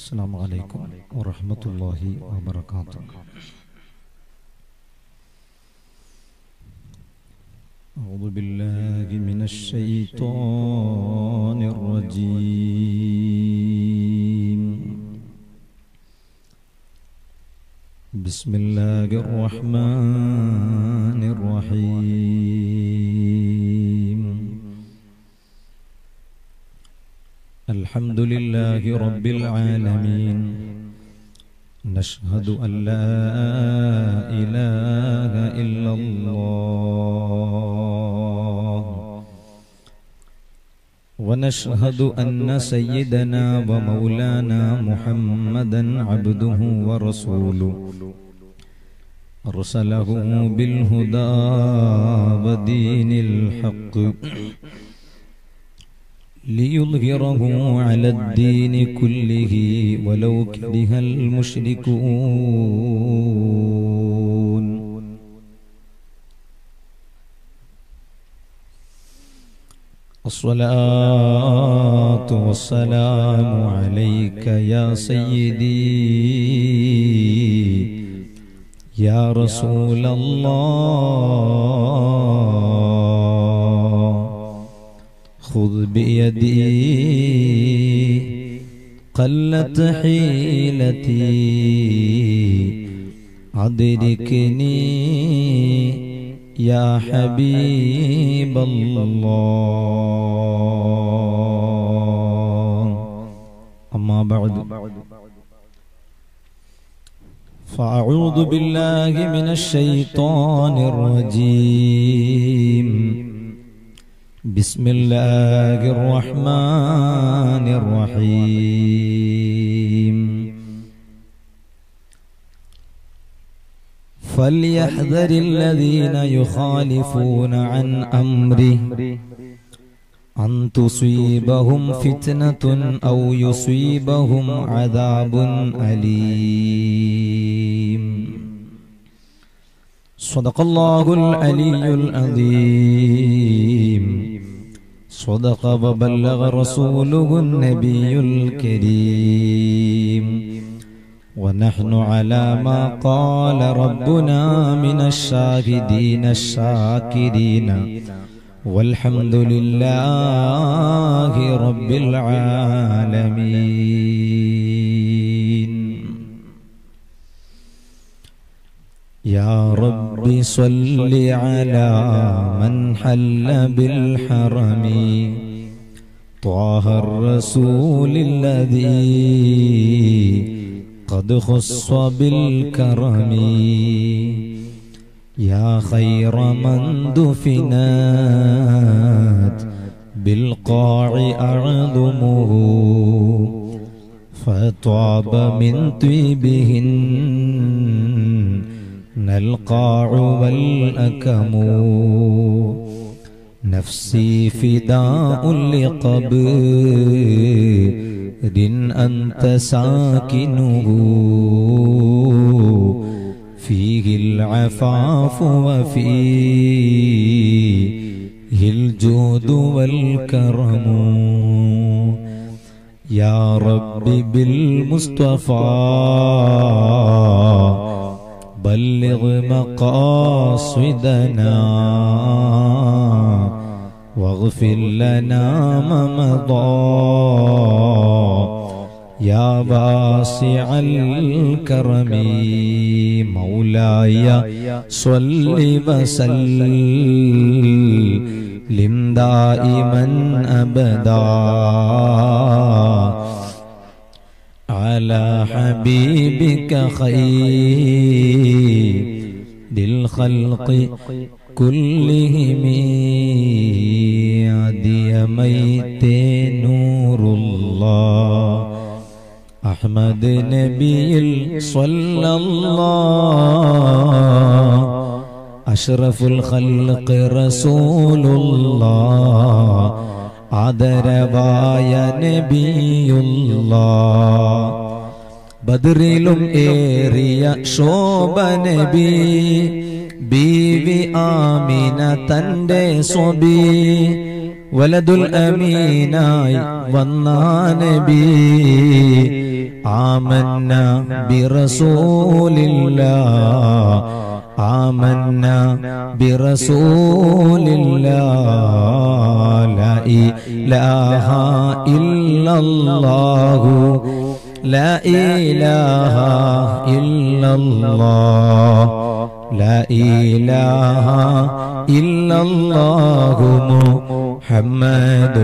السلام عليكم ورحمة الله وبركاته أعوذ بالله من الشيطان الرجيم بسم الله الرحمن الرحيم الحمد لله رب العالمين نشهد أن لا إله إلا الله ونشهد أن سيدنا ومولانا محمدا عبده ورسوله أرسله بالهدى ودين الحق ليظهره على الدين كله ولو كره المشركون الصلاة والسلام عليك يا سيدي يا رسول الله خذ بيدي قلت حيلتي أدركني يا حبيب الله أما بعد فأعوذ بالله من الشيطان الرجيم بسم الله الرحمن الرحيم فليحذر الذين يخالفون عن أمره أن تصيبهم فتنة أو يصيبهم عذاب أليم صدق الله العلي العظيم صدق وبلغ رسوله النبي الكريم ونحن على ما قال ربنا من الشاهدين الشاكرين والحمد لله رب العالمين يا رب صل على من حل بالحرم طه الرسول الذي قد خص بالكرم يا خير من دفنات بالقاع أعظمه فطاب من طيبهن القاع والأكم نفسي فداء لقبر أنت ساكنه فيه العفاف وفيه الجود والكرم يا رب بالمصطفى بلغ مقاصدنا واغفر لنا ما مضى يا واسع الكرم مولاي صل وسلم دائما ابدا على حبيبك خير الخلق كلهم عدي ميت نور الله أحمد نبي صلى الله أشرف الخلق رسول الله ആദരവായ നബിയുള്ള ബദറിലും ഏറിയ ശോഭ നബി ബീവി ആമിന തന്റെ സ്വബി വലതുൽ അമീനായി വന്ന നബി آمنا برسول الله آمنا برسول الله لا إله إلا الله لا إله إلا الله لا إله إلا الله محمد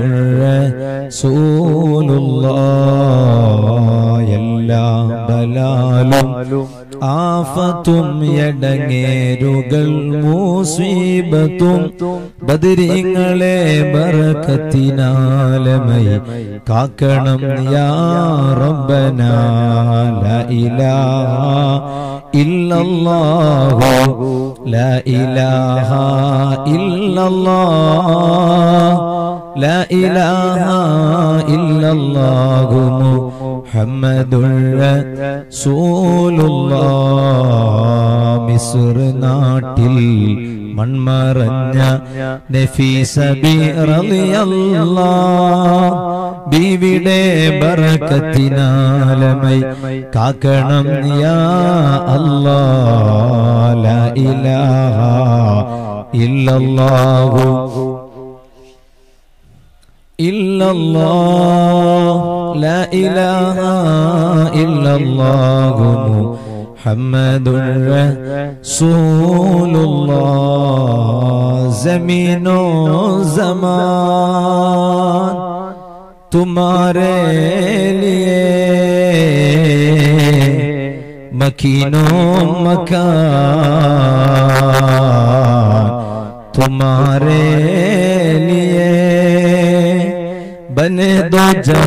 رسول الله എല്ലാ ബലാലും ആഫത്തും എടങ്ങേരുകൾ മൂസീബത്തും ബദരിങ്ങളെ ബറക്കത്തിനാലമൈ കാക്കണം യാ റബ്ബന ലാ ഇലാഹ ഇല്ലല്ലാഹു ലാ ഇലാഹ ഇല്ലല്ലാഹ് ലാ ഇലാഹ ഇല്ലല്ലാഹു മുഹമ്മദുർ റസൂലുള്ളാഹ് മിസ്ർ നാട്ടിൽ മൺമറഞ്ഞ നഫീസ ബി റളിയല്ലാഹ് ബീവിടെ ബറക്കത്തിനാലമൈ കാക്കണം യാ അല്ലാഹ് ലാ ഇലാഹ ഇല്ലല്ലാഹു ഇല്ലല്ലാഹ് ലാ ഇലാഹ ഇല്ലല്ലാഹു മുഹമ്മദുർ റസൂലുള്ളാഹ് ജമീനോ സമാൻ तुम्हारे लिए मकीनो मकान तुम्हारे लिए बने दो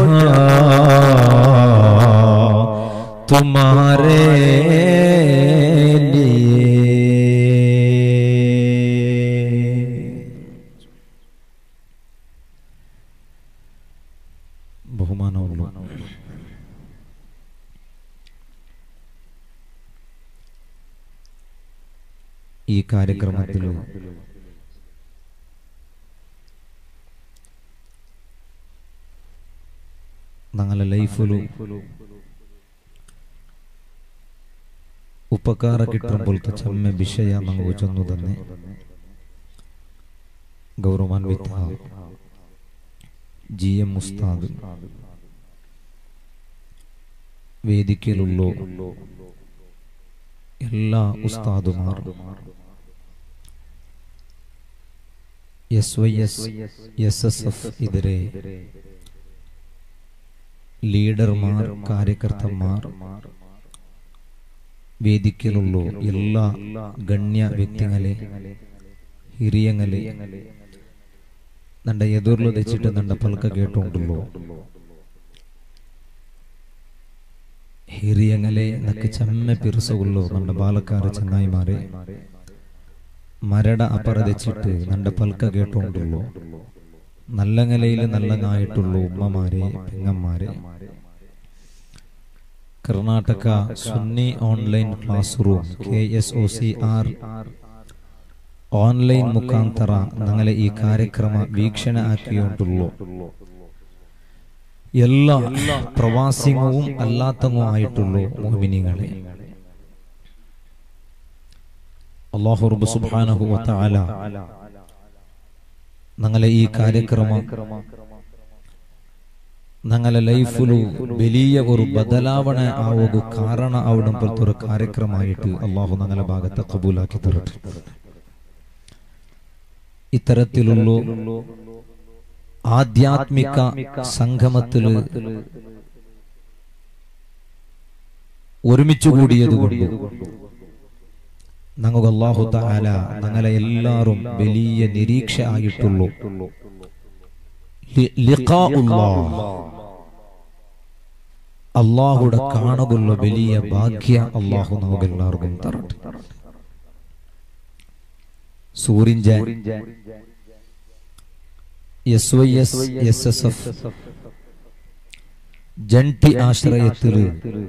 जहां तुम्हारे लिए ബഹുമാനമുള്ള ഈ കാര്യക്രമത്തിൽ ഞങ്ങളുടെ ലൈഫിലും ಉಪಕಾರ ಕಿಟ್ಟಂಬುಲ್ತ ಚಮ್ಮೆ ವಿಷಯ ನಾವು ಚಂದುದನ್ನೇ ಗೌರವಾನ್ವಿತ ജി എം മുസ്താദ് വേദിക്കയിലുള്ള എല്ലാ ഉസ്താദുമാർ S Y S S S F ഇതരെ ലീഡർമാർ കാര്യകർത്തന്മാർ വേദിക്കയിലുള്ള എല്ലാ ഗണ്യ വ്യക്തികളെ ಹಿರಿಯಂಗಲೆ ನನ್ನ ಎದುರ್ಲು ತೆಚ್ಚಿಟ್ಟು ನನ್ನ ಪಲಕ ಕೇಟುಂಟುള്ളൂ ಹಿರಿಯಂಗಲೆ ನಕ್ಕೆ ಚಮ್ಮೆ ಪಿರುಸಗುള്ളೂ ನನ್ನ ಬಾಲಕಾರ ಚನ್ನಾಯಿಮಾರೆ മരട അപ്പറതിച്ചിട്ട് നന്റെ പൽക്ക കേട്ടോണ്ടുള്ളൂ നല്ല നിലയിൽ നല്ലതായിട്ടുള്ളൂ ഉമ്മമാരെ പെങ്ങന്മാരെ Karnataka Sunni online class room K S O C R online മുഖാന്തര ഞങ്ങളെ ഈ ಕಾರ್ಯಕ್ರಮ ವೀಕ್ಷಣೆ ആക്കിയോണ്ടുള്ളൂ എല്ലാ പ്രവാസികവും അല്ലാത്തവും ആയിട്ടുള്ളൂ മോമിനികളെ അള്ളാഹു റബ്ബ് സുബ്ഹാനഹു വതആല ഞങ്ങളെ ഈ ಕಾರ್ಯಕ್ರಮ ഞങ്ങളെ ലൈഫിലു വലിയ ഒരു ബദലാവണ ആവുക കാരണ അവിടെ ഒരു കാര്യക്രമമായിട്ട് അള്ളാഹു ഞങ്ങളെ ഭാഗത്തെ കബൂലാക്കി തരട്ടെ ഇത്തരത്തിലുള്ള ആധ്യാത്മിക സംഗമത്തില് ഒരുമിച്ചു കൂടിയത് കൊണ്ട് ഞങ്ങൾക്ക് അള്ളാഹു താല ഞങ്ങളെ എല്ലാവരും വലിയ നിരീക്ഷ ആയിട്ടുള്ളൂ അള്ളാഹുടെ കാണുള്ള വലിയ ഭാഗ്യ അള്ളാഹു നമുക്ക് എല്ലാവർക്കും തരട്ടെ സൂറിഞ്ച S Y S S S F ജಂಟಿ ആശ്രയത്തില്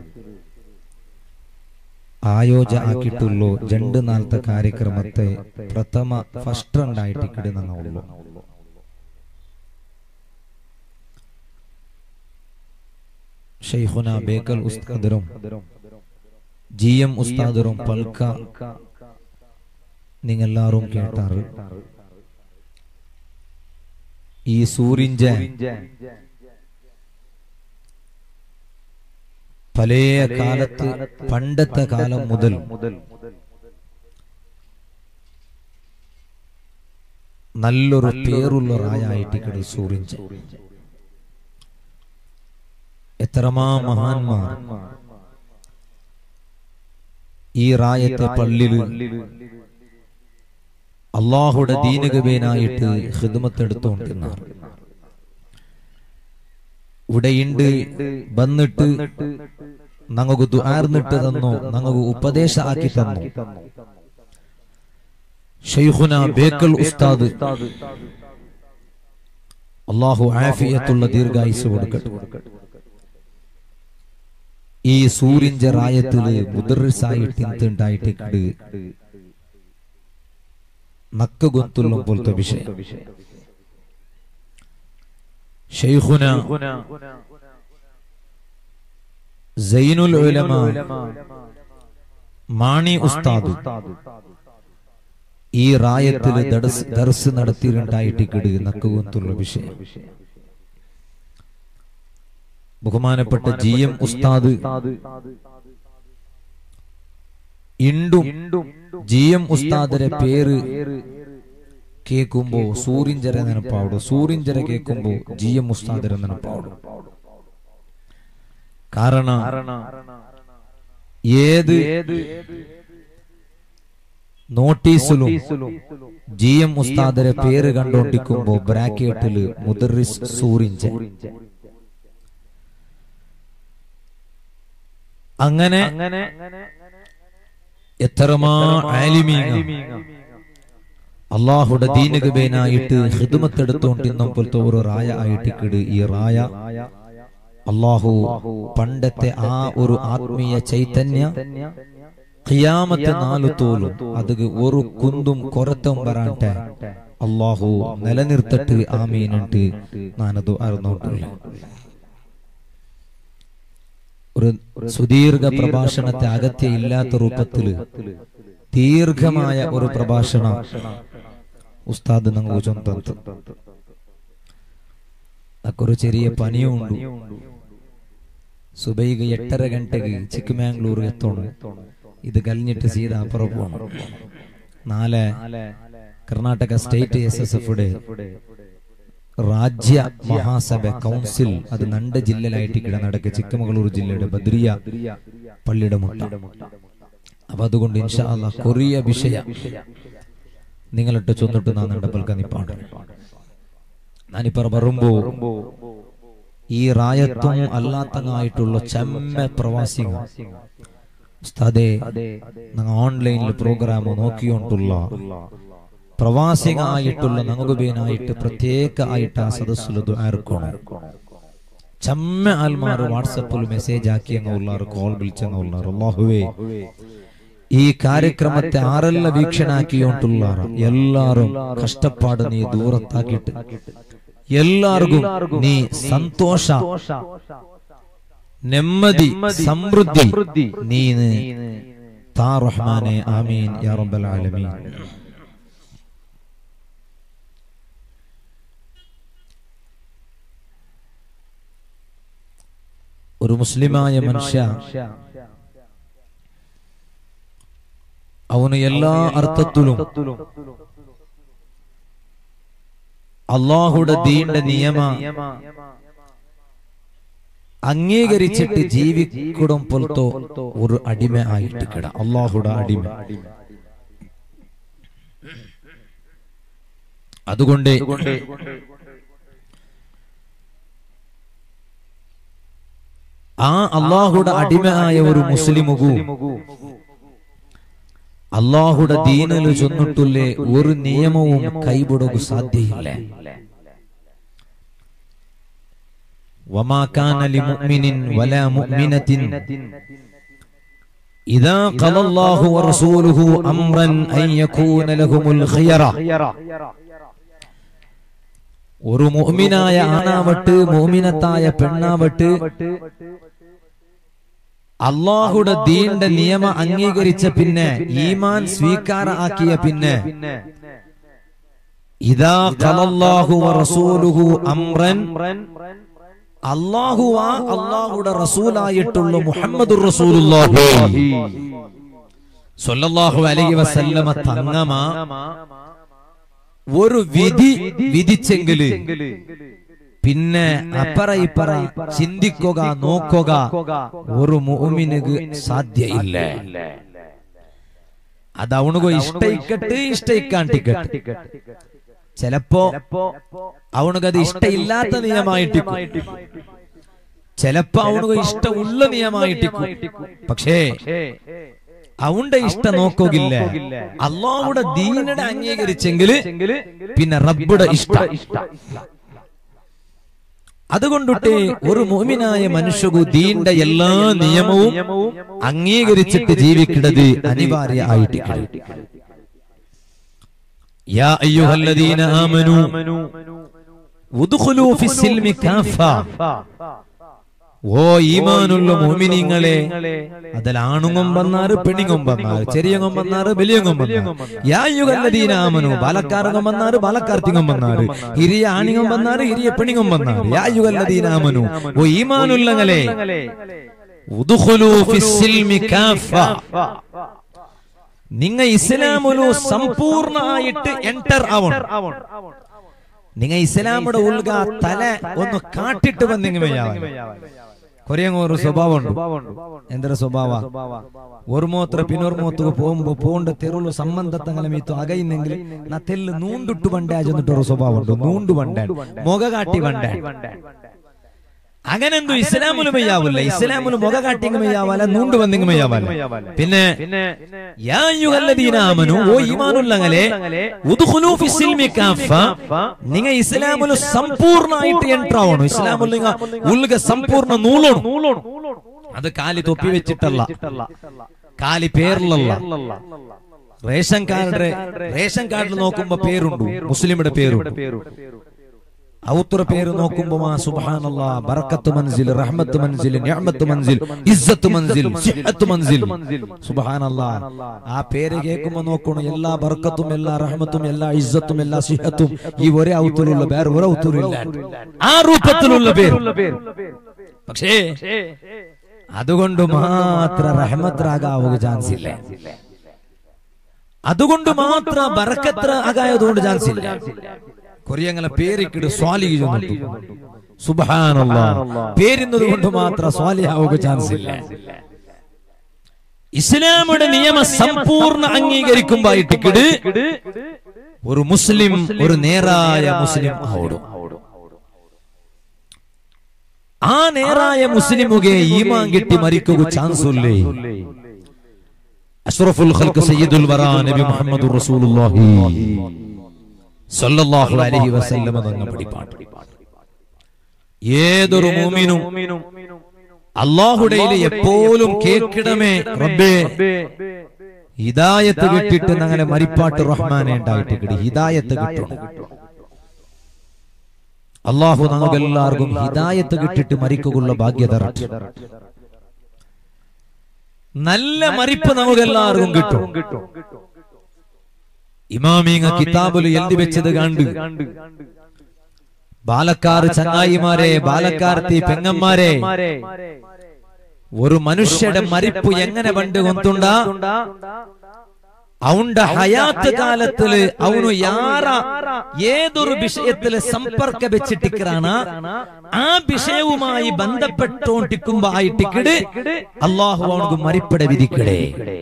ആയോജ ആക്കിയിട്ടുള്ളൂ രണ്ട് നാളത്തെ കാര്യക്രമത്തെ പ്രഥമ ഫസ്റ്റ് റണ്ടായിട്ട് കിടുന്നുള്ളൂ ഷെയ്ഖുന ബേക്കൽ ഉസ്താദരും ജി എം ഉസ്താദരും പൽക്ക നിങ്ങെല്ലാരും കേട്ടാറ് ഈ സൂര്യഞ്ച പലയ കാലത്ത് പണ്ടത്തെ കാലം മുതൽ നല്ലൊരു പേരുള്ള റായായിട്ട് കിടി സൂര്യഞ്ച എത്രമാ മഹാന്മാർ ഈ റായത്തെ പള്ളില് അള്ളാഹുടെ ദീനകവേനായിട്ട് ഹിദമത്തെടുത്തോണ്ടിരുന്നാർ ഇവിടെയുണ്ട് വന്നിട്ട് ഞങ്ങൾക്ക് ദുആർന്നിട്ട് തന്നു ഞങ്ങൾക്ക് ഉപദേശ ആക്കി തന്നു ഷെയ്ഖുന ബേക്കൽ ഉസ്താദ് അള്ളാഹു ആഫിയത്തുള്ള ദീർഘായുസ് കൊടുക്കട്ടെ ഈ സൂര്യന്റെ റായത്തില് മുദറിസായിട്ട് ഇന്തുണ്ടായിട്ട് കിട് നക്ക് ഗൊന്തുള്ളും പോലത്തെ വിഷയം ഷെയ്ഖുന സൈനുൽ ഉലമ മാണി ഉസ്താദ് ഈ റായത്തിൽ ദർസ് നടത്തിയിട്ടുണ്ടായിട്ട് കിട് നക്ക് ഗൊന്തുള്ള വിഷയം ബഹുമാനപ്പെട്ട ജി എം ഉസ്താദ് ഇണ്ടും ജി എം ഉസ്താദിന്റെ പേര് കേൾക്കുമ്പോ സൂര്യഞ്ചര നെനപ്പാടും സൂര്യഞ്ചര കേൾക്കുമ്പോ ജി എം ഉസ്താദിന്റെ നെനപ്പാടും കാരണം ഏത് നോട്ടീസിലും ജി എം ഉസ്താദിന്റെ പേര് കണ്ടോണ്ടിരിക്കുമ്പോ ബ്രാക്കറ്റില് മുദറിസ് സൂര്യഞ്ച അങ്ങനെ എത്രമാ ആലിമീങ്ങ അള്ളാഹുടെ ദീനകബേനായിട്ട് ഹിദമത്തെടുത്തോണ്ടിരുന്ന പോലത്തെ ഒരു റായ ആയിട്ട് കിട് ഈ റായ അള്ളാഹു പണ്ടത്തെ ആ ഒരു ആത്മീയ ചൈതന്യ ഖിയാമത്തെ നാലു തോലും അത് ഒരു കുന്തും കൊറത്തും വരാട്ടെ അള്ളാഹു നിലനിർത്തട്ട് ആമീനിട്ട് ഞാനത് അറിഞ്ഞോട്ടില്ല ഒരു സുദീർഘ പ്രഭാഷണത്തെ അകത്യ ഇല്ലാത്ത രൂപത്തില് ദീർഘമായ ഒരു പ്രഭാഷണ ഉസ്താദ് നമുക്ക് ചൊന്തം അക്കൊരു ചെറിയ പനിയുണ്ട് സുബൈക എട്ടര ഗಂಟೆಗೆ ചിಕ್ಕമംഗ്ലൂർ എത്തണം ഇത് കഴിഞ്ഞിട്ട് സീത അപ്പുറം പോകണം നാളെ Karnataka state S S F രാജ്യ മഹാസഭ കൗൺസിൽ അത് രണ്ട് ജില്ലയിലായിട്ട് കിടന്നടക്ക് ചിಕ್ಕമംഗളൂർ ജില്ലയുടെ ബദ്രിയ പള്ളിയുടെ മുട്ട അപ്പൊ അതുകൊണ്ട് ഇൻഷാ അല്ലാ കൊറിയ വിഷയ നിങ്ങളിട്ട് ചൊന്നിട്ട് നാ നടപ്പൽക്ക നിപ്പാണ്ട് ഞാനിപ്പ വരുമ്പോ ഈ റായത്വം അല്ലാത്തങ്ങായിട്ടുള്ള ചെമ്മ പ്രവാസികൾ ഉസ്താദേ ഞങ്ങൾ ഓൺലൈനിൽ പ്രോഗ്രാം നോക്കിയോണ്ടുള്ള പ്രവാസികളായിട്ടുള്ള നങ്ങുബേനായിട്ട് പ്രത്യേക ആയിട്ട് ആ സദസ്സിൽ ആർക്കണം ചമ്മ ആൽമാർ വാട്സപ്പിൽ മെസ്സേജ് ആക്കി അങ്ങ് ഉള്ളാറ് കോൾ വിളിച്ചങ്ങ് ഉള്ളാറ് അള്ളാഹുവേ ഈ കാര്യക്രമത്തെ ആരെല്ലാം വീക്ഷണാക്കിയോണ്ടുള്ളാറ എല്ലാരും കഷ്ടപ്പാട് നീ ദൂരത്താക്കിയിട്ട് എല്ലാവർക്കും നീ സന്തോഷ നെമ്മതി സമൃദ്ധി നീ താ റഹ്മാനെ ആമീൻ യാ റബ്ബൽ ആലമീൻ ഒരു മുസ്ലിമായ മനുഷ്യ അവന് എല്ലാ അർത്ഥത്തിലും അള്ളാഹുടെ ദീന്റെ നിയമ അംഗീകരിച്ചിട്ട് ജീവിക്കണം പോലത്തോ ഒരു അടിമ ആയിട്ട് കിട അള്ളാഹുടെ അടിമ അതുകൊണ്ട് ആ അള്ളാഹുടെ അടിമയായ ഒരു മുസ്ലിമുകു അള്ളാഹുടെ ദീനിൽ ചൊന്നിട്ടുള്ളേ ഒരു നിയമവും കൈവിടുക സാധ്യയില്ല وما كان لمؤمن ولا مؤمنة إذا قضى الله ورسوله أمرا أن يكون لهم الخيرة ഒരു മുഅ്മിനായ ആണാവട്ട് മുഅ്മിനത്തായ പെണ്ണാവട്ട് അള്ളാഹുടെ ദീന്റെ നിയമം അംഗീകരിച്ച പിന്നെ ഈമാൻ സ്വീകാര ആക്കിയ പിന്നെ ഇതാ ഖലല്ലാഹു വറസൂലുഹു അംറൻ അള്ളാഹു ആ അള്ളാഹുടെ റസൂലായിട്ടുള്ള മുഹമ്മദുർ റസൂലുള്ളാഹി സ്വല്ലല്ലാഹു അലൈഹി വസല്ലമ തങ്ങമ ഒരു വിധി വിധിച്ചെങ്കില് പിന്നെ അപ്പറ ഇപ്പറ ചിന്തിക്കുക നോക്കുക ഒരു മുഅ്മിനുക്ക് സാധ്യയില്ല അത് അവനുക ഇഷ്ടയിക്കട്ട് ഇഷ്ടയിക്കാണ്ടിക്കട്ട് ചിലപ്പോ അവനുകത് ഇഷ്ടയില്ലാത്ത നിയമമായിട്ടിക്കും ചിലപ്പോ അവനുക ഇഷ്ടമുള്ള നിയമമായിട്ടിക്കും പക്ഷേ അവന്റെ ഇഷ്ടം നോക്കുകയില്ല അള്ളാഹുടെ ദീനയുടെ അംഗീകരിച്ചെങ്കില് പിന്നെ റബ്ബുടെ ഇഷ്ടം അതുകൊണ്ടിട്ട് ഒരു മോമിനായ മനുഷ്യകു ദീന്റെ എല്ലാ നിയമവും അംഗീകരിച്ചിട്ട് ജീവിക്കുന്നത് അനിവാര്യ ആയിട്ട് യാ അയ്യുഹല്ലദീന ആമനു ഉദ്ഖുലൂ ഫിസ്സിൽമി കാഫ ഓ ഈമാനുള്ള മോമിനിങ്ങളെ അതിൽ ആണുങ്ങും വന്നാറ് പെണ്ണുങ്ങും വന്നാറ് ചെറിയങ്ങും വന്നാറ് വലിയങ്ങും വന്നാറ് യായുഗല്ലദീനാമനു ബാലക്കാരങ്ങും വന്നാറ് ബാലക്കാർത്തിങ്ങും വന്നാറ് ഹിരിയ ആണിങ്ങും വന്നാറ് ഹിരിയ പെണ്ണുങ്ങും വന്നാറ് യായുഗല്ലദീനാമനു ഓ ഈമാനുള്ളങ്ങളെ ഉദ്ഖുലൂ ഫിസ്സിൽമി കാഫ നിങ്ങ ഇസ്ലാമുലു സമ്പൂർണമായിട്ട് എൻറ്റർ ആവണം നിങ്ങ ഇസ്ലാമുടെ ഉൾഗ തല ഒന്ന് കാട്ടിട്ട് വന്നിങ്ങ കൊറിയങ്ങ ഒരു സ്വഭാവമുണ്ട് എന്തൊരു സ്വഭാവ ഓർമോത്ര പിന്നോർമോത്തുക പോകുമ്പോ പോണ്ട തെരുളു സംബന്ധത്തങ്ങളെ മീത്തു അകയുന്നെങ്കിൽ നാ തെല്ല് നൂണ്ടിട്ട് വണ്ടേ ചെന്നിട്ടൊരു സ്വഭാവമുണ്ട് നൂണ്ടു വണ്ടാൻ മുഖ കാട്ടി വണ്ടാൻ അങ്ങനെന്തു ഇസ്ലാമിന് മെയ്യാവില്ല ഇസ്ലാമിന് മുഖ കാട്ടിങ് മെയ്യാവല്ല നൂണ്ട് വന്നിങ് മെയ്യാവല്ല പിന്നെ യാ അയ്യുഹല്ലദീനാമനു ഓ ഈമാനുള്ളങ്ങളെ ഉദ്ഖുലൂ ഫിസ്സിൽമി കാഫ നിങ്ങ ഇസ്ലാമില് സമ്പൂർണ്ണമായിട്ട് എൻട്രാ ആവണം ഇസ്ലാമിൽ നിങ്ങ ഉൾഗ സമ്പൂർണ്ണ നൂലോണം അത് കാലി തൊപ്പി വെച്ചിട്ടല്ല കാലി പേരിലല്ല റേഷൻ കാർഡ് റേഷൻ കാർഡിൽ നോക്കുമ്പോ പേരുണ്ട് മുസ്ലിമിന്റെ പേരുണ്ട് ഔത്ര പേര് നോക്കുമ്പോ ആ സുബ്ഹാനല്ലാ ബറക്കത്ത് മൻസിൽ റഹ്മത്ത് മൻസിൽ നിഅമത്ത് മൻസിൽ ഇസ്സത്ത് മൻസിൽ സിഹത്ത് മൻസിൽ സുബ്ഹാനല്ലാ ആ പേര് കേൾക്കുമ്പോ നോക്കണം എല്ലാ ബർക്കത്തും എല്ലാ റഹ്മത്തും എല്ലാ ഇസ്സത്തും എല്ലാ സിഹത്തും ഈ ഒരേ ഔത്തലുള്ള വേറെ ഒരു ഔത്തറില്ല ആ രൂപത്തിലുള്ള പേര് പക്ഷേ അതുകൊണ്ട് മാത്ര റഹ്മത്രാകാവുക ചാൻസ് ഇല്ല അതുകൊണ്ട് മാത്ര ബറക്കത്ര ആകായതുകൊണ്ട് ചാൻസ് ഇല്ല കൊറിയങ്ങളെ പേരിക്കിട് സ്വാലിഹ് ചെന്നിട്ടു സുബാനല്ലാ പേരുന്നത് കൊണ്ട് മാത്രം സ്വാലിഹാവുക ചാൻസ് ഇല്ല ഇസ്ലാമുടെ നിയമ സമ്പൂർണ്ണ അംഗീകരിക്കുമ്പായിട്ടിക്കിട് ഒരു മുസ്ലിം ഒരു നേരായ മുസ്ലിം ആവണം ആ നേരായ മുസ്ലിമുകെ ഈമാൻ കിട്ടി മരിക്കുക ചാൻസ് ഇല്ലേ അഷ്റഫുൽ ഖൽഖ് സയ്യിദുൽ വറാ നബി മുഹമ്മദുർ റസൂലുള്ളാഹി സല്ലല്ലാഹു അലൈഹി വസല്ലമ തന്ന പഠിപ്പാണ് ഏതൊരു മൂമിനും അള്ളാഹുടയിൽ എപ്പോഴും കേക്കിടമേ റബ്ബേ ഹിദായത്ത് കിട്ടിട്ട് അങ്ങനെ മരിപ്പാട്ട് റഹ്മാനെ ഉണ്ടായിട്ട് കിട്ടി ഹിദായത്ത് കിട്ടണം അള്ളാഹു നമുക്ക് എല്ലാവർക്കും ഹിദായത്ത് കിട്ടിട്ട് മരിക്കുള്ള ഭാഗ്യത നല്ല മരിപ്പ് നമുക്ക് എല്ലാവർക്കും കിട്ടും ഇമാമീങ്ങ കിതാബിൽ എഴുതി വെച്ചത് കണ്ട് ബാലക്കാർ ചങ്ങായിമാരെ ബാലക്കാർത്തി പെങ്ങന്മാരെ ഒരു മനുഷ്യയുടെ മരിപ്പ് എങ്ങനെ പണ്ട് കൊന്തുണ്ട അവന്റെ ഹയാത്ത് കാലത്തില് അവനു യാറ ഏതൊരു വിഷയത്തില് സമ്പർക്ക വെച്ചിട്ടിക്കാണ് ആ വിഷയവുമായി ബന്ധപ്പെട്ടോണ്ടിക്കുമ്പോ ആയിട്ടിക്കിട് അള്ളാഹു അവനക്ക് മരിപ്പട വിധിക്കടേ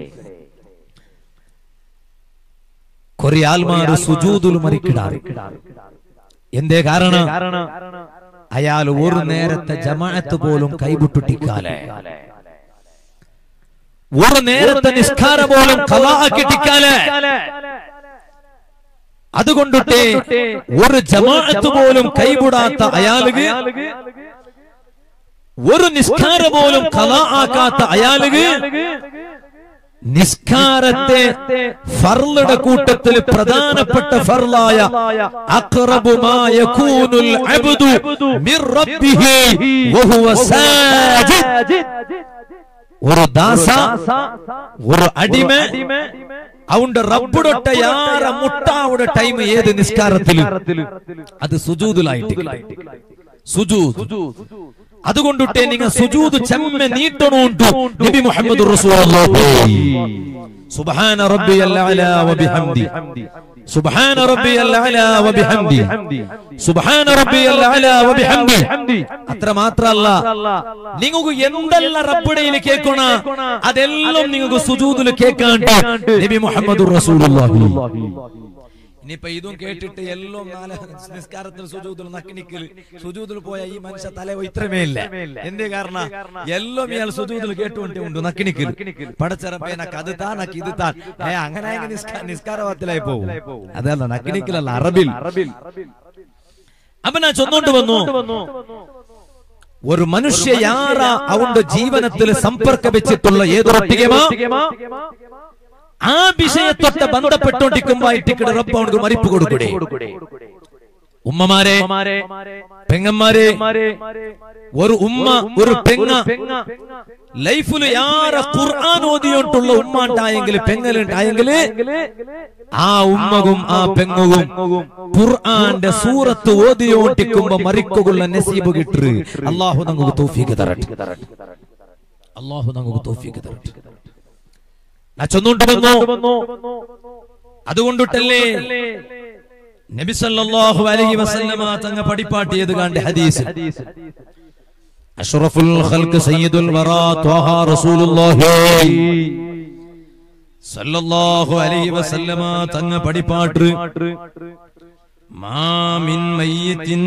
കൊറേ ആൽമാര് സുജൂതുൽ മരിക്കിടാറ് എന്തേ കാരണം അയാൾ ഒരു നേരത്തെ ജമാഅത്ത് പോലും കൈവിട്ടുട്ടിക്കാലെ ഒരു നേരത്തെ നിസ്കാരം പോലും കലാക്കിട്ടിക്കാലെ അതുകൊണ്ടിട്ട് ഒരു ജമാഅത്ത് പോലും കൈവിടാത്ത അയാൾക്ക് ഒരു നിസ്കാര പോലും കല ആക്കാത്ത അയാൾക്ക് നിസ്കാരത്തെ ഫർളുടെ കൂട്ടത്തിൽ പ്രധാനപ്പെട്ട ഫർലായ അക്റബുമായ കൂനുൽ അബ്ദു മിർ റബ്ബിഹി വഹുവ സാജിദ് ഒരു ദാസ ഒരു അടിമ അവന്റെ റബ്ബുടൊട്ട യാറ മുട്ടാവുടെ ടൈം ഏത് നിസ്കാരത്തില് അത് സുജൂദിലായിട്ട് സുജൂദ് അതുകൊണ്ടിട്ടേ നിങ്ങൾ സുജൂദ് ചെമ്മ നീട്ടണോണ്ടു നബി മുഹമ്മദ് റസൂലുള്ളാഹി സുബ്ഹാന റബ്ബിയൽ അലാ വബിഹംദി സുബ്ഹാന റബ്ബിയൽ അലാ വബിഹംദി സുബ്ഹാന റബ്ബിയൽ അലാ വബിഹംദി അത്ര മാത്രല്ല നിങ്ങൾക്ക് എന്തെല്ലാം റബ്ബിടയിൽ കേൾക്കണ അതെല്ലാം നിങ്ങൾക്ക് സുജൂദിൽ കേൾക്കാണ്ട് നബി മുഹമ്മദ് റസൂലുള്ളാഹി ഇനിയിപ്പൊ ഇതും കേട്ടിട്ട് എല്ലാം നാല് നിസ്കാരത്തിൽ സുജൂദിൽ നക്കിനിക്കൽ സുജൂദിൽ പോയ ഈ മനുഷ്യ തല ഇത്രമേ ഇല്ല എന്ത് കാരണം എല്ലാം ഇയാൾ സുജൂദിൽ കേട്ടുകൊണ്ട് നക്കിനിക്കൽ പടച്ചറപ്പേ നക്ക് അത് താ നക്ക് ഇത് താൻ ഏ അങ്ങനെ നിസ്കാരവത്തിലായി പോകും അതല്ല നക്കിനിക്കലല്ല അറബിൽ അപ്പൊ ഞാൻ ചൊന്നോണ്ട് വന്നു ഒരു മനുഷ്യ യാറ അവന്റെ ജീവനത്തിൽ സമ്പർക്ക വെച്ചിട്ടുള്ള ഏതൊരൊട്ടികമാ ആ വിഷയത്തൊട്ട് ബന്ധപ്പെട്ടുകൊണ്ടിരിക്കുമ്പോഴത്തേക്ക് റബ്ബ് അവർക്ക് മറിപ്പ് കൊടുക്കൂടെ ഉമ്മമാരെ പെങ്ങന്മാരെ ഒരു ഉമ്മ ഒരു പെങ്ങ ലൈഫിൽ യാറെ ഖുർആൻ ഓതിയോണ്ടുള്ള ഉമ്മ ഉണ്ടായെങ്കിൽ പെങ്ങലുണ്ടായെങ്കിൽ ആ ഉമ്മകും ആ പെങ്ങും ഖുർആന്റെ സൂറത്ത് ഓതിയോണ്ടിക്കുമ്പോ മറിക്കുള്ള നസീബ് കിട്ടു അള്ളാഹു നമുക്ക് തോഫീക്ക് തരട്ടെ അള്ളാഹു നമുക്ക് തോഫീക്ക് തരട്ടെ ഞാൻ ചൊന്നുകൊണ്ട് വന്നു അതുകൊണ്ടിട്ടല്ലേ നബി സല്ലല്ലാഹു അലൈഹി വസല്ലമ തങ്ങ പടിപ്പാട്ടിയത് കണ്ട് ഹദീസ് അഷ്റഫുൽ ഖൽഖ് സയ്യിദുൽ വറാ ത്വഹ റസൂലുള്ളാഹി സല്ലല്ലാഹു അലൈഹി വസല്ലമ തങ്ങ പടിപ്പാട്ട് മാ മിൻ മയ്യിത്തിൻ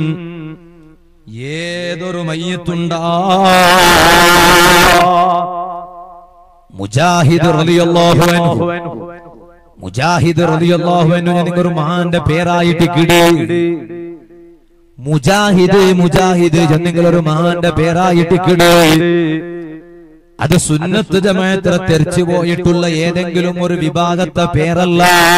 ഏതൊരു മയ്യത്തുണ്ടാ മുജാഹിദ് റളിയല്ലാഹു അൻഹു മുജാഹിദ് റളിയല്ലാഹു അൻഹു എനിക്കൊരു മഹാന്റെ പേരായിട്ട് കിടി മുജാഹിദ് മുജാഹിദ് എന്നിങ്ങൊരു മഹാന്റെ പേരായിട്ട് കിടി അത് സുന്നത്ത് ജമാഅത്തിനെ തെരച്ചു പോയിട്ടുള്ള ഏതെങ്കിലും ഒരു വിഭാഗത്തെ പേരല്ല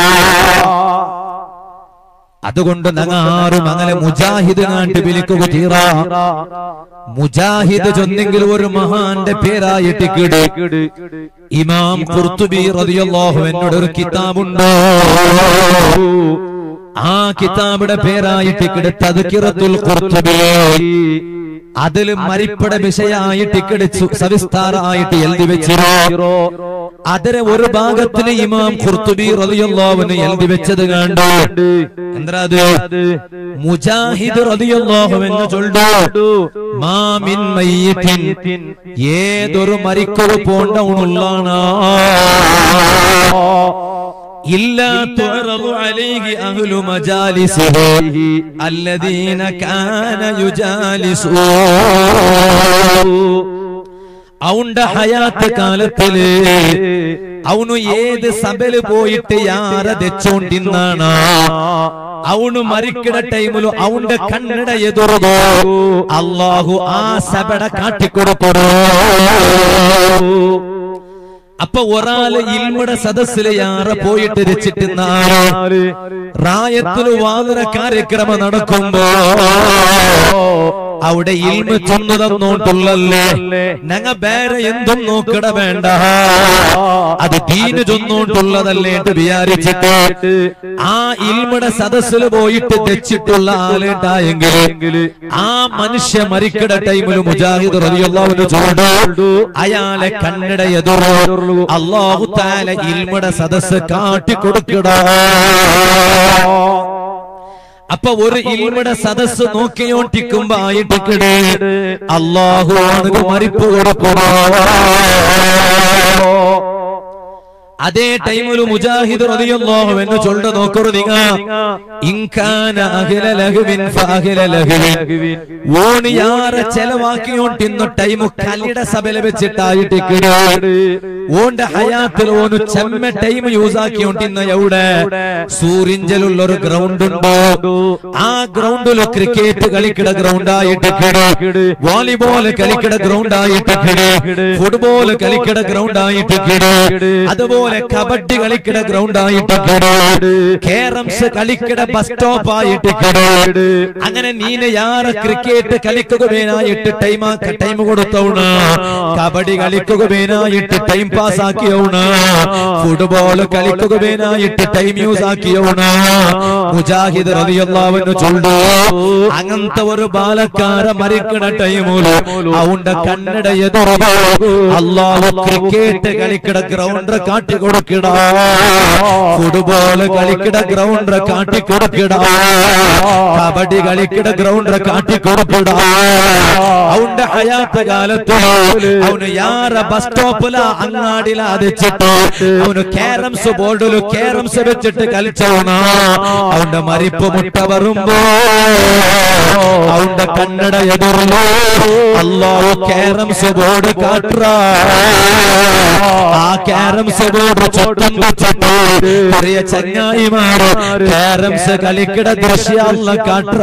അതുകൊണ്ട് ഞങ്ങ ആരും അങ്ങനെ മുജാഹിദ് നാട്ടി വിളിക്കുക തീറ മുജാഹിദ് ചൊന്നെങ്കിൽ ഒരു മഹാന്റെ പേരായിട്ട് കിട് ഇമാം ഖുർത്തുബി റളിയല്ലാഹു എന്നോട് ഒരു കിതാബുണ്ടോ ആ കിതാബിന്റെ പേരായിട്ട് കിട് തദ്കിറത്തുൽ ഖുർത്തുബി അതിൽ മരിപ്പട വിഷയായിട്ട് കിടിച്ചു സവിസ്താരമായിട്ട് എഴുതി വെച്ചിരോ അതിന് ഒരു ഭാഗത്തിന് ഇമാം ഖുർത്തുബി റളിയല്ലാഹുവിന് എഴുതി വെച്ചത് കണ്ടു എന്താ അത് മുജാഹിദ് റളിയല്ലാഹു എന്ന് ചൊല്ലു മാമിൻ മയ്യിത്തിൻ ഏതൊരു മരിക്കുക പോണ്ടവനുള്ളാണ് إلا تعرض عليه أهل مجالسه الذين كان يجالسون അവന്റെ ഹയാത്ത് കാലത്തില് അവനു ഏത് സഭയില് പോയിട്ട് യാര തെച്ചോണ്ടിന്നാണ് അവನು മരിക്കണ ടൈമിലും അവന്റെ കണ്ണട എതിർകോ അള്ളാഹു ആ സഭട കാട്ടിക്കൊടുക്കണോ അപ്പൊ ഒരാള് ഇൽമയുടെ സദസ്സിലെ യാറ പോയിട്ട് രച്ചിട്ടുന്നാല് റായത്തില് വാതന കാര്യക്രമം നടക്കുമ്പോ അവിടെ ഇൽമ ചെന്നു തന്നോട്ടുള്ളല്ലേ ഞങ്ങ വേറെ എന്തും നോക്കട വേണ്ട അത് ദീന് ചൊന്നോട്ടുള്ളതല്ലേ എന്ന് വിചാരിച്ചിട്ട് ആ ഇൽമയുടെ സദസ്സിൽ പോയിട്ട് തെച്ചിട്ടുള്ള ആളുണ്ടായെങ്കിൽ ആ മനുഷ്യ മരിക്കട ടൈമിൽ മുജാഹിദ് റളിയല്ലാഹു ചോടു അയാളെ കണ്ണട എതിറോ അള്ളാഹു താല ഇൽമയുടെ സദസ്സ് കാട്ടിക്കൊടുക്കടാ അപ്പൊ ഒരു ഇൽമയുടെ സദസ്സ് നോക്കിയോണ്ടിക്കുമ്പോ ആയിട്ട് കിടേ അള്ളാഹു ആണ് മരിപ്പ് കൊടുക്കണോ അതേ ടൈമിൽ മുജാഹിദ് റളിയല്ലാഹു എന്ന് ചൊല്ല നോക്കറു നിങ്ങ ഇൻകാന അഖില ലഹുവിൻ ഫഅഖില ലഹുവിൻ ഓണ് യാറെ ചെലവാക്കിയോണ്ടിന്ന ടൈം കലിട സഭയിൽ വെച്ചിട്ടായിട്ട് കിട ഓന്റെ ഹയാത്തിൽ ഓന് ചെമ്മ ടൈം യൂസ് ആക്കിയോണ്ടിന്ന എവിടെ സൂര്യഞ്ചലുള്ള ഒരു ഗ്രൗണ്ട് ഉണ്ടോ ആ ഗ്രൗണ്ടിൽ ക്രിക്കറ്റ് കളിക്കട ഗ്രൗണ്ട് ആയിട്ട് കിട വോളിബോൾ കളിക്കട ഗ്രൗണ്ട് ആയിട്ട് കിട ഫുട്ബോൾ കളിക്കട ഗ്രൗണ്ട് ആയിട്ട് കിട അതുപോലെ അതുപോലെ കബഡി കളിക്കട ഗ്രൗണ്ട് ആയിട്ട് കേരംസ് കളിക്കട ബസ് സ്റ്റോപ്പ് ആയിട്ട് അങ്ങനെ നീന യാറ് ക്രിക്കറ്റ് കളിക്കുകയായിട്ട് ടൈം ടൈം കൊടുത്തവണ് കബഡി കളിക്കുകയായിട്ട് ടൈം പാസ് ആക്കിയവണ് ഫുട്ബോൾ കളിക്കുകയായിട്ട് ടൈം യൂസ് ആക്കിയവണ് മുജാഹിദ് റളിയല്ലാഹുവിന് ചൊല്ലു അങ്ങനത്തെ ഒരു ബാലക്കാര മരിക്കണ ടൈമില് അവന്റെ കണ്ണട എതിർവ് അള്ളാഹു ക്രിക്കറ്റ് കളിക്കട ഗ്രൗണ്ട് കാട്ടി കൊടുക്കട ഫുട്ബോൾ കളിക്കട ഗ്രൗണ്ട് കാട്ടി കൊടുക്കട കബഡി കളിക്കട ഗ്രൗണ്ട് കാട്ടി കൊടുക്കട അവന്റെ ഹയാത്ത കാലത്ത് അവന് യാറ ബസ് സ്റ്റോപ്പില അങ്ങാടില അതിച്ചിട്ട് അവന് കാരംസ് ബോർഡില് കാരംസ് വെച്ചിട്ട് കളിച്ചവന അവന്റെ മരിപ്പ് മുട്ട വരുമ്പോ അവന്റെ കണ്ണട എതിർന്നു അള്ളാഹു കാരംസ് ബോർഡ് കാട്ടുക ആ കാരംസ് ബോർഡ് ചുറ്റും വെച്ചിട്ട് ചെറിയ ചങ്ങായിമാര് കാരംസ് കളിക്കട ദൃശ്യല്ല കാട്ടുക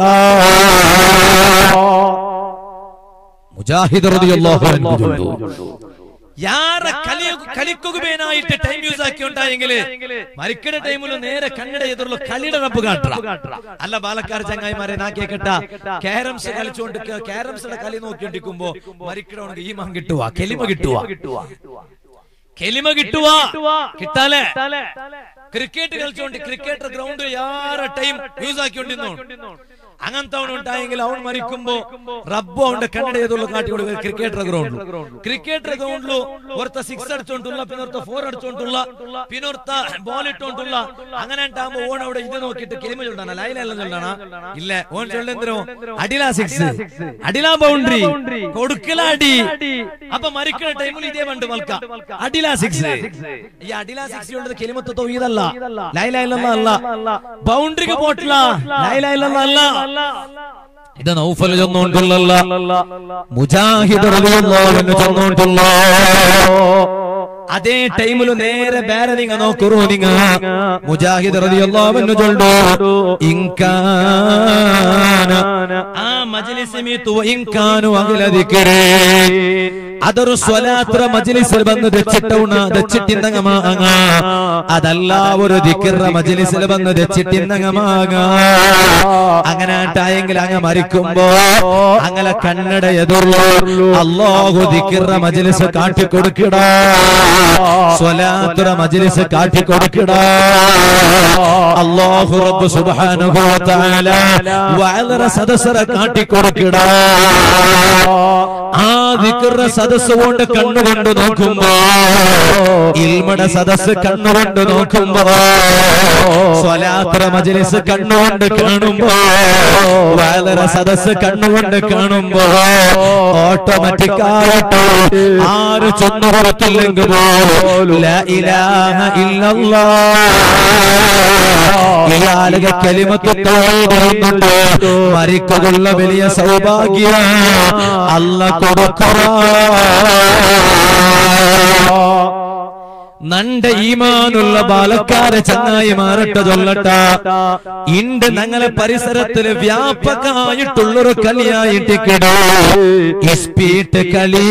മുജാഹിദ് റളിയല്ലാഹു അൻഹു ചൊല്ലു യാറെ കളി കളിക്കുകയായിട്ട് ടൈം യൂസ് ആക്കി ഉണ്ടായെങ്കിൽ മരിക്കണ ടൈമിൽ നേരെ കണ്ണട എതിർള്ള കളിയുടെ റബ്ബ് കാട്ടറ അല്ല പാലക്കാർ ചങ്ങായിമാരെ നാ കേക്കട്ട കാരംസ് കളിച്ചുകൊണ്ട് കാരംസിന്റെ കളി നോക്കിണ്ടിരിക്കുമ്പോ മരിക്കണ ഈ മാൻ കിട്ടുവാ കെലിമ കിട്ടുവാ കെലിമ കിട്ടുവാ കിട്ടാലേ ക്രിക്കറ്റ് കളിച്ചോണ്ട് ക്രിക്കറ്റ് ഗ്രൗണ്ട് യാറെ ടൈം യൂസ് ആക്കിക്കൊണ്ടിരുന്നു അങ്ങനത്തെ അവൻ ഉണ്ടായെങ്കിൽ അവൻ മരിക്കുമ്പോ റബ്ബ് അവന്റെ കണ്ണട ചെയ്തുള്ള കാട്ടി കൊടുക്കുക ക്രിക്കറ്റർ ഗ്രൗണ്ടിൽ ക്രിക്കറ്റർ ഗ്രൗണ്ടിൽ ഒരുത്ത സിക്സ് അടിച്ചോണ്ടുള്ള പിന്നെ ഒരുത്ത ഫോർ അടിച്ചോണ്ടുള്ള പിന്നെ ഒരുത്ത ബോൾ ഇട്ടോണ്ടുള്ള അങ്ങനെ ഉണ്ടാകുമ്പോ ഓൺ അവിടെ ഇത് നോക്കിയിട്ട് കെലിമ ചൊല്ലാന ലൈലെല്ലാം ചൊല്ലാന ഇല്ല ഓൻ ചൊല്ലെന്തരോ അടിലാ സിക്സ് അടിലാ ബൗണ്ടറി കൊടുക്കല അടി അപ്പൊ മരിക്കുന്ന ടൈമിൽ ഇതേ പണ്ട് മൽക്ക അടിലാ സിക്സ് ഈ അടിലാ സിക്സ് ഉള്ളത് കെലിമത്ത് തൊയ്യതല്ല ലൈലല്ല അല്ല ബൗണ്ടറിക്ക് പോട്ടില്ല ലൈലല്ല അല്ല ഇത് നൗഫൽ ചെന്നോണ്ടുള്ള മുജാഹിദ് റളിയല്ലാഹു ചെന്നോണ്ടുള്ള അതേ ടൈമിൽ നേരെ വേറെ നിങ്ങ നോക്കൂ നിങ്ങ മുജാഹിദ് റളിയല്ലാഹു അൻഹു ചൊല്ലു ഇൻകാന ആ മജ്ലിസ് മീതു ഇൻകാനു അഖില ദിക്രി അതൊരു സ്വലാത്ര മജ്ലിസിൽ വന്ന് ദച്ചിട്ടൗണ ദച്ചിട്ടിന്നങ്ങമാങ്ങ അതല്ല ഒരു ദിക്ര മജ്ലിസിൽ വന്ന് ദച്ചിട്ടിന്നങ്ങമാങ്ങ അങ്ങനെ ആട്ടായെങ്കിൽ അങ്ങ് മരിക്കുമ്പോ അങ്ങനെ കണ്ണട എതിർന്നു അള്ളാഹു ദിക്ര മജ്ലിസ് കാട്ടിക്കൊടുക്കട സ്വലാത്ര മജ്ലിസ് കാട്ടിക്കൊടുക്കട അള്ളാഹു റബ്ബ് സുബ്ഹാനഹു വ തആല വഅലറ സദസറ കാട്ടിക്കൊടുക്കട ആ ദിക്ര സദസ് കൊണ്ട് കണ്ണുകൊണ്ട് നോക്കുമ്പോ ഇൽമട സദസ് കണ്ണുകൊണ്ട് നോക്കുമ്പോ സ്വലാത്ര മജ്ലിസ് കണ്ണുകൊണ്ട് കാണുമ്പോ വഅലറ സദസ് കണ്ണുകൊണ്ട് കാണുമ്പോ ഓട്ടോമാറ്റിക് ആയിട്ട് ആര് ചൊന്നു പുറത്തില്ലെങ്കിൽ പോലും ലാ ഇലാഹ ഇല്ലല്ലാഹ് ഈ ആളുകൾ കലിമത്ത് പറയുന്നുണ്ട് മരിക്കുള്ള വലിയ സൗഭാഗ്യ അല്ല കൊടുക്കറ നണ്ട ഈമാനുള്ള ബാലക്കാരെ ചങ്ങായി മാറട്ട ചൊല്ലട്ട ഇണ്ട് ഞങ്ങളെ പരിസരത്തില് വ്യാപകമായിട്ടുള്ളൊരു കളിയായിട്ട് കിടോ ഇസ്പീട്ട് കളി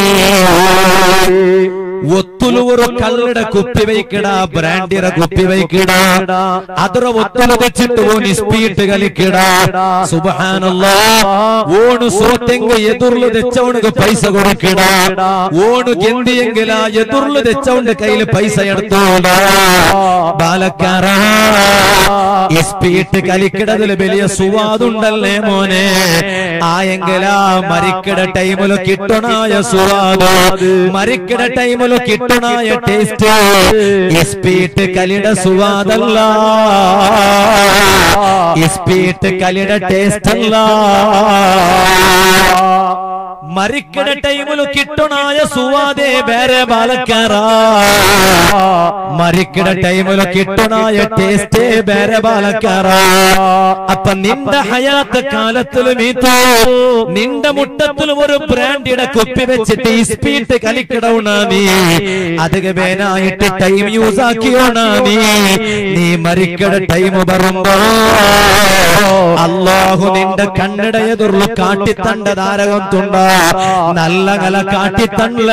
ഒത്തുലു ഒരു കള്ളിട കുപ്പി വയ്ക്കട ബ്രാൻഡിയുടെ കുപ്പി വയ്ക്കട ಅದರ ಒತ್ತಲು വെച്ചിട്ട് ഓൻ ഇസ്പീട്ട് കളിക്കട സുബ്ഹാനല്ലാ ഓണ് സോത്തെങ്ക എതിർಲು തെച്ചവണിಗೆ പൈസ കൊടുക്കട ഓണ് ഗന്തിയെങ്കില എതിർಲು തെച്ചവന്റെ കയ്യിൽ പൈസ എടുത്തോട ബാലക്കാര ഇസ്പീട്ട് കളിക്കടതിൽ വലിയ സുവാദുണ്ടല്ലേ മോനെ ആയെങ്കില മരിക്കട ടൈമില് കിട്ടണായ സുവാദ് മരിക്കട ടൈമില് കിട്ടണായ ടേസ്റ്റ് ഇസ്പീട്ട് കലിയുടെ സുവാദല്ല ഇസ്പീട്ട് കലിയുടെ ടേസ്റ്റ് അല്ല മരിക്കട ടൈമില് കിട്ടണായ സുവാദേ വേറെ ബാലക്കാര മരിക്കട ടൈമില് കിട്ടണായ ടേസ്റ്റേ വേറെ ബാലക്കാര അപ്പൊ നിന്റെ ഹയാത്ത കാലത്തിലും ഇതോ നിന്റെ മുട്ടത്തിലും ഒരു ബ്രാൻഡിയുടെ കുപ്പി വെച്ചിട്ട് ഇസ്പീട്ട് കളിക്കടവണ നീ അത് വേനായിട്ട് ടൈം യൂസ് ആക്കിയോണ നീ നീ മരിക്കട ടൈം വരുമ്പോ അള്ളാഹു നിന്റെ കണ്ണട എതിർന്നു കാട്ടിത്തണ്ട ധാരകം തുണ്ട നല്ല കല കാട്ടിത്തള്ള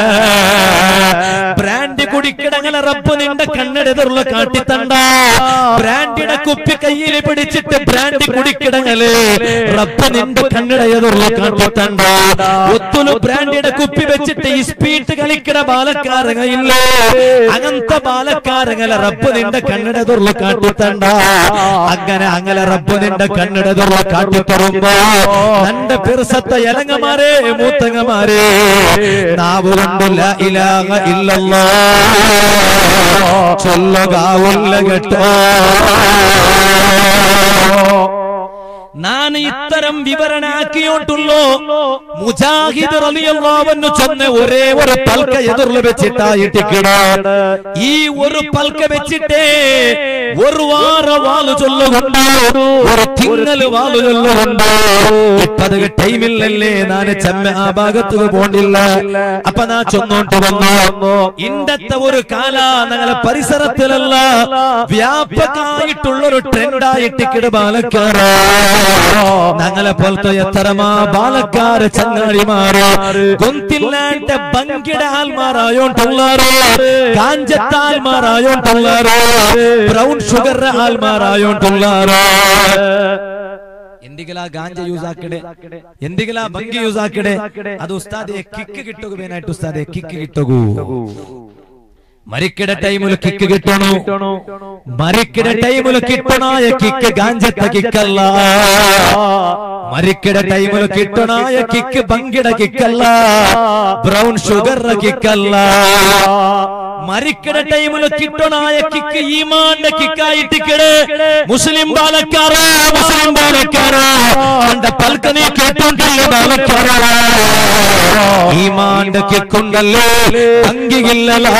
ബ്രാൻഡ് കുടിക്കിടങ്ങളെ റബ്ബ് നിന്റെ കണ്ണെടുത്തുള്ള കാട്ടിത്തണ്ട ബ്രാൻഡിയുടെ കുപ്പി കയ്യിൽ പിടിച്ചിട്ട് ബ്രാൻഡ് കുടിക്കിടങ്ങള് റബ്ബ് നിന്റെ കണ്ണിടയതുള്ള കാട്ടിത്തണ്ട ഒത്തുലു ബ്രാൻഡിയുടെ കുപ്പി വെച്ചിട്ട് ഈ സ്പീഡ് കളിക്കണ ബാലക്കാരങ്ങയില്ലേ അങ്ങനത്തെ ബാലക്കാരങ്ങളെ റബ്ബ് നിന്റെ കണ്ണിടതുള്ള കാട്ടിത്തണ്ട അങ്ങനെ അങ്ങനെ റബ്ബ് നിന്റെ കണ്ണിടതുള്ള കാട്ടിത്തറുമ്പോ തന്റെ പെരുസത്തെ ഇലങ്ങമാരെ മൂത്തങ്ങമാരെ നാവ് കൊണ്ടില്ല ഇലാഹ ഇല്ലല്ലോ ചൊല്ലുകാവുള്ള കേട്ടോ ನಾನು ഇത്തരം വിവരണാക്കിയോട്ടുള്ളൂ മുജാഹിദ് റളിയല്ലാഹുവിന് ചൊന്ന ഒരേ ഒരു പൽക്ക എതിർല് വെച്ചിട്ടായിട്ടിക്കട ഈ ഒരു പൽക്ക വെച്ചിട്ടേ ഒരു വാറ വാല് ചൊല്ലുകൊണ്ട് ഒരു തിങ്ങല് വാല് ചൊല്ലുകൊണ്ട് ഇപ്പത് ടൈമില്ലല്ലേ നാന് ചെമ്മ ആ ഭാഗത്ത് പോണ്ടില്ല അപ്പൊ നാ ചൊന്നോട്ട് വന്നു ഇണ്ടത്തെ ഒരു കാല ഞങ്ങളെ പരിസരത്തിലല്ല വ്യാപകമായിട്ടുള്ള ഒരു ട്രെൻഡായിട്ടിക്കിട ബാലക്കാര ഞങ്ങളെ പോലത്തെ എത്രമാ ബാലക്കാര് ചങ്ങാടിമാര് ഗൊന്തില്ലാണ്ട് ബങ്കിട ആൽമാരായോണ്ടുള്ളാറ് കാഞ്ചത്ത ആൽമാരായോണ്ടുള്ളാറ് ബ്രൗൺ ഷുഗർ ആൽമാരായോണ്ടുള്ളാറ് എന്തെങ്കിലും ആ ഗാഞ്ച യൂസ് ആക്കടെ എന്തെങ്കിലും ആ ഭംഗി യൂസ് ആക്കടെ അത് ഉസ്താദെ കിക്ക് കിട്ടുക വേനായിട്ട് ഉസ്താദെ കിക്ക് കിട്ടുകൂ മരിക്കട ടൈമിൽ കിക്ക് കിട്ടണു മരിക്കട ടൈമിൽ കിട്ടണായ കിക്ക് ഗാഞ്ചത്ത കിക്കല്ല മരിക്കട ടൈമിൽ കിട്ടണായ കിക്ക് ബങ്കിട കിക്കല്ല ബ്രൗൺ ഷുഗർ കിക്കല്ല മരിക്കട ടൈമിൽ കിട്ടണായ കിക്ക് ഈമാന്റെ കിക്കായിട്ടിക്കട് മുസ്ലിം ബാലക്കാര മുസ്ലിം ബാലക്കാര എന്റെ പൽക്കനെ കേട്ടോണ്ടില്ല ബാലക്കാര ഈമാന്റെ കിക്കുണ്ടല്ലോ അങ്കിയില്ലല്ലോ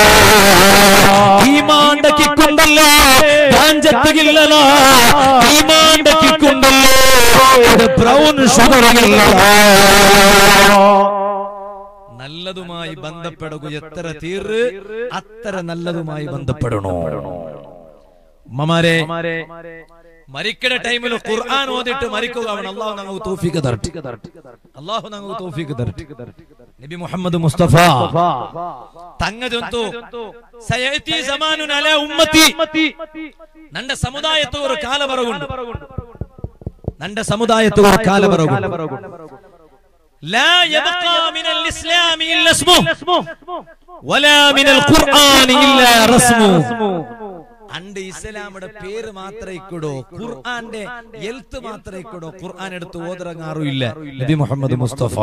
ഈമാന്റെ കിക്കുണ്ടല്ലോ കാഞ്ചത്തുകില്ലല്ലോ ഈമാന്റെ കിക്കുണ്ടല്ലോ ഇത് ബ്രൗൺ ഷുഗറില്ലല്ലോ നല്ലതുമായി ബന്ധപ്പെടുക എത്ര തീറ് അത്ര നല്ലതുമായി ബന്ധപ്പെടണോ ഉമ്മമാരെ മരിക്കണ ടൈമിൽ ഖുർആൻ ഓതിട്ട് മരിക്കുക അവൻ അള്ളാഹു ഞങ്ങൾക്ക് തോഫിക്ക് തരട്ടെ അള്ളാഹു ഞങ്ങൾക്ക് തോഫിക്ക് തരട്ടെ നബി മുഹമ്മദ് മുസ്തഫ തങ്ങ ജന്തു സയഅതി സമാനുൻ അലാ ഉമ്മത്തി നന്റെ സമുദായത്ത് ഒരു കാലപറവുണ്ട് നന്റെ സമുദായത്ത് ഒരു കാലപറവുണ്ട് لا يبقى من الإسلام إلا اسمه ولا من القرآن إلا رسمه അണ്ട് ഇസ്ലാമിയുടെ പേര് മാത്രമേ ഇക്കടോ ഖുർആന്റെ എൽത്ത് മാത്രമേ ഇക്കടോ ഖുർആൻ എടുത്ത് ഓതിറങ്ങാറുമില്ല നബി മുഹമ്മദ് മുസ്തഫ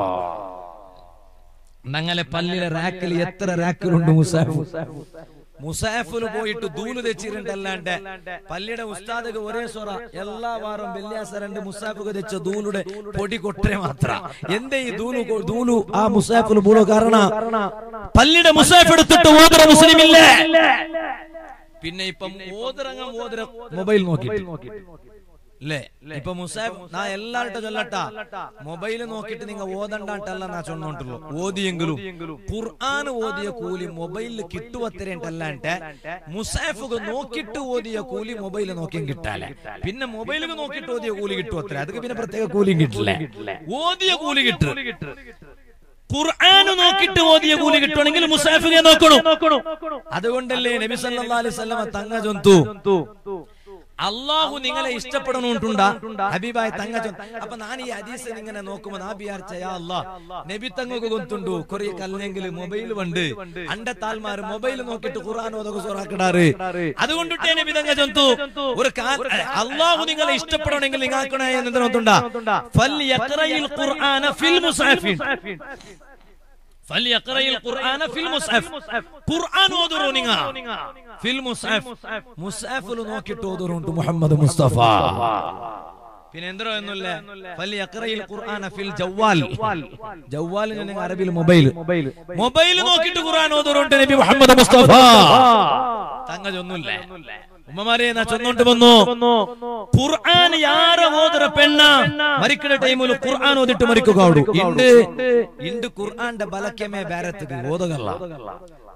ഞങ്ങളെ പല്ലിലെ റാക്കിൽ എത്ര റാക്കിലുണ്ട് മുസാഫ് മുസാഫിൽ പോയിട്ട് ദൂല് തെച്ചിട്ടുണ്ടല്ലാണ്ട് പള്ളിയുടെ ഉസ്താദ് ഒരേ സൊറ എല്ലാ വാറും വെള്ളിയാസ രണ്ട് മുസാഫുക തെച്ച ദൂലുടെ പൊടി കൊട്ടരെ മാത്ര എന്തേ ഈ ദൂലു കൊ- ദൂലു ആ മുസാഫിൽ പൂളോ കാരണ പള്ളിയുടെ മുസാഫ് എടുത്തിട്ട് ഓതറ മുസ്ലിം ഇല്ലേ പിന്നെ ഇപ്പം ഓതിറങ്ങ ഓതിര മൊബൈൽ നോക്കിയിട്ട് അല്ലേ ഇപ്പൊ മുസാഫ് നാ എല്ലാവരുടെ ചൊല്ലട്ട മൊബൈൽ നോക്കിയിട്ട് നിങ്ങൾ ഓതണ്ടാട്ടല്ല നാ ചൊന്നോട്ടുള്ളൂ ഓതിയെങ്കിലും ഖുർആൻ ഓതിയ കൂലി മൊബൈലിൽ കിട്ടുവത്തരേണ്ടല്ലാണ്ട് മുസാഫുക നോക്കിയിട്ട് ഓതിയ കൂലി മൊബൈൽ നോക്കിയും കിട്ടാല പിന്നെ മൊബൈലിൽ നോക്കിയിട്ട് ഓതിയ കൂലി കിട്ടുവത്ര അതൊക്കെ പിന്നെ പ്രത്യേക കൂലിയും കിട്ടില്ല ഓതിയ കൂലി കിട്ടും ഖുർആൻ നോക്കിയിട്ട് ഓതിയ കൂലി കിട്ടുവാണെങ്കിൽ മുസാഫിനെ നോക്കണം അതുകൊണ്ടല്ലേ നബി സല്ലല്ലാഹു അലൈഹി വസല്ലമ തങ്ങ ചൊന്തു അള്ളാഹു നിങ്ങളെ ഇഷ്ടപ്പെടണോണ്ടുണ്ടാ ഹബീബായി തങ്ങ ചൊന്തു അപ്പൊ ഞാൻ ഈ ഹദീസ് ഇങ്ങനെ നോക്കുമ്പോ നാ വിചാരിച്ചയാ അല്ലാ നബി തങ്ങൾക്ക് ഗൊന്തുണ്ടു കുറെ കല്ലെങ്കിൽ മൊബൈൽ വണ്ട് അണ്ട താൽമാര് മൊബൈൽ നോക്കിയിട്ട് ഖുർആൻ ഓതൊക്കെ സൊറാക്കിടാറ് അതുകൊണ്ടിട്ടേ നബി തങ്ങ ചൊന്തു ഒരു കാ- അള്ളാഹു നിങ്ങളെ ഇഷ്ടപ്പെടണമെങ്കിൽ നിങ്ങൾക്കണേ എന്തിനൊത്തുണ്ടാ ഫൽ യഖറയിൽ ഖുർആന ഫിൽ മുസാഫിൻ فليقرأ القرآن في المصحف قرآن ഓതുറോ നിങ്ങ ഫിൽ മുസ്ഹഫ് മുസ്ഹഫിൽ നോക്കിയിട്ട് ഓതുറുണ്ട് മുഹമ്മദ് മുസ്തഫ പിന്നെ എന്തോ ഒന്നുമില്ല ഫലിയഖറയിൽ ഖുർആന ഫിൽ ജവ്വാൽ ജവ്വാലിന് നിങ്ങൾ അറബിയിൽ മൊബൈൽ മൊബൈൽ നോക്കിയിട്ട് ഖുർആൻ ഓതുറുണ്ട് നബി മുഹമ്മദ് മുസ്തഫ തങ്ങതൊന്നുമില്ല ഉമ്മമാരെ നാ ചൊന്നോണ്ട് വന്നു ഖുർആൻ യാര ഓതുற പെണ്ണ മരിക്കുന്ന ടൈമിൽ ഖുർആൻ ഓതിട്ട് മരിക്കുക അവിടെ ഇണ്ട് ഇണ്ട് ഖുർആന്റെ ബലക്കമേ ബാരത്തുക്ക് ഓതുകല്ല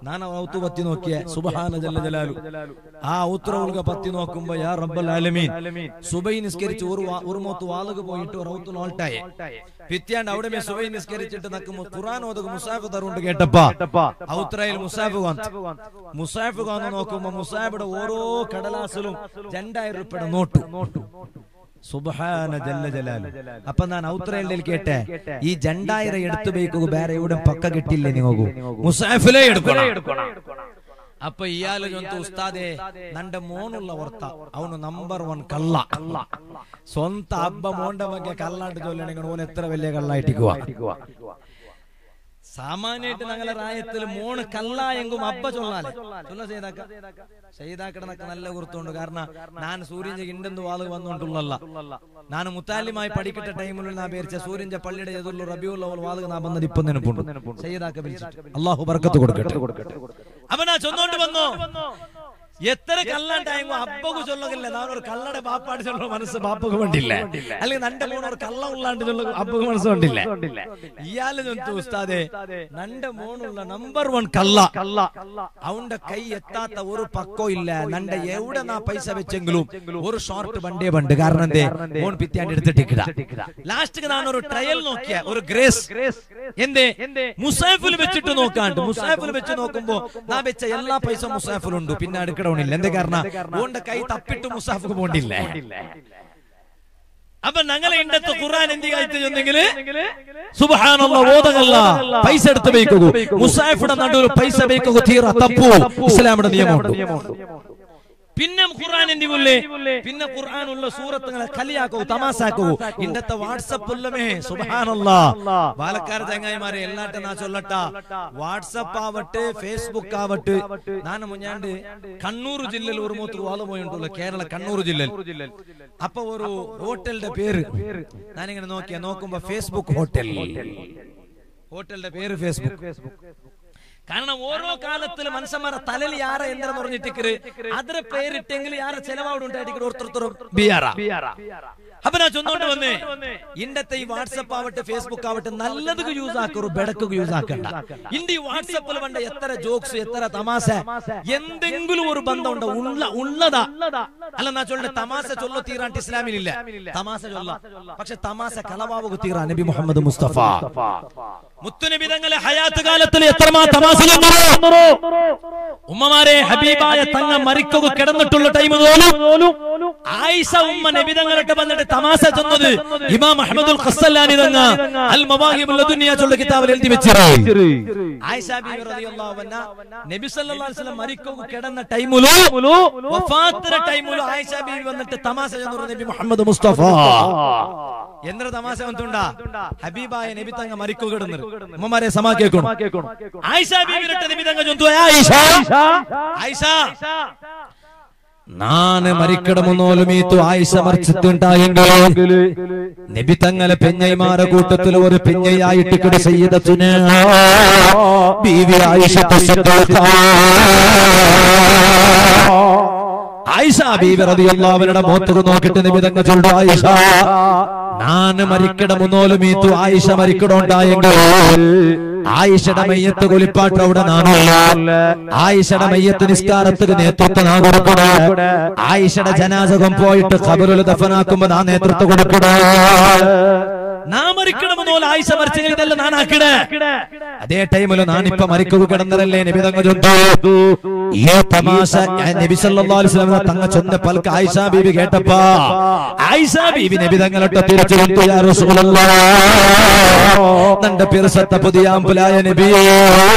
ഞാൻ ആ ഔത്ത് പത്തി നോക്കിയ സുബഹാന ജല്ല ജലാലു ആ ഔത്രവുക പത്തി നോക്കുമ്പോ യാ റബ്ബൽ ആലമീൻ സുബൈ നിസ്കരിച്ച് ഒരു വാ- ഒരു മൂത്ത് വാളുക പോയിട്ട് ഒരു ഔത്ത് നോൾട്ടായെ പിത്യാണ്ട് അവിടെ മേ സുബൈ നിസ്കരിച്ചിട്ട് നക്ക് ഖുർആൻ ഓതുക മുസാഫ് തറുണ്ട് കേട്ടപ്പാ ഔത്രയിൽ മുസാഫ് കാന്ത് മുസാഫ് കാന്ന് നോക്കുമ്പോ മുസാഫിയുടെ ഓരോ കടലാസിലും രണ്ടായിരം രൂപയുടെ നോട്ടു സുബഹാന ജല്ല ജലാലു അപ്പൊ ഞാൻ ഔത്രയിൽ കേട്ടെ ഈ ജണ്ടായിരം എടുത്തു ബേക്കുക വേറെ എവിടെ പക്ക കിട്ടില്ലേ നിങ്ങൾക്ക് മുസാഫിലെ എടുക്കണം അപ്പൊ ഇയാള് ചൊന്തു ഉസ്താദെ നന്റെ മോണുള്ള ഓർത്ത അവನು ನಂಬರ್ ಒನ್ ಕಳ್ಳ ಸ್ವಂತ ಹಬ್ಬ ಮೋಂಡ ಬಗ್ಗೆ ಕಲ್ಲಾಂಟ ചൊല്ലണെങ്കിൽ ഓൻ എത്ര വലിയ കള്ളായിട്ടിക്കുക സാമാന്യമായിട്ട് ഞങ്ങളെ റായത്തിൽ മോണ് കല്ല എങ്കും അബ്ബ ചൊല്ലാലെ ചൊല്ല ചെയ്താക്ക ചെയ്താക്കടനൊക്കെ നല്ല കുറുത്തുണ്ട് കാരണം ഞാൻ സൂര്യന്റെ ഇണ്ടെന്ന് വാള് വന്നോണ്ടുള്ളല്ല ഞാൻ മുത്താലിമായി പഠിക്കട്ട ടൈമിൽ ഞാൻ പേരിച്ച സൂര്യന്റെ പള്ളിയുടെ എതിർള്ള റബിയുള്ള വാള് ഞാൻ വന്നത് ഇപ്പം നിനപ്പുണ്ട് ചെയ്താക്ക വിളിച്ചിട്ട് അള്ളാഹു ബർക്കത്ത് കൊടുക്കട്ടെ അവനാ ചൊന്നോണ്ട് വന്നോ എത്ര കല്ലാണ്ടായെങ്കോ അപ്പക്ക് ചൊല്ലുകില്ല നാനൊരു കള്ളടെ ബാപ്പാട് ചൊല്ലുന്ന മനസ്സ് ബാപ്പക്ക് വേണ്ടില്ല അല്ലെങ്കിൽ നന്റെ മോൻ ഒരു കള്ള ഉള്ളാണ്ട് ചൊല്ലുക അപ്പക്ക് മനസ്സ് വേണ്ടില്ല ഇയാള് ചൊന്തു ഉസ്താദെ നന്റെ മോണുള്ള നമ്പർ വൺ കള്ള കള്ള അവന്റെ കൈ എത്താത്ത ഒരു പക്കോ ഇല്ല നന്റെ എവിടെ നാ പൈസ വെച്ചെങ്കിലും ഒരു ഷോർട്ട് വണ്ടേ പണ്ട് കാരണം എന്തേ മോൺ പിറ്റാണ്ട് എടുത്തിട്ടിക്കിട ലാസ്റ്റ് ഞാൻ ഒരു ട്രയൽ നോക്കിയ ഒരു ഗ്രേസ് എന്തേ മുസാഫിൽ വെച്ചിട്ട് നോക്കാണ്ട് മുസാഫിൽ വെച്ച് നോക്കുമ്പോ നാ വെച്ച എല്ലാ പൈസ മുസാഫിലുണ്ട് പിന്നെ അടുക്കടവണില്ല എന്തേ കാരണം ഓന്റെ കൈ തപ്പിട്ട് മുസാഫിക്ക് പോണ്ടില്ല അപ്പൊ ഞങ്ങളെ ഇണ്ടത്തെ ഖുർആൻ എന്തി കാഴ്ച ചെന്നെങ്കില് സുബ്ഹാനല്ലാ ഓതകല്ല പൈസ എടുത്ത് ബേക്കുക മുസാഫിയുടെ നടുവിൽ പൈസ ബേക്കുക തീറ തപ്പു ഇസ്ലാമിന്റെ നിയമമുണ്ട് പിന്നെ ഖുർആൻ എന്തികൊല്ലേ പിന്നെ ഖുർആൻ ഉള്ള സൂറത്തുകളെ കലിയാക്കൂ തമാസാക്കൂ ഇന്നത്തെ വാട്സപ്പില്ലമേ സുബാനല്ലാ പാലക്കാർ ചങ്ങായിമാരെ എല്ലാട്ടും നാ ചൊല്ലട്ട വാട്സപ്പ് ആവട്ടെ ഫേസ്ബുക്ക് ആവട്ടെ ഞാൻ മുഞ്ഞാണ്ട് കണ്ണൂർ ജില്ലയിൽ ഒരു മൂത്ത് വാള പോയിട്ടുള്ള കേരള കണ്ണൂർ ജില്ലയിൽ അപ്പൊ ഒരു ഹോട്ടലിന്റെ പേര് ഞാനിങ്ങനെ നോക്കിയ നോക്കുമ്പോ ഫേസ്ബുക്ക് ഹോട്ടൽ ഹോട്ടലിന്റെ പേര് ഫേസ്ബുക്ക് കാരണം ഓരോ കാലത്തിലും മനുഷ്യന്മാരെ തലയിൽ യാര എന്തെന്ന് പറഞ്ഞിട്ടിക്കര് അതിരെ പേരിട്ടെങ്കിൽ യാര ചെലവാവിടെ ഉണ്ടായിട്ട് ഓർത്തോർത്തോറും ബിയാറ അപ്പൊ ഞാൻ ചൊന്നോണ്ട് വന്നേ ഇണ്ടത്തെ ഈ വാട്സപ്പ് ആവട്ടെ ഫേസ്ബുക്ക് ആവട്ടെ നല്ലത് യൂസ് ആക്കറു ബെടക്ക് യൂസ് ആക്കണ്ട ഇന്റെ ഈ വാട്സപ്പിൽ വേണ്ട എത്ര ജോക്സ് എത്ര തമാശ എന്തെങ്കിലും ഒരു ബന്ധം ഉണ്ട് ഉള്ള ഉള്ളതാ അല്ല നാ ചൊല്ലെ തമാശ ചൊല്ല തീരാണ്ട് ഇസ്ലാമിലില്ല തമാശ ചൊല്ല പക്ഷെ തമാശ കളവാവുക തീരാ നബി മുഹമ്മദ് മുസ്തഫ മുത്തുനബി തങ്ങളെ ഹയാത്ത് കാലത്തിൽ എത്രമാ തമാശ ചെന്നോ ഉമ്മമാരെ ഹബീബായ തങ്ങ മരിക്കുക കിടന്നിട്ടുള്ള ടൈം പോലും ആയിഷ ഉമ്മ നബി തങ്ങളിട്ട് വന്നിട്ട് തമാശ ചെന്നത് ഇമാം അഹമ്മദുൽ ഖസ്സലാനി തങ്ങ അൽ മവാഹിബുൽ ദുനിയ ചൊല്ല കിതാബിൽ എഴുതി വെച്ചിരുന്നു ആയിഷ ബീവി റളിയല്ലാഹു അൻഹ നബി സല്ലല്ലാഹു അലൈഹി വസല്ലം മരിക്കുക കിടന്ന ടൈമിലു വഫാത്തിന്റെ ടൈമിലു ആയിഷ ബീവി വന്നിട്ട് തമാശ ചെന്നു നബി മുഹമ്മദ് മുസ്തഫ എന്തൊരു തമാശ വന്നിട്ടുണ്ടാ ഹബീബായ നബി തങ്ങ മരിക്കുക കിടന്നു ഉമ്മമാരെ സമാ കേൾക്കണം ആയിഷ ബീവി നബി തങ്ങ ചൊന്തു ആയിഷ ആയിഷ നാന് മരിക്കണമെന്നോലും ഈത്തു ആയിഷ മറിച്ചിട്ടുണ്ടായെങ്കിൽ നബി തങ്ങളെ പെഞ്ഞൈമാരെ കൂട്ടത്തിൽ ഒരു പെഞ്ഞയായിട്ട് കിട സയ്യിദത്തുന ബീവി ആയിഷ ആയിഷ ബീവി റളിയല്ലാഹുവിന്റെ മുഖത്ത് നോക്കിട്ട് നബി തങ്ങൾ ചൊല്ലു ആയിഷ നാന് മരിക്കണമെന്നോലും ഈത്തു ആയിഷ മരിക്കണോണ്ടായെങ്കിൽ ആയിഷയുടെ മയ്യത്ത് കുളിപ്പാട്ട് അവിടെ നാണല്ല ആയിഷയുടെ മയ്യത്ത് നിസ്കാരത്തിന് നേതൃത്വം നാ കൊടുക്കണേ ആയിഷയുടെ ജനാസകം പോയിട്ട് ഖബറുൽ ദഫനാക്കുമ്പോ നാ നേതൃത്വം കൊടുക്കണേ നാ മരിക്കണമെന്നോലെ ആയിഷ മരിച്ചെങ്കിൽ ഇതെല്ലാം നാനാക്കിടേ അതേ ടൈമില് നാനിപ്പ മരിക്കുക കിടന്നതല്ലേ നബി തങ്ങ ചൊന്തു ഈ തമാശ നബി സല്ലല്ലാഹു അലൈഹി വസല്ലം തങ്ങ ചൊന്ന പൽക്ക് ആയിഷ ബീബി കേട്ടപ്പാ ആയിഷ ബീബി നബി തങ്ങളൊട്ട് തിരിച്ചു കൊണ്ടു യാ റസൂലല്ലാഹ് നന്റെ പിറസത്ത പുതിയ അമ്പുലായ നബിയേ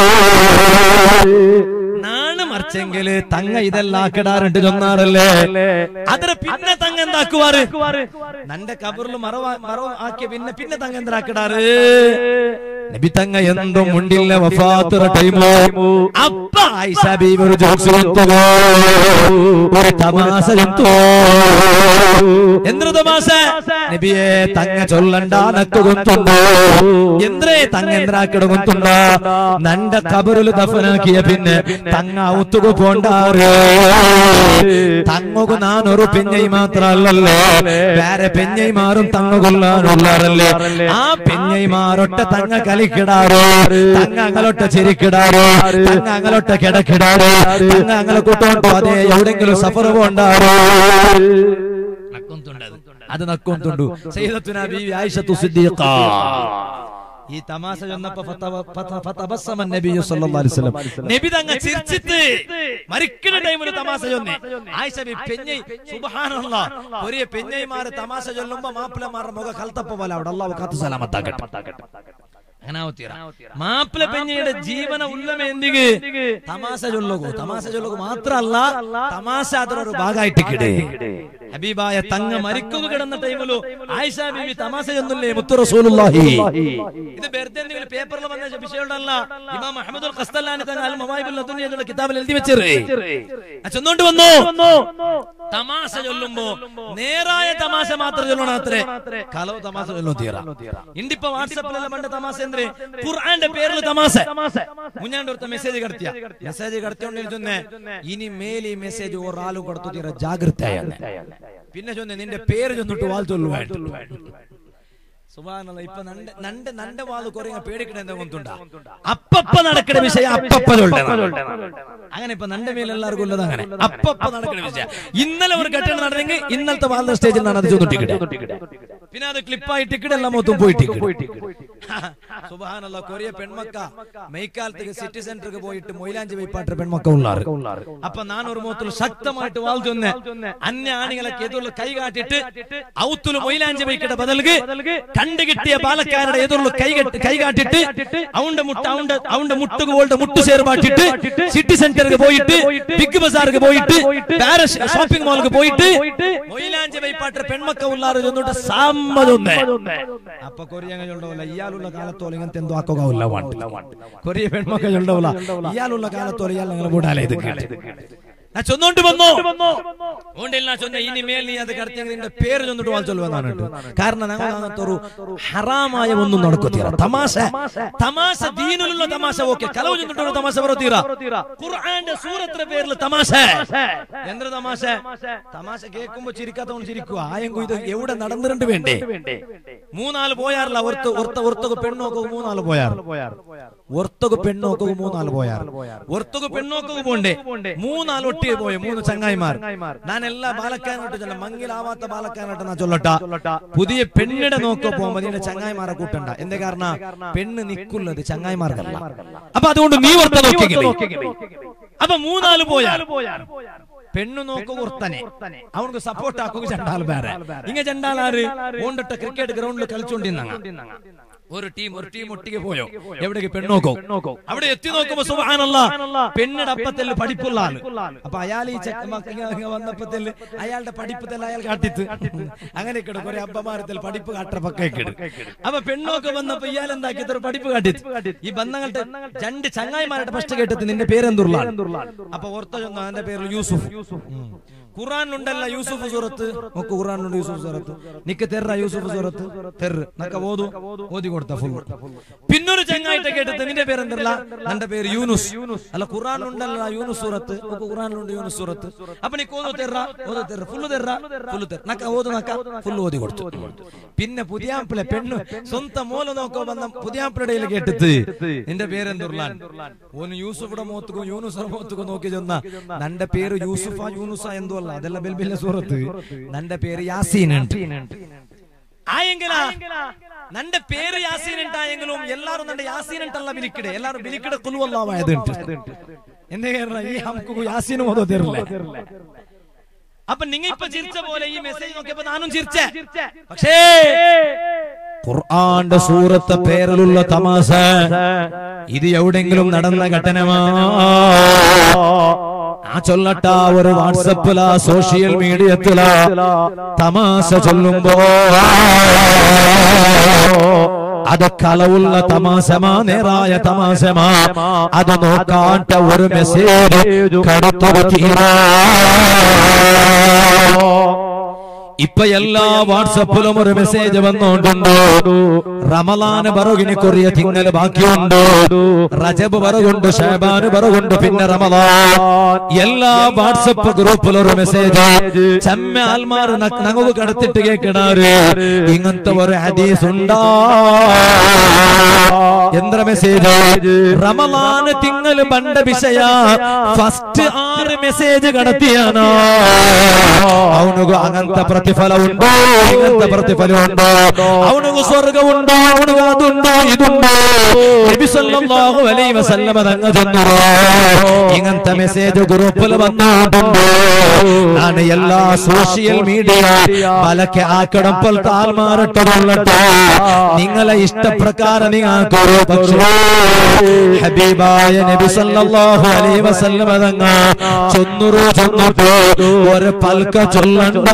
നാണ് മറിച്ചെങ്കില് തങ്ങ ഇതെല്ലാം ആക്കിടാറുണ്ട് ചൊന്നാറല്ലേ അതിന് പിന്നെ തങ്ങ എന്താക്കുവാറ് നന്റെ കബറിൽ മറവ മറവ് ആക്കിയ പിന്നെ പിന്നെ തങ്ങ എന്താക്കിടാറ് നബി തങ്ങ എന്തും ഉണ്ടില്ല വഫാത്തുറ ടൈമോ അപ്പ ആയിഷ ബീവി ഒരു ജോക്സ് എത്തുകോ ഒരു തമാശ എത്തോ എന്തൊരു തമാശ നബിയെ തങ്ങ ചൊല്ലണ്ട നക്ക് കൊത്തുണ്ടോ എന്ത്രേ തങ്ങ എന്തിനാക്കിട കൊത്തുണ്ടോ നന്റെ കബറിൽ ദഫനാക്കിയ പിന്നെ തങ്ങ ഔത്തുക പോണ്ടാറ് തങ്ങുക നാനൊരു പെഞ്ഞൈ മാത്രല്ലല്ലോ വേറെ പെഞ്ഞൈമാറും തങ്ങ കൊല്ലാനുള്ളാറല്ലേ ആ പെഞ്ഞൈമാരൊട്ട തങ്ങ കളിക്കിടാറ് തങ്ങ അങ്ങലോട്ട ചിരിക്കിടാറ് തങ്ങ അങ്ങലോട്ട കിടക്കിടാറ് തങ്ങ അങ്ങനെ കൂട്ടോണ്ടോ അതെ എവിടെങ്കിലും സഫർ പോണ്ടാറ് നക്കൊന്തുണ്ടത് അത് നക്കൊന്തുണ്ടു സയ്യിദത്തുന ബീവി ആയിഷത്തു സിദ്ദീഖ ഈ തമാശ ചൊന്നപ്പോ ഫതവ- ഫത- ഫതബസ്സമ നബിയു സല്ലല്ലാഹു അലൈഹി വസല്ലം നബി തങ്ങ ചിരിച്ചിട്ട് മരിക്കുന്ന ടൈമിൽ തമാശ ചൊന്നെ ആയിഷ ബി പെഞ്ഞൈ സുബ്ഹാനല്ലാഹ് ഒരു പെഞ്ഞൈമാര് തമാശ ചൊല്ലുമ്പോ മാപ്പിളമാരുടെ മുഖ കൽത്തപ്പ പോലെ അവിടെ അള്ളാഹു കാത്തു സലാമത്താക്കട്ടെ അങ്ങനെ ആവത്തീറ. മാപ്പിള പെഞ്ഞയുടെ ജീവന ഉള്ളമെന്തിക്ക് തമാശ ചൊല്ലുകൂ തമാശ ചൊല്ലുകൂ മാത്രല്ല തമാശ അതൊരു ഭാഗമായിട്ട് കിടേ ഹബീബായ തങ്ങ മരിക്കുക കിടന്ന ടൈമിലോ ആയിഷ ബീവി തമാശ ചൊന്നില്ലേ മുത്തു റസൂലുള്ളാഹി ഇത് വെറുതെ എന്തെങ്കിലും പേപ്പറിൽ വന്ന വിഷയമുണ്ടല്ല ഇമാം അഹമ്മദുൽ ഖസ്തലാനി തങ്ങൾ അൽ മവായിബുൽ ലദുനിയ എന്നുള്ള കിതാബിൽ എഴുതി വെച്ചേ ചെന്നോണ്ട് വന്നു തമാശ ചൊല്ലുമ്പോ നേരായ തമാശ മാത്രം ചൊല്ലണം അത്രേ കലവ് തമാശ ചൊല്ലോ തീറ ഇണ്ടിപ്പോ വാട്സപ്പിലെല്ലാം പണ്ട് തമാശ എന്ത് ഖുർആന്റെ പേരിൽ തമാശ മുഞ്ഞാണ്ട് ഒരുത്ത മെസ്സേജ് കടത്തിയ മെസ്സേജ് കടത്തിയോണ്ടിരുന്നേ ഇനി മേലെ ഈ മെസ്സേജ് ഒരാളും കൊടുത്തു തീര ജാഗ്രതയാണ് പിന്നെ ചൊന്നെ നിന്റെ പേര് ചൊന്നിട്ട് വാൽ ചൊല്ലുവായിട്ട് സുബാനല്ല ഇപ്പൊ നണ്ട് നണ്ട് നന്റെ വാല് കുറെ പേടിക്കണ എന്താ കൊണ്ടുണ്ടാ അപ്പപ്പ നടക്കണ വിഷയം അപ്പപ്പ ചൊല്ലണം അങ്ങനെ ഇപ്പൊ നന്റെ മേലെ എല്ലാവർക്കും ഉള്ളത് അങ്ങനെ അപ്പപ്പ നടക്കണ വിഷയം ഇന്നലെ ഒരു കെട്ടിടം നടന്നെങ്കിൽ ഇന്നലത്തെ വാലിന്റെ സ്റ്റേജിൽ നിന്നാണ് അത് ചൊന്നിട്ടിക്കിട്ട് പിന്നെ അത് ക്ലിപ്പായി ടിക്കറ്റ് എല്ലാം മൊത്തം പോയിട്ട് സുബാനല്ല കൊറിയ പെൺമക്ക മെയ്ക്കാലത്തേക്ക് സിറ്റി സെന്ററിൽ പോയിട്ട് മൊയിലാഞ്ചി വൈപ്പാട്ട് പെൺമക്ക ഉള്ളാറ് അപ്പൊ നാനൂറ് മുഖത്തിൽ ശക്തമായിട്ട് വാൾ ചൊന്ന് അന്യ ആണികളൊക്കെ എതിർള്ള കൈ കാട്ടിട്ട് ഔത്തുല് മൊയിലാഞ്ചി വൈക്കിട്ട ബദൽക്ക് കണ്ടു കിട്ടിയ പാലക്കാരുടെ എതിർള്ള കൈ കെട്ടി- കൈ കാട്ടിട്ട് അവന്റെ മുട്ട അവന്റെ അവന്റെ മുട്ടുക പോലത്തെ മുട്ടു ചേർ പാട്ടിട്ട് സിറ്റി സെന്ററിൽ പോയിട്ട് ബിഗ് ബസാർക്ക് പോയിട്ട് പാരസ് ഷോപ്പിംഗ് മാൾക്ക് പോയിട്ട് മൊയിലാഞ്ചി വൈപ്പാട്ട് പെൺമക്ക ഉള്ളാറ് ചെന്നിട്ട് സമ്മതൊന്നേ അപ്പൊ കൊറിയ ചൊല്ലവല്ല ഇയാളുള്ള കാലത്തോളം ഇങ്ങനത്തെ എന്തോ ആക്കുക കൊറിയ പെൺമക്ക ചൊല്ലവല്ല ഇയാളുള്ള കാലത്തോളം ഇയാൾ നിങ്ങൾ കൂടാലേ ഇത് കേട്ട് ഞാൻ ചൊന്നോണ്ട് വന്നോ ഓണ്ടില്ല ചൊന്ന ഇനി മേൽ നീ അത് കടത്തിയെങ്കിൽ നിന്റെ പേര് ചൊന്നിട്ട് വാൾ ചൊല്ലുവെന്നാണ് കേട്ടോ. കാരണം ഞങ്ങൾ അങ്ങനത്തെ ഒരു ഹറാമായ ഒന്നും നടക്കത്തീറ തമാശ തമാശ ദീനിലുള്ള തമാശ ഓക്കെ കലവ് ചൊന്നിട്ട് ഒരു തമാശ പറത്തീറ ഖുർആന്റെ സൂറത്തിന്റെ പേരിൽ തമാശ എന്തൊരു തമാശ തമാശ കേൾക്കുമ്പോ ചിരിക്കാത്തവണ് ചിരിക്കുക ആയെങ്കും ഇത് എവിടെ നടന്നിട്ടുണ്ട് വേണ്ടേ മൂന്നാല് പോയാറില്ല ഒർത്ത ഒർത്ത ഒർത്തക പെണ്ണോക്കുക മൂന്നാല് പോയാറ് ഒർത്തക പെണ്ണോക്കുക മൂന്നാല് പോയാറ് ഒർത്തക പെണ്ണോക്കുക പോണ്ടേ മൂന്നാല് ഒട്ടിയെ പോയ മൂന്ന് ചങ്ങായിമാർ ഞാൻ എല്ലാ ബാലക്കാനോട്ട് ചെല്ലാം മങ്ങിലാവാത്ത ബാലക്കാനോട്ട് ഞാൻ ചൊല്ലട്ട പുതിയ പെണ്ണിടെ നോക്കോ പോകുമ്പോ നിന്റെ ചങ്ങായിമാരെ കൂട്ടണ്ട എന്തേ കാരണം പെണ്ണ് നിക്കുള്ളത് ചങ്ങായിമാർക്കല്ല അപ്പൊ അതുകൊണ്ട് നീ ഓർത്ത നോക്കിയെങ്കിൽ അപ്പൊ മൂന്നാല് പോയാൽ പെണ്ണു നോക്കു ഉർത്തനെ അവർക്ക് സപ്പോർട്ട് ആക്കുക ചണ്ടാൽ വേറെ ഇങ്ങ ചണ്ടാലാറ് ഓണ്ടിട്ട ക്രിക്കറ്റ് ഗ്രൗണ്ടിൽ കളിച്ചോണ്ടിരുന്ന ഒരു ടീം ഒരു ടീം ഒട്ടിಗೆ പോയോ എവിടേക്ക് പെണ്ണോക്കോ അവിടെ എത്തി നോക്കുമ്പോ സുബാനല്ല പെണ്ണിടെ അപ്പത്തിൽ പഠിപ്പുള്ള ആള് അപ്പൊ അയാൾ ഈ ചെക്ക മക്ക വന്നപ്പത്തിൽ അയാളുടെ പഠിപ്പത്തിൽ അയാൾ കാട്ടിത്ത് അങ്ങനെ കിടും കുറെ അബ്ബമാരത്തിൽ പഠിപ്പ് കാട്ട പക്കേക്കിട് അപ്പൊ പെണ്ണൊക്കെ വന്നപ്പോ ഇയാൾ എന്താക്കി ഇത്ര പഠിപ്പ് കാട്ടിത്ത് ഈ ബന്ധങ്ങളുടെ രണ്ട് ചങ്ങായിമാരുടെ ഫസ്റ്റ് കേട്ടത് നിന്റെ പേരെന്തുള്ള അപ്പൊ ഓർത്ത ചെന്നു അവന്റെ പേര് യൂസുഫ് ഉം. ഖുറാനിലുണ്ടല്ല യൂസുഫ് സൂറത്ത് നോക്ക് ഖുറാനിലുണ്ട് യൂസുഫ് സൂറത്ത് നിക്ക് തെറ യൂസുഫ് സൂറത്ത് തെറ് നക്ക ഓതു ഓതി കൊടുത്ത ഫുൾ പിന്നൊരു ചങ്ങായിട്ട് കേട്ടത് നിന്റെ പേരെന്തല്ല എന്റെ പേര് യൂനുസ് അല്ല ഖുറാനിലുണ്ടല്ല യൂനുസ് സൂറത്ത് നോക്ക് ഖുറാനിലുണ്ട് യൂനുസ് സൂറത്ത് അപ്പൊ നീ ഓതു തെറ ഓതു തെറ ഫുള്ള് തെറ ഫുള്ള് തെറ നക്ക ഓതു നക്ക ഫുള്ള് ഓതി കൊടുത്തു പിന്നെ പുതിയാപ്പിളെ പെണ്ണ് സ്വന്തം മൂല നോക്കോ വന്ന പുതിയാപ്പിളയുടെ കേട്ടത് നിന്റെ പേരെന്തുർലാൻ ഓന് യൂസുഫുടെ മോത്തുക്കോ യൂനുസയുടെ മോത്തുക്കോ നോക്കി ചെന്ന നന്റെ പേര് യൂസുഫ യൂനുസ എന്തോ അല്ല അതെല്ലാം ബെൽബില്ല സൂറത്ത് നന്റെ പേര് യാസീൻ ഉണ്ട് ആയെങ്കില നന്റെ പേര് യാസീൻ ഉണ്ടായെങ്കിലും എല്ലാരും നന്റെ യാസീൻ ഉണ്ടല്ല ബിലിക്കിടെ എല്ലാരും ബിലിക്കിടെ കുലുവല്ലാവായതുണ്ട് എന്റെ കാരണം ഈ നമുക്ക് യാസീനും അതോ തരില്ല അപ്പൊ നിങ്ങ ഇപ്പൊ ചിരിച്ച പോലെ ഈ മെസ്സേജ് നോക്കിയപ്പോ നാനും ചിരിച്ചേ പക്ഷേ ഖുർആന്റെ സൂറത്തെ പേരിലുള്ള തമാശ ഇത് എവിടെങ്കിലും നടന്ന ഘട്ടനമാ ആ ചൊല്ലട്ട ഒരു വാട്സപ്പിലാ സോഷ്യൽ മീഡിയത്തിലാ തമാശ ചൊല്ലുമ്പോ അത് കളവുള്ള തമാശമാ നേരായ തമാശമാ അത് നോക്കാട്ട ഒരു മെസ്സേജ് കടുത്തൊരു തീരാ ഇപ്പൊ എല്ലാ വാട്സപ്പിലും ഒരു മെസ്സേജ് വന്നോണ്ടുണ്ട് റമലാന് ബറുകിന് കൊറിയ തിങ്ങല് ബാക്കിയുണ്ട് റജബ് ബറുകൊണ്ട് ഷഹബാന് ബറുകൊണ്ട് പിന്നെ റമലാൻ എല്ലാ വാട്സപ്പ് ഗ്രൂപ്പിലും ഒരു മെസ്സേജ് ചമ്മ ആൽമാർ നങ്ങവ് കടത്തിട്ട് കേൾക്കണാറ് ഇങ്ങനത്തെ ഒരു ഹദീസ് ഉണ്ടാ എന്ത്ര മെസ്സേജ് റമലാന് തിങ്കൾ പണ്ട വിഷയ ഫസ്റ്റ് ആറ് മെസ്സേജ് കടത്തിയാനോ ಅವನಿಗೂ അങ്ങനത്തെ പ്രതിഫലമുണ്ടോ ഇങ്ങനത്തെ പ്രതിഫലമുണ്ടോ അവനുക്ക് സ്വർഗമുണ്ടോ അവനുക്ക് അതുണ്ടോ ഇതുണ്ടോ നബി സല്ലല്ലാഹു അലൈഹി വസല്ലമ തങ്ങ ചെന്നു ഇങ്ങനത്തെ മെസ്സേജ് ഗ്രൂപ്പിൽ വന്നിട്ടുണ്ടോ ನಾನು ಎಲ್ಲಾ ಸೋಷಿಯಲ್ ಮೀಡಿಯಾ ಬಲಕ್ಕೆ ಹಾಕಡಪ್ಪಲ್ ತಾಲ್ ಮಾರಟ್ಟದುಳ್ಳട്ടോ നിങ്ങളെ ഇഷ്ടപ്രകാര നിങ്ങൾ പക്ഷേ ഹബീബായ നബി സല്ലല്ലാഹു അലൈഹി വസല്ലമ തങ്ങ ചൊന്നുറു ചൊന്നിട്ട് ഒരു പൽക്ക ചൊല്ലണ്ട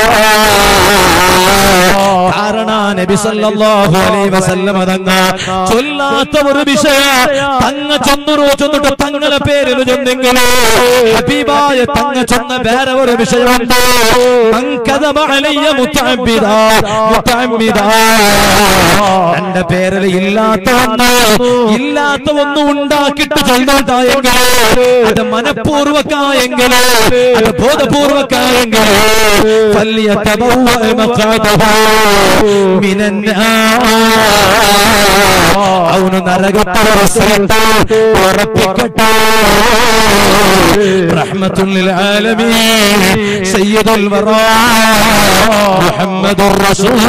കാരണ നബി സല്ലല്ലാഹു അലൈഹി വസല്ലമ തങ്ങ ചൊല്ലാത്ത ഒരു വിഷയ തങ്ങ ചൊന്നുറു ചൊന്നിട്ട് തങ്ങളെ പേരിൽ ചൊന്നെങ്കിലോ ഹബീബായ തങ്ങ ചൊന്ന വേറെ ഒരു വിഷയമുണ്ട് മങ്കദബ അലയ്യ മുത്തഅബ്ബിദാ മുത്തഅബ്ബിദാ എന്റെ പേരിൽ ഇല്ലാത്ത ഒന്ന് ഇല്ലാത്ത ഒന്ന് ഉണ്ടാക്കിയിട്ട് ചെയ്തോട്ടായെങ്കിൽ അത് മനഃപൂർവക്കായെങ്കിൽ അത് ബോധപൂർവക്കായെങ്കിൽ فليتبوأ مقعده من النار അവന് നരകത്തിൽ സ്ഥലത്ത് ഉറപ്പിക്കട്ടെ റഹ്മത്തുൽ ആലമീൻ സയ്യിദുൽ വറാ മുഹമ്മദുർ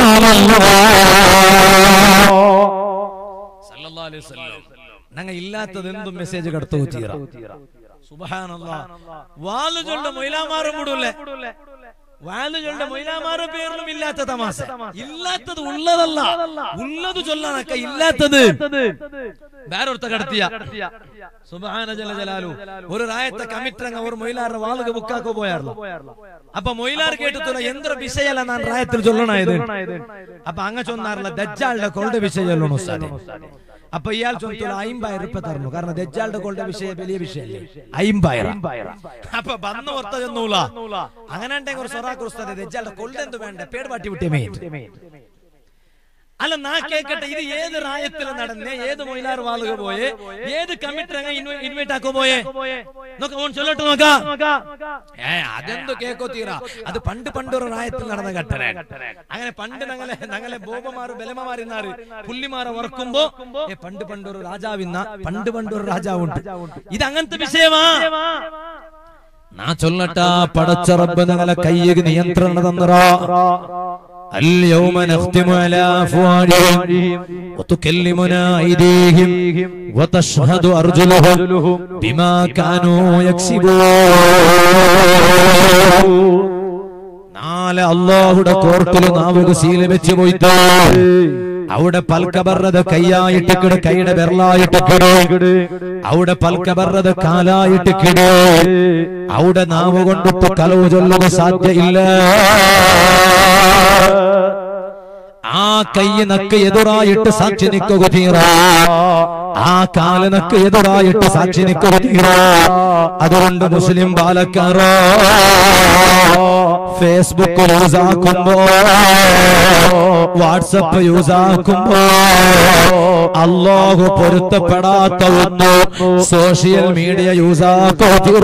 റസൂലുള്ളാഹ് ഞങ്ങൾ ഇല്ലാത്തത് എന്തും മെസ്സേജ് കടത്തു തീരാ സുബ്ഹാനല്ലാഹ് വാല് ചൊല്ല മൊയിലാമാറും കൂടൂല്ലേ വാല് ചൊല്ല മൊയിലാമാരുടെ പേരിലും ഇല്ലാത്ത തമാശ ഇല്ലാത്തത് ഉള്ളതല്ല ഉള്ളത് ചൊല്ലാനൊക്കെ ഇല്ലാത്തത് വേറൊരുത്ത കടത്തിയ സുബഹാന ജല ജലാലു ഒരു റായത്തെ കമ്മിറ്റങ്ങ ഒരു മൊയിലാറുടെ വാളുക ബുക്കാക്കോ പോയാർന്നു അപ്പൊ മൊയിലാർ കേട്ടിട്ടുള്ള എന്തൊരു വിഷയല്ല ഞാൻ റായത്തിൽ ചൊല്ലണായത് അപ്പൊ അങ്ങ ചൊന്നാറില്ല ദജ്ജാളുടെ കൊളുടെ വിഷയം ചൊല്ലണു ഉസ്താദെ അപ്പൊ ഇയാൾ ചൊല്ലുത്തുള്ള അയിമ്പായിരം രൂപ തരണം കാരണം ദജ്ജാളുടെ കൊളുടെ വിഷയം വലിയ വിഷയല്ലേ അയിമ്പായിരം അപ്പൊ വന്ന് ഓർത്ത ചെന്നൂല അങ്ങനെ ഉണ്ടെങ്കിൽ ഒരു സൊറാക്ക് ഉസ്താദെ ദജ്ജാളുടെ കൊളുടെ എന്ത് വേണ്ട പേട് പാട്ടി വിട്ടേ മെയിൻ അല്ല നാ കേക്കട്ടെ ഇത് ഏത് റായത്തിൽ നടന്നേ ഏത് മൊയിലാർ വാളുക പോയെ ഏത് കമ്മിറ്റി അങ്ങ് ഇൻവൈറ്റ് ആക്കോ പോയെ നോക്ക ഓൻ ചൊല്ലട്ടെ നോക്ക ഏ അതെന്ത് കേക്കോ തീറ അത് പണ്ട് പണ്ട് ഒരു റായത്തിൽ നടന്ന ഘട്ടന അങ്ങനെ പണ്ട് ഞങ്ങളെ ഞങ്ങളെ ബോബമാറ് ബലമമാരിന്നാറ് പുള്ളിമാരെ ഉറക്കുമ്പോ ഏ പണ്ട് പണ്ട് ഒരു രാജാവിന്ന പണ്ട് പണ്ട് ഒരു രാജാവുണ്ട് ഇത് അങ്ങനത്തെ വിഷയമാ നാ ചൊല്ലട്ട പടച്ച റബ്ബ് ഞങ്ങളെ കയ്യക്ക് നിയന്ത്രണം തന്നറോ اليوم نختم على أفواههم وتكلمنا أيديهم وتشهد أرجلهم بما كانوا يكسبون നാളെ അള്ളാഹുടെ കോർട്ടിൽ നാവുക ശീല വെച്ച് പോയിട്ട് അവിടെ പൽക്ക ബർറത് കയ്യായിട്ട് കിട് കൈയുടെ ബെറലായിട്ട് കിട് അവിടെ പൽക്ക ബർറത് കാലായിട്ട് കിട് അവിടെ നാവ് കൊണ്ടിട്ട് കലവ് ചൊല്ലുക സാധ്യയില്ല ആ കൈ നക്ക് എതിറായിട്ട് സാക്ഷി നിൽക്കുക തീറ ആ കാല് നക്ക് എതിറായിട്ട് സാക്ഷി നിൽക്കുക തീറ അതുകൊണ്ട് മുസ്ലിം ബാലക്കാരോ ഫേസ്ബുക്ക് യൂസ് ആക്കുമ്പോ വാട്സപ്പ് യൂസ് ആക്കുമ്പോ അള്ളാഹു പൊരുത്തപ്പെടാത്ത ഒന്ന് സോഷ്യൽ മീഡിയ യൂസ് ആക്കോ തീറ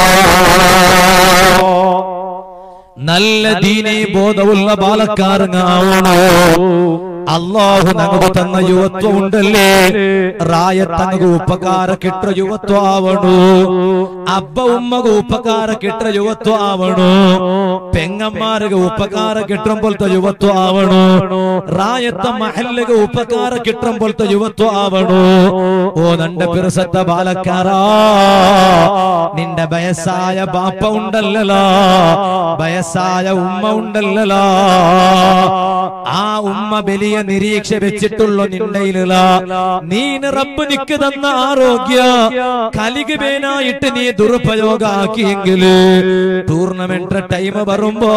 നല്ല ദീനീ ബോധമുള്ള ബാലക്കാരങ്ങാവണോ അള്ളാഹു ഞങ്ങൾക്ക് തന്ന യുവത്വം ഉണ്ടല്ലേ റായത്തങ്ങക്ക് ഉപകാര കിട്ട യുവത്വം ആവണു അബ്ബ ഉമ്മക്ക് ഉപകാര കിട്ട യുവത്വം ആവണു പെങ്ങന്മാർക്ക് ഉപകാര കിട്ടും പോലത്തെ യുവത്വം ആവണു റായത്ത മഹല്ലക്ക് ഉപകാര കിട്ടും പോലത്തെ യുവത്വം ആവണു ഓ നന്റെ പിറസത്ത ബാലക്കാരാ നിന്റെ വയസ്സായ ബാപ്പ ഉണ്ടല്ലോ വയസ്സായ ഉമ്മ ഉണ്ടല്ലോ ആ ഉമ്മ വലിയ നിരീക്ഷ വെച്ചിട്ടുള്ള നിന്നയിലുള്ള നീന് റബ്ബ് നിക്ക് തന്ന ആരോഗ്യ കലിക് പേനായിട്ട് നീ ദുരുപയോഗാക്കിയെങ്കില് ടൂർണമെന്റ് ടൈം വരുമ്പോ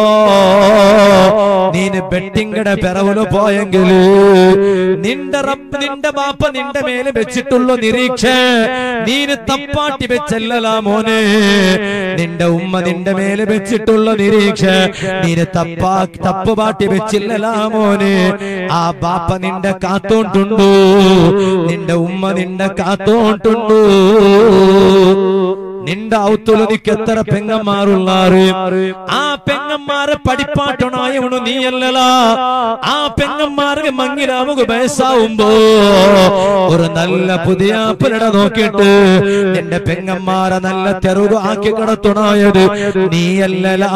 നീന് ബെറ്റിംഗടെ പിറവില് പോയെങ്കില് നിന്റെ റബ്ബ് നിന്റെ ബാപ്പ നിന്റെ മേലെ വെച്ചിട്ടുള്ള നിരീക്ഷ നീന് തപ്പാട്ടി വെച്ചല്ലലാ മോനെ നിന്റെ ഉമ്മ നിന്റെ മേലെ വെച്ചിട്ടുള്ള നിരീക്ഷ നീന് തപ്പാ തപ്പ് പാട്ടി വെച്ചില്ലലാ മോനെ ആ ബാപ്പ നിന്റെ കാത്തോണ്ടുണ്ടു നിന്റെ ഉമ്മ നിന്റെ കാത്തോണ്ടുണ്ടു നിന്റെ ഔത്തുല് നിക്ക് എത്ര പെങ്ങന്മാരുള്ളാറ് ആ പെങ്ങന്മാരെ പഠിപ്പാട്ടണായവണു നീയല്ലല ആ പെങ്ങന്മാർക്ക് മങ്ങിരാമുക വയസ്സാവുമ്പോ ഒരു നല്ല പുതിയ പുലട നോക്കിയിട്ട് നിന്റെ പെങ്ങന്മാരെ നല്ല തെരുവ് ആക്കി കിടത്തുണായത് നീയല്ലലാ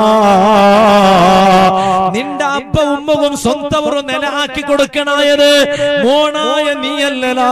നിന്റെ അപ്പ ഉമ്മവും സ്വന്തം നില ആക്കി കൊടുക്കണായത് മോണായ നീയല്ലലാ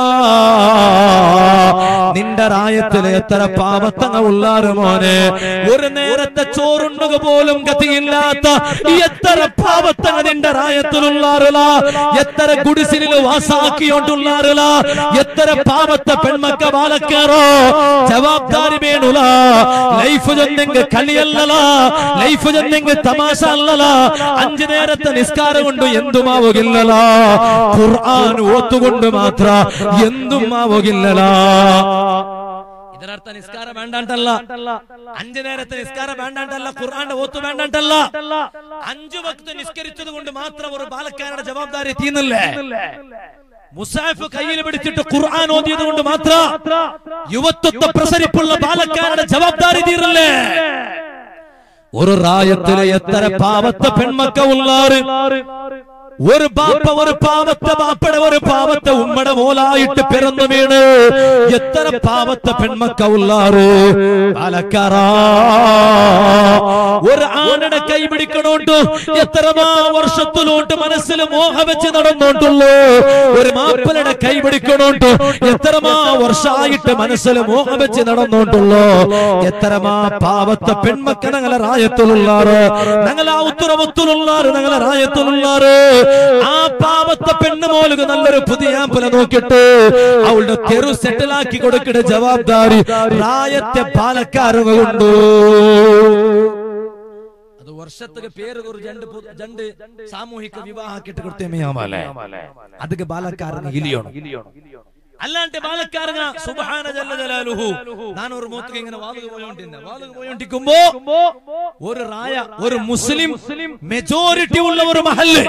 നിന്റെ റായത്തില് എത്ര പാവത്തങ്ങ ഉള്ളാറ് മോനെ ഒരു നേരത്തെ ചോറുണ്ടുക പോലും ഗതിയില്ലാത്ത എത്ര പാവത്തങ്ങ നിന്റെ റായത്തിലുള്ളാറുല എത്ര കുടിസിലിൽ വാസാക്കിയോണ്ടുള്ളാറുല എത്ര പാവത്തെ പെൺമക്ക ബാലക്കാറോ ജവാബ്ദാരി വേണുല ലൈഫ് ചെന്നെങ്കിൽ കളിയല്ലല ലൈഫ് ചെന്നെങ്കിൽ തമാശ അല്ലല അഞ്ചു നേരത്തെ നിസ്കാരം കൊണ്ട് എന്തുമാവുകില്ലല ഖുർആൻ ഓത്തുകൊണ്ട് മാത്ര എന്തും ആവുകില്ലല ഇതിനർത്ഥ നിസ്കാരം വേണ്ടാണ്ടല്ല അഞ്ചു നേരത്തെ നിസ്കാരം വേണ്ടാണ്ടല്ല ഖുർആന്റെ ഓത്ത് വേണ്ടാണ്ടല്ല അഞ്ചു ഭക്ത് നിസ്കരിച്ചത് കൊണ്ട് മാത്രം ഒരു ബാലക്കാരുടെ ജവാബ്ദാരി തീർന്നില്ലേ മുസാഫ് കയ്യിൽ പിടിച്ചിട്ട് ഖുർആൻ ഓതിയത് കൊണ്ട് മാത്രം യുവത്വത്തെ പ്രസരിപ്പുള്ള ബാലക്കാരുടെ ജവാബ്ദാരി തീർന്നില്ലേ ഒരു റായത്തിലെ എത്ര പാവത്തെ പെൺമക്ക ഉള്ളാറ് ഒരു ബാപ്പ ഒരു പാവത്തെ ബാപ്പയുടെ ഒരു പാവത്തെ ഉമ്മയുടെ മോലായിട്ട് പിറന്നു വീണ് എത്ര പാവത്തെ പെൺമക്ക ഉള്ളാറ് പാലക്കാറാ ഒരു ആണയുടെ കൈ പിടിക്കണോണ്ട് എത്രമാ വർഷത്തിലോട്ട് മനസ്സിൽ മോഹ വെച്ച് നടന്നോണ്ടുള്ളൂ ഒരു മാപ്പലയുടെ കൈ പിടിക്കണോണ്ട് എത്രമാ വർഷമായിട്ട് മനസ്സിൽ മോഹ വെച്ച് നടന്നോണ്ടുള്ളൂ എത്രമാ പാവത്തെ പെൺമക്ക ഞങ്ങളെ റായത്തിലുള്ളാറ് ഞങ്ങളെ ഉത്തരവത്തിലുള്ളാറ് ഞങ്ങളെ റായത്തിലുള്ളാറ് ആ പാവത്തെ പെണ്ണ് മോലുക നല്ലൊരു പുതിയ ആമ്പല നോക്കിയിട്ട് അവളുടെ തെരു സെറ്റിലാക്കി കൊടുക്കുന്ന ജവാബ്ദാരി റായത്തെ പാലക്കാരുക കൊണ്ടു അത് വർഷத்துக்கு പേര് ഒരു രണ്ട് പു- രണ്ട് സാമൂഹിക വിവാഹക്കിട്ട് കൊടുത്തേമയാമല്ലേ ಅದಕ್ಕೆ ಬಾಲಕಾರನ ಇಲಿಯೋಣ അല്ലാണ്ട് ബാലക്കാരങ്ങ സുബ്ഹാന ജല്ല ജലാലുഹു ഞാൻ ഒരു മൂത്തുക ഇങ്ങനെ വാതുക പോയോണ്ടിരുന്ന വാതുക പോയോണ്ടിരിക്കുമ്പോ ഒരു റായ ഒരു മുസ്ലിം മെജോറിറ്റി ഉള്ള ഒരു മഹല്ല്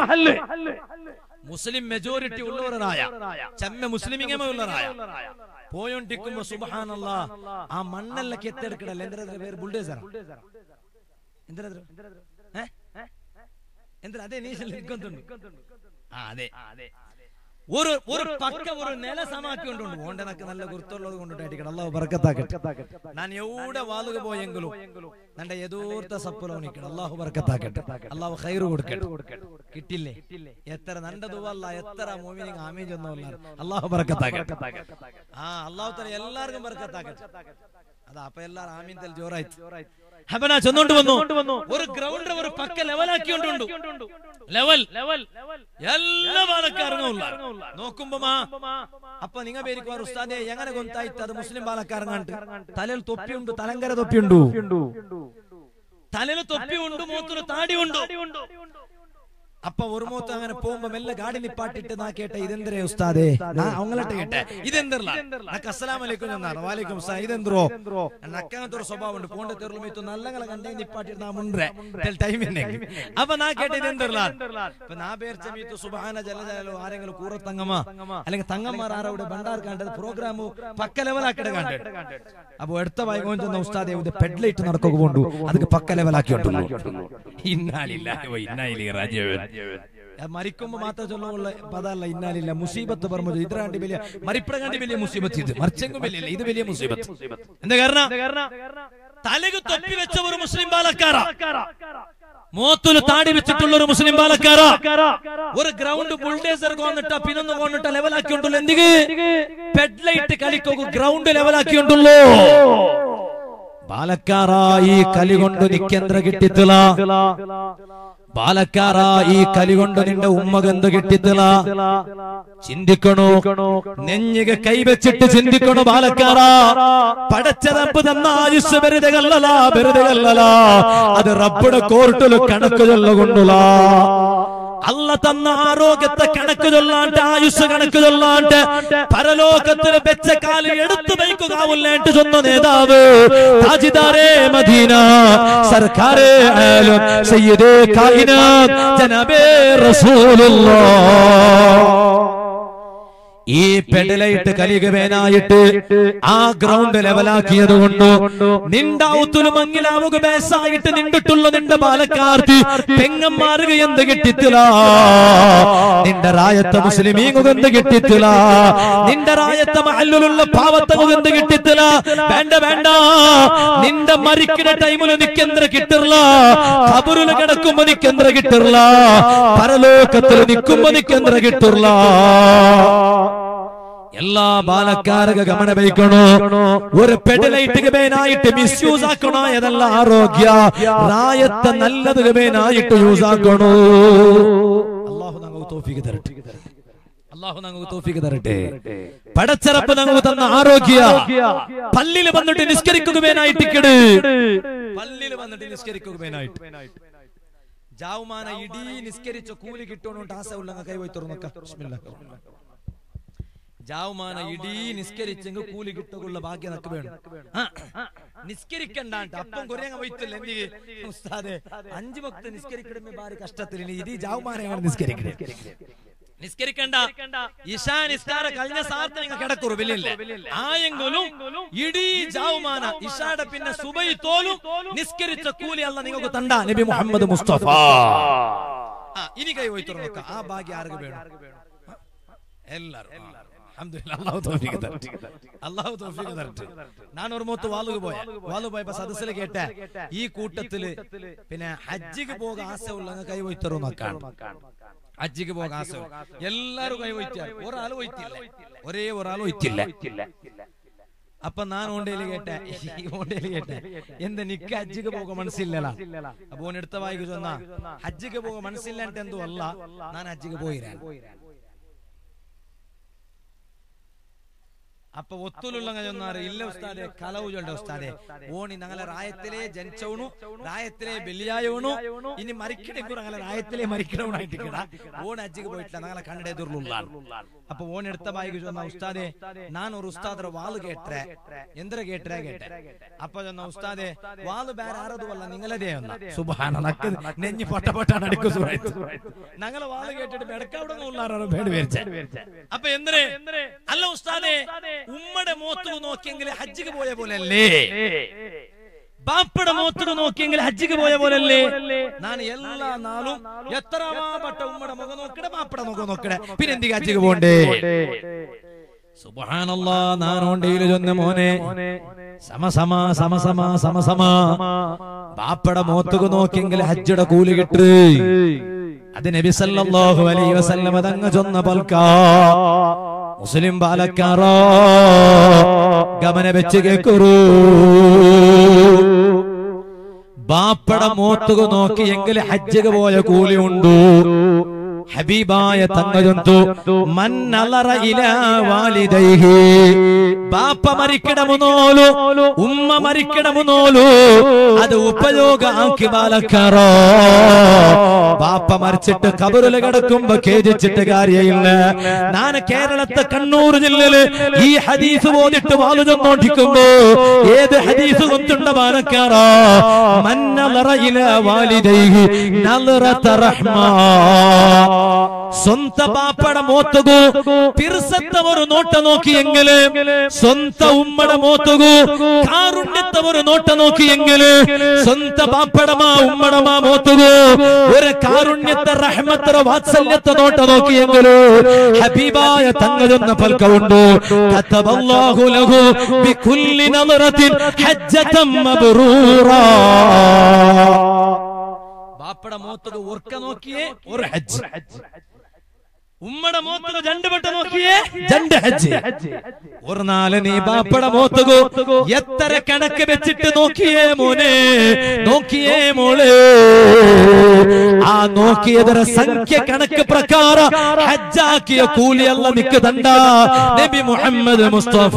മുസ്ലിം മെജോറിറ്റി ഉള്ള ഒരു റായ ചെമ്മ മുസ്ലിമിങ്ങമ ഉള്ള റായ പോയോണ്ടിരിക്കുമ്പോ സുബ്ഹാനല്ല ആ മണ്ണെല്ലാം കെത്തെടുക്കടല്ല എന്തിനാ പേര് ബുൾഡേസർ എന്തിനാ ഏ എന്തിനാ അതെ നീ നിൽക്കുന്നുണ്ട് ആ അതെ ഒരു ഒരു പക്ക ഒരു നില സമാക്കിക്കൊണ്ടുണ്ട് ഓണ്ടനക്ക് നല്ല ഗുരുത്തുള്ളത് കൊണ്ടിട്ട് അള്ളാഹു ബർക്കത്താക്കട്ടെ ഞാൻ എവിടെ വാളുക പോയെങ്കിലും നന്റെ എതൂർത്ത സപ്പുലോ നിൽക്കണം അള്ളാഹു ബർക്കത്താക്കട്ടെ അള്ളാഹു ഖൈറ് കൊടുക്കട്ടെ കിട്ടില്ലേ എത്ര നന്റെ ദുവല്ല എത്ര മോമിനിങ് ആമീൻ ചെന്നല്ല അള്ളാഹു ബർക്കത്താക്കട്ടെ ആ അള്ളാഹു തല എല്ലാവർക്കും ബർക്കത്താക്കട്ടെ അതാ അപ്പൊ എല്ലാരും ആമീൻ തൽ ജോറായി ഹബന ചെന്നോണ്ട് വന്നു ഒരു ഗ്രൗണ്ട് ഒരു പക്ക ലെവലാക്കിയോണ്ടുണ്ട് ലെവൽ ലെവൽ എല്ലാ ബാലക്കാരനും നോക്കുമ്പോ മാ അപ്പൊ നിങ്ങ പേരിക്കുവാർ ഉസ്താദെ എങ്ങനെ ഗൊന്തായിട്ട് അത് മുസ്ലിം ബാലക്കാരങ്ങാണ്ട് തലയിൽ തൊപ്പിയുണ്ട് തലങ്കര തൊപ്പിയുണ്ടു തലയിൽ തൊപ്പിയുണ്ട് മൂത്തൊരു താടിയുണ്ട് അപ്പൊ ഒരു മൂത്ത് അങ്ങനെ പോകുമ്പോ മെല്ലെ ഗാഡി നിപ്പാട്ടിട്ട് നാ കേട്ടെ ഇതെന്തരേ ഉസ്താദേ നാ അവങ്ങളട്ടെ കേട്ടെ ഇതെന്തല്ല നക്ക് അസ്സലാമലൈക്കും ചെന്നാണ് വാലേക്കും സലാം ഇതെന്തോ നക്കങ്ങനത്തെ ഒരു സ്വഭാവം ഉണ്ട് പോണ്ട തെരുളു മീത്തു നല്ലങ്ങളെ കണ്ടേ നിപ്പാട്ടിട്ട് നാ മുൻറെ ടൈം അപ്പൊ നാ കേട്ടെ ഇതെന്തല്ല ഇപ്പൊ നാ പേർച്ച മീത്തു സുബാന ജലജലോ ആരെങ്കിലും കൂറ തങ്ങമ്മ അല്ലെങ്കിൽ തങ്ങന്മാർ ആരവിടെ ഭണ്ടാർ കണ്ടത് പ്രോഗ്രാമു പക്ക ലെവലാക്കിട കണ്ടത് അപ്പൊ എടുത്ത വൈകോൻ ചെന്ന ഉസ്താദെ ഇത് പെഡ്ലൈറ്റ് നടക്കുക കൊണ്ടു അതൊക്കെ പക്ക ലെവലാക്കിയിട്ടുള്ളൂ ഇന്നാലില്ല ഇന്നായില്ലേ രാജീവൻ മരിക്കുമ്പോ മാത്രം ചൊല്ലുള്ള പദമല്ല ഇന്നാലില്ല മുസീബത്ത് പറഞ്ഞു ഇതിരാണ്ടി വലിയ മരിപ്പടകാണ്ടി വലിയ മുസീബത്ത് ഇത് മറിച്ചെങ്കും വലിയ ഇത് വലിയ മുസീബത്ത് എന്താ കാരണം തലകു തൊപ്പി വെച്ച ഒരു മുസ്ലിം ബാലക്കാര മോത്തുല് താടി വെച്ചിട്ടുള്ള ഒരു മുസ്ലിം ബാലക്കാര ഒരു ഗ്രൗണ്ട് ബുൾഡേസർ കൊന്നിട്ട പിന്നൊന്ന് കൊന്നിട്ട ലെവലാക്കിയുണ്ടല്ലോ എന്തിക്ക് പെഡ്ലൈറ്റ് കളിക്കോ ഗ്രൗണ്ട് ലെവലാക്കിയുണ്ടല്ലോ ബാലക്കാറ ഈ കലി കൊണ്ട് നിക്കെന്ത്ര കിട്ടിത്തില ബാലക്കാറ ഈ കലി കൊണ്ട് നിന്റെ ഉമ്മകന്ത് കിട്ടിത്തില ചിന്തിക്കണോ നെഞ്ഞിക കൈവച്ചിട്ട് ചിന്തിക്കണോ ബാലക്കാറ പടച്ച റബ്ബ് തന്ന ആയുസ് വെറുതെ കല്ലല വെറുതെ കല്ലല അത് റബ്ബുടെ കോർട്ടില് കണക്ക് ചൊല്ലുകൊണ്ടുള്ള അല്ല തന്ന ആരോഗ്യത്തെ കണക്ക് ചൊല്ലാണ്ട് ആയുസ് കണക്ക് ചൊല്ലാണ്ട് പരലോകത്തിന് വെച്ച കാലിൽ എടുത്തു വയ്ക്കുകയാവില്ലേട്ട് ചൊന്ന നേതാവ് താജിദാരേ മദീന സർക്കാരേ ആയാലും സയ്യിദേ കായിനാത്ത് ജനബേ റസൂലുള്ളാഹ് ഈ പെടലയിട്ട് കലികവേനായിട്ട് ആ ഗ്രൗണ്ട് ലെവലാക്കിയത് കൊണ്ട് നിന്റെ ഔത്തുല് മങ്ങിലാവുക ബേസായിട്ട് നിണ്ടിട്ടുള്ള നിന്റെ പാലക്കാർത്തി പെങ്ങന്മാരുക എന്ത് കിട്ടിത്തില്ല നിന്റെ റായത്തെ മുസ്ലിമീങ്ങുക എന്ത് കിട്ടിത്തില്ല നിന്റെ റായത്തെ മഹല്ലിലുള്ള പാവത്തകുക എന്ത് കിട്ടിത്തില്ല വേണ്ട വേണ്ട നിന്റെ മരിക്കുന്ന ടൈമില് നിക്കെന്ത്ര കിട്ടില്ല കബറില് കിടക്കുമ്പോ നിക്കെന്ത്ര കിട്ടില്ല പരലോകത്തിൽ നിൽക്കുമ്പോ നിക്കെന്ത്ര കിട്ടില്ല എല്ലാ ബാലക്കാരക ഗമന വയ്ക്കണോ ഒരു പെഡലൈറ്റ് ഗമേനായിട്ട് മിസ്യൂസ് ആക്കണോ ഏതല്ല ആരോഗ്യ റായത്തെ നല്ലത് ഗമേനായിട്ട് യൂസ് ആക്കണോ അള്ളാഹു നമുക്ക് തോഫിക്ക് തരട്ടെ അള്ളാഹു നമുക്ക് തോഫിക്ക് തരട്ടെ പടച്ചറപ്പ് നമുക്ക് തന്ന ആരോഗ്യ പള്ളിയിൽ വന്നിട്ട് നിസ്കരിക്കുകമേനായിട്ട് കിട് പള്ളിയിൽ വന്നിട്ട് നിസ്കരിക്കുകമേനായിട്ട് ജാവുമാന ഇടീ നിസ്കരിച്ച കൂലി കിട്ടണോ ടാസ ഉള്ള കൈ പോയി തുറന്നൊക്കെ ജാവുമാന ഇടീ നിസ്കരിച്ചെങ്കിൽ കൂലി കിട്ടുള്ള ഭാഗ്യം നക്ക് വേണം ആ, നിസ്കരിക്കണ്ടാണ്ട് അപ്പം കുറേ വൈത്തില്ല എന്ത് ഉസ്താദെ അഞ്ചു ഭക്ത നിസ്കരിക്കണമേ ഭാര്യ കഷ്ടത്തിൽ ഇനി ഇത് ജാവുമാനയാണ് നിസ്കരിക്കണേ നിസ്കരിക്കണ്ട ഇഷാ നിസ്കാര കഴിഞ്ഞ സാർത്ത നിങ്ങൾ കിടക്കുറു വലിയ ആയെങ്കിലും ഇടീ ജാവുമാന ഇഷാടെ പിന്നെ സുബൈ തോലും നിസ്കരിച്ച കൂലി അല്ല നിങ്ങൾക്ക് തണ്ട നബി മുഹമ്മദ് മുസ്തഫ ആ, ഇനി കൈ പോയി തുറന്നോക്ക ആ ഭാഗ്യം ആർക്ക് വേണം എല്ലാരും അൽഹംദുലില്ലാ, അല്ലാഹു തൗഫീഖ് തരട്ടെ. അല്ലാഹു തൗഫീഖ് തരട്ടെ. ഞാൻ ഒരു മൂത്ത് വാളുക പോയ വാളു പോയപ്പോ സദസ്സിൽ കേട്ട ഈ കൂട്ടത്തില് പിന്നെ ഹജ്ജിക്ക് പോകാൻ ആശയുള്ള കൈ വയ്ത്തറോ നോക്കാണ് ഹജ്ജിക്ക് പോകാൻ ആശ എല്ലാരും കൈ വയ്റ്റാൽ ഒരാൾ വയ്ത്തില്ല ഒരേ ഒരാൾ വയ്ത്തില്ല അപ്പൊ ഞാൻ ഓണ്ടേല് കേട്ടെ ഈ ഓണ്ടേല് കേട്ടെ എന്ത് നിക്ക് ഹജ്ജിക്ക് പോക മനസ്സില്ലല്ല അപ്പൊ ഓൻ എടുത്ത വായിക്ക് ചൊന്ന ഹജ്ജിക്ക് പോക മനസ്സില്ലാണ്ട് എന്തോ അല്ല ഞാൻ ഹജ്ജിക്ക് പോയിരാൻ അപ്പൊ ഒത്തുലുള്ള ചൊന്നാറ് ഇല്ല ഉസ്താദെ കലവ് ചൊല്ല ഉസ്താദെ ഓണി ഞങ്ങളെ റായത്തിലെ ജനിച്ചവണു റായത്തിലെ ബലിയായവണു ഇനി മരിക്കണെങ്കൂർ ഞങ്ങളെ റായത്തിലെ മരിക്കണവനായിട്ട് ഓൺ അജ്ജിക്ക് പോയിട്ടില്ല ഞങ്ങളെ കണ്ടെതുള്ള അപ്പൊ ഓൻ എടുത്ത ബായിക്ക് ചൊന്ന ഉസ്താദെ ഞാൻ ഒരു ഉസ്താദರ വാള് കേട്ടെ എന്തിര കേട്ടേ കേട്ടെ അപ്പൊ ചൊന്ന ഉസ്താദെ വാള് ಬೇರೆ ആരതും അല്ല നിങ്ങളതേ ഒന്ന സുബാന നക്ക് നെഞ്ഞി പൊട്ട പൊട്ടാണ് അടുക്കു ഞങ്ങളെ വാള് കേട്ടിട്ട് ബെടക്കവിടെ ഉള്ളാറോ പേട് വിരിച്ച അപ്പൊ എന്തിനെ അല്ല ഉസ്താദെ ഉമ്മയുടെ മോത്തുക നോക്കിയെങ്കിൽ ഹജ്ജിക്ക് പോയ പോലല്ലേ ബാപ്പയുടെ മോത്തുക നോക്കിയെങ്കിൽ ഹജ്ജിക്ക് പോയ പോലല്ലേ ഞാൻ എല്ലാ നാളും എത്ര പട്ട ഉമ്മയുടെ മുഖം നോക്കടെ ബാപ്പയുടെ മുഖം നോക്കടെ പിന്നെ എന്തിക്ക് ഹജ്ജിക്ക് പോണ്ടേ സുബഹാനല്ലാ നാനോണ്ടയിൽ ചൊന്ന മോനെ സമസമ സമസമ സമസമ ബാപ്പയുടെ മോത്തുക നോക്കിയെങ്കിൽ ഹജ്ജിയുടെ കൂലി കിട്ട് അത് നബി സല്ലല്ലാഹു അലൈഹി വസല്ലമ തങ്ങ ചൊന്ന പൽക്കാ മുസ്ലിം പാലക്കാറോ ഗമന വെച്ച് കേക്കുറൂ ബാപ്പട മോത്തുക നോക്കിയെങ്കിൽ ഹജ്ജക പോയ കൂലി ഉണ്ടു ഹബീബായ തങ്ങജന്തു മന്നലറ ഇലാ വാലിദൈഹി ബാപ്പ മരിക്കണമുന്നോലു ഉമ്മ മരിക്കണമുന്നോലു അത് ഉപയോഗ ആക്കി ബാലക്കാറോ ബാപ്പ മരിച്ചിട്ട് കബറില് കിടക്കുമ്പോ ഖേദിച്ചിട്ട് കാര്യമില്ല ഞാൻ കേരളത്തെ കണ്ണൂർ ജില്ലയില് ഈ ഹദീസ് പോന്നിട്ട് വാലു ചെന്നോണ്ടിരിക്കുമ്പോ ഏത് ഹദീസ് കൊണ്ടുണ്ട ബാലക്കാറോ മന്നലറ ഇലാ വാലിദൈഹി നലറത റഹ്മാ ಸ್ವಂತ ಬಾಪಡ ಮೋತಗು ಪಿರ್ಸತ್ತವರು ನೋಟ ನೋಕಿಯೆಂಗಲೆ ಸ್ವಂತ ಉಮ್ಮಡ ಮೋತಗು ಕಾರುಣ್ಯತ್ತವರು ನೋಟ ನೋಕಿಯೆಂಗಲೆ ಸ್ವಂತ ಬಾಪಡಮ ಉಮ್ಮಡಮ ಮೋತಗು ഒരു കാരുണ്യത്തെ റഹ്മത്തര വാത്സല്യത്തെ നോട്ട നോക്കിയെങ്കിലോ ഹബീബായ തങ്ങതൊന്ന ഫൽക്കമുണ്ട് കതബല്ലാഹു ലഹു ബികുല്ലി നളറത്തിൻ ഹജ്ജതം മബ്റൂറാ ബാപ്പട മോത്തത് ഒർക്ക നോക്കിയേ ഒരു ഹജ്ജ് ഉമ്മടെ മോത്തത് രണ്ട് വട്ട നോക്കിയേ രണ്ട് ഹജ്ജ് ഒരു നാല് നീ ബാപ്പട മോത്തകോ എത്ര കണക്ക് വെച്ചിട്ട് നോക്കിയേ മോനെ നോക്കിയേ മോളെ ആ നോക്കിയതര സംഖ്യ കണക്ക് പ്രകാര ഹജ്ജാക്കിയ കൂലിയല്ല നിക്ക് തണ്ട നബി മുഹമ്മദ് മുസ്തഫ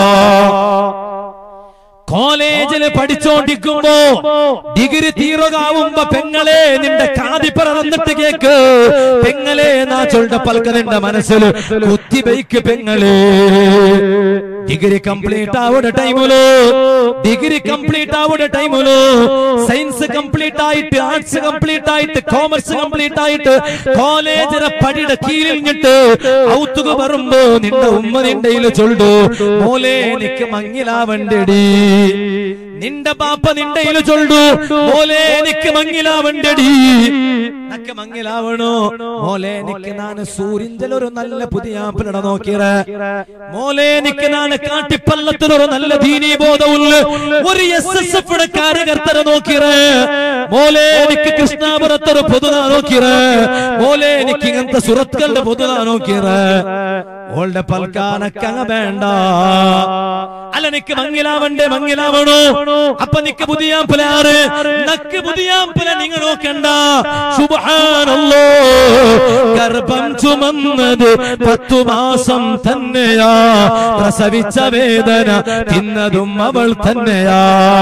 കോളേജില് പഠിച്ചോണ്ടിരിക്കുമ്പോ ഡിഗ്രി തീറുകാവുമ്പോ പെങ്ങളെ നിന്റെ കാതി പറന്നിട്ട് കേക്ക് പെങ്ങളെ നാ ചൊണ്ട പൽക്ക നിന്റെ മനസ്സിൽ കുത്തി വയ്ക്ക് പെങ്ങളെ ಡಿಗ್ರಿ ಕಂಪ್ಲೀಟ್ ಆವಡ ಟೈಮುಲು ഡിഗ്രി കംപ്ലീറ്റ് ആവുന്ന ടൈമിലോ സയൻസ് കംപ്ലീറ്റ് ആയിട്ട് ആർട്സ് കംപ്ലീറ്റ് ആയിട്ട് കോമേഴ്സ് കംപ്ലീറ്റ് ആയിട്ട് കോളേജിലെ പടിയുടെ കീഴിൽ നിന്നിട്ട് ഔത്തുക പറയുമ്പോ നിന്റെ ഉമ്മ നിന്റെ കയ്യില് ചൊല്ലു മോലെ എനിക്ക് മങ്ങിലാവണ്ടടി നിന്റെ പാപ്പ നിന്റെ കയ്യില് ചൊല്ലു മോലെ എനിക്ക് മങ്ങിലാവണ്ടടി നക്ക് മങ്ങിലാവണോ മോലെ എനിക്ക് ನಾನು സൂര്യഞ്ചലൊരു നല്ല പുതിയ ആപ്പിളിട നോക്കിയറ മോലെ എനിക്ക് ನಾನು കാട്ടിപ്പള്ളത്തിലൊരു നല്ല ദീനീ ബോധമുള്ള ഒരു എസ് എസ് എഫ് കാര്യകർത്തരെ നോക്കിയറ മോലെ എനിക്ക് കൃഷ്ണാപുരത്തൊരു പൊതുന നോക്കിയറ മോലെ എനിക്ക് ഇങ്ങനത്തെ സുറത്തുകളുടെ പൊതുന നോക്കിയറ ഓളുടെ പൽക്കാനക്കങ്ങ വേണ്ട അല്ല നിക്ക് മങ്ങിലാവണ്ടേ മങ്ങിലാവണോ അപ്പൊ നിക്ക് പുതിയാമ്പലാറ് നക്ക് പുതിയാമ്പല നിങ്ങൾ നോക്കണ്ട സുബഹാനല്ലോ ഗർഭം ചുമന്നത് പത്തു മാസം തന്നെയാ പ്രസവിച്ച വേദന തിന്നതും അവൾ തന്നെയാ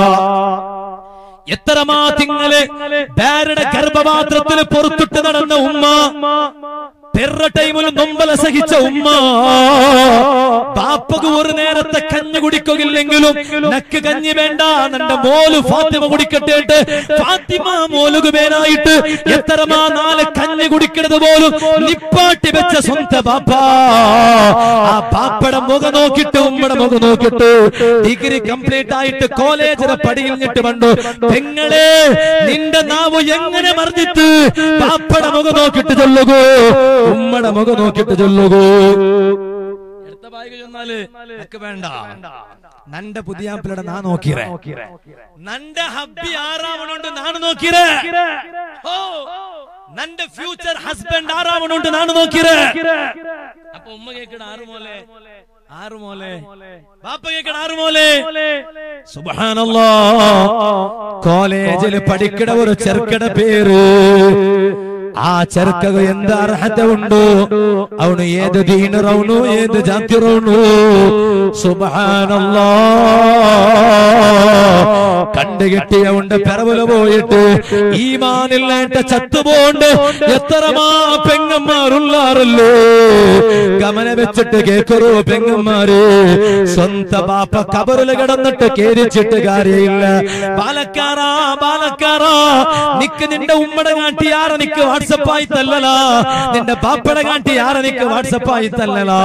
എത്രമാ തിങ്ങളെ ബാരുടെ ഗർഭപാത്രത്തിൽ പുറത്തിട്ട് നടന്ന ഉമ്മ പെറ ടൈമിൽ നൊമ്പല സഹിച്ച ഉമ്മ പാപ്പക്ക് ഒരു നേരത്തെ കഞ്ഞി കുടിക്കുകയില്ലെങ്കിലും നക്ക് കഞ്ഞി വേണ്ട നിന്റെ മോല് ഫാത്തിമ കുടിക്കട്ടെ ഫാത്തിമ മോലുകു മേലായിട്ട് എത്രമാ നാല് കഞ്ഞി കുടിക്കുന്നത് പോലും നിപ്പാട്ടി വെച്ച സ്വന്തം പാപ്പ ആ പാപ്പയുടെ മുഖം നോക്കിട്ട് ഉമ്മയുടെ മുഖം നോക്കിട്ട് ഡിഗ്രി കംപ്ലീറ്റ് ആയിട്ട് കോളേജിലെ പടിയിൽ നിന്നിട്ട് കണ്ടു പെങ്ങളെ നിന്റെ നാവ് എങ്ങനെ മറിഞ്ഞിട്ട് പാപ്പയുടെ മുഖം നോക്കിട്ട് ചൊല്ലുകോ ഉമ്മയുടെ മുഖം നോക്കിട്ട് ചൊല്ലുകോ എടുത്ത ബാഗ് ചെന്നാല് ഒക്കെ വേണ്ട നന്റെ പുതിയാപ്പിളുടെ നാ നോക്കിറേ നന്റെ ഹബ്ബി ആറാവണുണ്ട് നാണ് നോക്കിറേ ഓ നന്റെ ഫ്യൂച്ചർ ഹസ്ബൻഡ് ആറാവണുണ്ട് നാണ് നോക്കിറേ അപ്പൊ ഉമ്മ കേക്കണ ആറ് മോലെ ആറ് മോലെ ബാപ്പ കേക്കണ ആറ് മോലെ സുബഹാനല്ലാ കോളേജിൽ പഠിക്കണ ഒരു ചെറുക്കട പേര് ആ ചെറുക്കക എന്ത് അർഹത ഉണ്ടോ അവന് ഏത് ദീനറവണു ഏത് ജാതിറവണു സുബഹാനല്ലാ കണ്ടുകെട്ടിയവുണ്ട് പിറവില് പോയിട്ട് ഈമാനില്ലാത്ത ചത്തുപോണ്ട് എത്രമാ പെങ്ങന്മാരുള്ളാറല്ലോ ഗമന വെച്ചിട്ട് കേക്കറോ പെങ്ങന്മാര് സ്വന്ത ബാപ്പ കബറില് കിടന്നിട്ട് കേരിച്ചിട്ട് കാര്യമില്ല ബാലക്കാറാ ബാലക്കാറാ നിക്ക് നിന്റെ ഉമ്മടെ കാട്ടി ആര നിക്ക് വാട്സപ്പായി തല്ലലാ നിന്റെ ബാപ്പയുടെ കാട്ടി ആര നിക്ക് വാട്സപ്പായി തല്ലലാ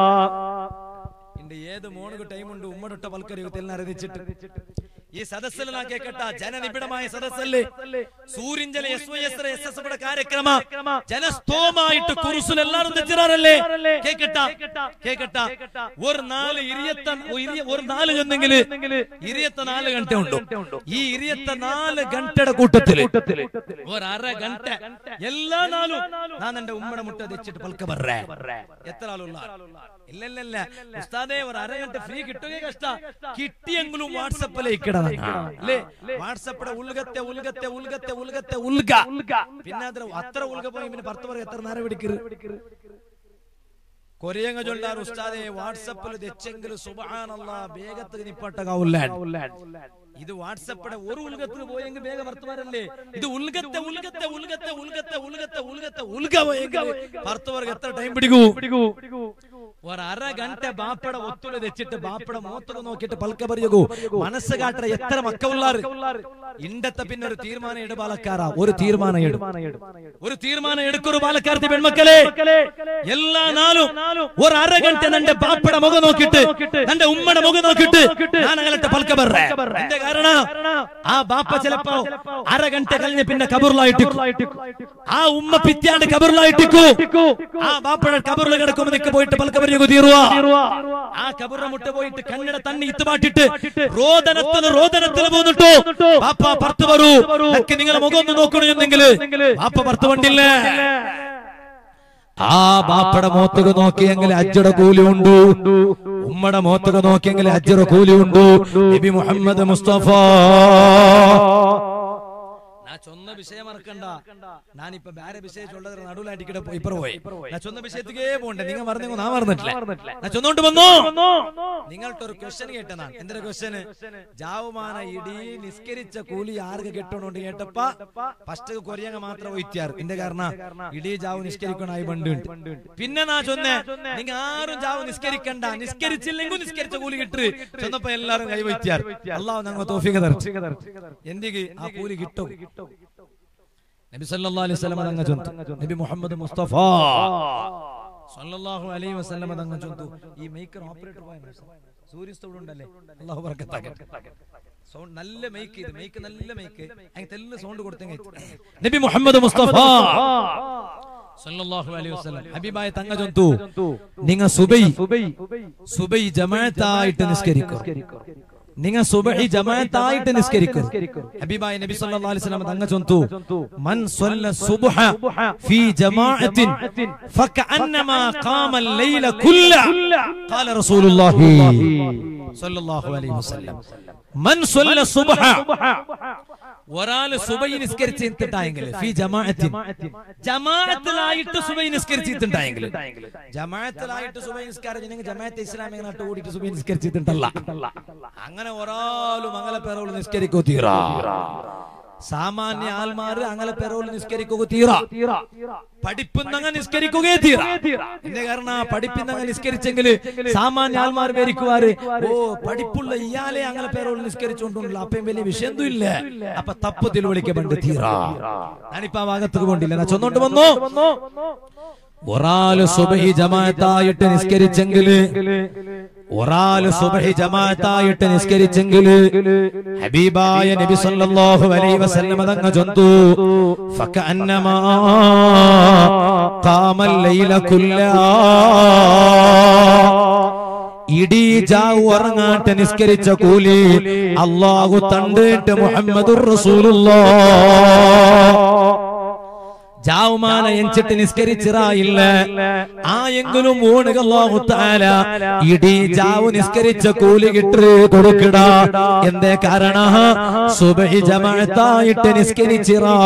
നിന്റെ ഏത് മോണുക്ക് ടൈമുണ്ട് ഉമ്മടൊട്ട പൽക്കരയുത്തിൽ അറിയിച്ചിട്ട് ഈ സദസ്സിൽ നാ കേക്കട്ട ജനനിബിഡമായ സദസ്സല്ലേ സൂര്യഞ്ചല S Y S S S ഇവിടെ കാര്യക്രമ ജനസ്തോമായിട്ട് കുറുസുൽ എല്ലാരും തെച്ചിറാറല്ലേ കേക്കട്ട കേക്കട്ട ഒരു നാല് ഇരിയത്ത ഒരു നാല് ചെന്നെങ്കില് ഇരിയത്ത നാല് ഗಂಟೆ ഉണ്ടോ ഈ ഇരിയത്ത നാല് ഗಂಟೆയുടെ കൂട്ടത്തില് ഒരു അര ഗಂಟೆ എല്ലാ നാളും ഞാൻ എന്റെ ഉമ്മയുടെ മുട്ട തെച്ചിട്ട് പൽക്ക പറേ എത്ര ആളുള്ള ഇല്ല ഇല്ല ഇല്ല ഉസ്താദേ ഒരു അര ഗಂಟೆ ഫ്രീ കിട്ടുകയെ കഷ്ട കിട്ടിയെങ്കിലും വാട്സപ്പിലേക്ക് ഇടണം അല്ലേ വാട്സപ്പിടെ ഉൽഗത്തെ ഉൽഗത്തെ ഉൽഗത്തെ ഉൽഗത്തെ ഉൽഗ പിന്നെ അത്ര അത്ര ഉൽഗ പോയി പിന്നെ ഭർത്ത പറയും എത്ര നേരം പിടിക്കരുത് കൊരിയങ്ങ ചൊല്ലാർ ഉസ്താദെ വാട്സപ്പിൽ തെച്ചെങ്കിൽ സുബാനല്ല വേഗത്ത് നിപ്പട്ടകാവില്ല ഇത് വാട്സപ്പിടെ ഒരു ഉൽഗത്തിന് പോയെങ്കിൽ വേഗം ഭർത്തമാരല്ലേ ഇത് ഉൽഗത്തെ ഉൽഗത്തെ ഉൽഗത്തെ ഉൽഗത്തെ ഉൽഗത്തെ ഉൽഗത്തെ ഉൽഗ പോയെങ്കിൽ ഭർത്തവർക്ക് എത്ര ടൈം പിടിക്കൂ ഒരു അര ഗಂಟೆ ബാപ്പട ഒത്തുല തെച്ചിട്ട് ബാപ്പട മോത്തക നോക്കിയിട്ട് പൽക്ക പറയൂ മനസ്സ് കാട്ടറ എത്ര മക്കളുള്ളാറ് ഇണ്ടത്തെ പിന്നെ ഒരു തീരുമാനം എടു പാലക്കാരാ ഒരു തീരുമാനം എടു ഒരു തീരുമാനം എടുക്കൊരു പാലക്കാരത്തെ പെൺമക്കളെ എല്ലാ നാളും ഒരു അര ഗಂಟೆ നന്റെ ബാപ്പട മുഖം നോക്കിയിട്ട് നന്റെ ഉമ്മയുടെ മുഖം നോക്കിയിട്ട് ഞാൻ അങ്ങനത്തെ പൽക്ക പറ എന്റെ കാരണം ആ ബാപ്പ ചിലപ്പോ അര ഗಂಟೆ കഴിഞ്ഞ് പിന്നെ കബറിലായിട്ട് ആ ഉമ്മ പിത്യാണ്ട് കബറിലായിട്ടിക്കൂ ആ ബാപ്പയുടെ കബറിൽ കിടക്കുമ്പോ നിക്ക് പോയിട്ട് പൽക്ക പറയൂ തീരുവാ ആ കബറിനെ മുട്ട പോയിട്ട് കണ്ണിടെ തണ്ണി ഇത്തുപാട്ടിട്ട് രോദനത്തിന് രോദനത്തിന് പോന്നിട്ടു ബാപ്പ ഭർത്ത് വരൂ നക്ക് നിങ്ങളെ മുഖം ഒന്ന് നോക്കണമെന്നെങ്കിൽ ബാപ്പ ഭർത്ത് വണ്ടില്ലേ ആ ബാപ്പയുടെ മോത്തുക നോക്കിയെങ്കിൽ അജ്ജയുടെ കൂലി ഉണ്ട് ഉമ്മയുടെ മോത്തുക നോക്കിയെങ്കിൽ അജ്ജയുടെ കൂലി ഉണ്ട് നബി മുഹമ്മദ് മുസ്തഫ ഞാൻ ചൊന്ന விஷயம் மறக்கണ്ട நான் இப்ப வேற விஷயம் சொல்றது நடுவுல அடிக்கிட்ட போய் இப்ப போய் நான் சொன்ன விஷயத்துக்கே போണ്ട നിങ്ങൾ മറന്നെങ്കോ ഞാൻ മറന്നിട്ടില്ല ഞാൻ ചൊന്നോണ്ട് വന്നു നിങ്ങളുടെ ഒരു ക്വസ്റ്റ്യൻ കേട്ട ഞാൻ എന്തൊരു ക്വസ്റ്റ്യൻ ജാവുമാന ഇടി നിസ്കരിച്ച കൂലി ആർക്ക് കിട്ടണോണ്ട് കേട്ടപ്പ ഫസ്റ്റ് കൊറിയങ്ങ മാത്രം ഒയ്ത്തിയാർ എന്റെ കാരണം ഇടി ജാവ് നിസ്കരിക്കണായി പണ്ട് പിന്നെ നാ ചൊന്നേ നിങ്ങ ആരും ജാവ് നിസ്കരിക്കണ്ട നിസ്കരിച്ചില്ലെങ്കിൽ നിസ്കരിച്ച കൂലി കിട്ടു ചെന്നപ്പോ എല്ലാരും കൈവയ്ത്തിയാർ അള്ളാഹു ഞങ്ങൾ തോഫിക തരച്ചു എന്തിക്ക് ആ കൂലി കിട്ടും നബി സല്ലല്ലാഹു അലൈഹി വസല്ലം തങ്ങ ചൊന്തു നബി മുഹമ്മദ് മുസ്തഫ സല്ലല്ലാഹു അലൈഹി വസല്ലം തങ്ങ ചൊന്തു ഈ മേക്കർ ഓപ്പറേറ്റർ പോയ സൂര്യസ്തോട് ഉണ്ടല്ലേ അല്ലാഹു ബർക്കത്താക്കട്ടെ സൗണ്ട് നല്ല മേക്ക് ഇത് മേക്ക് നല്ല മേക്ക് അങ്ങനെ തെല്ല് സൗണ്ട് കൊടുത്തെങ്കിൽ നബി മുഹമ്മദ് മുസ്തഫ സല്ലല്ലാഹു അലൈഹി വസല്ലം ഹബീബായ തങ്ങ ചൊന്തു നിങ്ങ സുബൈ സുബൈ ജമാഅത്തായിട്ട് നിസ്കരിക്കും നിങ്ങൾ സുബഹി ജമാഅത്തായിട്ട് നിസ്കരിക്കും ഹബീബായ നബി സല്ലല്ലാഹു അലൈഹി വസല്ലം തങ്ങ ചൊന്തു മൻ സ്വല്ല സുബ്ഹ ഫീ ജമാഅത്തിൻ ഫകഅന്നമാ ഖാമ الليل كله قال رسول الله صلى الله عليه وسلم من സ്വല്ല സുബ്ഹ ഒരാള് സുബൈ നിസ്കരിച്ചിട്ടുണ്ടായെങ്കിൽ ഫി ജമാഅത്തിൻ ജമാഅത്തിലായിട്ട് സുബൈ നിസ്കരിച്ചിട്ടുണ്ടായെങ്കിൽ ജമാഅത്തിലായിട്ട് സുബൈ നിസ്കാരം ചെയ്യണമെങ്കിൽ ജമാഅത്തെ ഇസ്ലാമിക നാട്ട് ഓടിയിട്ട് സുബൈ നിസ്കരിച്ചിട്ടുണ്ടല്ല അങ്ങനെ ഒരാളും അങ്ങനെ പേരോൾ നിസ്കരിക്കോ തീറാ സാമാന്യ ആൾമാര് അങ്ങനെ പെറോൾ നിസ്കരിക്കുക തീറ പഠിപ്പുന്നങ്ങ നിസ്കരിക്കുകയെ തീറ എന്റെ കാരണം പഠിപ്പിന്നങ്ങ നിസ്കരിച്ചെങ്കിൽ സാമാന്യ ആൾമാർ പേരിക്കുവാറ് ഓ പഠിപ്പുള്ള ഇയാളെ അങ്ങനെ പെറോൾ നിസ്കരിച്ചുകൊണ്ടുള്ള അപ്പം വലിയ വിഷയം ഇല്ല അപ്പൊ തപ്പത്തിൽ വിളിക്കപ്പെട്ട് തീറ ഞാനിപ്പോ ആ ഭാഗത്തേക്ക് കൊണ്ടില്ല ഞാൻ ചൊന്നോണ്ട് വന്നു ഒരാള് സുബഹി ജമാഅത്തായിട്ട് നിസ്കരിച്ചെങ്കിൽ ഒരാള് സുബഹി ജമാഅത്തായിട്ട് നിസ്കരിച്ചെങ്കിൽ ഹബീബായ നബി സല്ലല്ലാഹു അലൈഹി വസല്ലം തങ്ങ ചൊന്തു ഫകഅന്നമാ ഖാമൽ ലൈല കുല്ലാ ഇടീ ജാവ് ഉറങ്ങാട്ട് നിസ്കരിച്ച കൂലി അള്ളാഹു തണ്ടിട്ട് മുഹമ്മദുർ റസൂലുള്ളാഹ് ജാവുമാന എഞ്ചിട്ട് നിസ്കരിച്ചിറായില്ല ആയെങ്കിലും ഊണുകല്ലാഹുത്താല ഇടീ ജാവ് നിസ്കരിച്ച കൂലി കിട്ട് കൊടുക്കട എന്തേ കാരണ സുബഹി ജമാഅത്തായിട്ട് നിസ്കരിച്ചിറാ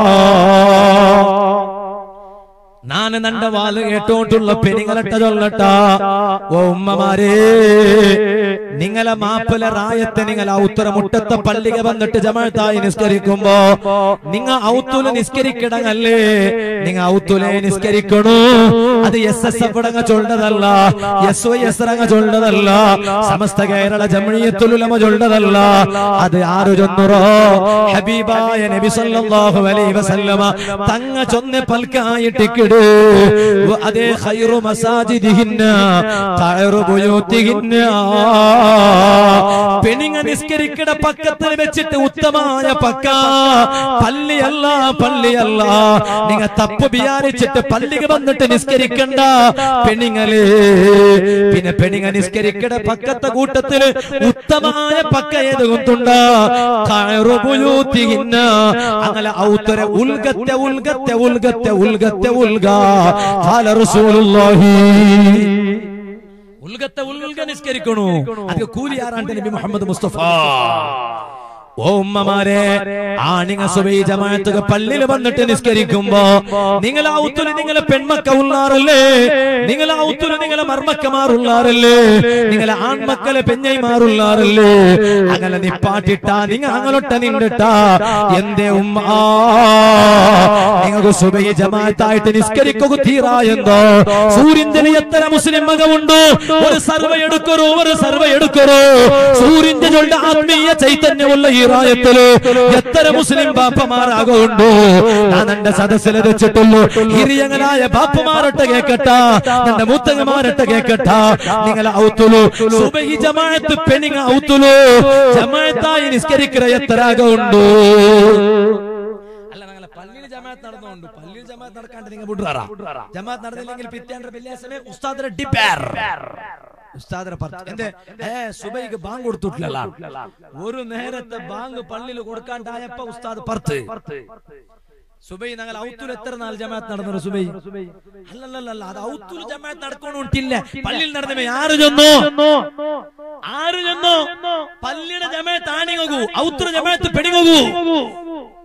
നാന് നണ്ട വാല് കേട്ടോണ്ടുള്ള പെരിങ്ങളട്ട ചൊല്ലട്ട ഓ ഉമ്മമാരേ നിങ്ങളെ മാപ്പില റായത്തെ നിങ്ങൾ ഔത്തര മുട്ടത്തെ പള്ളിക വന്നിട്ട് ജമാഅത്തായി നിസ്കരിക്കുമ്പോ നിങ്ങ ഔത്തുല നിസ്കരിക്കടങ്ങല്ലേ നിങ്ങ ഔത്തുലെ നിസ്കരിക്കണു അത് എസ് എസ് എഫ് അടങ്ങ ചൊല്ലതല്ല എസ് വൈ എസ് അടങ്ങ ചൊല്ലതല്ല സമസ്ത കേരള ജമണിയത്തുലമ ചൊല്ലതല്ല അത് ആരു ചൊന്നുറോ ഹബീബായ നബി സല്ലല്ലാഹു അലൈഹി വസല്ലമ തങ്ങ ചൊന്നെ പൽക്കായിട്ടിക്കിട് അതേ ഖൈറു മസാജിദിഹിന്ന ഖൈറു ബുയൂത്തിഹിന്ന പെണിങ്ങ നിസ്കരിക്കട പക്കത്തിൽ വെച്ചിട്ട് ഉത്തമായ പക്ക പള്ളിയല്ല പള്ളിയല്ല നിങ്ങ തപ്പ് വിചാരിച്ചിട്ട് പള്ളിക്ക് വന്നിട്ട് നിസ്കരിക്കണ്ട പെണിങ്ങല് പിന്നെ പെണിങ്ങ നിസ്കരിക്കട പക്കത്തെ കൂട്ടത്തില് ഉത്തമായ പക്ക ഏത് കൊണ്ടുണ്ട കയറുപുയൂത്തിഹിന്ന അങ്ങനെ ഔത്തര ഉൽഗത്തെ ഉൽഗത്തെ ഉൽഗത്തെ ഉൽഗത്തെ ഉൽഗ ഖാല റസൂലുള്ളാഹി ഉൽഗത്തെ ഉൽഗ നിസ്കരിക്കണു അത് കൂലി ആറാണ്ട് നബി മുഹമ്മദ് മുസ്തഫ ഓ ഉമ്മമാരെ ആണിങ്ങ സുബൈ ജമാഅത്തുക പള്ളിയിൽ വന്നിട്ട് നിസ്കരിക്കുമ്പോ നിങ്ങൾ ആ ഉത്തുല് നിങ്ങളെ പെൺമക്ക ഉള്ളാറല്ലേ നിങ്ങൾ ആ ഉത്തുല് നിങ്ങളെ മർമ്മക്കമാറുള്ളാറല്ലേ നിങ്ങളെ ആൺമക്കളെ പെഞ്ഞൈമാറുള്ളാറല്ലേ അങ്ങനെ നിപ്പാട്ടിട്ട നിങ്ങ അങ്ങനൊട്ട നിന്നിട്ട എന്തേ ഉമ്മ നിങ്ങൾക്ക് സുബൈ ജമാഅത്തായിട്ട് നിസ്കരിക്കുക തീറാ എന്തോ സൂര്യന്റെ എത്ര മുസ്ലിം മകമുണ്ടോ ഒരു സർവേ എടുക്കറോ ഒരു സർവേ എടുക്കറോ സൂര്യന്റെ ചൊല്ല ആത്മീയ ചൈതന്യമുള്ള ഈ റായത്തില് എത്ര മുസ്ലിം ബാപ്പമാരാകുണ്ടോ ഞാൻ എന്റെ സദസ്സിൽ വെച്ചിട്ടുള്ളൂ ഹിരിയങ്ങളായ ബാപ്പമാരൊട്ട് കേക്കട്ട എന്റെ മുത്തങ്ങമാരൊട്ട് കേക്കട്ട നിങ്ങൾ ഔത്തുലു സുബഹി ജമാഅത്ത് പെണിങ്ങ ഔത്തുലു ജമാഅത്തായി നിസ്കരിക്കുന്ന എത്ര ഉണ്ടോ അല്ല ഞങ്ങളെ പള്ളിയിൽ ജമാഅത്ത് നടന്നുകൊണ്ട് പള്ളിയിൽ ജമാഅത്ത് നടക്കാണ്ട് നിങ്ങൾ വിടുറാ ജമാഅത്ത് നടന്നില്ലെങ്കിൽ പിറ്റേണ്ട വെള്ളിയാസമേ ഉസ്താദിന്റെ ഡിബേർ ഉസ്താദിനെ പറഞ്ഞു എന്തേ ഏ സുബൈക്ക് ബാങ്ക് കൊടുത്തിട്ടില്ല ഒരു നേരത്തെ ബാങ്ക് പള്ളിയിൽ കൊടുക്കാണ്ടായപ്പോ ഉസ്താദ് പറത്ത് സുബൈ ഞങ്ങൾ ഔത്തുൽ എത്ര നാൾ ജമാഅത്ത് നടന്നു സുബൈ അല്ലല്ലല്ല അത് ഔത്തുൽ ജമാഅത്ത് നടക്കണോട്ടില്ല പള്ളിയിൽ നടന്നവേ ആര് ചെന്നു ആര് ചെന്നു പള്ളിയുടെ ജമാഅത്ത് ആണിങ്ങൂ ഔത്തുൽ ജമാഅത്ത് പെണിങ്ങൂ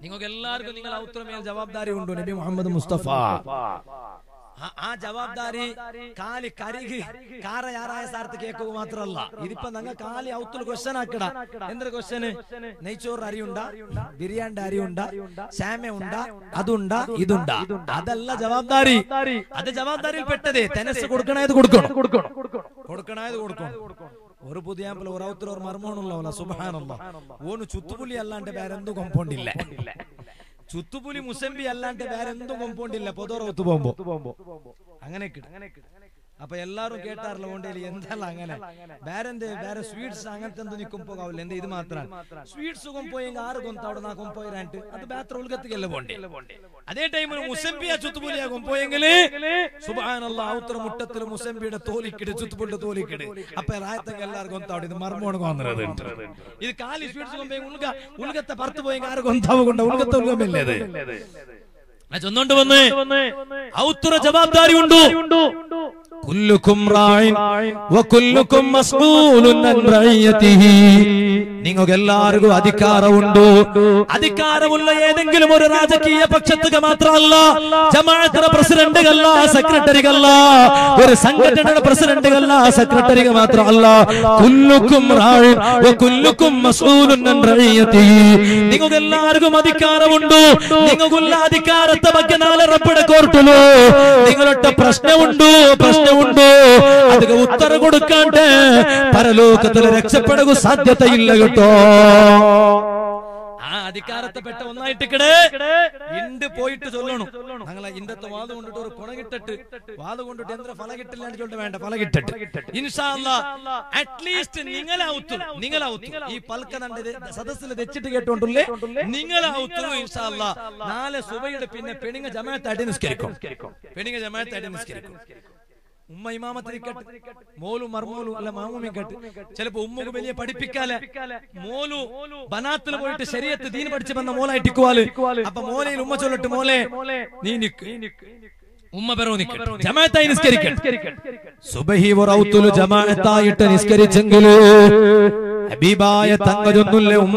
നിങ്ങൾക്ക് എല്ലാവർക്കും നിങ്ങൾ ഔത്രമേൽ ജവാബ്ദാരി ഉണ്ട് നബി മുഹമ്മദ് മുസ്തഫ ആ- ആ ജവാബ്ദാരി കാലി കരികി കാര യാറായ സ്ഥലത്ത് കേക്കുക മാത്രല്ല ഇതിപ്പോ ഞങ്ങൾ കാലി ഔത്തുൽ ക്വസ്റ്റൻ ആക്കട എന്തൊരു ക്വസ്റ്റന് നെയ്ച്ചോറ് അരിയുണ്ട ബിരിയാണിന്റെ അരിയുണ്ട ശാമ ഉണ്ട അതുണ്ട ഇതുണ്ട അതല്ല ജവാബ്ദാരി അത് ജവാബ്ദാരിയിൽ പെട്ടതേ തെനസ് കൊടുക്കണത് കൊടുക്കണം കൊടുക്കണത് കൊടുക്കണം ഒരു പുതിയാമ്പല ഒരു ഔത്തുൽ ഒരു മർമോണുള്ള സുബാനുള്ള ഓന് ചുത്തുപുലി അല്ലാണ്ട് വേറെന്തു കൊമ്പോണ്ടില്ല ചുത്തുപുലി മുസംബി അല്ലാണ്ട് വേറെന്തും കൊമ്പോണ്ടില്ല പൊതോറത്ത് പോകുമ്പോ അങ്ങനെ അപ്പൊ എല്ലാരും കേട്ടാറില്ല കൊണ്ടേലി എന്തല്ല അങ്ങനെ വേറെന്ത് വേറെ സ്വീറ്റ്സ് അങ്ങനത്തെ എന്ത് നിൽക്കും പോകാവില്ല എന്ത് ഇത് മാത്രമാണ് സ്വീറ്റ്സ് കൊമ്പോയെങ്കിൽ ആറ് കൊന്ത അവിടെ നാ കൊമ്പോയിരാണ്ട് അത് ബാത്ര ഉൾഗത്തിക്കല്ല പോണ്ടേ അതേ ടൈമിൽ മുസംബിയ ചുത്തുപുലിയ കൊമ്പോയെങ്കിൽ സുബാനുള്ള ഔത്ര മുട്ടത്തിൽ മുസംബിയുടെ തോലിക്കിട് ചുത്തുപുലിയുടെ തോലിക്കിട് അപ്പൊ രായത്തൊക്കെ എല്ലാവർക്കും കൊന്താവിടെ ഇത് മർമ്മോണ് കൊന്നത് ഇത് കാലി സ്വീറ്റ്സ് കൊമ്പോയെങ്കിൽ ഉൾഗ ഉൾഗത്തെ പറത്ത് പോയെങ്കിൽ ആറ് കൊന്താവ് കൊണ്ട ഉൾഗത്തെ ഉൾഗമല്ലേ അത് ചൊന്നോണ്ട് വന്ന് ഔത്തുറ ജവാബ്ദാരി ഉണ്ടു കുല്ലുക്കും റായിൻ വകുല്ലുക്കും മസ്ഊലുൻ അൻ റഇയതിഹി നിങ്ങൾക്ക് എല്ലാവർക്കും അധികാരമുണ്ട് അധികാരമുള്ള ഏതെങ്കിലും ഒരു രാജകീയ പക്ഷത്തുക മാത്രമല്ല ജമാഅത്തിന്റെ പ്രസിഡന്റുകല്ല സെക്രട്ടറികല്ല ഒരു സംഘടനയുടെ പ്രസിഡന്റുകല്ല സെക്രട്ടറിക മാത്രമല്ല കുല്ലുക്കും റായിൻ വകുല്ലുക്കും മസ്ഊലുൻ അൻ റഇയതിഹി നിങ്ങൾക്ക് എല്ലാവർക്കും അധികാരമുണ്ട് നിങ്ങൾക്കുള്ള അധികാരത്തെ ಬಗ್ಗೆ നാളെ റബ്ബിടെ കോർട്ടിലോ നിങ്ങളുടെ പ്രശ്നമുണ്ടോ പ്രശ്നമുണ്ടോ അതിന് ഉത്തരം കൊടുക്കാണ്ട് പരലോകത്തിൽ രക്ഷപ്പെടുക സാധ്യതയില്ല കേട്ടോ ആ അധികാരത്തെ പെട്ട ഒന്നായിട്ട് കിടേ ഇണ്ട് പോയിട്ട് ചൊല്ലണം ഞങ്ങളെ ഇണ്ടത്തെ വാത് കൊണ്ടിട്ട് ഒരു കുണ കിട്ടിട്ട് വാത് കൊണ്ടിട്ട് എന്തൊരു ഫല കിട്ടില്ല എന്ന് ചൊല്ലിട്ട് വേണ്ട ഫല കിട്ടിട്ട് അറ്റ്ലീസ്റ്റ് നിങ്ങളാവുത്തു നിങ്ങളാവുത്തു ഈ പൽക്കനണ്ട് സദസ്സിൽ വെച്ചിട്ട് കേട്ടോണ്ടല്ലേ നിങ്ങളാവുത്തു ഇൻഷാല്ല നാളെ സുബയുടെ പിന്നെ പെണിങ്ങ ജമാഅത്തായിട്ട് നിസ്കരിക്കും പെണിങ്ങ ജമാഅത്തായിട്ട് നിസ്കരിക്കും ഉമ്മ ഇമാമത്ത് നിൽക്കട്ടെ മോലും മർമോലും അല്ല മാമൂമിയും കേട്ട് ചിലപ്പോ ഉമ്മക്ക് വലിയ പഠിപ്പിക്കാല മോലു ബനാത്തിൽ പോയിട്ട് ശരീരത്ത് ദീൻ പഠിച്ചു വന്ന മോലായിട്ടിക്കുവാല് അപ്പൊ മോലയിൽ ഉമ്മ ചൊല്ലിട്ട് മോലെ നീ നിക്ക് ഉമ്മ പെറോ നിക്ക് ജമാഅത്തായി നിസ്കരിക്കട്ടെ സുബഹി വറൗത്തുൽ ജമാഅത്തായിട്ട് നിസ്കരിച്ചെങ്കിൽ ഹബീബായ തങ്ങതൊന്നുമില്ല ഉമ്മ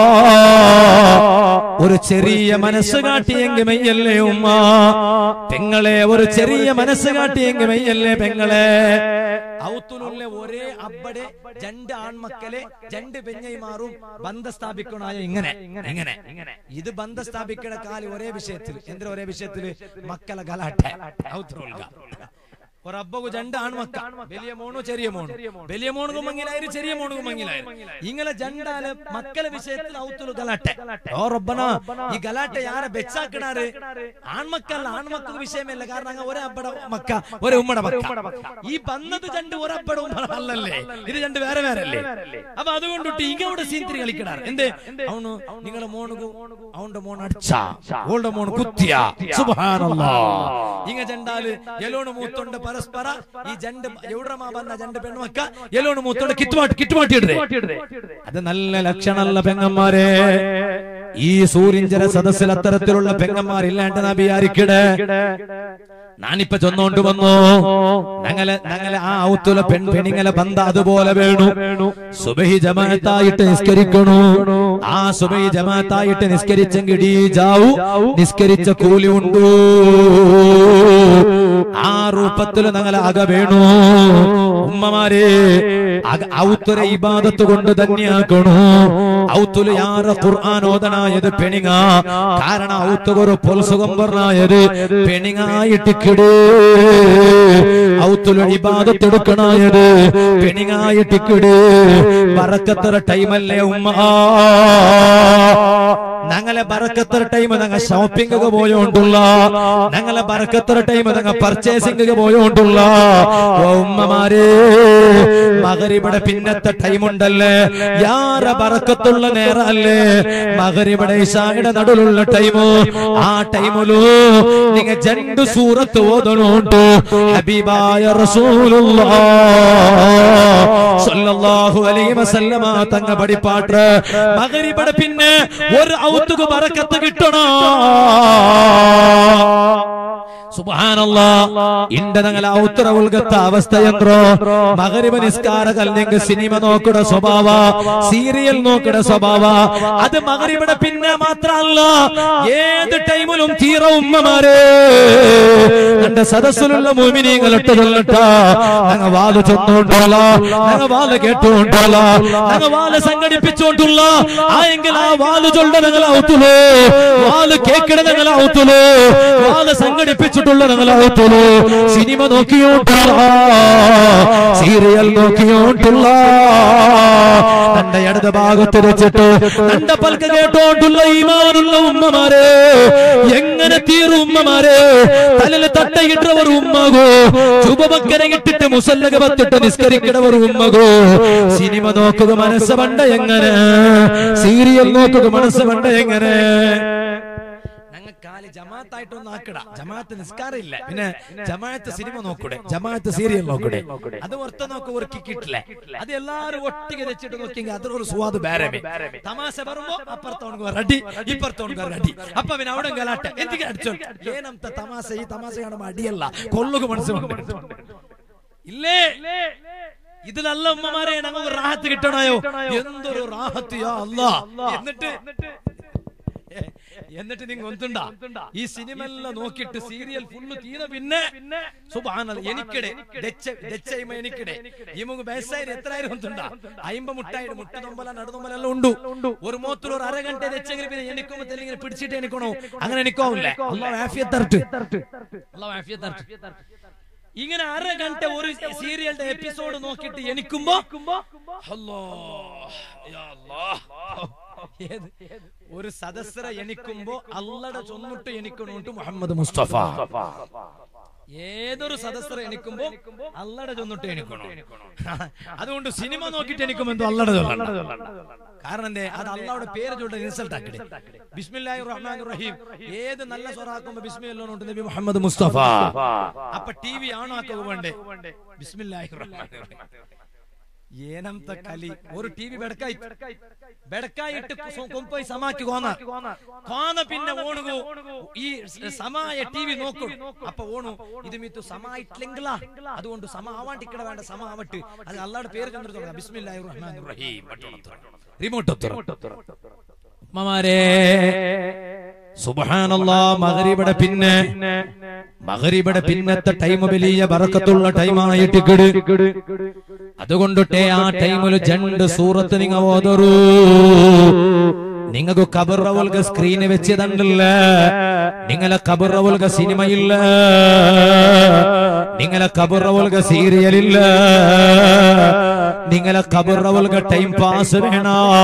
ഒരു ചെറിയ മനസ്സ് കാട്ടിയെങ്കിൽ മെയ്യല്ലേ ഉമ്മ പെങ്ങളെ ഒരു ചെറിയ മനസ്സ് കാട്ടിയെങ്കിൽ മെയ്യല്ലേ പെങ്ങളെ ഔത്തുലുള്ള ഒരേ അബ്ബടെ രണ്ട് ആൺമക്കളെ രണ്ട് പെഞ്ഞൈമാറും ബന്ധ സ്ഥാപിക്കണായ ഇങ്ങനെ ഇങ്ങനെ ഇത് ബന്ധ സ്ഥാപിക്കണ കാലി ഒരേ വിഷയത്തിൽ എന്തിനാ ഒരേ വിഷയത്തില് മക്കളെ ഗലാട്ട ഔത്തുള്ള ഒരബ്ബകു രണ്ട് ആൺമക്ക വലിയ മോണു ചെറിയ മോണു വലിയ മോണുകും മങ്ങിലായി ചെറിയ മോണുകും മങ്ങിലായി ഇങ്ങനെ ജണ്ടാല് മക്കളെ വിഷയത്തിൽ ഔത്തുലു ഗലാട്ടെ ഓ റബ്ബന ഈ ഗലാട്ട യാരെ ബെച്ചാക്കണാറ് ആൺമക്കല്ല ആൺമക്ക വിഷയമല്ല കാരണം അങ്ങ് ഒരേ അബ്ബട മക്ക ഒരു ഉമ്മടെ മക്ക ഈ ബന്നത് രണ്ട് ഒരബ്ബട ഉമ്മ അല്ലല്ലേ ഇത് രണ്ട് വേറെ വേറെ അല്ലേ അപ്പൊ അതുകൊണ്ടിട്ട് ഇങ്ങോട്ട് സീന്തിരി കളിക്കണാറ് എന്തേ അവನು നിങ്ങളെ മോണുകു അവന്റെ മോൺ അടിച്ച ഓളുടെ മോൺ കുത്തിയ സുബാനല്ലാ ഇങ്ങ ജണ്ടാല് എലോണ് മൂത്തോണ്ട് ಪರಸ್ಪರ ಈ ಜಂಡ ಎವ್ಡ್ರಮ ಬಂದ ಜಂಡ പെണ്ണുമക്ക എല്ലോണ് മൂത്തോണ്ട് കിറ്റുമാട്ടി കിറ്റുമാട്ടിയിടേ അത് നല്ല ലക്ഷണമല്ല പെങ്ങന്മാരെ ഈ സൂര്യഞ്ചര സദസ്സിൽ അത്തരത്തിലുള്ള പെങ്ങന്മാരില്ലാണ്ട് നബി ആരിക്കടെ ഞാനിപ്പ ചൊന്നോണ്ട് വന്നു ഞങ്ങളെ ഞങ്ങളെ ആ ഔത്തുല പെൺ പെണിങ്ങളെ ബന്ധ അതുപോലെ വേണു സുബഹി ജമാഅത്തായിട്ട് നിസ്കരിക്കണു ആ സുബഹി ജമാഅത്തായിട്ട് നിസ്കരിച്ചെങ്കിൽ ഈ ജാവു നിസ്കരിച്ച കൂലി ഉണ്ടു ആ രൂപത്തിൽ ഞങ്ങളെ അക വേണു ഉമ്മമാരെ അക- ഔത്തുര ഇബാദത്ത് കൊണ്ട് തന്നെയാക്കണു ഔത്തുല് യാറ ഖുർആൻ ഓതനായത് പെണിങ്ങ കാരണം ഔത്തുകൊരു പൊൽസുഖം പറഞ്ഞായത് പെണിങ്ങായിട്ടിക്കിട് ഔത്തുല് ഇബാദത്ത് എടുക്കണായത് പെണിങ്ങായിട്ടിക്കിട് പറക്കത്തറ ടൈമല്ലേ ഉമ്മ ഞങ്ങളെ ബറക്കത്തറ ടൈം ഞങ്ങൾ ഷോപ്പിംഗ് ഒക്കെ പോയോണ്ടുള്ള ഞങ്ങളെ ബറക്കത്തറ ടൈം ഞങ്ങൾ പർച്ചേസിംഗ് ഒക്കെ പോയോണ്ടുള്ള ഓ ഉമ്മമാരെ മകരിവിടെ പിന്നത്തെ ടൈം ഉണ്ടല്ലേ യാറ ബറക്കത്തുള്ള നേരല്ലേ മകരിവിടെ ഇഷായുടെ നടുലുള്ള ടൈമ് ആ ടൈമിലു നിങ്ങ രണ്ട് സൂറത്ത് ഓതണോണ്ട് ഹബീബായ റസൂലുള്ള സല്ലല്ലാഹു അലൈഹി വസല്ലമ തങ്ങ പഠിപ്പാട്ട് മകരിവിടെ പിന്നെ ഒരു ഔത്തുക്ക് ബറക്കത്ത് കിട്ടണോ സുബ്ഹാനല്ലാ ಇಂಡ ನಂಗಲ ಉತ್ತರ ಉಲ್ಗತ್ತ ಅವಸ್ಥೆಯಂದ್ರು ಮಗರಿಬ ನಿಸ್ಕಾರ ಕಲ್ನಿಂಗ ಸಿನಿಮಾ ನೋಕುಡ ಸ್ವಭಾವ സീരിയൽ നോക്കട സ്വഭാവ അത് മകരിവിടെ പിന്നെ മാത്രല്ല ഏത് ടൈമിലും തീറ ഉമ്മമാരെ എന്റെ സദസ്സിലുള്ള മോമിനികളൊട്ട് കൊല്ലട്ട ഞങ്ങ വാല് ചെന്നോണ്ടോല ഞങ്ങ വാല് കേട്ടോണ്ടോല ഞങ്ങ വാല് സംഘടിപ്പിച്ചോണ്ടുള്ള ആ എങ്കിൽ ആ വാല് ചൊല്ല ഞങ്ങൾ ഔത്തുലോ വാല് കേക്കിട ഞങ്ങൾ ഔത്തുലോ വാല് സംഘടിപ്പിച്ചിട്ടുള്ള ഞങ്ങൾ ഔത്തുലോ സിനിമ നോക്കിയോണ്ടുള്ള സീരിയൽ നോക്കിയോണ്ടുള്ള തന്റെ ഇടത് ഭാഗത്ത് വെച്ചിട്ട് തന്റെ പൽക്ക് കേട്ടോണ്ടുള്ള ഈമാനുള്ള ഉമ്മമാരെ എങ്ങനെ തീരും ഉമ്മമാരെ തലയിൽ തട്ടയിട്ടവർ ഉമ്മകോ ചുപമക്കര ഇട്ടിട്ട് മുസല്ലക പത്തിട്ട് നിസ്കരിക്കണവർ ഉമ്മകോ സിനിമ നോക്കുക മനസ്സ് പണ്ട എങ്ങനെ സീരിയൽ നോക്കുക മനസ്സ് പണ്ട എങ്ങനെ ഞങ്ങൾ കാല് ജമാഅത്തായിട്ടൊന്നും ആക്കട ജമാഅത്ത് നിസ്കാരമില്ല പിന്നെ ജമാഅത്ത് സിനിമ നോക്കൂടെ ജമാഅത്ത് സീരിയൽ നോക്കൂടെ അത് ഒറ്റ നോക്ക് ഒരുക്കി കിട്ടില്ല അത് എല്ലാരും ഒട്ടിಗೆ വെച്ചിട്ട് നോക്കിയെങ്കിൽ അത്ര ഒരു സ്വാദ് ബേരമേ തമാശ വരുമ്പോ അപ്പുറത്തോണുക റെഡി ഇപ്പുറത്തോണുക റെഡി അപ്പൊ പിന്നെ അവിടെ ഗലാട്ട എന്തിಗೆ അടിച്ചോ ಏನಂತ തമാശ ഈ തമാശ കാണുമ്പോ അടിയല്ല കൊള്ളുക മനസ്സിലുണ്ട് ഇല്ലേ ഇതിലല്ല ഉമ്മമാരെ ഞങ്ങൾക്ക് റാഹത്ത് കിട്ടണയോ എന്തൊരു റാഹത്ത് യാ അല്ലാ എന്നിട്ട് എന്നിട്ട് നിങ്ങൾ ഒന്നുണ്ട ഈ സിനിമ എല്ലാം നോക്കിയിട്ട് സീരിയൽ ഫുള്ള് തീര പിന്നെ സുബാനല്ല എനിക്കിടെ ദച്ചൈമ എനിക്കിടെ ഈ മുമ്പ് ബേസായി എത്രയായിരം ഒന്നുണ്ട അയിമ്പ മുട്ടായിട്ട് മുട്ട തൊമ്പല നടുതൊമ്പലെല്ലാം ഉണ്ട് ഒരു മൂത്തിൽ ഒരു അരഗണ്ട ദച്ചെങ്കിൽ പിന്നെ എനിക്കുമ്പോ തെല്ലിങ്ങനെ പിടിച്ചിട്ട് എനിക്കണോ അങ്ങനെ എനിക്കാവില്ലേ അള്ളാഹ് ആഫിയത്ത് തരട്ട് അള്ളാഹ് ആഫിയത്ത് തരട്ട് ഇങ്ങനെ അര ഗಂಟೆ ഒരു സീരിയലിന്റെ എപ്പിസോഡ് നോക്കിയിട്ട് എനിക്കുമ്പോ അല്ലാ യാ അല്ലാഹ് ഏത് ഒരു സദസ്സര എണിക്കുമ്പോ അള്ളടെ ചൊന്നിട്ട് എണിക്കണോട്ട് മുഹമ്മദ് മുസ്തഫ ഏതൊരു സദസ്സര എണിക്കുമ്പോ അള്ളടെ ചൊന്നിട്ട് എണിക്കണോ അതുകൊണ്ട് സിനിമ നോക്കിയിട്ട് എനിക്കുമ്പോ എന്തോ അള്ളടെ ചൊല്ലണം കാരണം എന്തേ അത് അള്ളാഹുടെ പേര് ചൊല്ലിട്ട് ഇൻസൾട്ട് ആക്കിടെ ബിസ്മില്ലാഹി റഹ്മാൻ റഹീം ഏത് നല്ല സ്വറാക്കുമ്പോ ബിസ്മില്ലോണ്ട് നബി മുഹമ്മദ് മുസ്തഫ അപ്പൊ ടി വി ആണോ ആക്കുക വേണ്ടേ ബിസ്മില്ലാഹി റഹ്മാൻ റഹീം ಏನಂತ ಕಲಿ ഒരു ടി വി ಬೆಡಕಾಯಿ ಬೆಡಕಾಯಿಟ್ಟು ಕೊಂಪೈ ಸಮಾಕಿ ಕೋನ ಕೋನ ಪಿನ್ನ ಓಣುಗು ಈ ಸಮಾಯ ಟಿವಿ നോക്കു അപ്പൊ ഓണു ഇത് മീത്തു സമ ഇട്ടെങ്കില അതുകൊണ്ട് സമ ആവാണ്ട് ഇക്കട വേണ്ട സമ ആവട്ട് അത് അല്ലാടെ പേര് ചന്ദ്ര ബിസ്മില്ലാഹിർ റഹ്മാനിർ റഹീം റിമോട്ട് മമാരേ സുബ്ഹാനല്ലാ മഗ്രിബിടെ പിന്നെ മഗ്രിബിടെ പിന്നത്തെ ടൈം വലിയ ബറക്കത്തുള്ള ടൈമായിട്ട് കിട് അതുകൊണ്ടിട്ടേ ആ ടൈമിൽ രണ്ട് സൂറത്ത് നിങ്ങ ഓതറൂ നിങ്ങൾക്ക് കബറവൽക സ്ക്രീന് വെച്ചതണ്ടില്ല നിങ്ങളെ കബറവൽക സിനിമയില്ല നിങ്ങളെ കബറവൽക സീരിയലില്ല നിങ്ങളെ കബറവൽക ടൈം പാസ് വേണ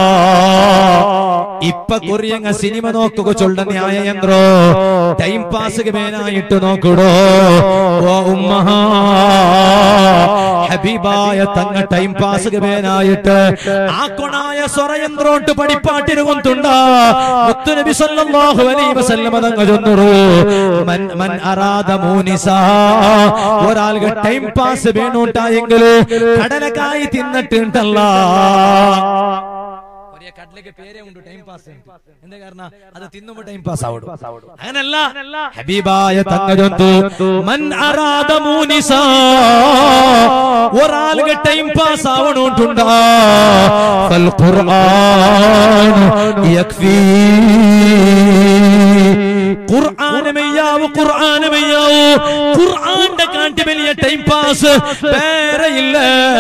ഇപ്പൊ കൊറിയങ്ങ സിനിമ നോക്കുക ചൊല്ല ന്യായന്ത്രോ ടൈം പാസ് മേനായിട്ട് നോക്കടോ ഓ ഉമ്മ ഹബീബായ തങ്ങ ടൈം പാസ് മേനായിട്ട് ആക്കൊണായ സ്വറയന്ത്രോട്ട് പഠിപ്പാട്ടിരുകൊണ്ടുണ്ട മുത്തുനബി സല്ലല്ലാഹു അലൈഹി വസല്ലമ തങ്ങ ചൊന്നുറു മൻ മൻ അറാദ മൂനിസ ഒരാൾക്ക് ടൈം പാസ് വേണോട്ടായെങ്കിൽ കടലക്കായി തിന്നിട്ടുണ്ടല്ല കടലക്ക് പേരേ ഉണ്ട് ടൈം പാസ് എന്താ കാരണം അത് തിന്നുമ്പോ ടൈം പാസ് ആവടും അങ്ങനല്ല ഹബീബായ തങ്ങജന്തു മൻ അറാദ മൂനിസ ഒരാൾക്ക് ടൈം പാസ് ആവണോട്ടുണ്ടാ ഫൽ ഖുർആൻ യക്ഫീ ഖുർആൻ മെയ്യാവ് ഖുർആൻ മെയ്യാവു ഖുർആന്റെ കാട്ടി വലിയ ടൈം പാസ് വേറെ ഇല്ല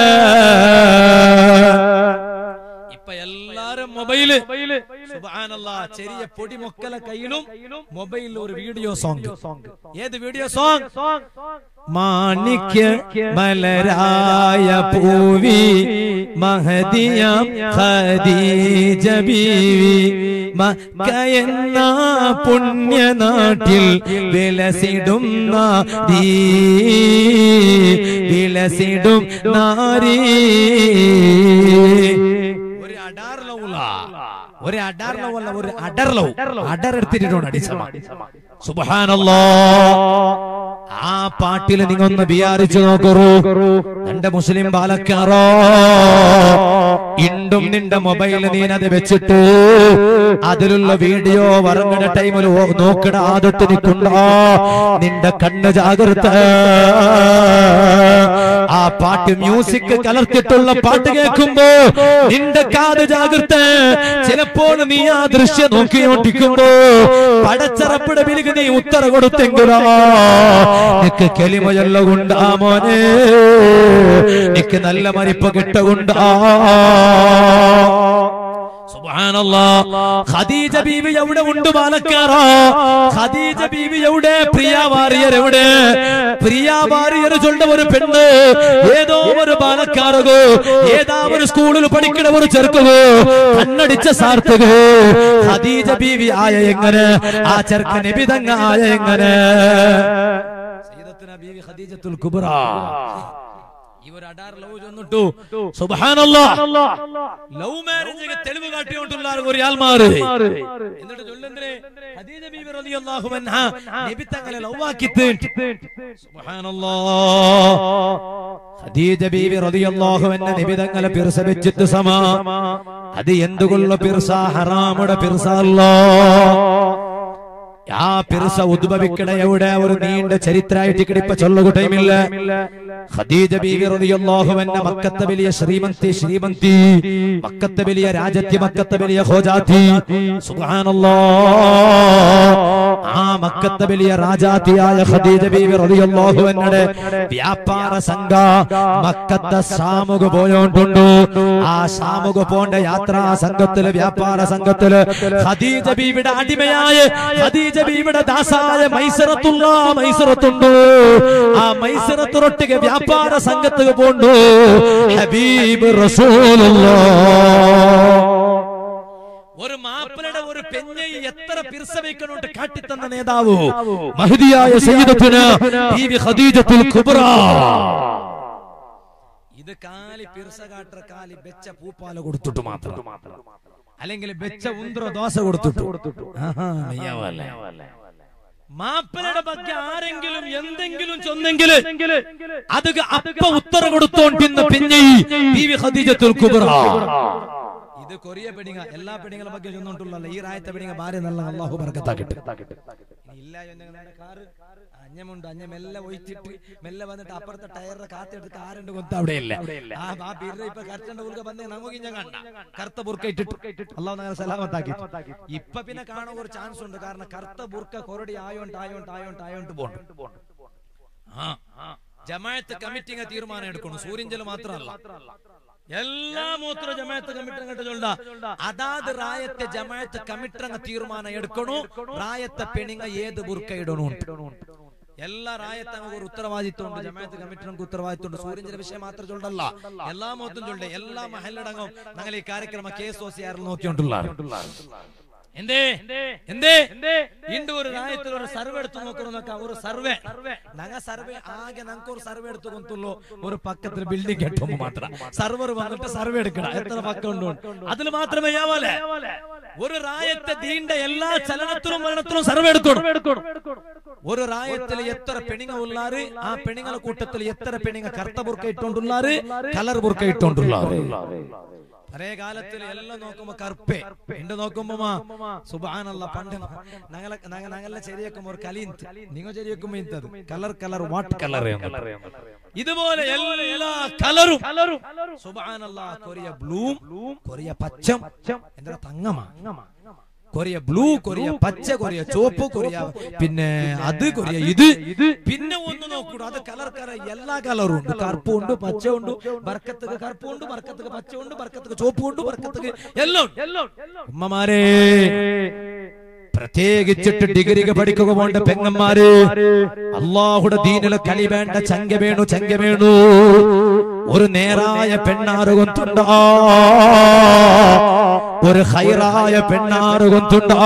ഇപ്പൊ എല്ലാരും മൊബൈല് സുബ്ഹാനല്ലാ ചെറിയ പൊടി മൊക്കല കയ്യിലും മൊബൈലിൽ ഒരു വീഡിയോ സോങ് ഏത് വീഡിയോ സോങ് മാണിക്യ മലരായ പൂവി മഹദിയാം ഖദീജ ബീവി മക്ക എന്ന പുണ്യനാട്ടിൽ വിലസിടും നാരീ വിലസിടും നാരീ ഒരു അഡാർ ലൗല ഒരു അഡാർ ലൗല ഒരു അഡർ ലൗ അഡർ എടുത്തിട്ടുണ്ട് അടിച്ചമ സുബ്ഹാനല്ലാ ആ പാട്ടിൽ നിങ്ങൾ ഒന്ന് വിചാരിച്ചു നോക്കറൂ എന്റെ മുസ്ലിം ബാലക്കാറോ ഇണ്ടും നിന്റെ മൊബൈൽ നീ അത് വെച്ചിട്ട് അതിലുള്ള വീഡിയോ വറങ്ങണ ടൈമിൽ നോക്കണ ആദത്ത് നിൽക്കുണ്ടോ നിന്റെ കണ്ണ് ജാഗ്രത ആ പാട്ട് മ്യൂസിക് കലർത്തിട്ടുള്ള പാട്ട് കേൾക്കുമ്പോ നിന്റെ കാത് ജാഗ്രത ചിലപ്പോൾ നീ ആ ദൃശ്യം നോക്കിയോണ്ടിരിക്കുമ്പോ പടച്ചറപ്പിട വിലുക നീ ഉത്തര കൊടുത്തെങ്കിലോ നിക്ക് കെളിമയല്ല കൊണ്ടാ മോനെ നിക്ക് നല്ല മരിപ്പ് കിട്ടുകൊണ്ടാ സുബ്ഹാനല്ലാ. ഖദീജ ബീവി എവിടെ ഉണ്ട് പാലക്കാറ ഖദീജ ബീവി എവിടെ പ്രിയ വാരിയർ എവിടെ പ്രിയ വാരിയർ ചൊണ്ട ഒരു പെണ്ണ് ഏതോ ഒരു പാലക്കാറകോ ഏതാ ഒരു സ്കൂളിൽ പഠിക്കണ ഒരു ചെറുക്കകോ കണ്ണടിച്ച സാർത്ഥക ഖദീജ ബീവി ആയ എങ്ങനെ ആ ചെറുക്കൻ നബിതങ്ങ ആയ എങ്ങനെ സയ്യിദത്തുന ബീവി ഖദീജത്തുൽ കുബ്ര ഇവർ അടാർ ലവ് ചെന്നിട്ടു സുബ്ഹാനല്ലാഹ് ലവ് മാരേജ് തെളിവ് കാട്ടിക്കൊണ്ടുള്ള ഒരു ആൾമാര് എന്നിട്ട് ചൊല്ലെന്തേ ഖദീജ ബീബി റളിയല്ലാഹു അൻഹ നബി തങ്ങളെ ലവ് ആക്കിത്ത് സുബ്ഹാനല്ലാഹ് ഖദീജ ബീബി റളിയല്ലാഹു അൻഹ നബി തങ്ങളെ പിർസ വെച്ചിട്ട് സമ അത് എന്തുകൊള്ള പിർസ ഹറാമുടെ പിർസ അല്ലാഹ് ആ പിർസ ഉദ്ഭവിക്കണ എവിടെ ഒരു നീണ്ട ചരിത്രമായിട്ട് കിടിപ്പ ചൊല്ലുക ടൈമില്ല ഖദീജ ബീവി റളിയല്ലാഹു അൻഹ മക്കത്തെ വലിയ ശ്രീമന്തി ശ്രീമന്തി മക്കത്തെ വലിയ രാജത്യ മക്കത്തെ വലിയ ഹോജാതി സുബ്ഹാനല്ലാഹ് ആ മക്കത്തെ വലിയ രാജാതിയായ ഖദീജ ബീവി റളിയല്ലാഹു അൻഹയുടെ വ്യാപാര സംഘ മക്കത്തെ സാമുക പോയോണ്ടുണ്ട് ആ സാമുക പോണ്ട യാത്രാ സംഘത്തില് വ്യാപാര സംഘത്തില് ഖദീജ ബീവിയുടെ അടിമയായ ഖദീജ ബീവിയുടെ ദാസായ മൈസറത്തുള്ള മൈസറത്തുണ്ട് ആ മൈസറത്തുറൊട്ടിಗೆ വ്യാപാര സംഘത്തുക പോണ്ടു ഹബീബ് റസൂലുള്ളാഹ് ഒരു മാപ്പിളയുടെ ഒരു പെഞ്ഞൈ എത്ര പിർസ വെക്കണോട്ട് കാട്ടിത്തന്ന നേതാവ് മഹദിയായ സയ്യിദത്തുന ബീവി ഖദീജത്തുൽ കുബ്ര ഇത് കാലി പിർസ കാട്ട കാലി ബെച്ച പൂപ്പാല കൊടുത്തിട്ട് മാത്രം അല്ലെങ്കിൽ ബെച്ച ഉന്ദ്ര ദോശ കൊടുത്തിട്ട് ആഹാ, മയ്യാവല്ലേ. മാപ്പിളയുടെ ಬಗ್ಗೆ ആരെങ്കിലും എന്തെങ്കിലും ചൊന്നെങ്കിൽ അത് അപ്പ ഉത്തര കൊടുത്തോണ്ടിന്ന് പിന്നെ ബീവി ഖദീജത്തുൽ കുബ്ര ഇത് കൊറിയ പെടിങ്ങ എല്ലാ പെടിങ്ങളെ ಬಗ್ಗೆ ചൊന്നോണ്ടുള്ള ഈ റായത്തെ പെടിങ്ങ ഭാര്യ നല്ല അള്ളാഹു ബർക്കത്താക്കിട്ട് ഇനി ഇല്ല എന്നുണ്ടെങ്കിൽ കാറ് അഞ്ഞമുണ്ട് അഞ്ഞ മെല്ലെ ഒഴിച്ചിട്ട് മെല്ലെ വന്നിട്ട് അപ്പുറത്തെ ടയറിന്റെ കാത്തെടുത്ത് കാറുണ്ട് കൊത്ത അവിടെ ഇല്ല ആ ആ ബിർര ഇപ്പൊ കറക്റ്റ് ഉൾക്ക വന്നേ നമുക്ക് ഞാൻ കണ്ട കറുത്ത ബുർക്ക ഇട്ടിട്ട് അള്ളാഹു ഞങ്ങളെ സലാമത്താക്കി ഇപ്പൊ പിന്നെ കാണാൻ ഒരു ചാൻസ് ഉണ്ട് കാരണം കറുത്ത ബുർക്ക കൊറടി ആയോണ്ട് ആയോണ്ട് ആയോണ്ട് ആയോണ്ട് പോണ്ട് ആ ജമാഅത്ത് കമ്മിറ്റിങ് തീരുമാനം എടുക്കണം സൂര്യഞ്ചൽ മാത്രമല്ല എല്ലാ മൂത്ര ജമാഅത്ത് കമ്മിറ്റി അങ്ങോട്ട് ചൊല്ല അതാത് റായത്തെ ജമാഅത്ത് കമ്മിറ്റി അങ്ങ് തീരുമാനം എടുക്കണു റായത്തെ പെണിങ്ങ ഏത് ബുർക്ക ഇടണു എല്ലാ റായത്തങ്ങ് ഒരു ഉത്തരവാദിത്വം ഉണ്ട് ജമാഅത്ത് കമ്മിറ്റിക്ക് ഉത്തരവാദിത്വം ഉണ്ട് സൂര്യന്റെ വിഷയം മാത്രം ചൊല്ലല്ല എല്ലാ മൊത്തം ചൊല്ലേ എല്ലാ മഹല്ലടങ്ങും ഞങ്ങൾ ഈ കാര്യക്രമ കെ എസ് ഒ സി ആറിൽ നോക്കിക്കൊണ്ടുള്ള എന്തേ എന്തേ ഇണ്ട് ഒരു രാജ്യത്തിൽ ഒരു സർവേ എടുത്തു നോക്കണമെന്നൊക്കെ ഒരു സർവേ ഞങ്ങ സർവേ ആകെ ഞങ്ങൾക്ക് ഒരു സർവേ എടുത്തു കൊണ്ടുള്ളൂ ഒരു പക്കത്തിൽ ബിൽഡിംഗ് കെട്ടുമ്പോ മാത്രം സർവർ വന്നിട്ട് സർവേ എടുക്കണം എത്ര പക്കം ഉണ്ടോ അതിൽ മാത്രമേ യാവലെ ഒരു റായത്തെ ദീണ്ട എല്ലാ ചലനത്തിലും മരണത്തിലും സർവേ എടുക്കണം ഒരു റായത്തിൽ എത്ര പെണിങ്ങ ഉള്ളാറ് ആ പെണിങ്ങളെ കൂട്ടത്തിൽ എത്ര പെണിങ്ങ കറുത്ത ബുർക്ക ഇട്ടോണ്ടുള്ളാറ് കലർ ബുർക്ക ഇട്ടോണ്ടുള്ളാറ് പഴയ കാലത്തിൽ എല്ലാം നോക്കുമ്പോ കറുപ്പേ എന്റെ നോക്കുമ്പോ സുബാനല്ല പണ്ട് ഞങ്ങളെ ഞങ്ങ- ഞങ്ങളെ ശരിയാക്കുമ്പോ ഒരു കലി നിങ്ങൾ ശരിയാക്കുമ്പോ ഇന്തത് കളർ കളർ വാട്ട് കളർ ഇതുപോലെ എല്ലാ കളറും സുബാനല്ല കൊറിയ ബ്ലൂം കൊറിയ പച്ചം എന്താ തങ്ങമാ കൊറിയ ബ്ലൂ കൊറിയ പച്ച കൊറിയ ചുവപ്പ് കൊറിയ പിന്നെ അത് കൊറിയ ഇത് പിന്നെ ഒന്ന് നോക്കൂട അത് കളർ കളർ എല്ലാ കളറും ഉണ്ട് കറുപ്പും ഉണ്ട് പച്ച ഉണ്ട് ബർക്കത്തുക്ക് കറുപ്പും ഉണ്ട് ബർക്കത്തുക്ക് പച്ച ഉണ്ട് ബർക്കത്തുക്ക് ചുവപ്പും ഉണ്ട് ബർക്കത്തുക്ക് എല്ലാം ഉമ്മമാരെ പ്രത്യേകിച്ചിട്ട് ഡിഗ്രിക്ക് പഠിക്കുക പോണ്ട പെങ്ങന്മാര് അള്ളാഹുടെ ദീനിലെ കലി വേണ്ട ചങ്ക വേണു ചങ്ക വേണു ഒരു നേരായ പെണ്ണാറ് കൊന്തുണ്ടാ ഒരു ഹൈറായ പെണ്ണാറ് കൊന്തുണ്ടാ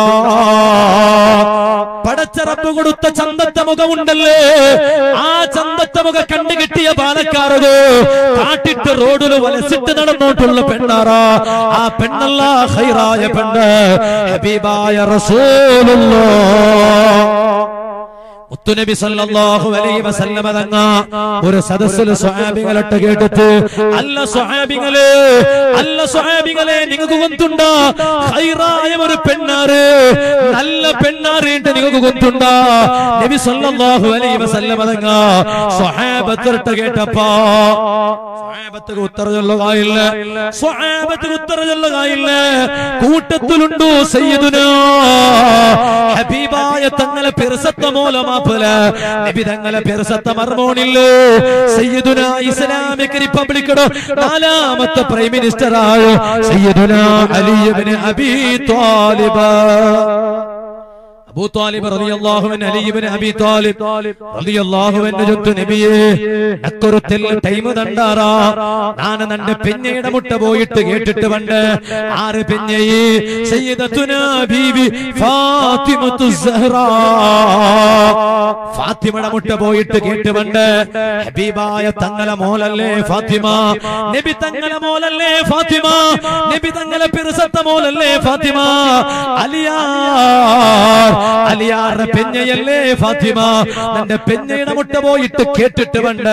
പടച്ചറപ്പ് കൊടുത്ത ചന്തത്തെ മുഖമുണ്ടല്ലേ ആ ചന്തത്തെ മുഖ കണ്ടു കിട്ടിയ പാലക്കാരത് കാട്ടിട്ട് റോഡിൽ വലസിട്ട് നടന്നോട്ടുള്ള പെണ്ണാറാ ആ പെണ്ണല്ല ഹൈറായ പെണ്ണ് ഹബീബായ റസൂലുള്ള മുത്തുനബി സല്ലല്ലാഹു അലൈഹി വസല്ലമ തങ്ങ ഒരു സദസ്സിൽ സ്വഹാബികളൊട്ട് കേട്ടിട്ട് അല്ല സ്വഹാബികളെ അല്ല സ്വഹാബികളെ നിങ്ങൾക്ക് കൊന്തുണ്ട ഹൈറായ ഒരു പെണ്ണാറ് നല്ല പെണ്ണാറിയിട്ട് നിങ്ങൾക്ക് കൊന്തുണ്ട നബി സല്ലല്ലാഹു അലൈഹി വസല്ലമ തങ്ങ സ്വഹാബത്തിട്ട് കേട്ടപ്പോ സ്വഹാബത്തുക്ക് ഉത്തര ചൊല്ലുകയില്ല സ്വഹാബത്തുക്ക് ഉത്തര ചൊല്ലുകയില്ല കൂട്ടത്തിലുണ്ടോ സയ്യിദുനാ ഹബീബായ തങ്ങളെ പെരുസത്ത മൂലമാപ്പല നബി തങ്ങളെ പെരുസത്ത മർമോണില്ലോ സയ്യിദുന ഇസ്ലാമിക് റിപ്പബ്ലിക്കടോ നാലാമത്തെ പ്രൈം മിനിസ്റ്റർ ആയോ സയ്യിദുന അലിയബിന് അബി താലിബ് അബൂ താലിബ് റളിയല്ലാഹു അൻഹു അലി ഇബ്നു അബി താലിബ് റളിയല്ലാഹു അൻഹു ചൊത്തു നബിയേ നക്കൊരുത്തിൽ ടൈം തണ്ടാറാ നാന നന്റെ പെഞ്ഞയുടെ മുട്ട പോയിട്ട് കേട്ടിട്ട് പണ്ട് ആറ് പെഞ്ഞയി സയ്യിദത്തുന ബീവി ഫാത്തിമത്തു സഹ്റാ ഫാത്തിമയുടെ മുട്ട പോയിട്ട് കേട്ട് പണ്ട് ഹബീബായ തങ്ങളെ മോലല്ലേ ഫാത്തിമ നബി തങ്ങളെ മോലല്ലേ ഫാത്തിമ നബി തങ്ങളെ പിറസത്ത മോലല്ലേ ഫാത്തിമ അലിയാർ അലിയാറുടെ പെഞ്ഞയല്ലേ ഫാത്തിമ തന്റെ പെഞ്ഞയുടെ മുട്ട പോയിട്ട് കേട്ടിട്ട് പണ്ട്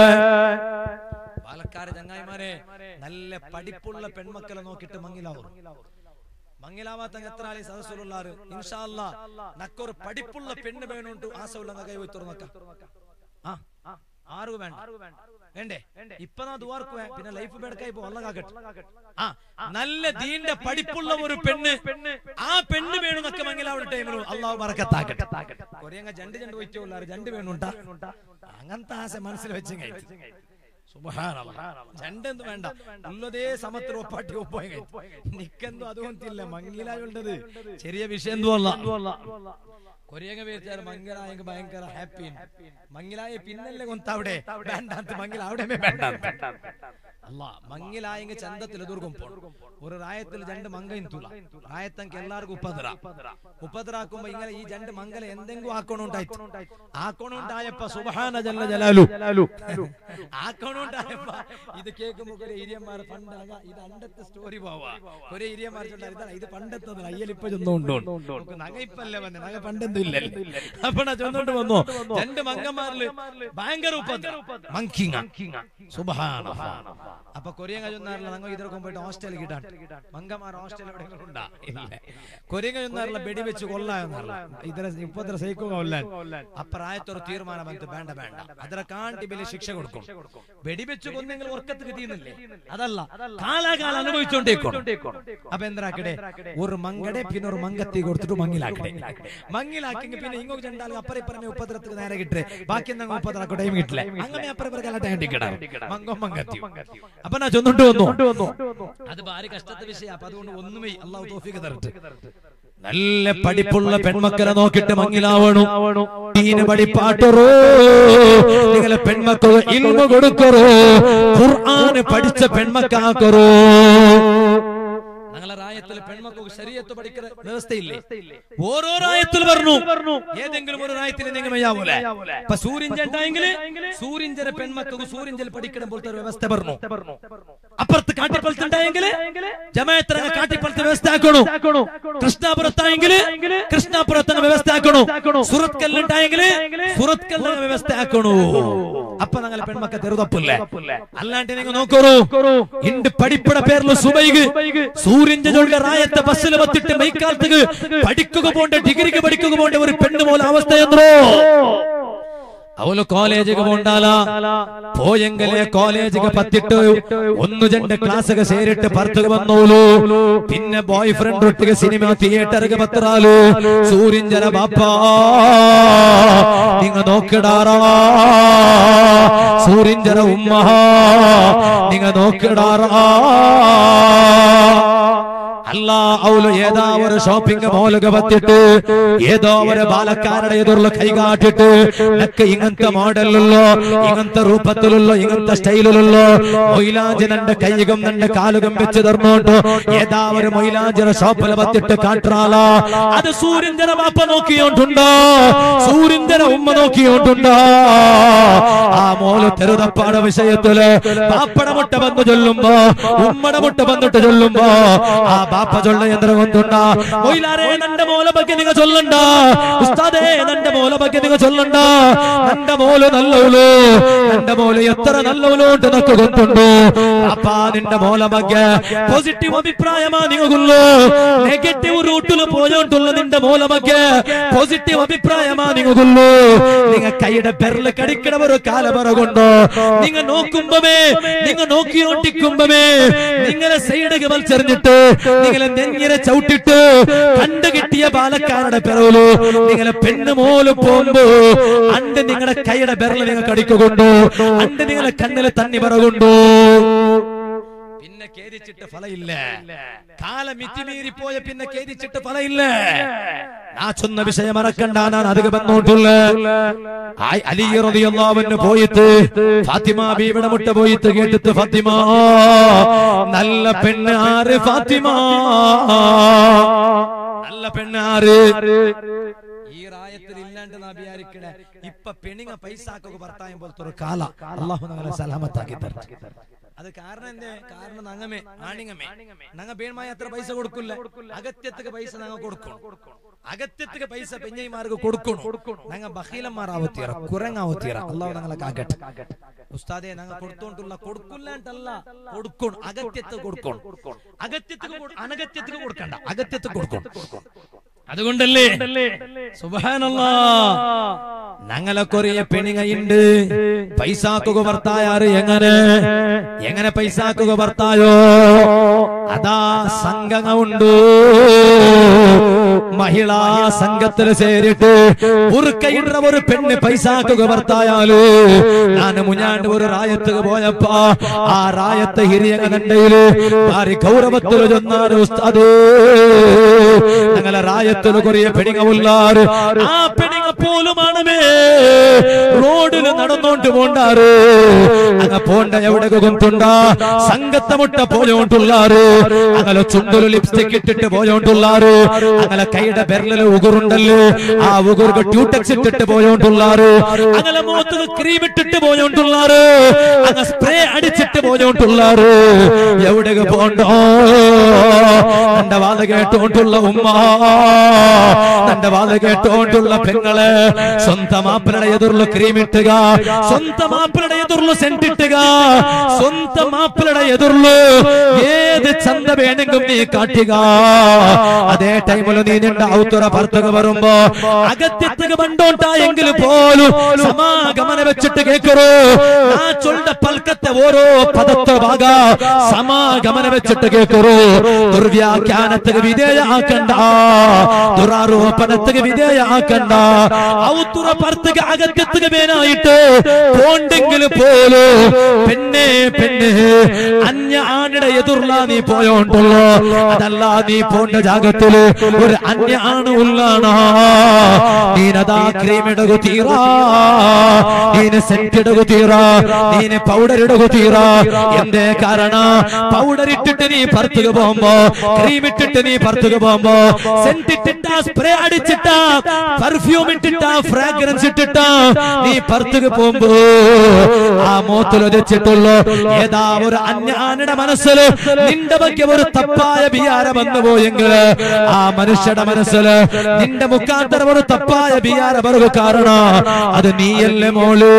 പാലക്കാട് ചങ്ങായിമാരെ നല്ല പഠിപ്പുള്ള പെൺമക്കളെ നോക്കിയിട്ട് മങ്ങിലാവും മങ്ങിലാവാത്ത എത്ര ആളി സദസ്സിലുള്ളാറ് ഇൻഷാല്ല നക്കൊരു പഠിപ്പുള്ള പെണ്ണ് വേണോണ്ട് ആസയുള്ള കൈ പോയി തുറന്നക്ക ആ ആറ് വേണ്ട വേണ്ടേ ഇപ്പൊ നാ ദുവാർക്ക് വേ പിന്നെ ലൈഫ് ബെടക്കായി പോ അള്ളകാക്കട്ടെ ആ നല്ല ദീന്റെ പഠിപ്പുള്ള ഒരു പെണ്ണ് ആ പെണ്ണ് വേണമെന്നൊക്കെ മംഗലാവുടെ ടൈമിലും അള്ളാഹു മറക്കത്താക്കട്ടെ കൊറിയങ്ങ ജണ്ട് ജണ്ട് പോയിട്ടുള്ള ജണ്ട് വേണുണ്ടാ അങ്ങനത്തെ ആശ മനസ്സിൽ വെച്ച് രണ്ടെന്ത് വേണ്ട ഉള്ളതേ സമത്തിൽ ഒപ്പാട്ടി ഒപ്പായി നിക്കെന്തോ അതുകൊണ്ടില്ല മംഗലായുള്ളത് ചെറിയ വിഷയം എന്തുവല്ല കൊറിയങ്ങ പേരിച്ചാൽ മംഗലായെങ്കിൽ ഭയങ്കര ഹാപ്പി മംഗലായ പിന്നല്ലേ കൊന്ത അവിടെ വേണ്ടാത്ത മംഗല അവിടെ വേണ്ട അല്ല മംഗലായെങ്കിൽ ചന്തത്തിൽ എതിർക്കും ഒരു റായത്തിൽ രണ്ട് മങ്കയും തുല റായത്തങ്ക് എല്ലാവർക്കും ഉപ്പതറ ഉപ്പതറാക്കുമ്പോ ഇങ്ങനെ ഈ രണ്ട് മംഗല എന്തെങ്കിലും ആക്കണുണ്ടായി ആക്കണുണ്ടായപ്പോ സുബഹാന ജല്ല ജലാലു ആക്കണുണ്ടായപ്പോ ഇത് കേൾക്കുമ്പോ കുറെ ഇരിയന്മാർ പണ്ടാക ഇത് അണ്ടത്തെ സ്റ്റോറി പോവാ കുറെ ഇരിയന്മാർ ചൊല്ലാ ഇത് പണ്ടത്തെ അയ്യലിപ്പ ചെന്നുകൊണ്ടോ നഗ ഇപ്പല്ലേ വന്നെ നഗ പണ്ടെന്തും ഇല്ലല്ലോ അപ്പൊ ചൊന്നോണ്ട് വന്നോ രണ്ട് മങ്കന്മാരില് ഭയങ്കര ഉപ്പദ്ര മങ്കിങ്ങ സുബഹാന അപ്പൊ കൊറിയങ്ങ ചൊന്നാറില്ല ഞങ്ങൾ ഇതൊക്കെ പോയിട്ട് ഹോസ്റ്റലിൽ കിട്ടാൻ മങ്കമാർ ഹോസ്റ്റൽ എവിടെയെങ്കിലും ഉണ്ടാ ഇല്ല കൊറിയങ്ങ ചൊന്നാറില്ല വെടി വെച്ച് കൊല്ലാന്നല്ല ഇതര ഇപ്പത്ര സൈക്കോ കൊല്ലാൻ അപ്രായത്തൊരു തീരുമാനം അത് വേണ്ട വേണ്ട അതിനെ കാണ്ടി വലിയ ശിക്ഷ കൊടുക്കും വെടിവെച്ച് കൊന്നെങ്കിൽ ഉറക്കത്ത് കിട്ടിയുന്നില്ലേ അതല്ല കാലാകാലം അനുഭവിച്ചോണ്ടേക്കും അപ്പൊ എന്താക്കടെ ഒരു മങ്കടെ പിന്നെ ഒരു മങ്കത്തി കൊടുത്തിട്ട് മങ്ങിലാക്കടെ മങ്ങിലാക്കി പിന്നെ ഇങ്ങോട്ട് ചെണ്ടാൽ അപ്പറ ഇപ്പറമെ ഉപ്പദ്രത്തിന് നേരെ കിട്ടേ ബാക്കി എന്തെങ്കിലും ഉപ്പദ്രാക്കോ ടൈം കിട്ടില്ല അങ്ങനെ അപ്പറ ഇപ്പറ കല ടൈം കിട്ടാം മങ്കോ മങ്കത്തി അപ്പൊ ഞാൻ ചൊന്നിട്ട് വന്നു അത് ഭാര്യ കഷ്ടത്തെ വിഷയം അപ്പൊ അതുകൊണ്ട് ഒന്നുമേ അള്ളാഹു തോഫിക്ക് തരട്ടെ നല്ല പഠിപ്പുള്ള പെൺമക്കളെ നോക്കിട്ട് മങ്ങിലാവണു ദീന് പഠിപ്പാട്ടറോ നിങ്ങളെ പെൺമക്കൾ ഇൽമ കൊടുക്കറോ ഖുർആന് പഠിച്ച പെൺമക്കാക്കറോ ഞങ്ങളെ റായത്തിൽ പെൺമക്കൾക്ക് ശരീരത്ത് പഠിക്കുന്ന വ്യവസ്ഥയില്ലേ ഓരോ റായത്തിൽ പറഞ്ഞു ഏതെങ്കിലും ഒരു റായത്തിൽ എന്തെങ്കിലും മയ്യാവൂലെ ഇപ്പൊ സൂര്യഞ്ച ഉണ്ടായെങ്കിൽ സൂര്യഞ്ചരെ പെൺമക്കൾക്ക് സൂര്യഞ്ചൽ പഠിക്കുന്ന പോലത്തെ ഒരു വ്യവസ്ഥ പറഞ്ഞു അപ്പുറത്ത് കാട്ടിപ്പലത്ത് ഉണ്ടായെങ്കിൽ ജമായത്തിറങ്ങ കാട്ടിപ്പലത്ത് വ്യവസ്ഥ ആക്കണു കൃഷ്ണാപുരത്തായെങ്കിൽ കൃഷ്ണാപുരത്തങ്ങ് വ്യവസ്ഥ ആക്കണു സുറത്ത് കല്ലുണ്ടായെങ്കിൽ സുറത്ത് കല്ല് വ്യവസ്ഥ ആക്കണു അപ്പൊ ഞങ്ങളെ പെൺമക്ക തെറുതപ്പില്ലേ അല്ലാണ്ട് നിങ്ങൾ നോക്കറു ഇണ്ട് പഠിപ്പുടെ പേരിൽ സുബൈഗ് സൂര്യന്റെ ജോലിയുടെ റായത്തെ ബസ്സിൽ വത്തിട്ട് മൈക്കാലത്ത് പഠിക്കുക പോണ്ട ഡിഗ്രിക്ക് പഠിക്കുക പോണ്ട ഒരു പെണ്ണ് പോലെ അവസ്ഥ എന്തോ അവല് കോളേജിಗೆ പോണ്ടാല പോയെങ്കിലേ കോളേജിಗೆ പത്തിട്ട് ഒന്ന് രണ്ട് ക്ലാസ്സൊക്കെ ಸೇರಿಟ್ಟು ಪರ್ತಗೆ ಬಂದೋಲು പിന്നെ ബോയ് ഫ്രണ്ട് ഒಟ್ಟಿಗೆ സിനിമ തിയേറ്ററിಗೆ പത്രാಲು സൂര്യഞ്ചന ബാപ്പ നിങ്ങ നോക്കിടാറാ സൂര്യഞ്ചന ഉമ്മ നിങ്ങ നോക്കിടാറാ അല്ല അവള് ഏതാ ഒരു ഷോപ്പിംഗ് മോളുക പത്തിട്ട് ഏതോ ഒരു ബാലക്കാരുടെ എതിർള്ള കൈകാട്ടിട്ട് നക്ക് ഇങ്ങനത്തെ മോഡലിലല്ലോ ഇങ്ങനത്തെ രൂപത്തിലുള്ള ഇങ്ങനത്തെ സ്റ്റൈലിലുള്ള മൊയിലാഞ്ചി നന്റെ കൈകം നന്റെ കാലുകം വെച്ച് തർന്നോണ്ട് ഏതാ ഒരു മൊയിലാഞ്ചിയുടെ ഷോപ്പിൽ പത്തിട്ട് കാട്ടാല അത് സൂര്യഞ്ചന ബാപ്പ നോക്കിയോണ്ടുണ്ടോ സൂര്യഞ്ചന ഉമ്മ നോക്കിയോണ്ടുണ്ടോ ആ മോള് തെരുതപ്പാട വിഷയത്തില് പാപ്പട മുട്ട വന്ന് ചൊല്ലുമ്പോ ഉമ്മട മുട്ട വന്നിട്ട് ചൊല്ലുമ്പോ ആ ബാപ്പ ചൊല്ല യന്ത്രം കൊണ്ടുണ്ട മൊയിലാരെ നന്റെ മോല ಬಗ್ಗೆ നിങ്ങൾ ചൊല്ലണ്ട ഉസ്താദേ നന്റെ മോല ಬಗ್ಗೆ നിങ്ങൾ ചൊല്ലണ്ട നന്റെ മോല് നല്ലവളു നന്റെ മോല് എത്ര നല്ലവളു ഉണ്ട് നക്ക് ಗೊತ್ತುಂಟು ಅಪ್ಪ ನಿಂದ മോല ಬಗ್ಗೆ പോസിറ്റീവ് അഭിപ്രായമാ നിങ്ങൾക്കുള്ളൂ നെഗറ്റീവ് റൂട്ടിൽ പോയോണ്ടുള്ള നിന്റെ മോല ಬಗ್ಗೆ പോസിറ്റീവ് അഭിപ്രായമാ നിങ്ങൾക്കുള്ളൂ നിങ്ങ കൈയുടെ ബെരല് കടിക്കണ ഒരു കാലമറ കൊണ്ടോ നിങ്ങ നോക്കുമ്പമേ നിങ്ങ നോക്കിയോണ്ടിക്കുമ്പമേ നിങ്ങളെ സൈഡക്ക് മത്സരിഞ്ഞിട്ട് നിങ്ങളെ നെഞ്ഞിനെ ചവിട്ടിട്ട് കണ്ടു കിട്ടിയ പാലക്കാരുടെ പിറവിലു നിങ്ങളെ പെണ്ണ് മോല് പോകുമ്പോ അണ്ട് നിങ്ങളുടെ കൈയുടെ ബെരല് നിങ്ങൾ കടിക്കുകൊണ്ടു അണ്ട് നിങ്ങളെ കണ്ണിലെ തന്നി പറകൊണ്ടു പിന്നെ കേരിച്ചിട്ട് ഫലയില്ല കാലം മിറ്റിമീറിപ്പോയ പിന്നെ കേരിച്ചിട്ട് ഫലയില്ല ആ ചൊന്ന വിഷയം മറക്കണ്ട ഞാൻ അധികം വന്നോട്ടുള്ള അലിയറിയാവന് പോയിട്ട് ഫാത്തിമ ബീവിടെ മുട്ട പോയിട്ട് കേട്ടിട്ട് ഫാത്തിമ നല്ല പെണ്ണ് ആറ് ഫാത്തിമ നല്ല പെണ്ണ് ആറ് ഈ റായത്തിൽ ഇല്ലാണ്ട് നാ വിചാരിക്കണേ ഇപ്പൊ പെണ്ണുങ്ങ പൈസാക്കൊക്കെ ഭർത്തായം പോലത്തെ ഒരു കാല അള്ളാഹു ഞങ്ങളെ സലാമത്താക്കി തരട്ടെ അത് കാരണം എന്തേ കാരണം നങ്ങമേ ആണിങ്ങമേ നങ്ങ പേൺമായ അത്ര പൈസ കൊടുക്കില്ല അകത്യത്തിക്ക് പൈസ ഞങ്ങ കൊടുക്കണം അകത്യത്തിക്ക് പൈസ പെഞ്ഞൈമാർക്ക് കൊടുക്കണം ഞങ്ങ ബഹീലന്മാരാവത്തീറ കുരങ്ങാവത്തീറ അള്ളാഹു ഞങ്ങളെ കാക്കട്ടെ ഉസ്താദെ ഞങ്ങ കൊടുത്തോണ്ടുള്ള കൊടുക്കില്ലാണ്ടല്ല കൊടുക്കണം അകത്യത്ത് കൊടുക്കണം അകത്യത്തിക്ക് കൊട്- അനഗത്യത്തിക്ക് കൊടുക്കണ്ട അകത്യത്ത് കൊടുക്കണം അതുകൊണ്ടല്ലേ സുബാനല്ലാ ഞങ്ങളെ കൊറിയ പെണിങ്ങയുണ്ട് പൈസാക്കുക ഭർത്തായാറ് എങ്ങനെ എങ്ങനെ പൈസാക്കുക ഭർത്തായോ അതാ സംഘങ്ങ ഉണ്ട് മഹിളാ സംഘത്തിൽ ചേരിട്ട് ഒരു കൈയിടുന്ന ഒരു പെണ്ണ് പൈസാക്കുക ഭർത്തായാലു ഞാൻ മുഞ്ഞാണ്ട് ഒരു റായത്തുക പോയപ്പോ ആ റായത്തെ ഹിരിയങ്ങ നണ്ടയില് ഭാര്യ ഗൗരവത്തിൽ ചൊന്നാറ് ഉസ്താദ് ഞങ്ങളെ റായത്തിൽ കുറേ പെണിങ്ങ ഉള്ളാറ് ആ പെണിങ്ങ പോലുമാണമേ റോഡിൽ നടന്നോണ്ട് പോണ്ടാറ് അങ്ങ പോണ്ട എവിടെ കൊണ്ടുണ്ട സംഘത്തെ മുട്ട പോയോണ്ടുള്ളാറ് അങ്ങനെ ചുണ്ടൊരു ലിപ്സ്റ്റിക് ഇട്ടിട്ട് പോയോണ്ടുള്ളാറ് അങ്ങനെ കൈയുടെ ബെരലില് ഉകുറുണ്ടല്ലോ ആ ഉകുർക്ക് ട്യൂടെക്സ് ഇട്ടിട്ട് പോയോണ്ടുള്ളാറ് അങ്ങനെ മുഖത്ത് ക്രീം ഇട്ടിട്ട് പോയോണ്ടുള്ളാറ് അങ്ങ് സ്പ്രേ അടിച്ചിട്ട് പോയോണ്ടുള്ളാറ് എവിടെ പോണ്ടോ എന്റെ വാത കേട്ടോണ്ടുള്ള ഉമ്മ തന്റെ വാത കേട്ടോണ്ടുള്ള പെങ്ങള് സ്വന്തം മാപ്പിളുടെ എതിർള്ള ക്രീം ഇട്ടുക സ്വന്തം മാപ്പിളുടെ എതിർള്ള സെന്റ് ഇട്ടുക സ്വന്തം മാപ്പിളുടെ എതിർള്ളു ഏത് ചന്ത വേണമെങ്കിലും നീ കാട്ടുക അതേ ടൈമിൽ നീ നിന്റെ ഔത്തുറ ഭർത്തക വരുമ്പോ അകത്യത്തുക പണ്ടോണ്ടായെങ്കിൽ പോലും സമാഗമന വെച്ചിട്ട് കേക്കറോ ആ ചൊല്ല പൽക്കത്തെ ഓരോ പദത്തെ ഭാഗ സമാഗമന വെച്ചിട്ട് കേക്കറോ ദുർവ്യാഖ്യാനത്തിന് വിധേയാക്കണ്ട ദുരാരോപണത്തിന് വിധേയാക്കണ്ട ഔത്തുറ ഭർത്തക അകത്യത്തുക മേനായിട്ട് പോണ്ടെങ്കിൽ പോലും പെണ്ണെ പെണ്ണ് അന്യ ആണിടെ എതിർല നീ പോയോണ്ടുള്ളോ അതല്ല നീ പോണ്ട ജാഗത്തില് ഒരു അന്യ ആണ് ഉള്ളാണോ നീനതാ ക്രീമിടകു തീറാ നീന് സെന്റിടകു തീറാ നീന് പൗഡർ ഇടകു തീറാ എന്തേ കാരണ പൗഡർ ഇട്ടിട്ട് നീ പുറത്തുക പോകുമ്പോ ക്രീം ഇട്ടിട്ട് നീ പുറത്തുക പോകുമ്പോ സെന്റ് ഇട്ടിട്ട സ്പ്രേ അടിച്ചിട്ട പെർഫ്യൂം ഇട്ടിട്ട ഫ്രാഗ്രൻസ് ഇട്ടിട്ട നീ പുറത്തുക പോകുമ്പോ ആ മോത്തിൽ ഒതിച്ചിട്ടുള്ളൂ ഏതാ ഒരു അന്യാനുടെ മനസ്സിൽ നിന്റെ ಬಗ್ಗೆ ഒരു തപ്പായ വിചാരം വന്നു പോയെങ്കിൽ ആ മനുഷ്യയുടെ മനസ്സിൽ നിന്റെ മുഖാന്തരം ഒരു തപ്പായ വിചാരം വരും കാരണം അത് നീയല്ലേ മോള്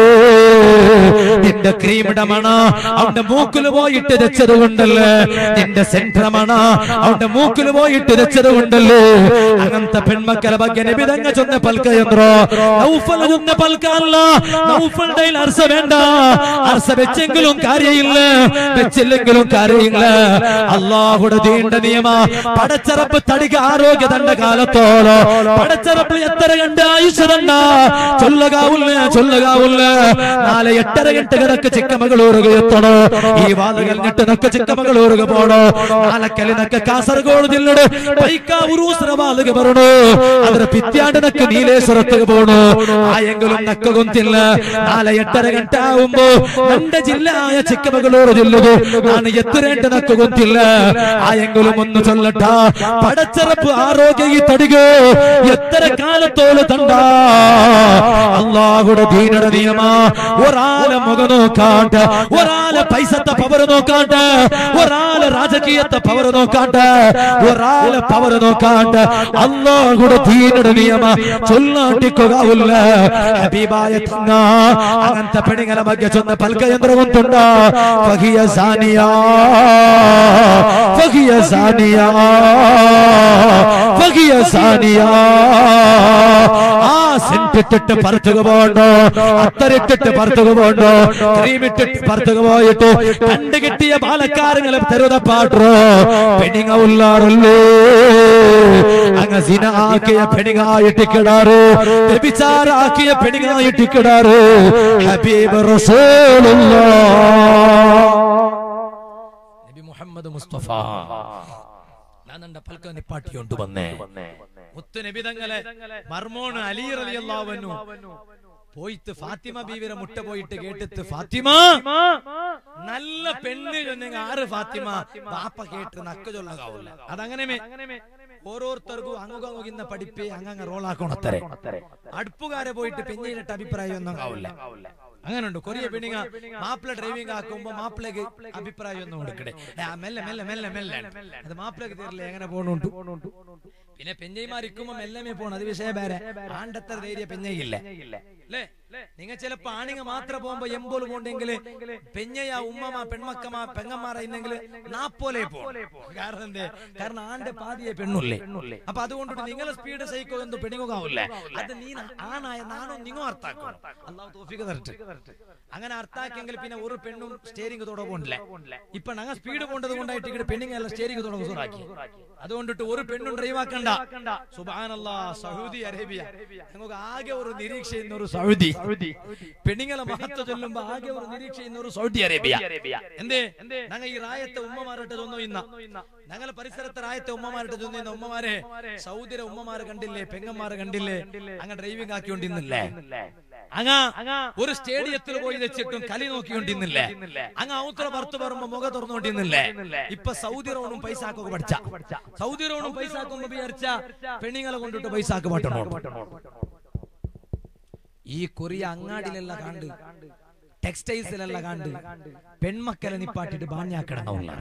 നിന്റെ ക്രീമിന്റെ മണ അവന്റെ മൂക്കിൽ പോയിട്ട് രച്ചത് കൊണ്ടല്ലേ നിന്റെ സെന്റർ മണ അവന്റെ മൂക്കിൽ പോയിട്ട് രച്ചത് കൊണ്ടല്ലേ അങ്ങനത്തെ പെൺമക്കളെ ಬಗ್ಗೆ നിബിതങ്ങ ചൊന്ന പൽക്കയന്ത്രോ നൗഫൽ ചൊന്ന പൽക്കല്ല നൗഫളുടെ അർസ വേണ്ട അർസ വെച്ചെങ്കിലും കാര്യമില്ല വെച്ചില്ലെങ്കിലും കാര്യമില്ല അള്ളാഹുടെ തീണ്ട നിയമ പടച്ചറപ്പ് തടിക ആരോഗ്യ തണ്ട കാലത്തോളോ പടച്ചറപ്പ് എത്ര കണ്ട് ആയുഷ തണ്ട ചൊല്ലകാവില്ല ചൊല്ലകാവില്ല നാളെ എട്ടര ഗಂಟೆ ನಕ್ಕ ಚಿಕ್ಕಮಗಳೂರಿಗೆ ಎತ್ತಣೋ ಈ ವಾದಗಲ್ ನೆಟ್ಟು ನಕ್ಕ ಚಿಕ್ಕಮಗಳೂರಿಗೆ പോണോ നാലക്കല് നക്ക കാസർഗോഡ് ജില്ലയുടെ പൈക്കാവുറൂസര വാതക വരണോ ಅದರ ಪಿತ್ಯಾಡು ನಕ್ಕ ನೀಲೇಶ್ವರಕ್ಕೆ പോണോ ആയെങ്കിലും നക്ക ಗೊಂತಿಲ್ಲ നാളെ എട്ടര ಗಂಟೆ ആവുമ്പോ ನನ್ನ ജില്ലയായ ചിಕ್ಕമಗಳೂರು ജില്ലದು ನಾನು ಎತ್ತರೇಂಟ ನಕ್ಕ ಗೊಂತಿಲ್ಲ ആയെങ്കിലും ഒന്ന് ചൊല്ലട്ട പടച്ചറപ്പ് ആരോഗ്യ ഈ തടികോ എത്ര കാലത്തോളം തണ്ട അള്ളാഹുടെ ദീനയുടെ നിയമ ഒരാളെ മുഖം നോക്കാണ്ട് ഒരാളെ പൈസത്തെ പവർ നോക്കാണ്ട് ഒരാളെ രാജകീയത്തെ പവർ നോക്കാണ്ട് ഒരാളെ പവർ നോക്കാണ്ട് അള്ളാഹുടെ തീരുടെ നിയമ ചൊല്ലാട്ടിക്കുകയില്ല ഹബീബായ തങ്ങ അങ്ങനത്തെ പെണ്ണുങ്ങളെ ಬಗ್ಗೆ ചൊന്ന പൽക്കയന്ത്രം ഉണ്ടുണ്ട് ഫഹിയ സാനിയ ഫഹിയ സാനിയ ഫഹിയ സാനിയ ആ സെന്റിട്ടിട്ട് പറത്തുക പോണ്ടോ അത്തരിട്ടിട്ട് പറത്തുക പോണ്ടോ ക്രീമിട്ടിട്ട് പറത്തുക പോയിട്ട് കണ്ടു കിട്ടിയ പാലക്കാരങ്ങളെ തെരുത പാട്ടോ പെണിങ്ങ ഉള്ളാറല്ലേ അങ്ങ് സിന ആക്കിയ പെണിങ്ങായിട്ടിക്കിടാറ് വ്യഭിചാരാക്കിയ പെണിങ്ങായിട്ടിക്കിടാറ് ഹബീബ് നബി മുഹമ്മദ് മുസ്തഫ ഞാൻ എന്റെ പൽക്ക നിപ്പാട്ടിയോണ്ട് വന്നേ മുത്തു നബി തങ്ങളെ മർമോണ് അലി റളിയല്ലാഹു പോയിട്ട് ഫാത്തിമ ബീവിരെ മുട്ട പോയിട്ട് കേട്ടിട്ട് ഫാത്തിമ നല്ല പെണ്ണ് ചൊന്നെങ്കിൽ ആറ് ഫാത്തിമ ബാപ്പ കേട്ട് നക്ക ചൊല്ലകാവില്ല അതങ്ങനെ ഓരോരുത്തർക്കും അങ്ങുകങ്ങുന്ന പഠിപ്പേ അങ്ങങ്ങ റോളാക്കണത്തരെ അടുപ്പുകാരെ പോയിട്ട് പെഞ്ഞിട്ട് അഭിപ്രായം ഒന്നും ആവില്ല അങ്ങനുണ്ട് കൊറിയ പെണ്ണിങ്ങ മാപ്പിള ഡ്രൈവിംഗ് ആക്കുമ്പോ മാപ്പിളക്ക് അഭിപ്രായം ഒന്നും കൊടുക്കട്ടെ ആ, മെല്ലെ മെല്ലെ മെല്ലെ മെല്ലെ അത് മാപ്പിളക്ക് തീരില്ല എങ്ങനെ പോണുണ്ട് പിന്നെ പെഞ്ഞൈമാരിക്കുമ്പോ മെല്ലമേ പോണം അത് വിഷയം വേറെ ആണ്ടത്ര ധൈര്യ പെഞ്ഞയില്ല അല്ലേ നിങ്ങൾ ചിലപ്പോ ആണിങ്ങ മാത്രം പോകുമ്പോ എമ്പോല് പോണ്ടെങ്കിൽ പെഞ്ഞയ ഉമ്മമാ പെൺമക്കമാ പെങ്ങന്മാരാ ഇന്നെങ്കിൽ നാപ്പോലെ പോകും കാരണം എന്തേ കാരണം ആന്റെ പാതിയെ പെണ്ണുള്ളേ അപ്പൊ അതുകൊണ്ടിട്ട് നിങ്ങളെ സ്പീഡ് സൈക്കോ എന്തോ പെണ്ണുകാവില്ലേ അത് നീ ന- ആണായ നാണോ നിങ്ങോ അർത്ഥാക്കും അള്ളാഹു തോഫിക്ക് തരട്ടെ അങ്ങനെ അർത്ഥാക്കിയെങ്കിൽ പിന്നെ ഒരു പെണ്ണും സ്റ്റേരിംഗ് തോടെ പോണ്ടില്ലേ ഇപ്പൊ ഞങ്ങൾ സ്പീഡ് പോണ്ടത് കൊണ്ടായിട്ട് ഇവിടെ പെണ്ണുങ്ങൾ എല്ലാം സ്റ്റേരിംഗ് തോടെ ഉസറാക്കി അതുകൊണ്ടിട്ട് ഒരു പെണ്ണും ഡ്രൈവ് ആക്കണ്ട സുബാനല്ല സൗദി അറേബ്യ ഞങ്ങൾക്ക് ആകെ ഒരു നിരീക്ഷ ചെയ്യുന്ന ഒരു സൗദി പെണ്ണുങ്ങളെ മഹത്വ ചൊല്ലുമ്പോ ആകെ ഒരു നിരീക്ഷ ചെയ്യുന്ന ഒരു സൗദി അറേബ്യ എന്തേ ഞങ്ങൾ ഈ റായത്തെ ഉമ്മമാരുടെ തോന്നു ഇന്ന ഞങ്ങളെ പരിസരത്തെ റായത്തെ ഉമ്മമാരുടെ തോന്നു ഇന്ന ഉമ്മമാരെ സൗദിയുടെ ഉമ്മമാരെ കണ്ടില്ലേ പെങ്ങന്മാരെ കണ്ടില്ലേ അങ്ങ് ഡ്രൈവിംഗ് ആക്കിക്കൊണ്ടിരുന്നില്ലേ അങ്ങ ഒരു സ്റ്റേഡിയത്തിൽ പോയി വെച്ചിട്ടും കളി നോക്കിക്കൊണ്ടിരുന്നില്ലേ അങ്ങ് ഔത്ര പുറത്ത് പറയുമ്പോ മുഖ തുറന്നുകൊണ്ടിരുന്നില്ലേ ഇപ്പൊ സൗദി റോണും പൈസ ആക്കൊക്കെ പഠിച്ച സൗദി റോണും പൈസ ആക്കുമ്പോ വിചാരിച്ച പെണ്ണുങ്ങളെ കൊണ്ടിട്ട് പൈസ ആക്ക് പറ്റണോ ഈ കൊറിയ അങ്ങാടിലെല്ലാം കണ്ട് ടെക്സ്റ്റൈൽസിലെല്ലാം കണ്ട് പെൺമക്കളെ നിപ്പാട്ടിട്ട് ബാണ്യാക്കിടണ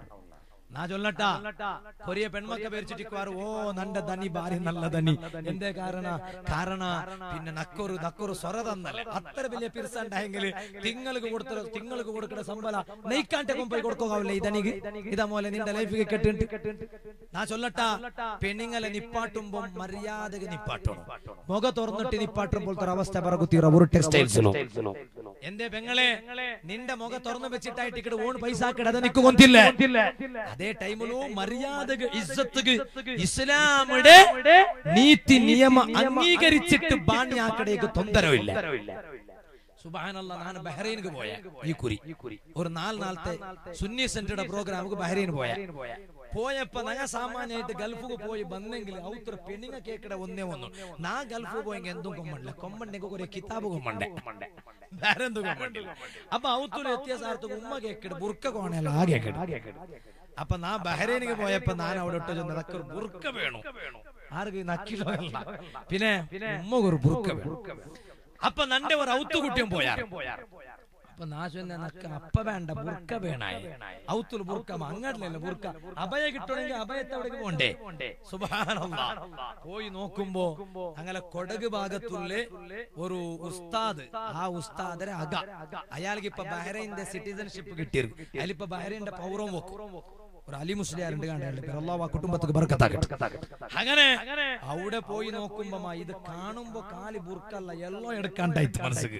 നാ ചൊല്ലട്ട കൊറിയ പെൺമക്ക പേരിച്ചിട്ടിക്കുവാറ് ഓ നന്റെ ധനി ഭാര്യ നല്ല ധനി എന്തേ കാരണ കാരണ പിന്നെ നക്കൊരു നക്കൊരു സ്വര തന്നല്ലേ അത്ര വലിയ പിരിസുണ്ടായെങ്കിൽ തിങ്ങൾക്ക് കൊടുത്ത തിങ്ങൾക്ക് കൊടുക്കുന്ന സംബല നെയ്ക്കാട്ടെ പോയി കൊടുക്കാവില്ലേ ഈ ധനിക്ക് ഇതാ മോലെ നിന്റെ ലൈഫിക്ക് കെട്ടിട്ട് നാ ചൊല്ലട്ട പെണ്ണുങ്ങളെ നിപ്പാട്ടുമ്പോ മര്യാദക്ക് നിപ്പാട്ടണം മുഖ തുറന്നിട്ട് നിപ്പാട്ടുമ്പോൾ അവസ്ഥ പറകുത്തീറ ഒരു ടെക്സ്റ്റൈൽസിലോ എന്റെ പെങ്ങളെ നിന്റെ മുഖ തുറന്നു വെച്ചിട്ടായിട്ട് ഇവിടെ ഓൺ പൈസ ആക്കിടത് നിക്ക് കൊന്തില്ല അതേ ടൈമിലോ മര്യാദക്ക് ഇസ്സത്തുക്ക് ഇസ്ലാമുടെ നീതി നിയമ അംഗീകരിച്ചിട്ട് ബാണ്യാക്കടേക്ക് തൊന്തരവില്ല സുബാനല്ല ഞാൻ ബഹ്റൈനിക്ക് പോയ ഈ കുരി ഒരു നാല് നാളത്തെ സുന്നി സെന്ററുടെ പ്രോഗ്രാമുക്ക് ബഹ്റൈന് പോയ പോയപ്പോ ഞങ്ങൾ സാമാന്യമായിട്ട് ഗൾഫിക്ക് പോയി ಬಂದೆങ്കിൽ ഔത്ര പെണ്ണിങ്ങ കേക്കട ഒന്നേ ഒന്നു നാ ഗൾഫ് പോയെങ്കിൽ എന്തും കൊമ്മണ്ട കൊമ്മണ്ടെങ്കിൽ കുറെ കിതാബ് കൊമ്മണ്ടേ വേറെ എന്തും കൊമ്മണ്ടില്ല അപ്പൊ ഔത്തുൽ വ്യത്യാസാർത്ഥ ഉമ്മ കേക്കട ബുർക്ക കോണല്ല ആ കേക്കട അപ്പൊ നാ ബഹ്റൈനിക്ക് പോയപ്പോ ഞാൻ അവിടെ ഇട്ട് ചെന്ന് അതൊക്കെ ഒരു ബുർക്ക വേണു ആർക്ക് നക്കിലോ അല്ല പിന്നെ ഉമ്മ ഒരു ബുർക്ക വേണം അപ്പൊ നന്റെ ഒരു ഔത്തുകുട്ടിയും പോയാ അപ്പൊ നാശം നക്ക അപ്പ വേണ്ട ബുർക്ക വേണായ ഔത്തുൽ ബുർക്ക അങ്ങാട്ടിലല്ല ബുർക്ക അഭയ കിട്ടണമെങ്കിൽ അഭയത്തെ അവിടേക്ക് പോണ്ടേ സുബാനല്ലാ പോയി നോക്കുമ്പോ അങ്ങനെ കൊടക് ഭാഗത്തുള്ള ഒരു ഉസ്താദ് ആ ഉസ്താദിനെ അക അയാൾക്ക് ഇപ്പൊ ബഹ്റൈന്റെ സിറ്റിസൺഷിപ്പ് കിട്ടിയിരുന്നു അതിലിപ്പോ ബഹ്റൈന്റെ പൗരവും വെക്കും ഒരു അലി മുസ്ലിയാരുണ്ട് കണ്ടു അള്ളാഹ് ആ കുടുംബത്തിന് ബർക്കത്താക്കട്ടെ അങ്ങനെ അവിടെ പോയി നോക്കുമ്പോ മാ ഇത് കാണുമ്പോ കാലി ബുർക്കല്ല എല്ലാം എടുക്കാണ്ടായിട്ട് മനസ്സിക്ക്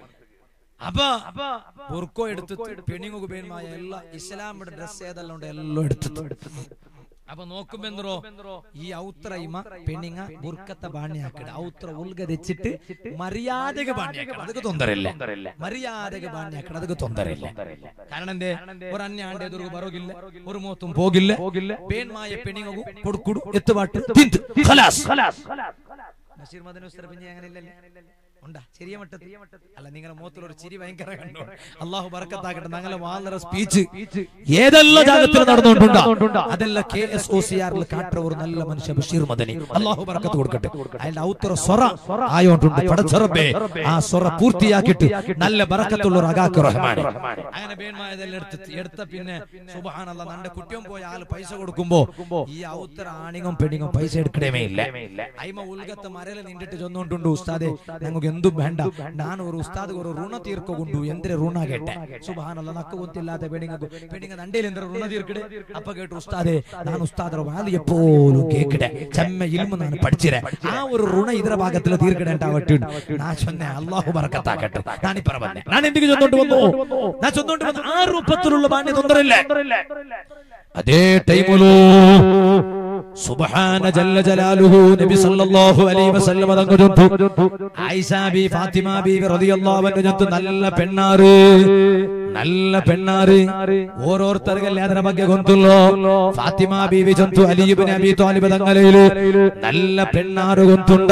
അപ്പൊ ബുർക്കോ എടുത്തിട്ട് പെണ്ണിങ്ങു പേന്മായ എല്ലാ ഇസ്ലാമിന്റെ ഡ്രസ് ഏതെല്ലാം ഉണ്ട് എല്ലാം എടുത്തു അപ്പൊ നോക്കുമ്പോ ഈ ഔത്ര ഇമ പെണ്ണിങ്ങ ബുർക്കത്തെ ബാണ്യാക്കിട ഔത്ര ഉൽഗ തെച്ചിട്ട് മര്യാദക ബാണ്യാക്കിട അതൊക്കെ ತೊಂದರೆಲ್ಲ മര്യാദക ബാണ്യാക്കിട അതൊക്കെ ತೊಂದರೆಲ್ಲ കാരണം എന്തേ ഒരു അന്യാണ്ട് എതിർക്ക് ബറോಗಿಲ್ಲ ഒരു മോത്തും പോകില്ല പേന്മായ പെണ്ണിങ്ങു കൊടുക്കുಡು എത്തുപാട്ട് തിന്ത് ഖലാസ് ബഷീർ മദൻ ഉസ്തർ പിന്നെ അങ്ങനെ ഇല്ലല്ലേ ഉണ്ടാ ചെറിയ മട്ടത്തിൽ അല്ല നിങ്ങളുടെ മുഖത്തിൽ ഒരു ചിരി ഭയങ്കര കണ്ടു അള്ളാഹു ബർക്കത്താക്കട്ടെ ഞങ്ങളെ വളരെ സ്പീച്ച് ഏതെല്ലാം ജാഗത്തിൽ നടന്നുകൊണ്ടുണ്ടാ അതെല്ലാം കെ എസ് ഒ സി ആറിൽ കാട്ട ഒരു നല്ല മനുഷ്യ ബഷീർ മദനി അള്ളാഹു ബർക്കത്ത് കൊടുക്കട്ടെ അതിന്റെ ഔത്തറ സ്വറ ആയോണ്ടുണ്ട് പടച്ചറബേ ആ സ്വറ പൂർത്തിയാക്കിയിട്ട് നല്ല ബറക്കത്തുള്ള ഒരു അഗാക്ക് റഹ്മാൻ അങ്ങനെ ബേന്മായതെല്ലാം എടുത്ത് എടുത്ത പിന്നെ സുബഹാനല്ല നന്റെ കുട്ടിയും പോയ ആള് പൈസ കൊടുക്കുമ്പോ ഈ ഔത്തറ ആണിങ്ങും പെണ്ണിങ്ങും പൈസ എടുക്കണമേ ഇല്ല അയിമ ഉൽഗത്തെ മരല നിന്നിട്ട് ചൊന്നോണ്ടുണ്ട് ഉസ്താദെ ഞങ്ങൾക്ക് എന്തും വേണ്ട ನಾನು ഒരു ഉസ്താദ് ഒരു ಋಣ ತೀರ್ಕೊಂಡು ಎಂದ್ರೆ ಋಣ ಗೆಟ್ಟೆ ಸುಬಹಾನಲ್ಲ ನಕ್ಕ ಗೊತ್ತಿല്ലാത്ത പെണ്ണുങ്ങ പെണ്ണുങ്ങ നണ്ടയിൽ എന്തൊരു ಋಣ തീർക്കടെ അപ്പ കേട്ടു ഉസ്താദെ ನಾನು ഉസ്താദರ വാല് എപ്പോഴും കേക്കടെ ചെമ്മ ഇൽമ ನಾನು പഠിച്ചിരെ ആ ഒരു ಋಣ ಇದರ ಭಾಗത്തിൽ തീർക്കടെ ഉണ്ടാവട്ടെ നാ ചൊന്നെ അല്ലാഹു ബർക്കത്താക്കട്ടെ നാനിപ്പറ വന്നെ ഞാൻ എന്തിനു ചൊന്നോണ്ട് വന്നു ഞാൻ ചൊന്നോണ്ട് വന്നു ആ രൂപത്തിലുള്ള ബാണ്യ തൊന്തരല്ലേ അതേ ടൈമിലോ സുബ്ഹാന ജല്ല ജലാലുഹു നബി സല്ലല്ലാഹു അലൈഹി വസല്ലം തങ്ങ ചൊന്തു ആയിഷ ബി ഫാത്തിമ ബി റളിയല്ലാഹു അൻഹ ചൊന്തു നല്ല പെണ്ണാറ് നല്ല പെണ്ണാറ് ഓരോരുത്തർക്കല്ലേ ಅದರ ಬಗ್ಗೆ ಗೊತ್ತಿಲ್ಲೋ ഫാത്തിമ ബീവി ചൊന്തു അലി ഇബ്നു അബി ത്വാലിബ് തങ്ങളയില് നല്ല പെണ്ണാറ് ഗൊന്തുണ്ട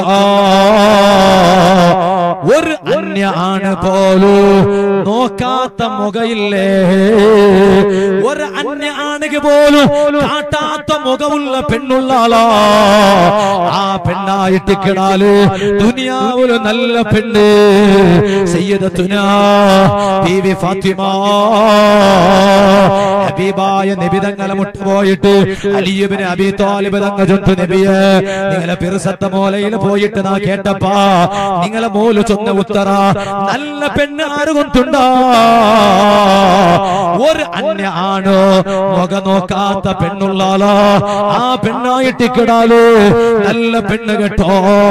ഒരു അന്യ ആണ് പോലു നോക്കാത്ത മുഖയില്ലേ ഒരു അന്യ ആണെങ്കിൽ പോലും കാട്ടാത്ത മുഖമുള്ള പെണ്ണുള്ള ആളാ ആ പെണ്ണായിട്ട് കിടാല് ദുനിയാവില് നല്ല പെണ്ണ് സയ്യിദത്തുനാ ബീവി ഫാത്തിമ ഹബീബായ നബിതങ്ങളെ മുട്ടുപോയിട്ട് അലിയുബിന് അബി താലിബ് തങ്ങ ചൊന്തു നബിയെ നിങ്ങളെ പിറുസത്ത മോലയിൽ പോയിട്ട് നാ കേട്ടപ്പാ നിങ്ങളെ മോല് ചൊന്ന ഉത്തറ നല്ല പെണ്ണ് ആര് കൊണ്ടുണ്ടാ ഒരു അന്യ ആണ് മുഖ നോക്കാത്ത പെണ്ണുള്ള ആളാ ആ പെണ്ണായിട്ട് കിടാലോ നല്ല പെണ്ണ് കേട്ടോ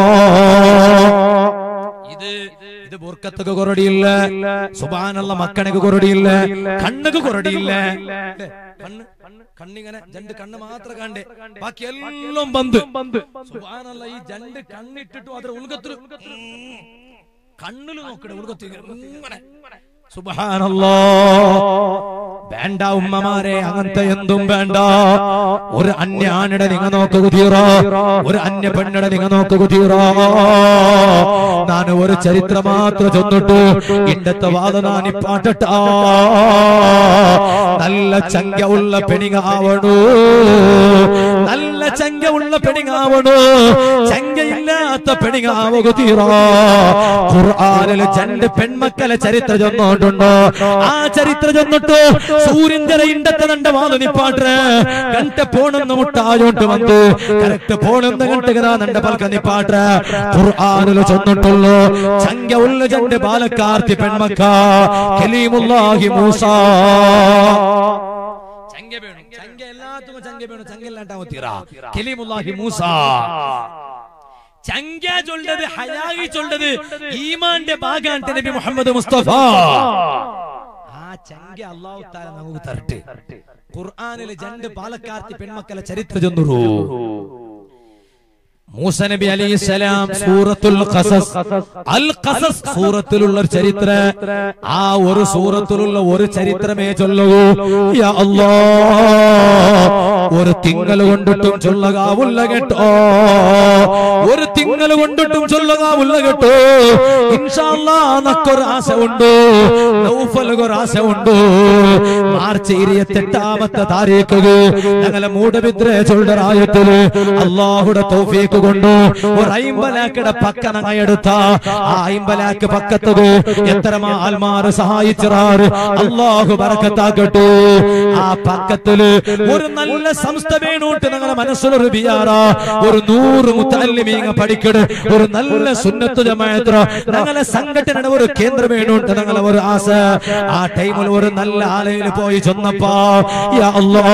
ഇത് ഇത് ബുർക്കത്തൊക്കെ കൊറടിയില്ല സുബാനുള്ള മക്കണക്ക് കൊറടിയില്ല കണ്ണക്ക് കൊറടിയില്ല ല്ലേ? കണ്ണ് കണ്ണിങ്ങനെ രണ്ട് കണ്ണ് മാത്രം കണ്ടേ ബാക്കി എല്ലാം ബന്ദ് സുബാനല്ല ഈ രണ്ട് കണ്ണിട്ടിട്ടും അതിൽ ഉൾഗത്തിൽ കണ്ണില് നോക്കണേ ഉൾഗത്തിൽ ഇങ്ങനെ സുബാനല്ലോ വേണ്ട ഉമ്മമാരെ അങ്ങനത്തെ എന്തും വേണ്ട ഒരു അന്യ ആണിടെ നിങ്ങ നോക്കുക തീറോ ഒരു അന്യ പെണ്ണിടെ നിങ്ങ നോക്കുക തീറോ ഞാൻ ഒരു ചരിത്രം മാത്രം ചൊന്നിട്ടു ഇണ്ടത്തെ വാദ നാനി പാട്ടട്ടാ നല്ല ചങ്ക ഉള്ള പെണിങ്ങാവണു നല്ല ചങ്ക ഉള്ള പെണിങ്ങാവണു ചങ്കയില്ലാത്ത പെണിങ്ങാവുക തീറോ ഖുർആനിൽ രണ്ട് പെൺമക്കളെ ചരിത്രം ചൊന്നോണ്ടുണ്ടോ ആ ചരിത്രം ചൊന്നിട്ടു സൂര്യൻ ജല ഇണ്ടത്തെ നണ്ട വാല് നിപ്പാട്ടെ ಗಂಟೆ ಪೋಣನ್ನು ಮುಟ್ಟಾಯೋಂಟು ಬಂದು ಕರೆಕ್ಟ್ ಪೋಣಂದ ಗಂಟೆಗೆ ನಂಡ ಪಲ್ಕ ನಿಪಾಟ್ರೆ ഖുർആനിൽ ചൊന്നിട്ടുള്ളൂ ചങ്ക ഉള്ള രണ്ട് ബാലക്കാർത്തി പെൺമക്ക കലീമുല്ലാഹി മൂസ ചങ്ക വേണം ചങ്ക എല്ലാത്തും ചങ്ക വേണം ചങ്ക ഇല്ലാണ്ടാവത്തീറ കലീമുല്ലാഹി മൂസ ചങ്ക ചൊല്ലത് ഹയായി ചൊല്ലത് ഈമാന്റെ ഭാഗാണ്ട് നബി മുഹമ്മദ് മുസ്തഫ ആ ചങ്ക അള്ളാഹു താല നമുക്ക് തരട്ടെ ഖുർആനിലെ രണ്ട് പാലക്കാർത്തി പെൺമക്കളെ ചരിത്രം ചൊന്നുറൂ മൂസ നബി അലൈഹി സ്വലാം സൂറത്തുൽ ഖസസ് അൽ ഖസസ് സൂറത്തിലുള്ള ഒരു ചരിത്ര ആ ഒരു സൂറത്തിലുള്ള ഒരു ചരിത്രമേ ചൊല്ലൂ യാ അല്ലാ ഒരു തിങ്കൾ കൊണ്ടിട്ടും ചൊല്ലകാവുള്ള കേട്ടോ ഒരു തിങ്കൾ കൊണ്ടിട്ടും ചൊല്ലകാവുള്ള കേട്ടോ ഇൻഷാല്ലാ നക്കൊരു ആശ ഉണ്ട് നൗഫലൊരു ആശ ഉണ്ട് മാർച്ച് ഇരുപത്തെട്ടാമത്തെ താരീഖ് ഞങ്ങളെ മൂടവിദ്ര ചൊല്ലറായത്തില് അള്ളാഹുടെ തൗഫീക്ക് കൊണ്ട് ഒരു അയിമ്പലാക്കയുടെ പക്ക ഞങ്ങൾ എടുത്ത ആ അയിമ്പലാക്ക് പക്കത്തത് എത്ര ആൽമാര് സഹായിച്ചിറാറ് അള്ളാഹു ബറക്കത്താക്കട്ടെ ആ പക്കത്തില് ഒരു നല്ല സംസ്ഥ വേണോട്ട് ഞങ്ങളെ മനസ്സിലൊരു ബിയാറ ഒരു നൂറ് മുത്തല്ലിമീങ്ങ പഠിക്കട് ഒരു നല്ല സുന്നത്ത് ജമാത്ര ഞങ്ങളെ സംഘടനയുടെ ഒരു കേന്ദ്രം വേണോട്ട് ഞങ്ങളെ ഒരു ആശ ആ ടൈമിൽ ഒരു നല്ല ആലയിൽ പോയി ചെന്നപ്പോ യാ അല്ലാ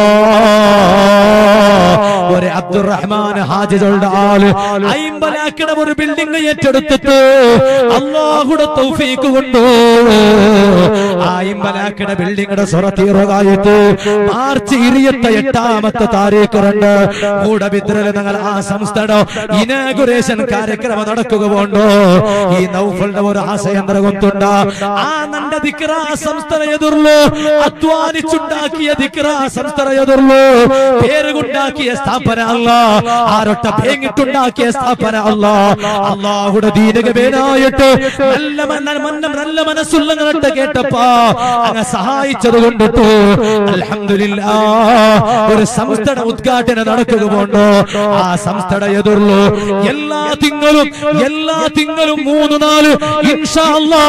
ഒരു അബ്ദുറഹ്മാൻ ഹാജികളുടെ ആള് അയിമ്പലാക്കിട ഒരു ബിൽഡിംഗ് ഏറ്റെടുത്തിട്ട് അള്ളാഹുടെ തൗഫീക്ക് കൊണ്ടു അയിമ്പലാക്കിട ബിൽഡിംഗിന്റെ സ്വറത്തീറുകായിട്ട് മാർച്ച് ഇരുപത്തി എട്ടാമത്തെ താരീഖ് രണ്ട് കൂടബിദ്രല് ഞങ്ങൾ ആ സംസ്ഥയുടെ ഇനാഗുറേഷൻ കാര്യക്രമം നടക്കുക പോണ്ടോ ഈ നൗഫളുടെ ഒരു ആശയന്തര കൊണ്ടുണ്ട ആ നണ്ട ദിക്ര സംസ്ഥ എതിർന്നു അധ്വാനിച്ചുണ്ടാക്കിയ ദിക്ര സംസ്ഥ എതിർന്നു പേരുകൊണ്ടാക്കിയ സ്ഥാപന അല്ല ആരൊട്ട പേങ്ങിട്ടുണ്ട വേണ്ടിക്കൊണ്ടാക്കിയ സ്ഥാപന അല്ലാ അള്ളാഹുടെ ദീനകമേനായിട്ട് നല്ല മന- മന്ന നല്ല മനസ്സുള്ളങ്ങട്ട് കേട്ടപ്പാ അങ്ങ് സഹായിച്ചത് കൊണ്ടിട്ടു അൽഹംദുലില്ലാ ഒരു സംസ്ഥയുടെ ഉദ്ഘാടനം നടക്കുക പോണ്ടോ ആ സംസ്ഥയുടെ എതിർന്നു എല്ലാ തിങ്കളും എല്ലാ തിങ്കളും മൂന്ന് നാല് ഇൻഷാ അല്ലാ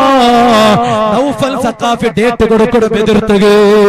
നൗഫൽ സക്കാഫി ഡേറ്റ് കൊടുക്കണം എതിർത്തുക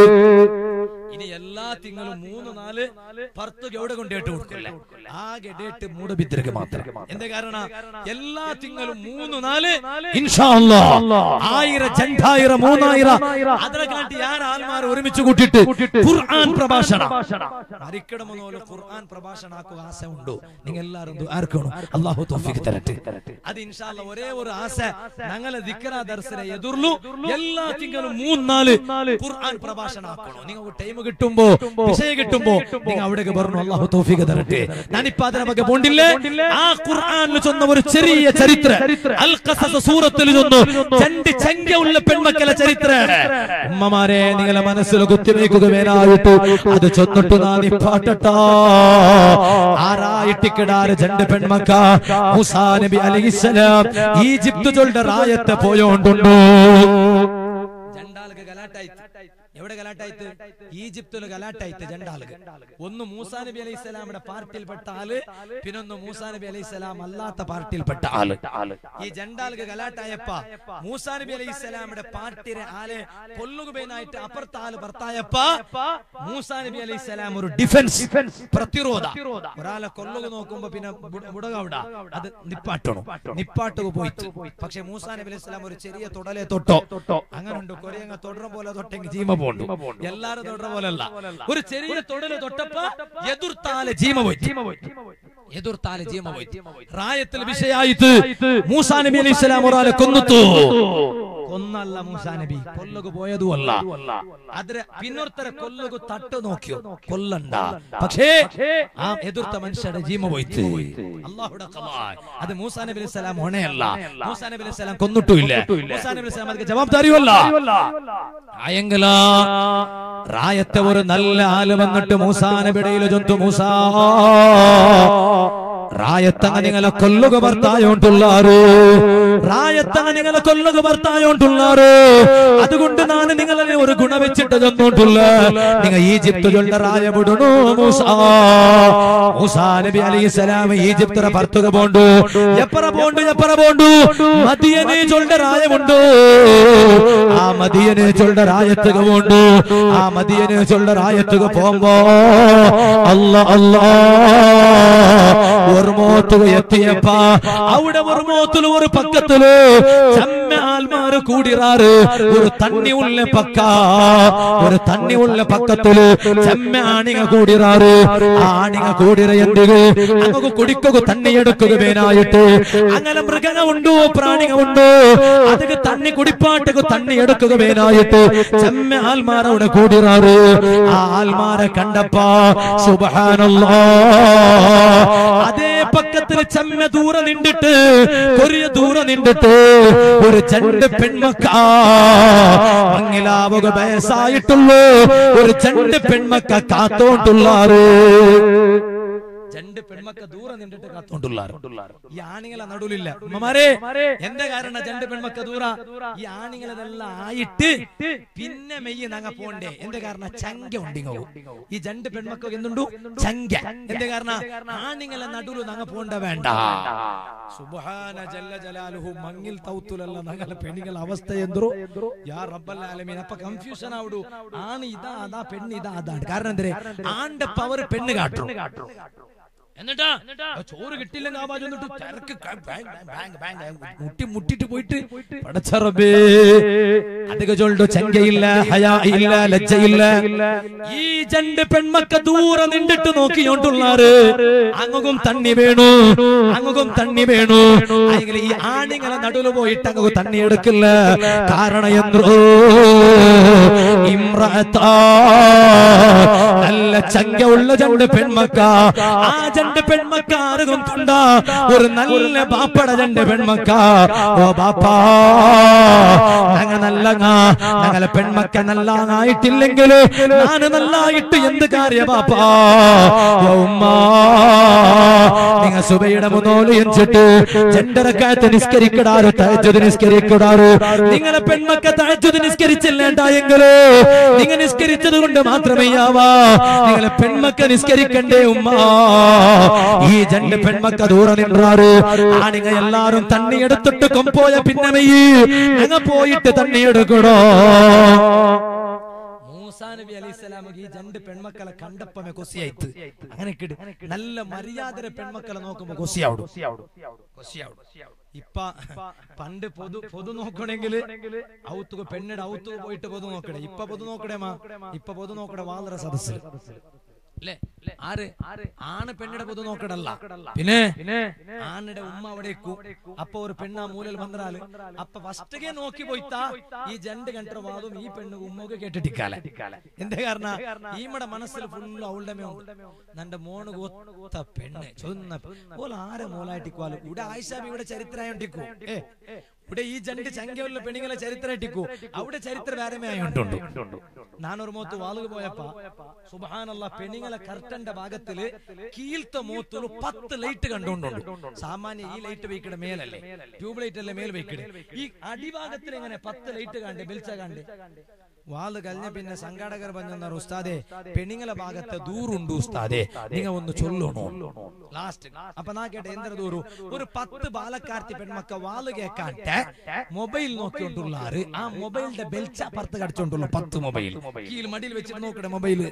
ഇനി എല്ലാ തിങ്കളും മൂന്ന് നാല് പർത്തുക എവിടെ കൊണ്ടേട്ട് കൊടുക്കില്ല ആകെ ഡേറ്റ് മൂടബിദ്രക്ക് മാത്രം എന്താ കാരണം എല്ലാ തിങ്കളും മൂന്ന് നാല് ഇൻഷാ അല്ലാ ആയിരം രണ്ടായിരം മൂന്നായിരം അതിനെ കാട്ടി ഞാൻ ആൽമാർ ഒരുമിച്ച് കൂട്ടിയിട്ട് ഖുർആൻ പ്രഭാഷണം മരിക്കണമെന്നോലെ ഖുർആൻ പ്രഭാഷണാക്കുക ആശ ഉണ്ടോ നിങ്ങൾ എല്ലാവരും ആർക്കണം അള്ളാഹു തോഫിക്ക് തരട്ടെ അത് ഇൻഷാ അല്ലാ ഒരേ ഒരു ആശ ഞങ്ങളെ ദിക്കറ ദർശന എതിർലു എല്ലാ തിങ്കളും മൂന്നാല് ഖുർആൻ പ്രഭാഷണം ആക്കണോ നിങ്ങൾക്ക് ടൈം കിട്ടുമ്പോ വിഷയം കിട്ടുമ്പോ നിങ്ങൾ അവിടേക്ക് പറഞ്ഞു അള്ളാഹു തോഫിക്ക് തരട്ടെ ഞാനിപ്പോ അതിനെ ಬಗ್ಗೆ പോണ്ടില്ലേ ആ ഖുർആനിൽ ചൊന്ന ഒരു ചെറിയ ചരിത്ര അൽ ഖസസ് സൂറത്തിൽ ചൊന്നു രണ്ട് ചങ്കയുള്ള പെൺമക്കളെ ചരിത്ര ഉമ്മമാരെ നിങ്ങളെ മനസ്സിൽ കുത്തിവെക്കുക വേനായിട്ട് അത് ചൊന്നിട്ട് നാ പാട്ടട്ടാ ആറായിട്ടിക്കിടാറ് രണ്ട് പെൺമക്ക മൂസാ നബി അലൈഹിസ്സലാം ഈജിപ്ത് ചൊല്ലുടെ റായത്തെ പോയോണ്ടുണ്ടോ രണ്ടാൾക്ക് ഗലാട്ടായിട്ട് എവിടെ ഗലാട്ടായിട്ട് ഈജിപ്തില് ഗലാട്ടായിട്ട് രണ്ടാൾക്ക് ഒന്ന് മൂസാ നബി അലൈഹി സ്വലാമിന്റെ പാർട്ടിയിൽപ്പെട്ട ആള് പിന്നൊന്ന് മൂസാ നബി അലൈഹി സ്വലാം അല്ലാത്ത പാർട്ടിയിൽപ്പെട്ട ആള് ഈ രണ്ടാൾക്ക് ഗലാട്ടായപ്പ മൂസാ നബി അലൈഹി സ്വലാമിന്റെ പാർട്ടിയുടെ ആളെ കൊല്ലുകയായിട്ട് അപ്പുറത്തെ ആള് ഭർത്തായപ്പ മൂസാ നബി അലൈഹി സ്വലാം ഒരു ഡിഫൻസ് പ്രതിരോധ ഒരാളെ കൊല്ലുക നോക്കുമ്പോ പിന്നെ മുടകവിട അത് നിപ്പാട്ടണം നിപ്പാട്ടുക പോയിട്ട് പക്ഷെ മൂസാ നബി അലൈഹി സ്വലാം ഒരു ചെറിയ തുടലെ തൊട്ടോ അങ്ങനെ ഉണ്ട് കൊറിയങ്ങ തുടര പോലെ തൊട്ടെങ്കിൽ ജീമ പോണ്ടു എല്ലാരും തൊടറ പോലല്ല ഒരു ചെറിയ തൊടല് തൊട്ടപ്പ എതിർത്താലെ ജീമ പോയി എതിർത്താലെ ജീമ പോയി റായത്തിൽ വിഷയായിട്ട് മൂസാ നബി അലൈഹി സ്വലാം ഒരാളെ കൊന്നുത്തു കൊന്നല്ല മൂസാ നബി കൊല്ലുക പോയതുമല്ല അതിരെ പിന്നൊരുത്തരെ കൊല്ലുക തട്ട് നോക്കിയോ കൊല്ലണ്ട പക്ഷേ ആ എതിർത്ത മനുഷ്യരുടെ ജീമ പോയിട്ട് അള്ളാഹുടെ ഖലാ. അത് മൂസാ നബി അലൈഹി സ്വലാം ഒണയല്ല മൂസാ നബി അലൈഹി സ്വലാം കൊന്നിട്ടുമില്ല മൂസാ നബി അലൈഹി സ്വലാം അതിന് ജവാബ്ദാരിയല്ല ആയെങ്കില റായത്തെ ഒരു നല്ല ആല് വന്നിട്ട് മൂസാ നബിടയിൽ ചൊന്തു മൂസാ റായത്തങ്ങ നിങ്ങളെ കൊല്ലുക ഭർത്തായോണ്ടുള്ളാറ് റായത്തങ്ങ നിങ്ങളെ കൊല്ലുക ഭർത്തായോണ്ടുള്ളാറ് അതുകൊണ്ട് ഞാൻ നിങ്ങളെ ഒരു ഗുണ വെച്ചിട്ട് ചെന്നോണ്ടുള്ള നിങ്ങൾ ഈജിപ്ത് ചൊല്ല റായ വിടണോ മൂസാ മൂസാ നബി അലൈഹി സ്വലാം ഈജിപ്തിനെ ഭർത്തുക പോണ്ടു എപ്പറ പോണ്ടു എപ്പറ പോണ്ടു മദിയനെ ചൊല്ല റായമുണ്ടോ ആ മദിയനെ ചൊല്ല റായത്തുക പോണ്ടു ആ മദിയനെ ചൊല്ല റായത്തുക പോകുമ്പോ അല്ല അല്ലാ ഒർമോത്തുക എത്തിയപ്പ അവിടെ ഒർമോത്തില് ഒരു പക്കത്തില് ചമ്മ ആൽമാര് കൂടിറാറ് ഒരു തണ്ണി ഉള്ള പക്ക ഒരു തണ്ണി ഉള്ള പക്കത്തില് ചമ്മ ആണിങ്ങ കൂടിറാറ് ആ ആണിങ്ങ കൂടിറ എന്തിന് അങ്ങക്ക് കുടിക്കുക തണ്ണി എടുക്കുക വേനായിട്ട് അങ്ങനെ മൃഗന ഉണ്ടോ പ്രാണിക ഉണ്ടോ അതിന് തണ്ണി കുടിപ്പാട്ടക്ക് തണ്ണി എടുക്കുക വേനായിട്ട് ചെമ്മ ആൽമാർ അവിടെ കൂടിറാറ് ആ ആൽമാരെ കണ്ടപ്പാ സുബഹാനല്ലാ അതേ പക്കത്തിൽ ചെമ്മ ദൂരെ നിന്നിട്ട് കൊറിയ ദൂരെ നിന്നിട്ട് ഒരു ചണ്ട് പെൺമക്ക അങ്ങിലാവുക വയസ്സായിട്ടുള്ളൂ ഒരു ചണ്ട് പെൺമക്ക കാത്തോണ്ടുള്ളാറ് രണ്ട് പെൺമക്ക ദൂരെ നിന്നിട്ട് കാത്തോണ്ടുള്ളാറ് ഈ ആണിങ്ങളെ നടുവിലില്ല ഉമ്മമാരെ എന്താ കാരണം രണ്ട് പെൺമക്ക ദൂര ഈ ആണിങ്ങളതെല്ലാം ആയിട്ട് പിന്നെ മെയ്യ് നങ്ങ പോണ്ടേ എന്താ കാരണം ചങ്ക ഉണ്ടിങ്ങോ ഈ രണ്ട് പെൺമക്ക എന്തുണ്ടു ചങ്ക എന്താ കാരണം ആണിങ്ങളെ നടുവിൽ നങ്ങ പോണ്ട വേണ്ട സുബ്ഹാന ജല്ല ജലാലുഹു മങ്ങിൽ തൗത്തുലല്ല നങ്ങളെ പെണ്ണുങ്ങളെ അവസ്ഥ എന്തോ യാ റബ്ബൽ ആലമീൻ അപ്പൊ കൺഫ്യൂഷൻ ആവിടു ആണ് ഇതാ അതാ പെണ്ണ് ഇതാ അതാണ് കാരണം എന്തേ ആണ്ട പവർ പെണ്ണ് കാട്ടും എന്നിട്ടാ ആ ചോറ് കിട്ടിയില്ലെങ്കിൽ ആ ബാജു എന്നിട്ട് തിരക്ക് ക- ബാങ്, ബാങ്, ബാങ്, ബാങ്, മുട്ടി മുട്ടിട്ട് പോയിട്ട് പടച്ചറബേ അതൊക്കെ ചൊല്ലോ ചങ്കയില്ല ഹയാ ഇല്ല ലജ്ജയില്ല ഈ രണ്ട് പെൺമക്ക ദൂരെ നിന്നിട്ട് നോക്കിയോണ്ടുള്ളാറ് അങ്ങും തണ്ണി വേണു അങ്ങും തണ്ണി വേണു അല്ലെങ്കിൽ ഈ ആണിങ്ങളെ നടുവിൽ പോയിട്ട് അങ്ങ് തണ്ണി എടുക്കില്ല കാരണം എന്തോ ഇമ്രത്താ നല്ല ചങ്ക ഉള്ള രണ്ട് പെൺമക്ക ആ രണ്ട് പെൺമക്കാറ് കൊണ്ടുണ്ട ഒരു നല്ല ബാപ്പട രണ്ട് പെൺമക്ക ഓ ബാപ്പാ ഞങ്ങ നല്ല ഞങ്ങളെ പെൺമക്ക നല്ല ആയിട്ടില്ലെങ്കിൽ ഞാൻ നല്ലായിട്ട് എന്ത് കാര്യ ബാപ്പാ ഓ ഉമ്മ നിങ്ങ സുബയുടെ മുന്നോല് എഞ്ചിട്ട് ജണ്ടറക്കാലത്ത് നിസ്കരിക്കടാറ് തഴച്ചത് നിസ്കരിക്കടാറ് നിങ്ങളെ പെൺമക്ക തഴച്ചത് നിസ്കരിച്ചില്ലേണ്ടായെങ്കില് നിങ്ങ നിസ്കരിച്ചത് കൊണ്ട് മാത്രമേ ആവാ നിങ്ങളെ പെൺമക്ക നിസ്കരിക്കണ്ടേ ഉമ്മ ഈ രണ്ട് പെൺമക്ക ദൂരെ നിன்றாറ് ആണിങ്ങ എല്ലാരും തണ്ണി എടുത്തിട്ട് കൊമ്പോയ പിന്നമയി അങ്ങ പോയിട്ട് തണ്ണി എടുക്കണോ മൂസാ നബി അലൈഹിസ്സലാമക്ക് ഈ രണ്ട് പെൺമക്കളെ കണ്ടപ്പമേ കൊസിയായിട്ട് അങ്ങനെ കിട് നല്ല മര്യാദ പെൺമക്കളെ നോക്കുമ്പോ കൊസിയാവിടും കൊസിയാവിടും ഇപ്പ പണ്ട് പൊതു പൊതു നോക്കണെങ്കിൽ ഔത്തുക പെണ്ണിടെ ഔത്തുക പോയിട്ട് പൊതു നോക്കണേ ഇപ്പൊ പൊതു നോക്കണേ മാ ഇപ്പൊ പൊതു നോക്കണേ വാളറ സദസ് അല്ലേ ആര് ആണ് പെണ്ണിടെ പൊതു നോക്കടല്ല പിന്നെ ആണിടെ ഉമ്മ അവിടെ അപ്പൊ ഒരു പെണ്ണ മൂലൽ വന്നാല് അപ്പൊ ഫസ്റ്റേ നോക്കി പോയിത്താ ഈ ജണ്ട് കണ്ട വാദം ഈ പെണ്ണ് ഉമ്മൊക്കെ കേട്ടിട്ടിക്കാല എന്തേ കാരണം ഈമ്മടെ മനസ്സിൽ ഫുള്ള് അവളുടെ നന്റെ മോണ് കൊത്ത പെണ്ണ് ചൊന്ന പോലെ ആരെ മോലായിട്ടിക്കുവാലും ഇവിടെ ആയിഷാബി ഇവിടെ ചരിത്രമായിട്ടിക്കൂ ഏ ഇവിടെ ഈ ജണ്ട് ചങ്കയുള്ള പെണ്ണുങ്ങളെ ചരിത്രമായിട്ടിക്കൂ അവിടെ ചരിത്ര വേറമേ ആയിട്ടുണ്ട് നാനൊരു മോത്ത് വാളുക പോയപ്പ സുബാനല്ല പെണ്ണുങ്ങളെ കർട്ടന്റെ ഭാഗത്തില് കീഴ്ത്ത മോത്തില് പത്ത് ലൈറ്റ് കണ്ടുകൊണ്ടുണ്ട് സാമാന്യ ഈ ലൈറ്റ് വയ്ക്കണ മേലല്ലേ ട്യൂബ് ലൈറ്റ് അല്ലേ മേൽ വയ്ക്കണേ ഈ അടിഭാഗത്തിൽ എങ്ങനെ പത്ത് ലൈറ്റ് കണ്ട് ബെൽച്ച കണ്ട് വാള് കഴിഞ്ഞ പിന്നെ സംഘാടകർ പറഞ്ഞ ഉസ്താദെ പെണ്ണുങ്ങളെ ഭാഗത്ത് ദൂറുണ്ട് ഉസ്താദെ നിങ്ങൾ ഒന്ന് ചൊല്ലണോ ലാസ്റ്റ് അപ്പൊ നാ കേട്ടെ എന്തൊരു ദൂരു ഒരു പത്ത് ബാലക്കാർത്തി പെൺമക്ക വാള് കേക്കാട്ടെ മൊബൈൽ നോക്കിക്കൊണ്ടുള്ളാറ് ആ മൊബൈലിന്റെ ബെൽച്ച അപ്പുറത്ത് കടിച്ചോണ്ടുള്ളു പത്ത് മൊബൈൽ കീഴ് മടിയിൽ വെച്ചിട്ട് നോക്കട്ടെ മൊബൈല്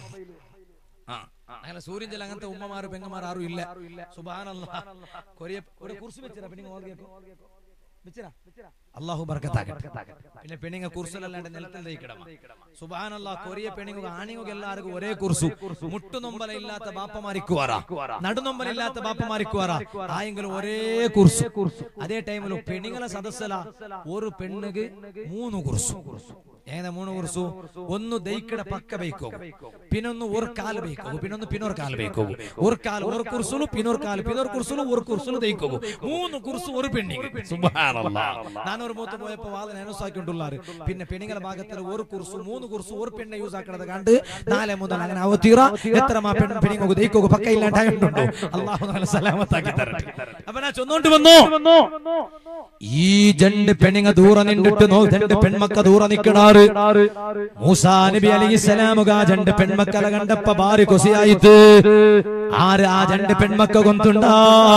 ആ അങ്ങനെ സൂര്യൻ ചില അങ്ങനത്തെ ഉമ്മമാരും പെങ്ങന്മാർ ആരും ഇല്ല സുബാനല്ല കൊറിയ ഒരു കുറിച്ച് വെച്ചിരാ പെണ്ണുങ്ങൾ ഓൾ കേൾക്കും വെച്ചിരാ അള്ളാഹു ബർക്കത്താകട്ടെ പിന്നെ പെണ്ണിങ്ങ കുർസലല്ലാണ്ട് നിലത്തിൽ തയ്ക്കിടമ സുബാനല്ല കൊറിയ പെണ്ണിങ്ങ ആണിങ്ങ എല്ലാവർക്കും ഒരേ കുർസു മുട്ടുനൊമ്പല ഇല്ലാത്ത ബാപ്പമാരിക്കുവാറാ നടുനൊമ്പലില്ലാത്ത ബാപ്പമാരിക്കുവാറാ ആയെങ്കിലും ഒരേ കുർസു അതേ ടൈമിൽ പെണ്ണുങ്ങളെ സദസ്സല ഒരു പെണ്ണുക്ക് മൂന്ന് കുർസു ഏതാ മൂന്ന് കുർസു ഒന്ന് ദൈക്കട പക്ക ബൈക്കോ പിന്നൊന്ന് ഒരു കാല് ബൈക്കോ പിന്നൊന്ന് പിന്നൊരു കാല് ബൈക്കോ ഒരു കാല് ഒരു കുർസുಲು പിന്നൊരു കാല് പിന്നൊരു കുർസുಲು ഒരു കുർസുಲು ദൈക്കോ മൂന്ന് കുർസു ഒരു പെണ്ണിങ് നാനൊരു മൂത്ത് പോയപ്പോ വാദന അനുസാക്കിക്കൊണ്ടുള്ളാറ് പിന്നെ പെണ്ണുങ്ങളെ ഭാഗത്തിൽ ഒരു കുർസു മൂന്ന് കുർസു ഒരു പെണ്ണെ യൂസ് ആക്കണത് കണ്ട് നാല് മുതൽ അങ്ങനെ അവതീറ എത്ര മാ പെണ്ണ് പെണ്ണിങ്ങോ ദൈക്കോ പക്ക ഇല്ലാണ്ടായിട്ടുണ്ടോ അള്ളാഹു നല്ല സലാമത്താക്കി തരട്ടെ അപ്പൊ ഞാൻ ചൊന്നോണ്ട് വന്നു ഈ രണ്ട് പെണ്ണുങ്ങ ദൂരെ നിന്നിട്ട് നോ രണ്ട് പെൺമക്ക ദൂരെ നിക്കണാറ് മൂസാ നബി അലൈഹി സ്വലാമുക രണ്ട് പെൺമക്കളെ കണ്ടപ്പ ഭാര്യ കൊസിയായിട്ട് ആര് ആ രണ്ട് പെൺമക്ക കൊന്തുണ്ടാ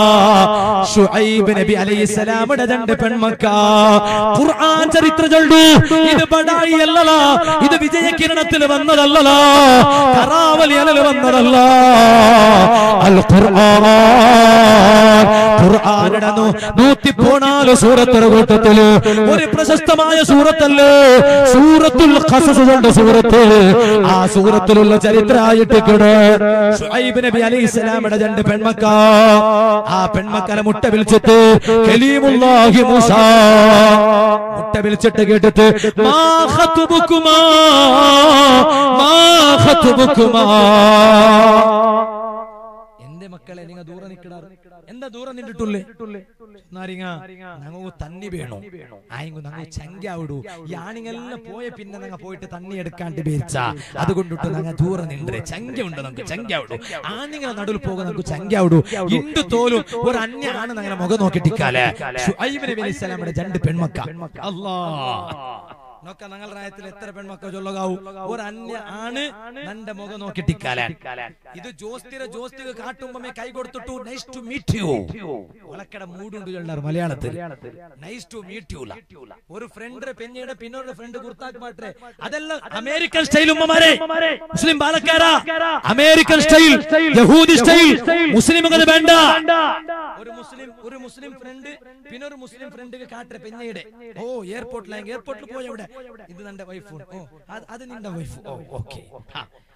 ഷുഐബ് നബി അലൈഹി സ്വലാമുടെ രണ്ട് പെൺമക്ക ഖുർആൻ ചരിത്ര ചൊല്ലു ഇത് ബടായി അല്ലല ഇത് വിജയകിരണത്തിൽ വന്നതല്ലല കറാവലി അലൽ വന്നതല്ല അൽ ഖുർആൻ ഖുർആനിടെ നൂറ്റി പോണാല് സൂറത്തൊരു കൂട്ടത്തില് ഒരു പ്രശസ്തമായ സൂറത്തല്ലേ സൂറത്തുൽ ഖസസ് കൊണ്ട് സൂറത്ത് ആ സൂറത്തിലുള്ള ചരിത്രമായിട്ട് ഷുഐബ് നബി അലൈഹി സ്വലാമിയുടെ രണ്ട് പെൺമക്ക ആ പെൺമക്കളെ മുട്ട വിളിച്ചിട്ട് കലീമുല്ലാഹി മൂസ മുട്ട വിളിച്ചിട്ട് കേട്ടിട്ട് മാ ഖതുബുകുമാ മാ ഖതുബുകുമാ എന്റെ മക്കളെ നിങ്ങൾ ദൂരെ നിൽക്കണാറ് എന്താ ദൂരെ നിന്നിട്ടുള്ളേ നാരിങ്ങ ഞങ്ങ തന്നി വേണോ ആയെങ്കിൽ ഞങ്ങൾ ചങ്കാവിടൂ ഈ ആണിങ്ങെല്ലാം പോയ പിന്നെ ഞങ്ങൾ പോയിട്ട് തന്നി എടുക്കാണ്ട് പേരിച്ച അതുകൊണ്ടിട്ട് ഞങ്ങൾ ദൂരെ നിன்றേ ചങ്ക ഉണ്ട് നമുക്ക് ചങ്കാവിടൂ ആണിങ്ങളെ നടുവിൽ പോകുക നമുക്ക് ചങ്കാവിടൂ ഇണ്ട് തോലും ഒരു അന്യ ആണ് ഞങ്ങളെ മുഖം നോക്കിട്ടിക്കാലേ ഷുഐബ് നബി അലൈഹി സ്വലാമിന്റെ രണ്ട് പെൺമക്ക അല്ലാ നോക്ക ഞങ്ങൾ പ്രായത്തിൽ എത്ര പെൺമക്കൾ ചൊല്ലുകാവൂ ഒരു അന്യ ആണ് നന്റെ മുഖം നോക്കിട്ടിക്കാലാൻ ഇത് ജോസ്തിര ജോസ്തിക കാട്ടുമ്പമേ കൈ കൊടുത്തിട്ടു നൈസ് ടു മീറ്റ് യു ഒലക്കട മൂടുണ്ട് ചൊല്ലാറ് മലയാളത്തിൽ നൈസ് ടു മീറ്റ് യു ഒരു ഫ്രണ്ട് പെഞ്ഞയുടെ പിന്നൊരു ഫ്രണ്ട് കുർത്താക്ക് മാറ്റേ അതെല്ലാം അമേരിക്കൻ സ്റ്റൈൽ ഉമ്മമാരെ മുസ്ലിം ബാലക്കാരാ അമേരിക്കൻ സ്റ്റൈൽ യഹൂദി സ്റ്റൈൽ മുസ്ലിമുകൾ വേണ്ട ഒരു മുസ്ലിം ഒരു മുസ്ലിം ഫ്രണ്ട് പിന്നെ ഒരു മുസ്ലിം ഫ്രണ്ട് കാട്ടരെ പെഞ്ഞയുടെ ഓ എയർപോർട്ടിലായെങ്കിൽ എയർപോർട്ടിൽ പോയി അവിടെ ഇത് നിന്റെ വൈഫ് ഓ അത് അത് നിന്റെ വൈഫ് ഓ ഓക്കെ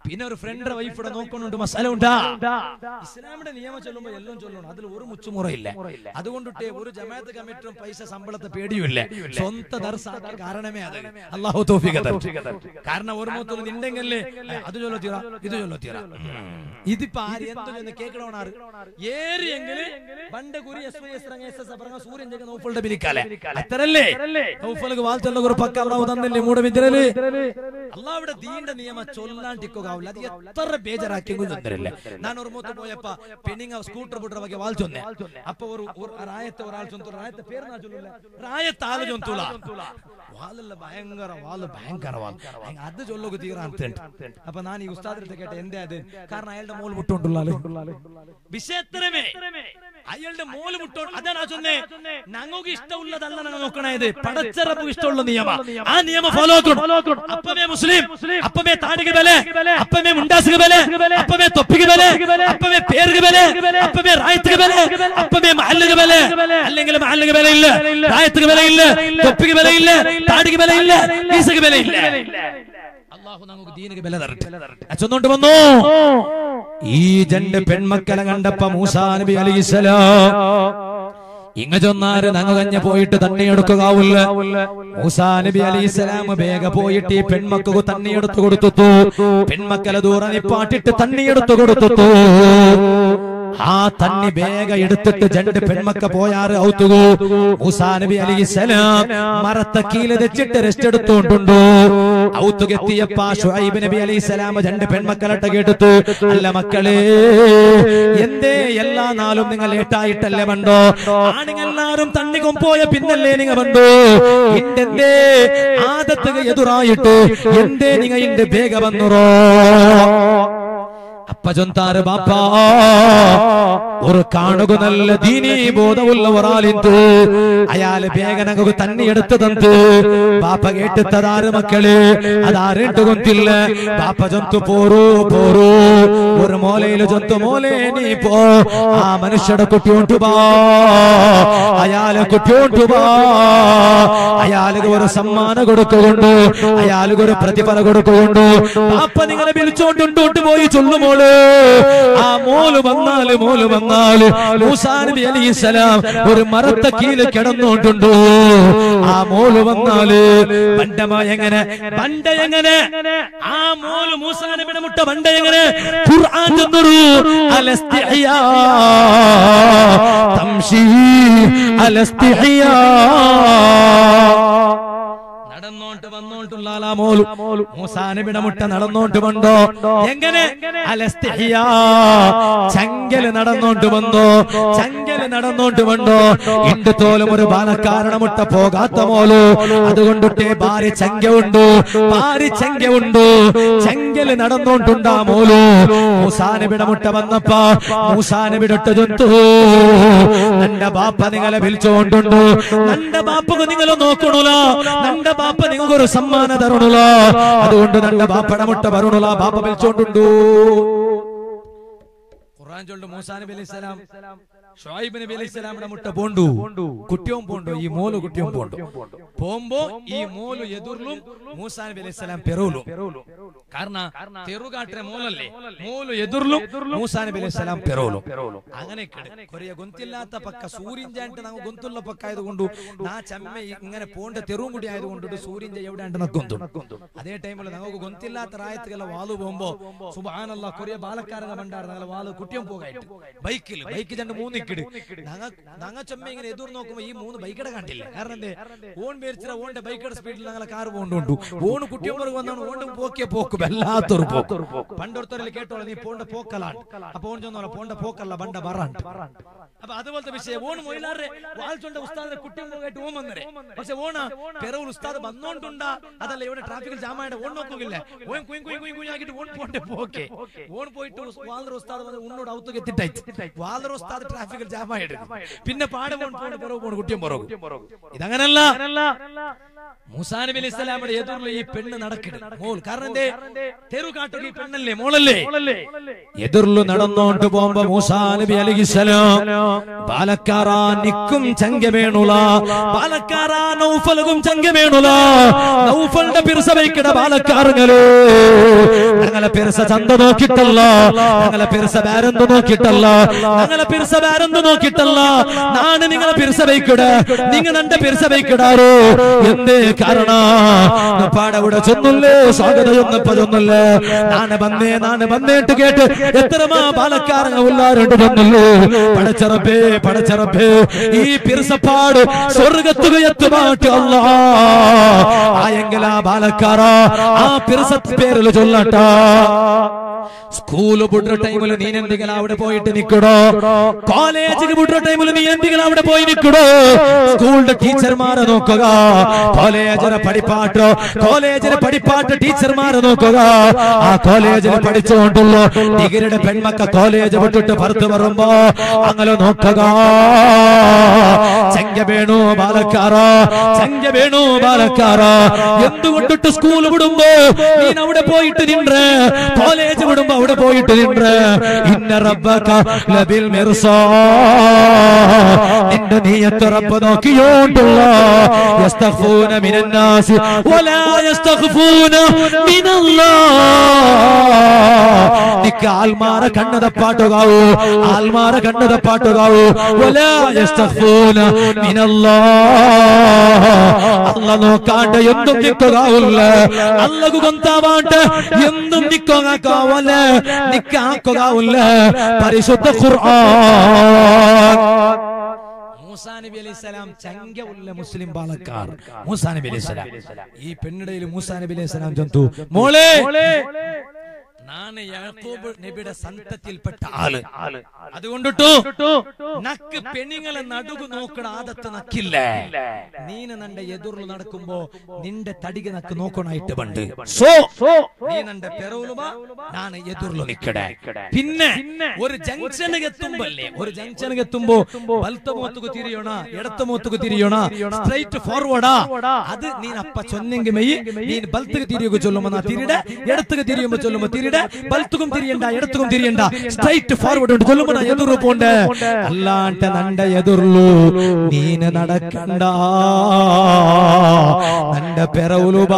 പിന്നെ ഒരു ഫ്രണ്ട് വൈഫിടെ നോക്കുന്നുണ്ട് മസാല ഉണ്ടാ ഇസ്ലാമിന്റെ നിയമം ചൊല്ലുമ്പോ എല്ലാം ചൊല്ലണം അതിൽ ഒരു മുച്ചുമുറയില്ല അതുകൊണ്ടിട്ടേ ഒരു ജമാഅത്ത് കമ്മിറ്റിയും പൈസ ശമ്പളത്തെ പേടിയുമില്ല സ്വന്തം ദർസാക്കിയ കാരണമേ അത് അള്ളാഹു തോഫിക കാരണം ഒരു മൂത്തൊരു നിണ്ടെങ്കിലേ അത് ചൊല്ലോ തീറ ഇത് ചൊല്ലോ തീറ ഇതിപ്പോ ആര് എന്ത് ചെന്ന് കേൾക്കണോണാറ് ഏറിയെങ്കില് പണ്ട് കുരി എസ് വൈ എസ് റങ്ങ എസ് എസ് പറഞ്ഞ സൂര്യൻ ജഗ നൗഫളുടെ ബിലിക്കാലെ അത്രല്ലേ നൗഫലുക്ക് വാൽത്തുള്ള ഒരു പക്ക അള്ളാഹു തന്നില്ലേ മൂടെ വിദ്രല് അള്ളാഹുടെ ദീന്റെ നിയമം ചൊല്ലാണ്ടിക്കുക അത് എത്ര ബേജറാക്കിയെങ്കിലും തന്നില്ല ഞാൻ ഒരു മൂത്ത് പോയപ്പ പെണ്ണിങ്ങ സ്കൂട്ടർ പുട്ടർ ಬಗ್ಗೆ ವಾಲ್ ಚೊನ್ನೆ ಅಪ್ಪ ಅವರು ರಾಯತ್ತ ಒರಾಳ್ ಚೊಂತು ರಾಯತ್ತ ಪೇರು ನಾ ಚೊಲ್ಲ ರಾಯತ್ತ ಆಲು ಚೊಂತುಲ ವಾಲೆಲ್ಲ ಭಯಂಕರ ವಾಲು ಭಯಂಕರ ವಾಲ್ ಹೆಂಗ ಅದು ಚೊಲ್ಲೋಗು ತೀರ ಅಂತ ಅಪ್ಪ ನಾನು ಈ ಉಸ್ತಾದ್ರ ಹತ್ರ ಕೇട്ടെ എന്തേ അത് കാരണം അയാളുടെ മോൾ മുട്ടുകൊണ്ടുള്ളാല് വിഷയത്തരമേ അയാളുടെ മോല് മുട്ടോ അതാ ഞാൻ ചൊന്നേ ഞങ്ങൾക്ക് ഇഷ്ടമുള്ളതല്ല ഞങ്ങൾ നോക്കണത് പടച്ചറപ്പ് ഇഷ്ടമുള്ള നിയമ ആ നിയമം ഫോളോ ആക്കണം അപ്പമേ മുസ്ലിം അപ്പമേ താടിക ബലെ അപ്പമേ മുണ്ടാസുക ബലെ അപ്പമേ തൊപ്പിക ബലെ അപ്പമേ പേരുക ബലെ അപ്പമേ റായത്തുക ബലെ അപ്പമേ മഹല്ലുക ബലെ അല്ലെങ്കിൽ മഹല്ലുക ബല ഇല്ല റായത്തുക ബല ഇല്ല തൊപ്പിക ബല ഇല്ല താടിക ബല ഇല്ല ഈസക ബല ഇല്ല അള്ളാഹു നമുക്ക് ദീനിക ബല തരട്ടെ ചൊന്നോണ്ട് വന്നു ഈ രണ്ട് പെൺമക്കളെ കണ്ടപ്പ മൂസാ നബി അലൈഹിസ്സലാം ഇങ്ങ ചൊന്നാര് നങ്ങ കഞ്ഞ പോയിട്ട് തണ്ണിയെടുക്കാവില്ല മൂസാ നബി അലൈഹിസ്സലാം വേഗ പോയിട്ട് ഈ പെൺമക്കൾക്ക് തണ്ണിയെടുത്തു കൊടുത്തു പെൺമക്കളെ ദൂരെ നിപ്പാട്ടിട്ട് തണ്ണിയെടുത്തു കൊടുത്തു ആ തണ്ണി വേഗ എടുത്തിട്ട് രണ്ട് പെൺമക്ക പോയാറ് ഔത്തുകു മൂസാ നബി അലൈഹിസ്സലാം മരത്ത കീല് വെച്ചിട്ട് റെസ്റ്റ് എടുത്തോണ്ടുണ്ടോ ഔത്തുകെത്തിയപ്പ ഷുഐബ് നബി അലൈഹിസ്സലാം രണ്ട് പെൺമക്കളട്ട കേട്ടു അല്ല മക്കളെ എന്തേ എല്ലാ നാളും നിങ്ങൾ ലേറ്റായിട്ടല്ലേ കണ്ടോ ആണുങ്ങളെല്ലാരും തണ്ണിക്കും പോയ പിന്നല്ലേ നിങ്ങ കണ്ടോ ഇണ്ടെന്തേ ആദത്തുക എതിറായിട്ട് എന്തേ നിങ്ങ ഇണ്ട് വേഗ വന്നുറോ അപ്പ ചൊന്താറ് ബാപ്പാ ഒരു കാണുക നല്ല ദീനീ ബോധമുള്ള ഒരാളിന്തു അയാള് വേഗനകു തന്നെ എടുത്തു തന്നു ബാപ്പ കേട്ടുത്തതാറ് മക്കള് അതാറിട്ട് കൊന്തില്ല ബാപ്പ ചൊന്തു പോരൂ പോരൂ ഒരു മോലയില് ചൊന്തു മോലെ നീ പോ ആ മനുഷ്യടെ കുട്ടിയോണ്ടു പാ അയാളെ കുട്ടിയോണ്ടു പാ അയാൾക്ക് ഒരു സമ്മാനം കൊടുക്കുകൊണ്ട് അയാൾക്ക് ഒരു പ്രതിഫലം കൊടുക്കുകൊണ്ട് ബാപ്പ നിങ്ങളെ വിളിച്ചോണ്ടുണ്ടോട്ട് പോയി ചൊല്ലുമോള് ആ മോല് വന്നാല് മോല് വന്നാല് മൂസാ നബി അലൈഹിസ്സലാം ഒരു മരത്ത കീഴിൽ കിടന്നോണ്ടുണ്ടോ ആ മോല് വന്നാല് പണ്ടമ എങ്ങനെ പണ്ട എങ്ങനെ ആ മോല് മൂസാ നബിയുടെ മുട്ട പണ്ട എങ്ങനെ ഖുർആൻ ചെന്നൊരു അലസ്തിഹിയാ തംശി അലസ്തിഹിയാ നടന്നോട്ട് വന്നോട്ടുള്ള ആലാ മോലു മൂസാനബിയുടെ മുട്ട നടന്നോട്ട് വന്നോ എങ്ങനെ അലസ്തിഹിയാ ചങ്കല് നടന്നോട്ട് വന്നോ ചങ്കല് നടന്നോട്ട് വന്നോ ഇണ്ട് തോലും ഒരു ബാലക്കാരണ മുട്ട പോകാത്ത മോലു അതുകൊണ്ടിട്ടേ ഭാര്യ ചങ്ക ഉണ്ടു ഭാര്യ ചങ്ക ഉണ്ടു ചങ്കല് നടന്നോണ്ടുണ്ടാ മോലു മൂസാനബിയുടെ മുട്ട വന്നപ്പ മൂസാനബിടൊട്ട് ജന്തു നന്റെ ബാപ്പ നിങ്ങളെ വിളിച്ചോണ്ടുണ്ടു നന്റെ ബാപ്പക്ക് നിങ്ങൾ നോക്കണുല നന്റെ ബാപ്പ നിങ്ങൾക്കൊരു സമ്മാനം തരണുല അതുകൊണ്ട് നന്റെ ബാപ്പയുടെ മുട്ട വരണുല ബാപ്പ വിളിച്ചോണ്ടുണ്ടു ഖുർആൻ ചൊല്ലുണ്ട് മൂസാ നബി അലൈഹി സ്വലാം ഷുഐബ് നബി അലൈഹി സ്വലാമിന്റെ മുട്ട പോണ്ടു കുട്ടിയും പോണ്ടു ഈ മോല് കുട്ടിയും പോണ്ടു പോകുമ്പോ ഈ മോല് എതിർലും മൂസാ നബി അലൈഹി സ്വലാം പെറൂലും കാരണം തെറുകാട്ടിലെ മോലല്ലേ മോല് എതിർലും മൂസാ നബി അലൈഹി സ്വലാം പെറൂലും അങ്ങനെ കൊറിയ ഗൊന്തില്ലാത്ത പക്ക സൂര്യൻ ചാണ്ട് ನಾವು ഗൊന്തുള്ള പക്ക ആയതുകൊണ്ട് നാ ചമ്മ ഇങ്ങനെ പോണ്ട തെറുവും കൂടി ആയതുകൊണ്ട് സൂര്യൻ എവിടെ ഗൊന്തു അതേ ടൈമിൽ നമുക്ക് ഗൊന്തില്ലാത്ത റായത്തുകളെ വാಲು പോകുമ്പോ സുബാനല്ല കൊറിയ ബാലക്കാരനെ പണ്ടാറ് ഞങ്ങളെ വാല് കുട്ടിയും പോകായിട്ട് ബൈക്കിൽ ബൈക്ക് രണ്ട് മൂന്ന് ഇക്കിട് ഞങ്ങ ഞങ്ങ ചമ്മ ഇങ്ങനെ എതിർ നോക്കുമ്പോ ഈ മൂന്ന് ബൈക്കടെ കണ്ടില്ല കാരണം എന്തേ ഓൺ പേരിച്ചിര ഓന്റെ ബൈക്കയുടെ സ്പീഡിൽ ഞങ്ങളെ കാർ പോകൊണ്ടുണ്ടു ഓണ് കുട്ടിയും പുറകെ വന്നാണ് ഓണ്ട് പോക്കിയ പോക്ക് വല്ലാത്തൊരു പോക്ക് പണ്ടൊരുത്തരിൽ കേട്ടോളെ നീ പോണ്ട പോക്കലാണ് അപ്പൊ ഓൺ ചെന്നോളെ പോണ്ട പോക്കല്ല ബണ്ട ബറാണ്ട് അപ്പൊ അതുപോലത്തെ വിഷയം ഓൺ മൊയിലാറെ വാൾച്ചോണ്ട ഉസ്താദിനെ കുട്ടിയും പോകായിട്ട് ഓൻ വന്നേ പക്ഷെ ഓണ പെറവുൽ ഉസ്താദ് വന്നോണ്ടുണ്ടാ അതല്ല ഇവിടെ ട്രാഫിക്കിൽ ജാമായിട്ട് ഓൺ നോക്കില്ല ഓൻ കുയും കുയും കുയും കുഞ്ഞാക്കിട്ട് ഓൺ പോണ്ടേ പോക്കെ ഓൺ പോയിട്ട് വാലർ ഉസ്താദ് വന്ന് ഉന്നോട് ഔത്തുക എത്തിട്ടായി വാലർ ഉസ്താദ് ട്രാഫിക് ട്രാഫിക്കിൽ ജാമായിട്ട് പിന്നെ പാടെ പോണ് പോണ് പുറകു പോണ് കുട്ടിയും പുറകു ഇതങ്ങനല്ല മൂസാ നബി അലൈഹി സ്വലാമിയുടെ എതിർള്ള ഈ പെണ്ണ് നടക്കില്ല മോൾ കാരണം എന്തേ തെരു കാട്ടുക ഈ പെണ്ണല്ലേ മോളല്ലേ എതിർലു നടന്നോണ്ട് പോകുമ്പോ മൂസാ നബി അലൈഹിസ്സലാം പാലക്കാറാ നിക്കും ചങ്ക വേണുല പാലക്കാറാ നൗഫലകും ചങ്ക വേണുല നൗഫലിന്റെ പിറസ വയ്ക്കട പാലക്കാറുകള് ഞങ്ങളെ പിറസ ചന്ത നോക്കിട്ടല്ല ഞങ്ങളെ പിറസ വേറെന്ത് നോക്കിട്ടല്ല ഞങ്ങളെ പിറസ വേറെന്ത് നോക്കിട്ടല്ല നാണ് നിങ്ങളെ പിറസ വയ്ക്കട നിങ്ങ നന്റെ പിറസ വയ്ക്കടാറോ എന്തേ കാരണ പാടവിടെ ചൊന്നുല്ലേ സ്വാഗതം ഒന്നപ്പ ചൊന്നുല്ലേ നാണ് വന്നേ നാണ് വന്നേട്ട് കേട്ട് എത്രമാ പാലക്കാരങ്ങ ഉള്ളാരുണ്ട് ചൊന്നുള്ളൂ പടച്ചറപ്പേ പടച്ചറപ്പേ ഈ പിറസപ്പാട് സ്വർഗത്തുക എത്തുമാട്ട് അല്ലാ ആയെങ്കിൽ ആ പാലക്കാറ ആ പിറസത്ത് പേരിൽ ചൊല്ലട്ടാ സ്കൂള് വിടുന്ന ടൈമിൽ നീ എന്തെങ്കിലും അവിടെ പോയിട്ട് നിക്കടോ കോളേജിൽ വിടുന്ന ടൈമിൽ നീ എന്തെങ്കിലും അവിടെ പോയി നിക്കടോ സ്കൂളിന്റെ ടീച്ചർമാരെ നോക്കുക കോളേജിലെ പഠിപ്പാട്ടോ കോളേജിലെ പഠിപ്പാട്ട് ടീച്ചർമാരെ നോക്കുക ആ കോളേജിൽ പഠിച്ചുകൊണ്ടുള്ള ഡിഗ്രിയുടെ പെൺമക്ക കോളേജ് വിട്ടിട്ട് പുറത്തു വരുമ്പോ അങ്ങനെ നോക്കുക ചെങ്ക വേണു ബാലക്കാറ ചെങ്ക വേണു ബാലക്കാറ എന്തുകൊണ്ടിട്ട് സ്കൂൾ വിടുമ്പോ നീ അവിടെ പോയിട്ട് നിன்று കോളേജ് വിടുമ്പോ അവിടെ പോയിട്ട് നിன்று ഇന്ന റബ്ബക ലബിൽ മിർസാ നിന്റെ നീയത്ത് റബ്ബ് നോക്കിയോണ്ടുള്ള യസ്തഖ്ഫൂന മിനന്നാസി വലാ യസ്തഖ്ഫൂന മിനല്ലാഹ് നിക്ക് ആൽമാര കണ്ണത പാട്ടുകാവൂ ആൽമാര കണ്ണത പാട്ടുകാവൂ വലാ യസ്തഖ്ഫൂന മിനല്ലാഹ് അല്ല നോക്കാണ്ട് എന്തും നിൽക്കുകയില്ല അല്ലകു കൊന്താവാണ്ട് എന്തും നിൽക്കുകയാവല്ല നിക്കാക്കുകയില്ല പരിശുദ്ധ ഖുർആൻ മൂസാ നബി അലൈഹി സ്വലാം ചങ്ക ഉള്ള മുസ്ലിം ബാലക്കാർ മൂസാ നബി അലൈഹി സ്വലാം ഈ പെണ്ണിടയിൽ മൂസാ നബി അലൈഹി സ്വലാം ചന്തു മോളെ നാണ് യാക്കൂബ് നബിയുടെ സന്തത്തിൽപ്പെട്ട ആള് അതുകൊണ്ടിട്ടു നക്ക് പെണ്ണുങ്ങളെ നടുകു നോക്കണ ആദത്ത് നക്കില്ലേ നീന് നന്റെ എതിർന്ന് നടക്കുമ്പോ നിന്റെ തടിക നക്ക് നോക്കണായിട്ട് പണ്ട് സോ നീ നന്റെ പെറവുലുമ നാണ് എതിർന്നു നിക്കടേ പിന്നെ ഒരു ജംഗ്ഷനിൽ എത്തുമ്പല്ലേ ഒരു ജംഗ്ഷനിൽ എത്തുമ്പോ വലത്ത മൂത്തുക്ക് തിരിയണ ഇടത്ത മൂത്തുക്ക് തിരിയണ സ്ട്രൈറ്റ് ഫോർവേഡാ അത് നീ അപ്പ ചൊന്നെങ്കിൽ മെയ് നീ ബൽത്തുക്ക് തിരിയുക ചൊല്ലുമ്പോ നാ തിരിയുടെ ഇടത്തുക്ക് തിരിയുമ്പോ ചൊല്ലുമ്പോ തിരിയുടെ ബൽത്തുക്കും തിരിയണ്ട ഇടത്തുക്കും തിരിയണ്ട സ്ട്രൈറ്റ് ഫോർവേഡ് ഉണ്ട് ചൊല്ലുമ്പോ നാ എതിർന്നു പോണ്ട് അല്ലാണ്ട് നണ്ട എതിർലു നീന് നടക്കണ്ട നന്റെ പെറവുലുബാ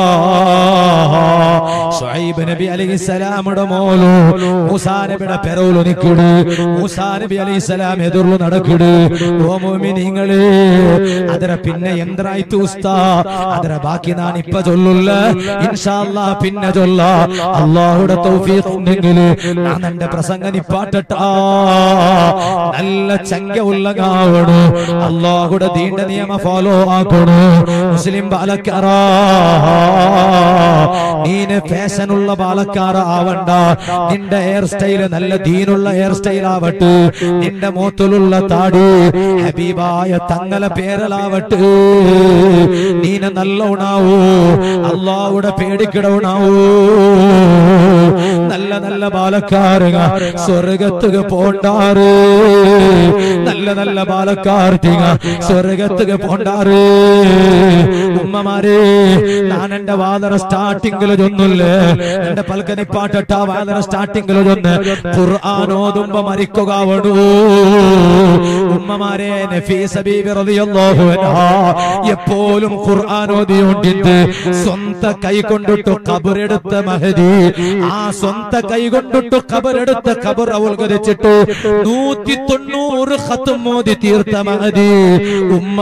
ഷുഐബ് നബി അലൈഹിസ്സലാമുടെ മോലു മൂസാ നബിയുടെ പെറവുലു നിക്കുട് മൂസാ നബി അലൈഹിസ്സലാം എതിർലു നടക്കുട് ഓ മോമിനിങ്ങളെ ಅದರ പിന്നെ ಎಂದ್ರಾಯ್ತು ಉಸ್ತಾ ಅದರ ಬಾಕಿ ನಾನು ಇಪ್ಪ ചൊല്ലുല്ല ഇൻഷാല്ലാ പിന്നെ ചൊല്ല അള്ളാഹുടെ തൗഫീഖ് ഉണ്ടെങ്കിൽ ഞാൻ എന്റെ പ്രസംഗം നിപ്പാട്ടട്ടാ നല്ല ചങ്ക ഉള്ളകാവണു അള്ളാഹുടെ ദീണ്ട നിയമ ഫോളോ ആക്കണു മുസ്ലിം ബാലക്കാറ നീന് ഫാഷൻ ഉള്ള ബാലക്കാറ ആവണ്ട നിന്റെ ഹെയർ സ്റ്റൈല് നല്ല ദീനുള്ള ഹെയർ സ്റ്റൈൽ ആവട്ടെ നിന്റെ മോത്തിലുള്ള താടി ഹബീബായ തങ്ങളെ പേരലാവട്ടെ നീന നല്ല ഉണാവൂ അള്ളാഹുടെ പേടിക്കിടവുണാവൂ നല്ല നല്ല ബാലക്കാരുക സ്വർഗത്തുക പോണ്ടാറ് നല്ല നല്ല ബാലക്കാർത്തിക സ്വർഗത്തുക പോണ്ടാറ് ഉമ്മമാരെ ഞാൻ എന്റെ വാതറ സ്റ്റാർട്ടിങ്ങിൽ ചൊന്നില്ലേ എന്റെ പൽക്കനിപ്പാട്ട വാതറ സ്റ്റാർട്ടിങ്ങിൽ ചൊന്ന് ഖുർആൻ ഓതുമ്പോ മരിക്കുകയാവണു ഉമ്മമാരെ നഫീസ ബീബി റളിയല്ലാഹു അൻഹാ എപ്പോഴും ഖുർആൻ ഓതിയോണ്ടിട്ട് സ്വന്ത കൈ കൊണ്ടിട്ട് ഖബറെടുത്ത മഹദി ആ സ്വന്ത കൈ കൊണ്ടിട്ട് ഖബറെടുത്ത ഖബർ അവൽകരിച്ചിട്ട് നൂറ്റി തൊണ്ണൂറ് ഖത്തും മോദി തീർത്ത മഹദി ഉമ്മ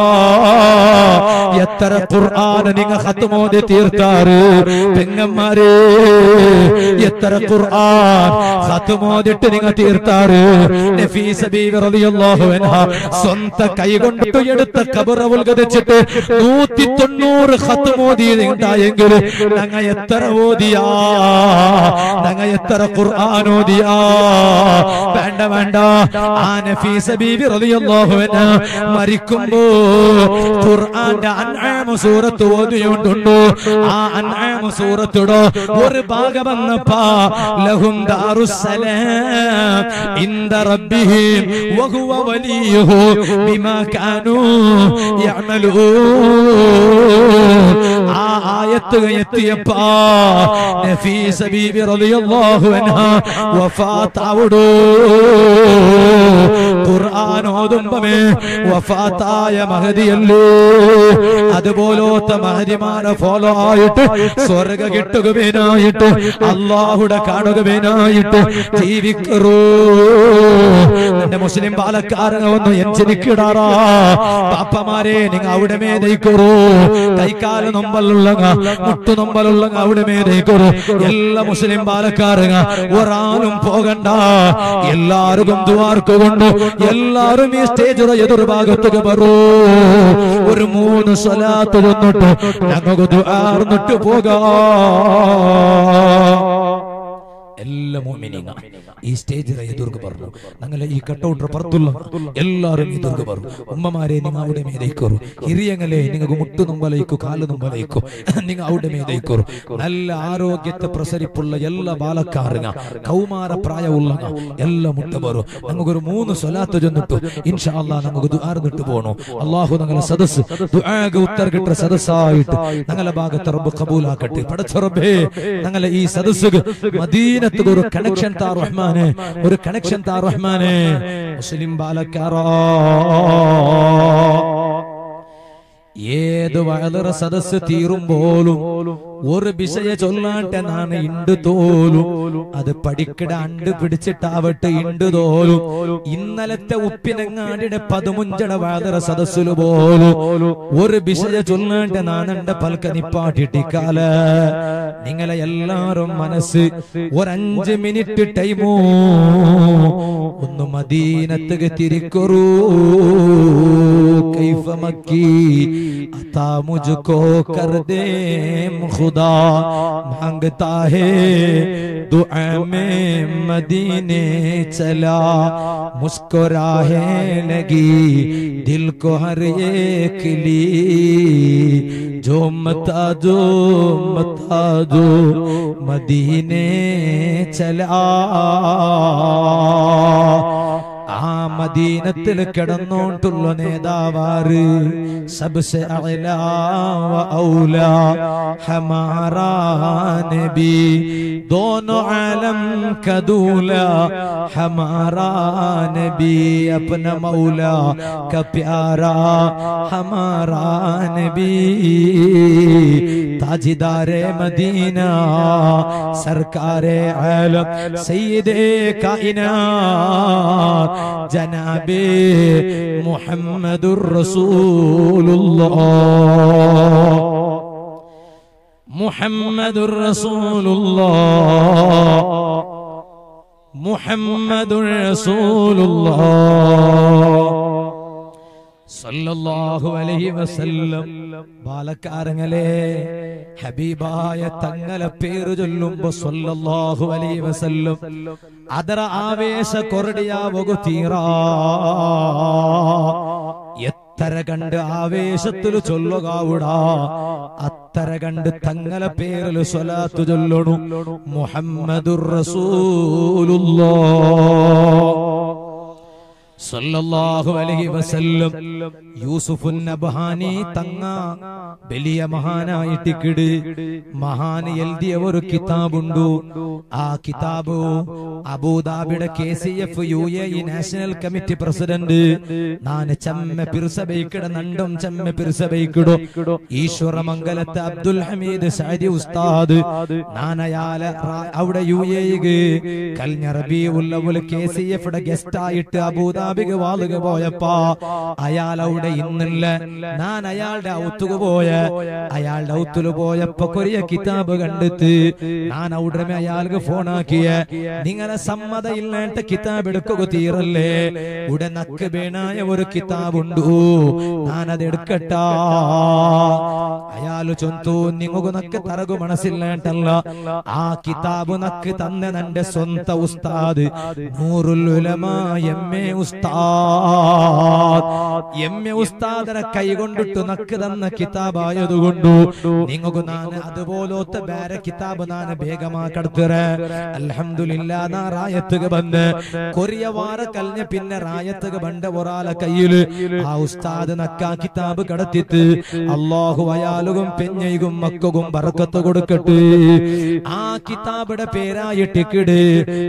എത്ര ഖുർആൻ നിങ്ങ ഖത്തും മോദി തീർത്താറ് പെങ്ങന്മാരെ എത്ര ഖുർആൻ ഖത്തും മോദിട്ട് നിങ്ങ തീർത്താറ് നഫീസ ബീബി റളിയല്ലാഹു അൻഹാ സ്വന്ത കൈ കൊണ്ടിട്ട് എടുത്ത ഖബർ അവൽകരിച്ചിട്ട് നൂറ്റി തൊണ്ണൂറ് ഖത്ത് മോദി ഉണ്ടായെങ്കിൽ ഞങ്ങ എത്ര ഓതിയാ ഞങ്ങ എത്ര എത്ര ഖുർആാനോദിയാ വേണ്ട വേണ്ട ആ നഫീസ ബീബി റളിയല്ലാഹു അൻഹ മരിക്കുമ്പോ ഖുർആന്റെ അൻആം സൂറത്ത് ഓതിയോണ്ടുണ്ടോ ആ അൻആം സൂറത്തുടോ ഒരു ഭാഗം വന്നപ്പാ ലഹും ദാറുസ്സലാം ഇന്ദ റബ്ബിഹിം വഹുവ വലിയുഹു ബിമാ കാനൂ യഅമലൂൻ ആ ആയത്ത് എത്തിയപ്പാ നഫീസ ബീബി റളിയല്ലാഹു അൻഹ വഫാത്താവുടോ ഖുർആൻ ഓതുമ്പമേ വഫാത്തായ മഹദിയല്ലേ അതുപോലത്തെ മഹദിമാരെ ഫോളോ ആയിട്ട് സ്വർഗ കിട്ടുകവേനായിട്ട് അള്ളാഹുടെ കാണുകവേനായിട്ട് ജീവിക്കറൂ എന്റെ മുസ്ലിം പാലക്കാരനെ ഒന്ന് എഞ്ചരിക്കിടാറാ പാപ്പമാരെ നിങ്ങൾ അവിടെ മേതയ്ക്കറൂ കൈക്കാല് നൊമ്പലുള്ളങ്ങ മുട്ടു നൊമ്പലുള്ളങ്ങ അവിടെ മേതയ്ക്കറൂ എല്ലാ മുസ്ലിം പാലക്കാരങ്ങ ഒരാളും പോകണ്ട എല്ലാവർക്കും ദ്വാർക്കുകൊണ്ടു എല്ലാരും ഈ സ്റ്റേജുറ എതിർഭാഗത്തേക്ക് പറൂ ഒരു മൂന്ന് സ്വലാത്ത് തന്നിട്ട് ഞങ്ങൾക്ക് ദ്വാർന്നിട്ട് പോകാം എല്ലാ മോമിനിങ്ങ ഈ സ്റ്റേജിൽ എതിർക്ക് പറഞ്ഞു ഞങ്ങളെ ഈ കട്ടൗട്ടർ പുറത്തുള്ള എല്ലാരും എതിർക്ക് പറഞ്ഞു ഉമ്മമാരെ നിങ്ങൾ അവിടെ മേതേക്കോറു ഹിരിയങ്ങളെ നിങ്ങൾക്ക് മുട്ടു നൊമ്പലയിക്കു കാല് നൊമ്പലയിക്കു നിങ്ങൾ അവിടെ മേതേക്കോറു നല്ല ആരോഗ്യത്തെ പ്രസരിപ്പുള്ള എല്ലാ ബാലക്കാരുങ്ങ കൗമാര പ്രായമുള്ള എല്ലാ മുട്ട പറു നമുക്കൊരു മൂന്ന് സ്വലാത്ത് ചെന്നിട്ടു ഇൻഷാല്ലാ നമുക്ക് ദുആർന്നിട്ട് പോണു അള്ളാഹു ഞങ്ങളെ സദസ് ദുആക്ക് ഉത്തര കിട്ടുന്ന സദസ്സായിട്ട് ഞങ്ങളെ ഭാഗത്ത് റബ്ബ് കബൂലാക്കട്ടെ പടച്ച റബ്ബേ ഞങ്ങളെ ഈ സദസ് മദീനത്ത് ഒരു കണക്ഷൻ താ റഹ്മാനെ ഒരു കണക്ഷൻ താ റഹ്മാനെ മുസ്ലിം ബാലക്കാറോ ഏത് വളരെ സദസ് തീരുമ്പോലും ഒരു വിഷയ ചൊല്ലാട്ടെ നാണ് ഇണ്ട് തോലും അത് പഠിക്കട അണ്ട് പിടിച്ചിട്ടാവട്ടെ ഇണ്ട് തോലും ഇന്നലത്തെ ഉപ്പിനങ്ങാടിയുടെ പതിമുഞ്ചട വളരെ സദസ്സില് പോലും ഒരു വിഷയ ചൊല്ലാട്ടെ നാണെന്റെ പൽക്ക നിപ്പാട്ടിട്ടിക്കാല നിങ്ങളെ എല്ലാരും മനസ്സ് ഒരഞ്ച് മിനിറ്റ് ടൈമോ ഒന്ന് മദീനത്തുക തിരിക്കൊറൂ കൈഫ മക്കി अता मुझको कर दे खुदा मांगता है दुआ में मदीने चला मुस्कुराहे लगी दिल को हर एक ली जो मता जो मता जो मदीने चला ആ മദീനത്തിൽ കിടന്നോണ്ടുള്ള നേതാവാറ് സബ്സെ അഅ്ലാ വ ഔലാ ഹമാറാ നബി दोनों आलम का दूल्हा हमारा नबी अपना मौला का प्यारा हमारा नबी ताजदारे मदीना सरकारे आलम सैयदे कायनात जनाबे मुहम्मदुर रसूलुल्लाह മുഹമ്മദുർ റസൂലുള്ളാഹ് മുഹമ്മദുർ റസൂലുള്ളാഹ് സല്ലല്ലാഹു അലൈഹി വസല്ലം ബാലക്കാരങ്ങളെ ഹബീബായ തങ്ങളെ പേര് ചൊല്ലുമ്പോ സല്ലല്ലാഹു അലൈഹി വസല്ലം ಅದರ ಆವೇಶ ಕೊರಡಿಯಾವಗು ತೀರಾ എത്ര കണ്ട് ആവേശത്തിൽ ചൊല്ലുകാവിടാ അത്തര കണ്ട് തങ്ങളെ പേരിൽ സ്വലാത്തു ചൊല്ലണു മുഹമ്മദുർ റസൂലുള്ളാഹ് സല്ലല്ലാഹു അലൈഹി വസല്ലം യൂസുഫുൻ നബ്ഹാനി തങ്ങ വലിയ മഹാനായിട്ടിക്കിട് മഹാൻ എഴുതിയ ഒരു കിതാബുണ്ടു ആ കിതാബ് അബൂദാബിയുടെ K C F U A E national committee president നാന് ചെമ്മ പിർസബൈക്കിട നണ്ടും ചെമ്മ പിർസബൈക്കിടോ ഈശ്വരമംഗലത്തെ അബ്ദുൽ ഹമീദ് സഅദി ഉസ്താദ് നാനയാല റാ- അവിടെ യു എ കൽഞ്ഞ റബീഉൽ അവ്വൽ കെ സി എഫ് ഗസ്റ്റ് ആയിട്ട് അബൂദാബി അബൂദാബിക്ക് വാളുക പോയപ്പോ അയാൾ അവിടെ ഇന്നില്ല ഞാൻ അയാളുടെ ഔത്തുക പോയ അയാളുടെ ഔത്തുല് പോയപ്പോ കൊറിയ കിതാബ് കണ്ടെത്ത് ഞാൻ അവിടെ അയാൾക്ക് ഫോണാക്കിയ നിങ്ങളെ സമ്മത ഇല്ലാത്ത കിതാബ് എടുക്കുക തീരല്ലേ ഇവിടെ നക്ക് വേണായ ഒരു കിതാബുണ്ടു ഞാനത് എടുക്കട്ടാ അയാള് ചൊന്തു നിങ്ങൾക്ക് നക്ക് തറകു മനസ്സില്ലാട്ടല്ല ആ കിതാബ് നക്ക് തന്നെ നന്റെ സ്വന്ത ഉസ്താദ് നൂറുൽ ഉലമാ എം എ ഉസ്താദ് എം എ ഉസ്താദരെ കൈകൊണ്ടിട്ട് നക്ക് തന്ന കിതാബായതുകൊണ്ടു നിങ്ങൾക്ക് ഞാൻ അതുപോലത്തെ വേറെ കിതാബ് ഞാൻ വേഗമാക്കടുത്തറ അൽഹംദുലില്ല നാ റായത്തുക ബന്ന് കൊറിയ വാര കലിഞ്ഞ പിന്നെ റായത്തുക ബണ്ട ഒരാളെ കയ്യില് ആ ഉസ്താദ് നക്ക കിതാബ് കടത്തിത്ത് അള്ളാഹു അയാളും പെഞ്ഞയും മക്കും ബറക്കത്ത് കൊടുക്കട്ടെ ആ കിതാബിന്റെ പേരായിട്ടിക്കിട്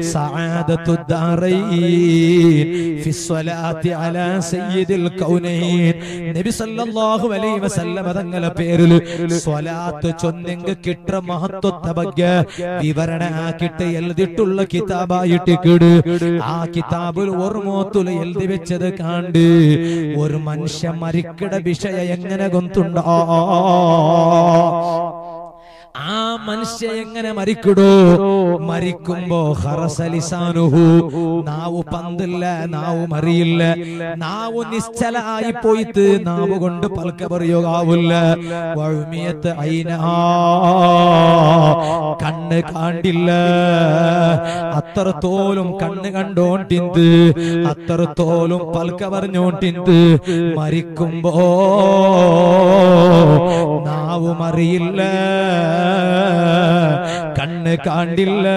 നബി സല്ലല്ലാഹു അലൈഹി വസല്ലമ തങ്ങളെ പേരിൽ സ്വലാത്ത് ചൊന്നെങ്ക് കിട്ട മഹത്വത്തെ ಬಗ್ಗೆ വിവരണ ആക്കിട്ട് എഴുതിയിട്ടുള്ള കിതാബായിട്ടിക്കിട് ആ കിതാബിൽ ഓർമ്മോത്തുല എഴുതി വെച്ചത് കാണ്ട് ഒരു മനുഷ്യ മരിക്കട വിഷയ എങ്ങനെ ഗൊന്തുണ്ടോ ആ മനുഷ്യ എങ്ങനെ മരിക്കടോ മരിക്കുമ്പോ ഹറസലിസാനുഹു നാവ് പന്തില്ല നാവ് മറിയില്ല നാവ് നിശ്ചല ആയി പോയിട്ട് നാവ് കൊണ്ട് പൽക്ക പറയുകാവില്ല വഴുമിയത്ത് അയിന കണ്ണ് കാണ്ടില്ല അത്രത്തോലും കണ്ണ് കണ്ടോണ്ടിന്ത് അത്രത്തോലും പൽക്ക പറഞ്ഞോണ്ടിന്ത് മരിക്കുമ്പോ നാവ് മറിയില്ല കണ്ണ് കാണ്ടില്ല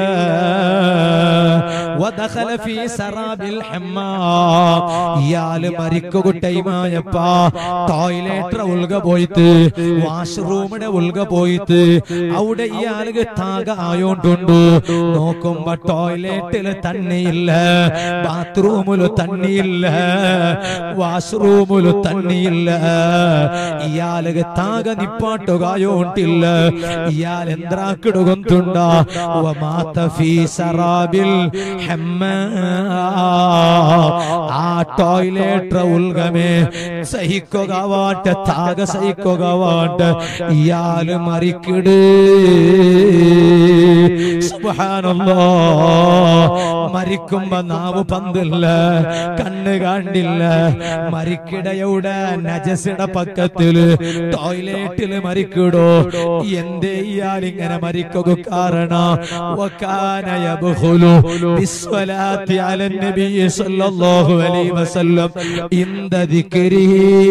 വദഖല ഫീ സറാബിൽ ഹമ്മാം ഇയാള് മരിക്കുക ടൈമായപ്പാ ടോയ്ലറ്റ് ഉൾക പോയിട്ട് വാഷ്റൂമിടെ ഉൾക പോയിട്ട് അവിടെ ഇയാൾക്ക് താക ആയോണ്ടുണ്ട് നോക്കുമ്പോ ടോയ്ലറ്റില് തണ്ണിയില്ല ബാത്റൂമില് തണ്ണിയില്ല വാഷ്റൂമില് തണ്ണിയില്ല ഇയാൾക്ക് താക നിപ്പാട്ടുകായോണ്ടില്ല ഇയാൾ എന്തിനാക്കിടുകൊണ്ടുണ്ട വമാത ഫീ സറാബിൽ ഹമ്മാ ആ ടോയ്ലറ്റ് ഉൽഗമേ സഹിക്കുക വാട്ട താക സഹിക്കുക വാട്ട ഇയാള് മറിക്കിട് സുബ്ഹാനല്ലാ മരിക്കുമ്പോ നാവ് പന്തില്ല കണ്ണ് കാണ്ടില്ല മരിക്കിടയുടെ നജസിയുടെ പക്കത്തില് ടോയ്ലറ്റില് മരിക്കിടോ എന്തേ ഇയാൾ ഇങ്ങനെ മരിക്കുക കാരണം വക്കാന യബ്ഖുലു ബിസ്വലാത്തി അല നബി സല്ലല്ലാഹു അലൈഹി വസല്ലം ഇന്ദ ദിക്രി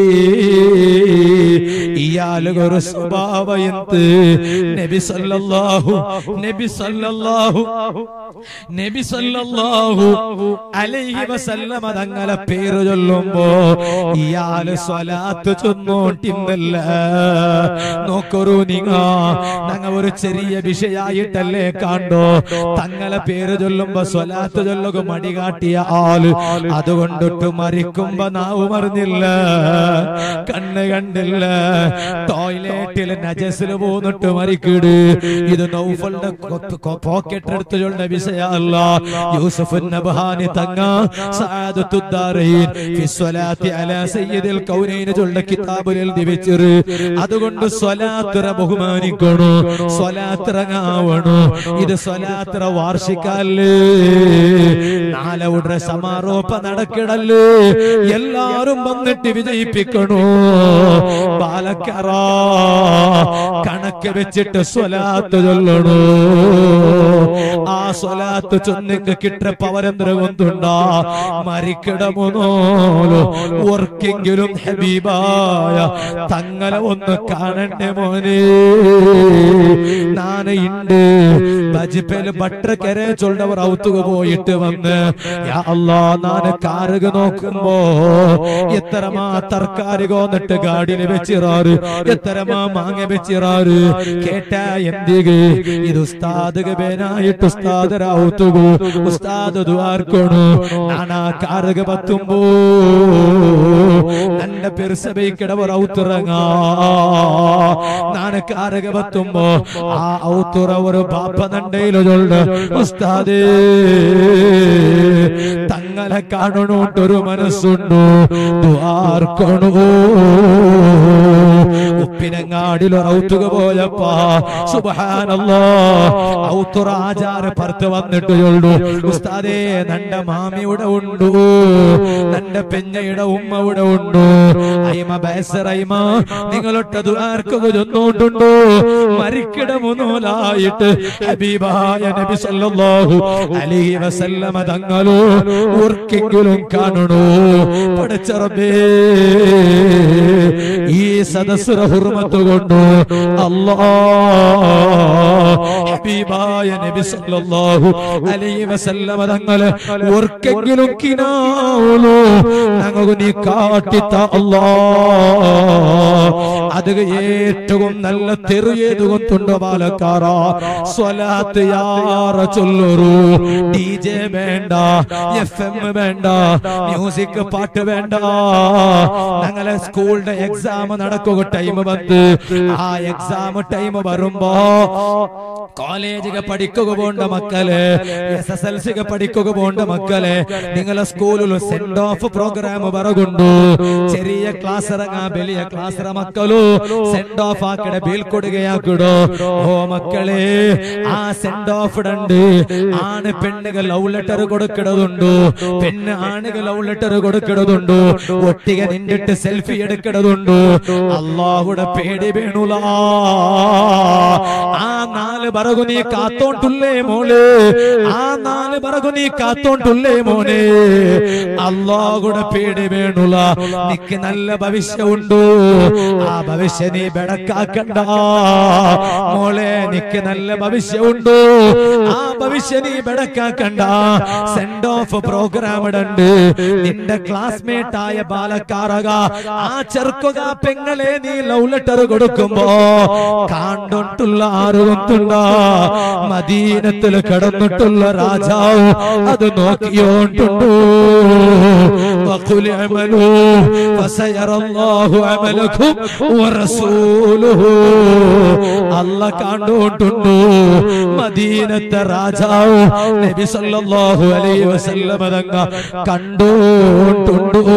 ഇയാൾക്ക് ഒരു സ്വഭാവയന്ത് നബി സല്ലല്ലാഹു നബി സല്ലല്ലാഹു നബി സല്ലല്ലാഹു അലൈഹി വസല്ലമ തങ്ങളെ പേര് ചൊല്ലുമ്പോ ഇയാള് സ്വലാത്ത് ചൊന്നോട്ടിന്നല്ല നോക്കൊരു നിങ്ങ ഞങ്ങ ഒരു ചെറിയ വിഷയായിട്ടല്ലേ കണ്ടോ തങ്ങളെ പേര് ചൊല്ലുമ്പോ സ്വലാത്ത് ചൊല്ലുക മടി കാട്ടിയ ആള് അതുകൊണ്ടിട്ട് മരിക്കുമ്പോ നാവ് മറിഞ്ഞില്ല കണ്ണ് കണ്ടില്ല ടോയ്ലറ്റിൽ നജസിൽ പോന്നിട്ട് മരിക്കിട് ഇത് നൗഫലിന്റെ പോക്കറ്റ് എടുത്ത് ചൊല്ലുന്ന വിഷയമല്ല യൂസഫ് നബഹാനി തങ്ങ സഅദത്തുദ്ദാറൈൻ ഫി സ്വലാത്തി അലാ സയ്യിദിൽ കൗനൈൻ ചൊല്ലുന്ന കിതാബിൽ എഴുതി വെച്ചിറ് അതുകൊണ്ട് സ്വലാത്തിറ ബഹുമാനിക്കണോ സ്വലാത്തിറങ്ങാവണോ ഇത് സ്വലാത്തിറ വാർഷികല്ലേ നാലവിടെ സമാരോപ നടക്കിടല്ലേ എല്ലാരും വന്നിട്ട് വിജയിപ്പിക്കണോ പാലക്കറ കണക്ക് വെച്ചിട്ട് സ്വലാത്ത് ചൊല്ലണോ ആ സ്വലാത്ത് ചൊന്നിക്ക് കിട്ട പവരന്ദ്രകൊണ്ടുണ്ടാ മരിക്കിടമുനോലോ ഓർക്കെങ്കിലും ഹബീബായ തങ്ങളെ ഒന്ന് കാണണ്ടേ മോനെ നാന ഇണ്ട് ബജിപ്പേല് ബട്ടക്കരെ ചൊല്ലവർ ഔത്തുക പോയിട്ട് വന്ന് യാ അല്ലാ നാന് കാറുക നോക്കുമ്പോ എത്രമാ തർക്കാരി കോന്നിട്ട് ഗാഡിയിൽ വെച്ചിറാറ് എത്രമാ മാങ്ങ വെച്ചിറാറ് കേട്ട എന്തിക ഇത് ഉസ്താദ് ബേനായിട്ട് ഉസ്താദ് ഔത്തുകു ഉസ്താദ് ദ്വാർക്കണു നാനാ കാറുക പത്തുമ്പോ നന്റെ പെരുസഭയ്ക്കിടവർ ഔത്തിറങ്ങാ നാന് കാറുക പത്തുമ്പോ ആ ഔത്തുറ ഒരു ബാപ്പ നണ്ടയിലൊണ്ട് ഉസ്താദേ തങ്ങ ഞങ്ങളെ കാണണോട്ടൊരു മനസ്സുണ്ടോ ദ്വാർക്കണോ ഉപ്പിനങ്ങാടിൽ റൗത്തുക പോയപ്പാ സുബഹാനല്ലോ ഔത്തുറ ആചാര പുറത്ത് വന്നിട്ട് ചൊല്ലു ഉസ്താദേ നന്റെ മാമിയുടെ ഉണ്ടു നന്റെ പെഞ്ഞയുടെ ഉമ്മ ഇവിടെ ഉണ്ടു അയ്മ ബേസറൈമ നിങ്ങളൊട്ട് ദ്വാർക്കുക ചൊന്നോട്ടുണ്ടോ മരിക്കിട മുന്നോലായിട്ട് ഹബീബായ നബി സല്ലല്ലാഹു അലൈഹി വസല്ലമ തങ്ങളോ ഓർക്കെങ്കിലും കാണണോ പടച്ചറബേ ഈ സദസ്സുര ഹുർമത്ത് കൊണ്ടു അല്ലാ ഹബീബായ നബി സല്ലല്ലാഹു അലൈഹി വസല്ലമ തങ്ങളെ ഓർക്കെങ്കിലും കിനാവുന്നു ഞങ്ങൾക്ക് നീ കാട്ടിത്ത അല്ലാ അത് ഏറ്റവും നല്ല തെറു ഏതുകൊണ്ടുണ്ട് പാലക്കാറ സ്വലാത്ത് യാറ ചൊല്ലൊരു ഡി ജെ വേണ്ട എഫ് എം വേണ്ട മ്യൂസിക് പാട്ട് വേണ്ട ഞങ്ങളെ സ്കൂളിന്റെ എക്സാം നടക്കുക ടൈം വന്ന് ആ എക്സാം ടൈം വരുമ്പോ കോളേജിಗೆ പഠിക്കുക പോണ്ട മക്കളെ എസ് എസ് എൽ സിಗೆ പഠിക്കുക പോണ്ട മക്കളെ നിങ്ങളെ സ്കൂളിൽ സെൻഡ് ഓഫ് പ്രോഗ്രാം ಬರಗುಂಡು ചെറിയ ക്ലാസ് ഇറങ്ങാ വലിയ ക്ലാസ് മക്കളു സെൻഡ് ഓഫ് ആക്കട ബീൽക്കൊടുകയാക്കിടോ ഓ മക്കളെ ആ സെൻഡ് ഓഫ് ഇടണ്ട് ആണ് പെണ്ണുകൾ ലവ് ലെറ്റർ കൊടുക്കിടതുണ്ടു പെണ്ണ് ആണുകൾ ലവ് ലെറ്റർ കൊടുക്കിടതുണ്ടു ഒട്ടിക നിന്നിട്ട് സെൽഫി എടുക്കിടതുണ്ടു അള്ളാഹുടെ പേടി വേണുല ആ നാല് ബറകു നീ കാത്തോണ്ടുള്ളേ മോളെ ആ നാല് ബറകു നീ കാത്തോണ്ടുള്ളേ മോനെ അള്ളാഹുടെ പേടി വേണുല നിക്ക് നല്ല ഭവിഷ്യമുണ്ടു ആ ഭവിഷ്യ നീ ബെടക്കാക്കണ്ട മോളെ നിക്ക് നല്ല ഭവിഷ്യമുണ്ടു ആ ഭവിഷ്യ നീ ബെടക്കാക്കണ്ട സെൻഡ് ഓഫ് പ്രോഗ്രാം ഇടണ്ട് നിന്റെ ക്ലാസ്മേറ്റ് ആയ ബാലക്കാരക ആ ചെറുക്കുക പെങ്ങളെ നീ ലവ് ലെറ്റർ കൊടുക്കുമ്പോ കാണ്ടൊട്ടുള്ള ആറുകൊണ്ടുണ്ട മദീനത്തിൽ കിടന്നിട്ടുള്ള രാജാവ് അത് നോക്കിയോണ്ടുണ്ടു وقل اعملوا فسيرى الله عملكم ورسوله അല്ല കണ്ടോണ്ടുണ്ടു മദീനത്തെ രാജാവ് നബി സല്ലല്ലാഹു അലൈഹി വസല്ലമ തങ്ങ കണ്ടോണ്ടുണ്ടു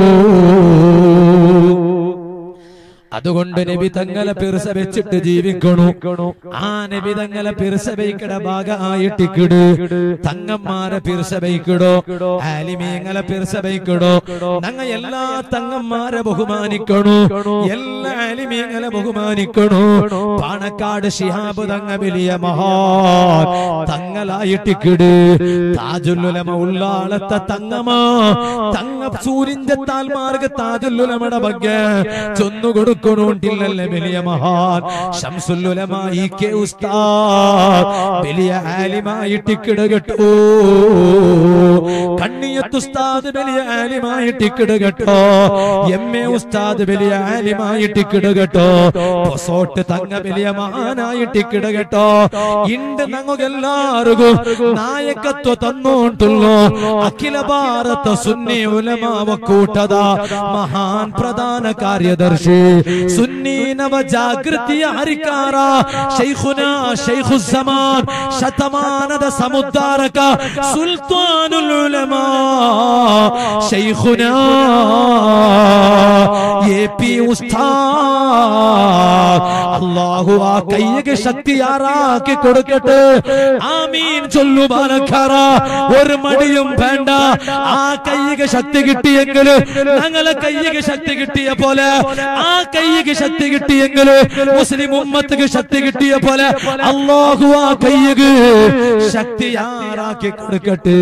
അതുകൊണ്ട് നബി തങ്ങളെ പിറസ വെച്ചിട്ട് ജീവിക്കണു ആ നബി തങ്ങളെ പിറസ വയ്ക്കട ഭാഗമായിട്ടിക്കിട് തങ്ങന്മാരെ പിറസ വയ്ക്കിടോ ആലിമീങ്ങളെ പിറസ വയ്ക്കിടോ ഞങ്ങ എല്ലാ തങ്ങന്മാരെ ബഹുമാനിക്കണു എല്ലാ ആലിമീങ്ങളെ ബഹുമാനിക്കണു പാണക്കാട് ഷിഹാബ് തങ്ങ വലിയ മഹാ തങ്ങളായിട്ടിക്കിട് താജുല്ലുലമ ഉള്ളാളത്തെ തങ്ങമാ തങ്ങ സൂര്യന്റെ താൽമാർഗ താജുല്ലുലമയുടെ ಬಗ್ಗೆ ചൊന്നു കൊടുക്കണോണ്ടില്ലല്ലേ വലിയ മഹാൻ ഷംസുല്ലുലമായി കെ ഉസ്താദ് വലിയ ആലിമായിട്ട് കിടകട്ടോ കണ്ണിയത്ത് ഉസ്താദ് വലിയ ആലിമായിട്ട് കിടകട്ടോ എം എ ഉസ്താദ് വലിയ ആലിമായിട്ട് കിടകട്ടോ പൊസോട്ട് തങ്ങ വലിയ മഹാനായിട്ട് കിടകട്ടോ ഇണ്ട് ഞങ്ങൾക്കെല്ലാവർക്കും നായകത്വ തന്നോണ്ടുള്ളൂ അഖില ഭാരത സുന്നി ഉലമാവ കൂട്ടದ ಮಹಾನ್ ಪ್ರಧಾನ ಕಾರ್ಯದರ್ಶಿ ಸುನ್ನಿ ನವ ಜಾಗೃತಿಯ ಹರಿಕಾರ ಶೈಖುನ ಶೈಖು ಜಮಾನ್ ಶತಮಾನದ ಸಮುದ್ಧಾರಕ ಸುಲ್ತಾನುಲ್ ಉಲಮಾ ಶೈಖುನ ಎ ಪಿ ഉസ്താദ് അള്ളാഹു ആ കയ്യക്ക് ശക്തി ആറാക്കി കൊടുക്കട്ടെ ആമീൻ ചൊല്ലു ബാലക്കാറ ഒരു മടിയും വേണ്ട ആ കയ്യക്ക് ശക്തി കിട്ടിയെങ്കിൽ ഞങ്ങളെ കയ്യക്ക് ശക്തി കിട്ടിയ പോലെ ആ കയ്യക്ക് ശക്തി കിട്ടിയെങ്കിൽ മുസ്ലിം ഉമ്മത്തിന് ശക്തി കിട്ടിയ പോലെ അള്ളാഹു ആ കയ്യക്ക് ശക്തി ആറാക്കി കൊടുക്കട്ടെ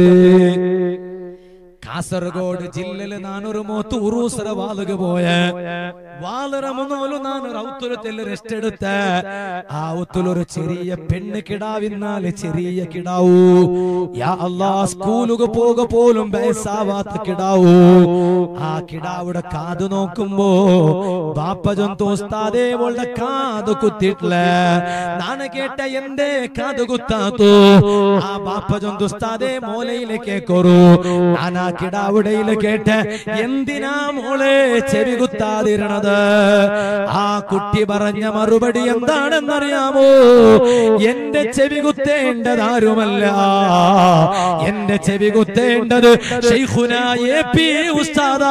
കാസർഗോഡ് ജില്ലയില് നാനൊരു മൂത്ത് ഉറൂസര വാളുക പോയ വാളറ മുന്നോലു നാന് റൗത്തുലത്തിൽ റെസ്റ്റ് എടുത്ത ആ ഉത്തുലൊരു ചെറിയ പെണ്ണ് കിടാവിന്നാല് ചെറിയ കിടാവൂ യാ അല്ലാ സ്കൂലുക പോക പോലും വയസ്സാവാത്ത കിടാവൂ ആ കിടാവിടെ കാത് നോക്കുമ്പോ ബാപ്പ ജന്തു ഉസ്താദേ അവളുടെ കാത് കുത്തിട്ടില്ല നാണ് കേട്ട എന്റെ കാത് കുത്താത്തു ആ ബാപ്പ ജന്തു ഉസ്താദേ മോലയിലെ കേക്കോറു ഞാൻ ആ കിടാവുടയില് കേട്ട് എന്തിനാ മോളെ ചെവി കുത്താതിരണത് ആ കുട്ടി പറഞ്ഞ മറുപടി എന്താണെന്നറിയാമോ എന്റെ ചെവി കുത്തേണ്ടതാരുമല്ല എന്റെ ചെവി കുത്തേണ്ടത് ഷെയ്ഖുന എ പി ഉസ്താദാ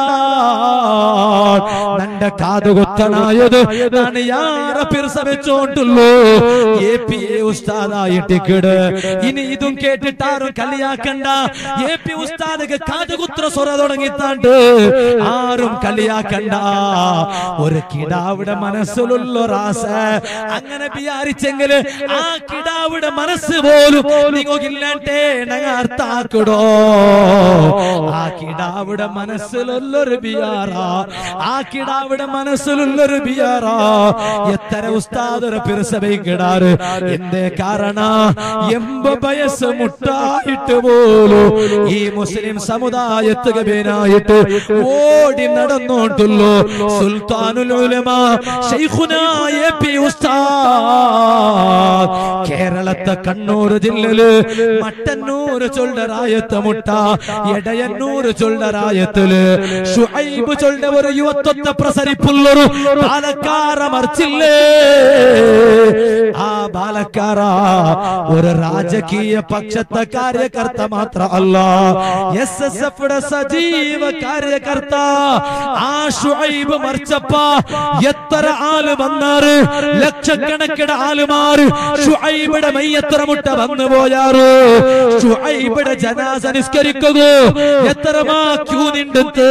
നന്റെ കാത് കുത്തനായത് ഞാൻ യാറെ പിറസവെച്ചോണ്ടുള്ളൂ എ പി ഉസ്താദായിട്ടിക്കിട് ഇനി ഇതും കേട്ടിട്ട് ആരും കളിയാക്കണ്ട എ പി ഉസ്താദക്ക് കാതുകുത്ര സ്വറ തുടങ്ങിത്താണ്ട് ആരും കളിയാക്കണ്ട ഒരു കിടാവിടെ മനസ്സിലുള്ള റാസ അങ്ങനെ വിചാരിച്ചെങ്കില് ആ കിടാവിടെ മനസ്സ് പോലും നിങ്ങൾക്കില്ലാണ്ടേ ഞങ്ങൾ അർത്ഥാക്കിടോ ആ കിടാവിടെ മനസ്സിലുള്ളൊരു ബിയാറാ ആ കിടാവിടെ മനസ്സിലുള്ളൊരു ബിയാറാ എത്ര ഉസ്താദര പിറസഭയും കിടാറ് എന്തേ കാരണ എൺപ വയസ്സ് മുട്ടായിട്ട് പോലും ഈ മുസ്ലിം സമുദായത്തുകനായിട്ട് ഓടി നടന്നോണ്ടുള്ളൂ സുൽത്താനുൽ ഉലമ ശൈഖുനാ എ പി ഉസ്താദ് കേരളത്തെ കണ്ണൂർ ജില്ലയില് മട്ടന്നൂർ ചൊല്ലറായത്ത് മുട്ട എടയന്നൂർ ചൊല്ലറായത്തില് ഷുഐബ് ചൊല്ല ഒരു യുവത്വത്തെ പ്രസരിപ്പുള്ളൊരു പാലക്കാര മറിച്ചില്ലേ ആ ബാലക്കാര ഒരു രാജകീയ പക്ഷത്തെ കാര്യകർത്ത മാത്ര അല്ല എസ് എസ് എഫ് സജീവ കാര്യകർത്ത ആ ഷുഐബ് മറിച്ചപ്പ എത്ര ആള് വന്നാറ് ലക്ഷക്കണക്കിന് ആളുമാര് ഷുഐബിയുടെ മയ്യത്ര മുട്ട വന്നു പോയാറ് ഷുഐബിയുടെ ജനാസ നിസ്കരിക്കുക എത്ര മാ ക്യൂ നിണ്ടെത്ത്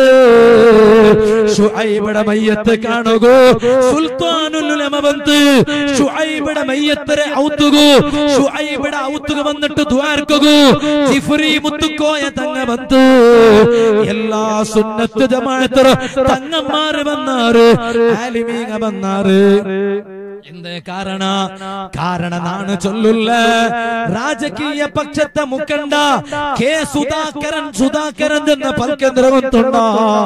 ഷുഐബിയുടെ മയ്യത്ത് കാണുക സുൽത്താനുൽ ഉലമ വന്ന് ഷുഐബിയുടെ മയ്യത്തരെ ഔത്തുകു ഷുഐബിയുടെ ഔത്തുക വന്നിട്ട് ദ്വാർക്കുക ജിഫ്രി മുത്തുക്കോയ തങ്ങ വന്ന് എല്ലാ സുന്നത്ത് ജമാഅത്തർ തങ്ങന്മാര് വന്നാറ് ആലിമീങ്ങ വന്നാറ് എന്തേ കാരണ കാരണനാണ് ചൊല്ലുള്ള രാജകീയ പക്ഷത്തെ മുക്കണ്ട കെ സുധാകരൻ സുധാകരൻ എന്ന പൽക്കേന്ദ്രമുണ്ട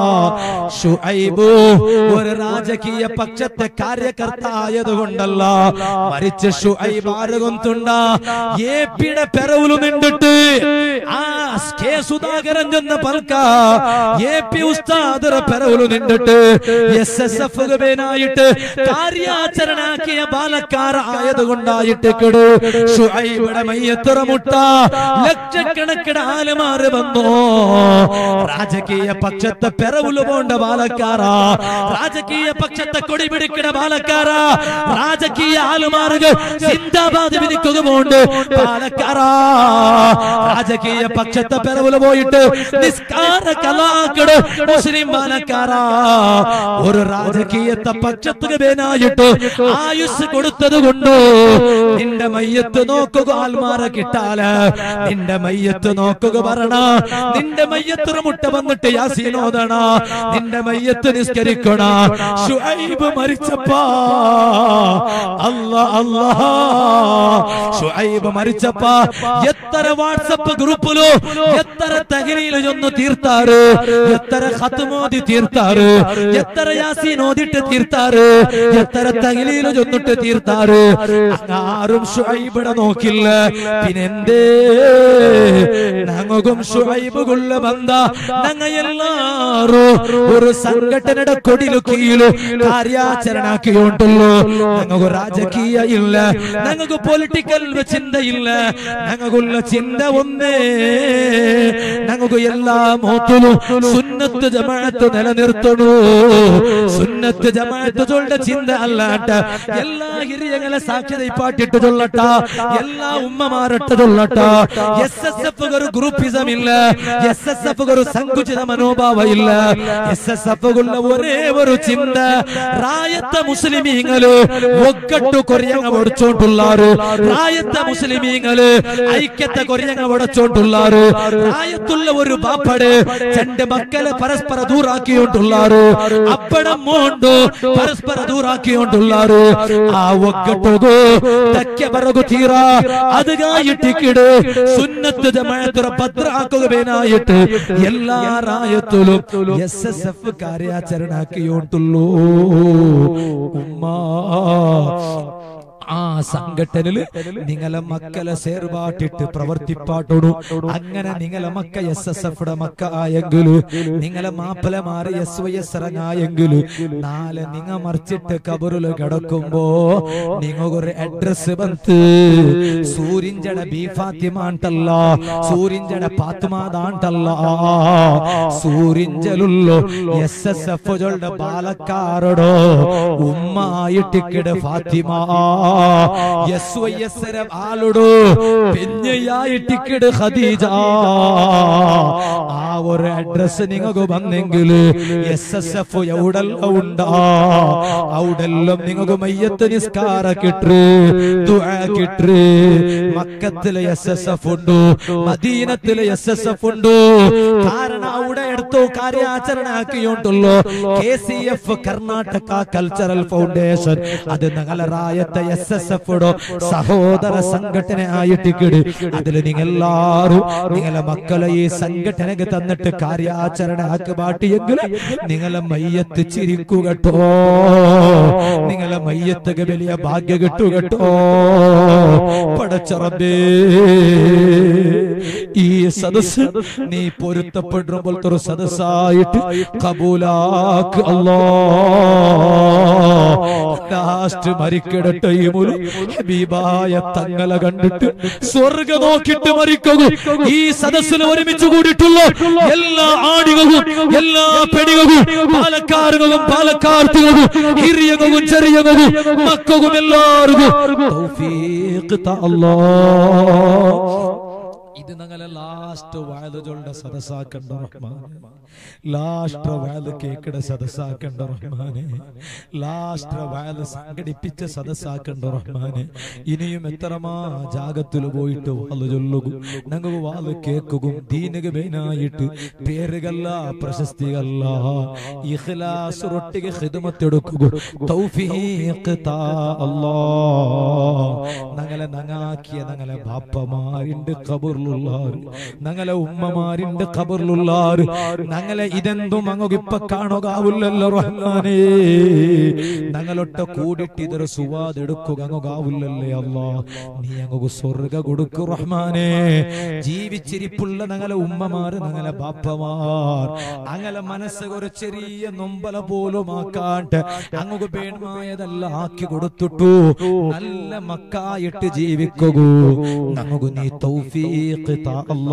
ഷുഐബു ഒരു രാജകീയ പക്ഷത്തെ കാര്യകർത്തായതുകൊണ്ടല്ല മരിച്ച ഷുഐബ് ആരുകൊണ്ടുണ്ട എ പിയുടെ പെറവിലും നിന്നിട്ട് ആ കെ സുധാകരൻ എന്ന പൽക്ക എ പി ഉസ്താദറ പെറവിലും നിന്നിട്ട് എസ് എസ് എഫ് ഗവേനായിട്ട് കാര്യാചരണാക്കിയ ബാലക്കാർ ആയതുകൊണ്ടായിട്ട് കെടു ഷുഐബിയുടെ മയ്യത്തുറ മുട്ട ലക്ഷക്കണക്കിന് ആലുമാറ് വന്നു രാജകീയ പക്ഷത്തെ പെറവുല് പോണ്ട ബാലക്കാരാ രാജകീയ പക്ഷത്തെ കൊടി പിടിക്കണ ബാലക്കാരാ രാജകീയ ആലുമാറുകൾ സിന്ദാബാദ് വിധിക്കുക പോണ്ട് പാലക്കാരാ രാജകീയ പക്ഷത്തെ പെറവുല് പോയിട്ട് നിസ്കാര കലാക്കട് മുസ്ലിം ബാലക്കാരാ ഒരു രാജകീയത്തെ പക്ഷത്തുക വേനായിട്ട് ആയുസ് കൊടുത്തത് കൊണ്ട് നിന്റെ മയ്യത്ത് നോക്കുക ആൽമാര കിട്ടാല നിന്റെ മയ്യത്ത് നോക്കുക പറണ നിന്റെ മയ്യത്ത് മുട്ട വന്നിട്ട് യാസീനോദണ നിന്റെ മയ്യത്ത് നിസ്കരിക്കണ ഷുഐബ് മരിച്ചപ്പാ അല്ല അല്ലാ ഷുഐബ് മരിച്ചപ്പാ എത്ര വാട്സപ്പ് ഗ്രൂപ്പിലോ എത്ര തകലിയിലോ ഒന്ന് തീർത്താറ് എത്ര ഖത്മോദി തീർത്താറ് എത്ര യാസീൻ ഓതിട്ട് തീർത്താറ് എത്ര തകലിയിലോ ചൊന്നിട്ട് തീർത്താറ് ആരും ഷുഐബിടെ നോക്കില്ല പിന്നെന്തേ ഞങ്ങൾക്കും ഷുഐബുള്ള ബന്ധ ഞങ്ങ എല്ലാരും ഒരു സംഘടനയുടെ കൊടിലു കീഴിലും കാര്യാചരണാക്കിയോണ്ടുള്ളൂ ഞങ്ങൾക്ക് രാജകീയ ഇല്ല ഞങ്ങൾക്ക് പൊളിറ്റിക്കൽ ചിന്തയില്ല ഞങ്ങൾക്കുള്ള ചിന്ത ഒന്നേ ഞങ്ങൾക്ക് എല്ലാ മോത്തിലും സുന്നത്ത് ജമാഅത്ത് നിലനിർത്തണു സുന്നത്ത് ജമാഅത്ത് ചൊല്ല ചിന്ത അല്ലാണ്ട് എല്ലാ ഹിരിയങ്ങളെ സാക്ഷ്യത പാട്ടിട്ട് ചൊല്ലട്ട എല്ലാ ഉമ്മമാരട്ട് ചൊല്ലട്ട എസ് എസ് എഫ് ഒരു ഗ്രൂപ്പിസം ഇല്ല എസ് എസ് എഫ് ഒരു സങ്കുചിത മനോഭാവ ഇല്ല എസ് എസ് എഫ് ഒരേ ഒരു ചിന്ത റായത്ത മുസ്ലിമീങ്ങള് ഒക്കട്ടു കൊറിയങ്ങ ഒടിച്ചോണ്ടുള്ളാറ് റായത്ത മുസ്ലിമീങ്ങള് ഐക്യത്തെ കൊറിയങ്ങ ഒടച്ചോണ്ടുള്ളാറ് റായത്തുള്ള ഒരു ബാപ്പട് രണ്ട് മക്കളെ പരസ്പര ദൂറാക്കിയോണ്ടുള്ളാറ് അപ്പടം മോണ്ടു പരസ്പര ദൂറാക്കിയോണ്ടുള്ളാറ് ആ ഒക്കട്ടുകു തക്ക ಬರಗು ತೀರ ಅದಗಾಯಿಟ್ಟಿಕಿಡು ಸುನ್ನತ್ತು ಜಮಾಯತರ ಭದ್ರಾಕುಗಬೇನಾಯಿಟ್ಟು ಎಲ್ಲಾ ರಾಯത്തുಲು ಎಸ್ ಎಸ್ ಎಫ್ ಕಾರ್ಯಾಚರಣೆ ಹಾಕಿಯುಂಟುള്ളൂ ഉമ്മ ആ സംഘടനയില് നിങ്ങളെ മക്കളെ സേർവാട്ടിട്ട് പ്രവർത്തിപ്പാട്ടോടു അങ്ങനെ നിങ്ങളെ മക്ക എസ് എസ് എഫ് മക്ക ആയെങ്കില് നിങ്ങളെ മാപ്പിളമാര് എസ് വൈ എസ് ഇറങ്ങായെങ്കില് നാളെ നിങ്ങ മറിച്ചിട്ട് കബറില് കിടക്കുമ്പോ നിങ്ങൾക്കൊരു അഡ്രസ് ബന്ത് സൂര്യഞ്ചട ബി ഫാത്തിമ ಅಂತಲ್ಲ സൂര്യഞ്ചട പാത്തുമാതാണ്ടല്ല സൂര്യഞ്ചലുള്ളോ എസ് എസ് എഫ് ജോളുടെ ബാലക്കാരോടോ ഉമ്മ ആയിട്ടിക്കട് ഫാത്തിമ എസ് വൈ എസ് ആളുടോ പെഞ്ഞയായിട്ടിക്കട് ഖദീജ ആ ഒരു അഡ്രസ് നിങ്ങൾക്ക് വന്നെങ്കിൽ എസ് എസ് എഫ് എവിടെല്ലാം ഉണ്ടാ അവിടെല്ലാം നിങ്ങൾക്ക് മയ്യത്ത് നിസ്കാര കിട്ടു കിട്ടു മക്കത്തിലെ എസ് എസ് എഫ് ഉണ്ട് മദീനത്തിലെ എസ് എസ് എഫ് ഉണ്ട് കാരണം അവിടെ എടുത്തു കാര്യാചരണ ആക്കിയോണ്ടുള്ളൂ K C F Karnataka cultural foundation അത് ഞങ്ങളെ റായത്തെ എസ് എസ് എഫ് സഹോദര സംഘടന ആയിട്ടിക്കിട് അതിൽ നിങ്ങളെല്ലാരും നിങ്ങളെ മക്കളെ ഈ സംഘടനക്ക് തന്നിട്ട് കാര്യാചരണ ആക്കി മാട്ടിയെങ്കിൽ നിങ്ങളെ മയ്യത്ത് ചിരിക്കു കേട്ടോ നിങ്ങളെ മയ്യത്തൊക്കെ വലിയ ഭാഗ്യ കിട്ടു കേട്ടോ പടച്ചറബേ ഈ സദസ് നീ പൊരുത്തപ്പെടുന്ന പോലത്തെ ഒരു സദസ്സായിട്ട് കബൂലാക്ക് അല്ലോ ലാസ്റ്റ് മരിക്കിടട്ടെ ഈ മുറി ഹബീബായ തങ്ങളെ കണ്ടിട്ട് സ്വർഗ നോക്കിയിട്ട് മരിക്കുക ഈ സദസ്സിൽ ഒരുമിച്ച് കൂടിയിട്ടുള്ള എല്ലാ ആണികളും എല്ലാ പെണികളും പാലക്കാരുകളും പാലക്കാർത്തുകളും ഹിരിയങ്ങളും ചെറിയകളും മക്കളും എല്ലാവർക്കും തൗഫീഖ് താ അല്ലാഹ് ഇത് ഞങ്ങളെ ലാസ്റ്റ് വാഴകളുടെ സദസ്സാക്കണ്ട റഹ്മാനെ ലാസ്റ്റ് വാഴ കേക്കട സദസ്സാക്കണ്ട റഹ്മാനെ ലാസ്റ്റ് വാഴ സംഘടിപ്പിച്ച സദസ്സാക്കണ്ട റഹ്മാനെ ഇനിയും എത്രമാ ജാഗത്തിൽ പോയിട്ട് വാള് ചൊല്ലുകയും ഞങ്ങൾ വാള് കേൾക്കുകയും ദീനക ബേനായിട്ട് പേരുകല്ല പ്രശസ്തികല്ല ഇഖ്ലാസ് റൊട്ടിಗೆ ഖിദ്മത്തെടുക്കുകയും തൗഫീഖ് താ അല്ലാഹ് ഞങ്ങളെ നങ്ങാക്കിയ ഞങ്ങളെ ബാപ്പമാരുണ്ട് ഖബറിലുള്ളാറ് ഞങ്ങളെ ഉമ്മമാരുണ്ട് ഖബറിലുള്ളാറ് ഞങ്ങളെ ഇതെന്തും അങ്ങ് ഇപ്പൊ കാണുകാവില്ലല്ലോ റഹ്മാനേ ഞങ്ങളൊട്ട കൂടിയിട്ട് ഇതൊരു സുവാദ് എടുക്കുക അങ്ങുകാവില്ലല്ലേ അല്ലാ നീ അങ്ങ് സ്വർഗ കൊടുക്കു റഹ്മാനേ ജീവിച്ചിരിപ്പുള്ള ഞങ്ങളെ ഉമ്മമാര് ഞങ്ങളെ ബാപ്പമാർ അങ്ങനെ മനസ്സ് ഒരു ചെറിയ നൊമ്പല പോലും ആക്കാണ്ട് അങ്ങ് പേൺമായതല്ല ആക്കി കൊടുത്തിട്ടു നല്ല മക്കായിട്ട് ജീവിക്കുക നമുക്ക് നീ തൗഫീഖ് താ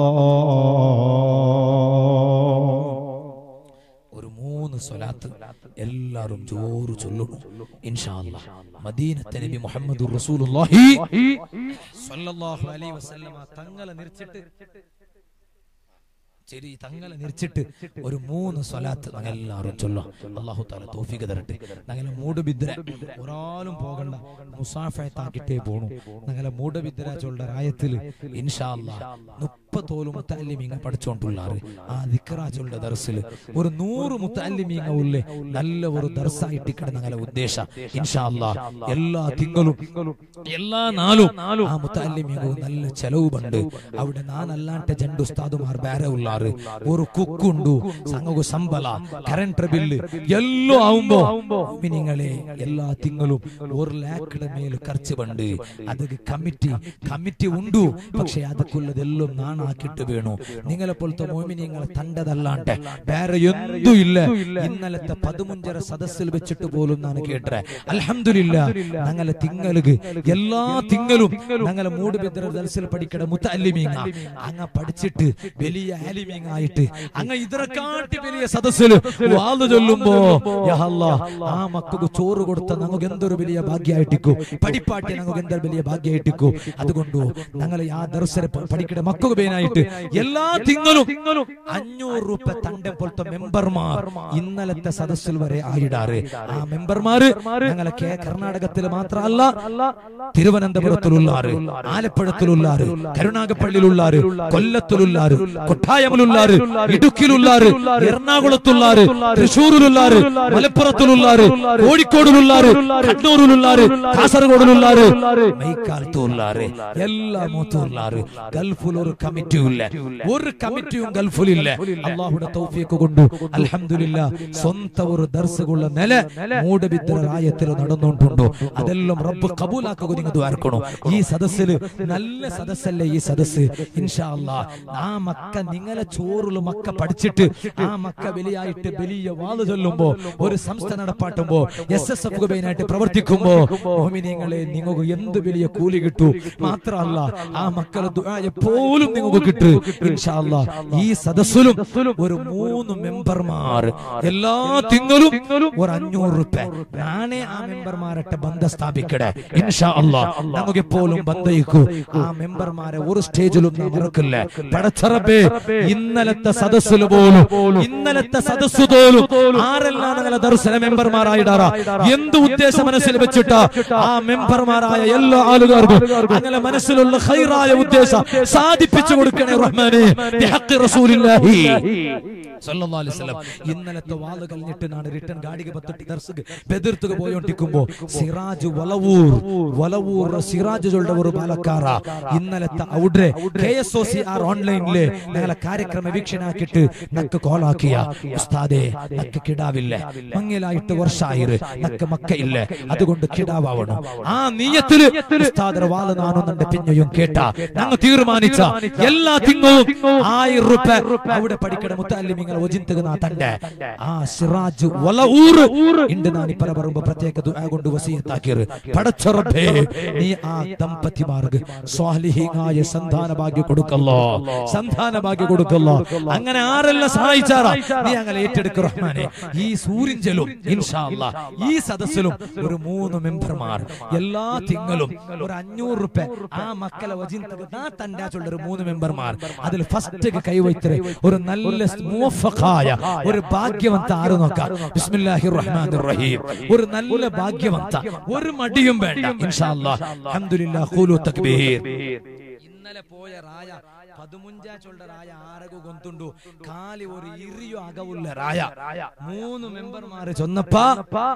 ഒരു മൂന്ന് സ്വലാത്ത് എല്ലാരും ജോറ് ചൊല്ലണം ഇൻഷാ അല്ലാഹ് മദീനത്തെ നബി മുഹമ്മദ് റസൂലുള്ളാഹി സ്വല്ലല്ലാഹു അലൈഹി വസല്ലമ തങ്ങളെ നിർച്ചിട്ട് ശരി തങ്ങളെ നിരിച്ചിട്ട് ഒരു മൂന്ന് സ്വലാത്ത് ഞങ്ങൾ എല്ലാവരും ചൊല്ലാം അള്ളാഹു താല തോഫിക്ക് തരട്ടെ ഞങ്ങളെ മൂടുബിദ്ര ഒരാളും പോകണ്ട മുസാഫത്താക്കിട്ടേ പോണു ഞങ്ങളെ മൂടുബിദ്ര ചൊല്ല രായത്തില് ഇൻഷാ അല്ലാ മുപ്പത്തോല് മുത്തല്ലിമീങ്ങ പഠിച്ചോണ്ടുള്ളാറ് ആ ദിക്റാജുള്ള ദർസിൽ ഒരു നൂറ് മുത്തല്ലിമീങ്ങ ഉള്ളേ നല്ല ഒരു ദർസായിട്ട് ഇക്കടെ ഞങ്ങളെ ഉദ്ദേശ ഇൻഷാ അല്ലാ എല്ലാ തിങ്കളും എല്ലാ നാളും ആ മുത്തല്ലിമീങ്ങവും നല്ല ചെലവ് പണ്ട് അവിടെ നാനല്ലാണ്ട് ജണ്ട് ഉസ്താദുമാർ ಬೇರೆ ಉಳ್ಳಾರು ഒരു കുക്കുണ്ടു സംഘ ಸಂಬಳ കറണ്ട് ബില്ല് എല്ലാം ആവുമ്പോ നിങ്ങളെ എല്ലാ തിങ്കളും ഒരു ലാക്കിടെ മേൽ ಖರ್ಚು പണ്ട് ಅದಕ್ಕೆ കമ്മിറ്റി കമ്മിറ്റി ഉണ്ടു പക്ഷെ ಅದಕ್ಕುള്ളതെല്ലാം നാണാക്കിട്ട് വേണു നിങ്ങളെ പോലത്തെ മോമിനിങ്ങളെ തണ്ടതല്ലാണ്ട് വേറെ എന്തും ഇല്ല ഇന്നലത്തെ പതിമുഞ്ചര സദസ്സിൽ വെച്ചിട്ട് പോലും ഞാൻ കേട്ടേ അൽഹംദുലില്ല ഞങ്ങളെ തിങ്ങൾക്ക് എല്ലാ തിങ്ങളും ഞങ്ങളെ മൂട് ബിദ്ര ദർസിൽ പഠിക്കണ മുത്തല്ലിമീങ്ങ അങ്ങ പഠിച്ചിട്ട് വലിയ ആലിമീങ്ങ ആയിട്ട് അങ്ങ ഇതിനെക്കാട്ടി വലിയ സദസ്സിൽ വാത് ചൊല്ലുമ്പോ യാ അല്ലാ, ആ മക്കൾക്ക് ചോറ് കൊടുത്ത നമുക്ക് എന്തൊരു വലിയ ഭാഗ്യമായിട്ടിക്കോ പഠിപ്പാട്ടി നമുക്ക് എന്തൊരു വലിയ ഭാഗ്യമായിട്ടിക്കോ അതുകൊണ്ട് ഞങ്ങൾ ആ ദർശന പഠിക്കണ മക്കൾക്ക് പേനായിട്ട് എല്ലാ തിങ്ങളും അഞ്ഞൂറ് രൂപ തന്റെ പോലത്തെ മെമ്പർമാർ ഇന്നലത്തെ സദസ്സിൽ വരെ ആയിടാറ് ആ മെമ്പർമാര് ഞങ്ങളെ കേ കർണാടകത്തിൽ മാത്രമല്ല തിരുവനന്തപുരത്തിലുള്ളാറ് ആലപ്പുഴത്തിലുള്ളാറ് കരുണാകപ്പള്ളിയിലുള്ളാറ് കൊല്ലത്തിലുള്ളാറ് കൊട്ടായ കോട്ടയമിലുള്ളാര് ഇടുക്കിയിലുള്ളാര് എറണാകുളത്തുള്ളാര് തൃശ്ശൂരിലുള്ളാര് മലപ്പുറത്തിലുള്ളാര് കോഴിക്കോടിലുള്ളാര് കണ്ണൂരിലുള്ളാര് കാസർഗോഡിലുള്ളാര് മൈക്കാലത്തുള്ളാര് എല്ലാ മൂത്തുള്ളാര് ഗൾഫിൽ ഒരു കമ്മിറ്റിയും ഇല്ല ഒരു കമ്മിറ്റിയും ഗൾഫിലില്ല അള്ളാഹുടെ തൗഫീഖ് കൊണ്ടു അൽഹംദുലില്ല സ്വന്തം ഒരു ദർസുകളുള്ള നില മൂടബിദ്ര രായത്തിൽ നടന്നുകൊണ്ടുണ്ടോ അതെല്ലാം റബ്ബ് കബൂലാക്കുക നിങ്ങൾ ദ്വാരക്കണോ ഈ സദസ്സില് നല്ല സദസ്സല്ലേ ഈ സദസ്സ് ഇൻഷാ അല്ലാ ആ മക്ക നിങ്ങളെ ചോറുള്ള മക്ക പഠിച്ചിട്ട് ആ മക്ക വലിയായിട്ട് വലിയ വാള് ചൊല്ലുമ്പോ ഒരു സംസ്ഥ നടപ്പാട്ടുമ്പോ എസ് എസ് എഫ് ആയിട്ട് പ്രവർത്തിക്കുമ്പോ മോമിനിങ്ങളെ നിങ്ങൾക്ക് എന്ത് വലിയ കൂലി കിട്ടൂ മാത്രമല്ല ആ മക്കളെ ദുആ എപ്പോഴും നിങ്ങൾക്ക് കിട്ടു ഇൻഷാ അല്ലാ ഈ സദസ്സിലും ഒരു മൂന്ന് മെമ്പർമാർ എല്ലാ തിങ്കളും ഒരു അഞ്ഞൂറ് റുപ്യ ഞാനേ ആ മെമ്പർമാരട്ടെ ബന്ധ സ്ഥാപിക്കട്ടെ ഇൻഷാ അല്ലാ നമുക്ക് എപ്പോഴും ബന്ധയിക്കൂ ആ മെമ്പർമാരെ ഒരു സ്റ്റേജിലും നാം മറക്കില്ല പടച്ചറബേ ഇന്നലത്തെ സദസ്സിൽ പോലും ഇന്നലത്തെ സദസ്സ് പോലും ആരെല്ലാം നിങ്ങളെ ദർശന മെമ്പർമാരായിടാറ എന്ത് ഉദ്ദേശം മനസ്സിൽ വെച്ചിട്ട് ആ മെമ്പർമാരായ എല്ലാ ആളുകാർക്കും അങ്ങനെ മനസ്സിലുള്ള ഹൈറായ ഉദ്ദേശം സാധിപ്പിച്ചു കൊടുക്കണേ റഹ്മാനെ ബിഹഖ് റസൂലില്ലാഹി സല്ലല്ലാഹു അലൈഹി വസല്ലം ഇന്നലത്തെ വാള് കഴിഞ്ഞിട്ട് നാണ് റിട്ടേൺ ഗാഡിക പത്തിട്ട് ദർശക ബെതിർത്തുക പോയോണ്ടിരിക്കുമ്പോ സിറാജ് വലവൂർ വലവൂർ സിറാജ് ചൊല്ലുടെ ഒരു പാലക്കാര ഇന്നലത്തെ ഔഡ്രെ K S O C R ഓൺലൈനില് ഞങ്ങളെ കാര്യക്രമ വീക്ഷണാക്കിയിട്ട് നക്ക് കോളാക്കിയ ഉസ്താദേ നക്ക് കിടാവില്ല മങ്ങിലായിട്ട് വർഷായിര് നക്ക് മക്കയില്ല അതുകൊണ്ട് കിടാവണം ആ നീയത്തില് ഉസ്താദര വാള് നാണുന്നുണ്ട് പിന്നെയും കേട്ട ഞങ്ങൾ തീരുമാനിച്ച എല്ലാ തിങ്ങവും ആയിരം റുപ്യ അവിടെ പഠിക്കണ മുത്താലിമിങ്ങൾ ഒജിന്തകുന്ന തന്റെ ആ സിറാജ് വലഊർ ഉണ്ട് ഞാൻ ഇപ്പറ പറയുമ്പോ പ്രത്യേക ദുആ കൊണ്ട് വസീയത്താക്കിയത് പടച്ചറബേ നീ ആ ദമ്പതിമാർക്ക് സ്വാലിഹീങ്ങായ സന്താന ഭാഗ്യം കൊടുക്കല്ലോ സന്താന ഭാഗ്യം കൊടുക്കല്ലോ അങ്ങനെ ആരെല്ലാം സഹായിച്ചാറാ നീ അങ്ങനെ ഏറ്റെടുക്കും റഹ്മാനെ ഈ സൂര്യഞ്ചലും ഇൻഷാ അല്ലാ ഈ സദസ്സിലും ഒരു മൂന്ന് മെമ്പർമാർ എല്ലാ തിങ്കളും ഒരു അഞ്ഞൂറ് റുപ്യ ആ മക്കളെ വജിന്തക ആ തണ്ടാച്ചുള്ള ഒരു മൂന്ന് മെമ്പർമാർ അതിൽ ഫസ്റ്റ് കൈവയ്ത്തരെ ഒരു നല്ല മുവഫഖായ ഒരു ഭാഗ്യവന്ത ആര് നോക്കാം ബിസ്മില്ലാഹിർ റഹ്മാനിർ റഹീം ഒരു നല്ല ഭാഗ്യവന്ത ഒരു മടിയും വേണ്ട ഇൻഷാ അല്ലാ അൽഹംദുലില്ലാഹ് ഖൂലു തക്ബീർ ഇന്നലെ പോയ റായ പതിമുഞ്ചാച്ചുള്ള റായ ആരകു ഗൊന്തുണ്ടു കാലി ഒരു ഇറിയോ അകവുള്ള റായ മൂന്ന് മെമ്പർമാര് ചൊന്നപ്പ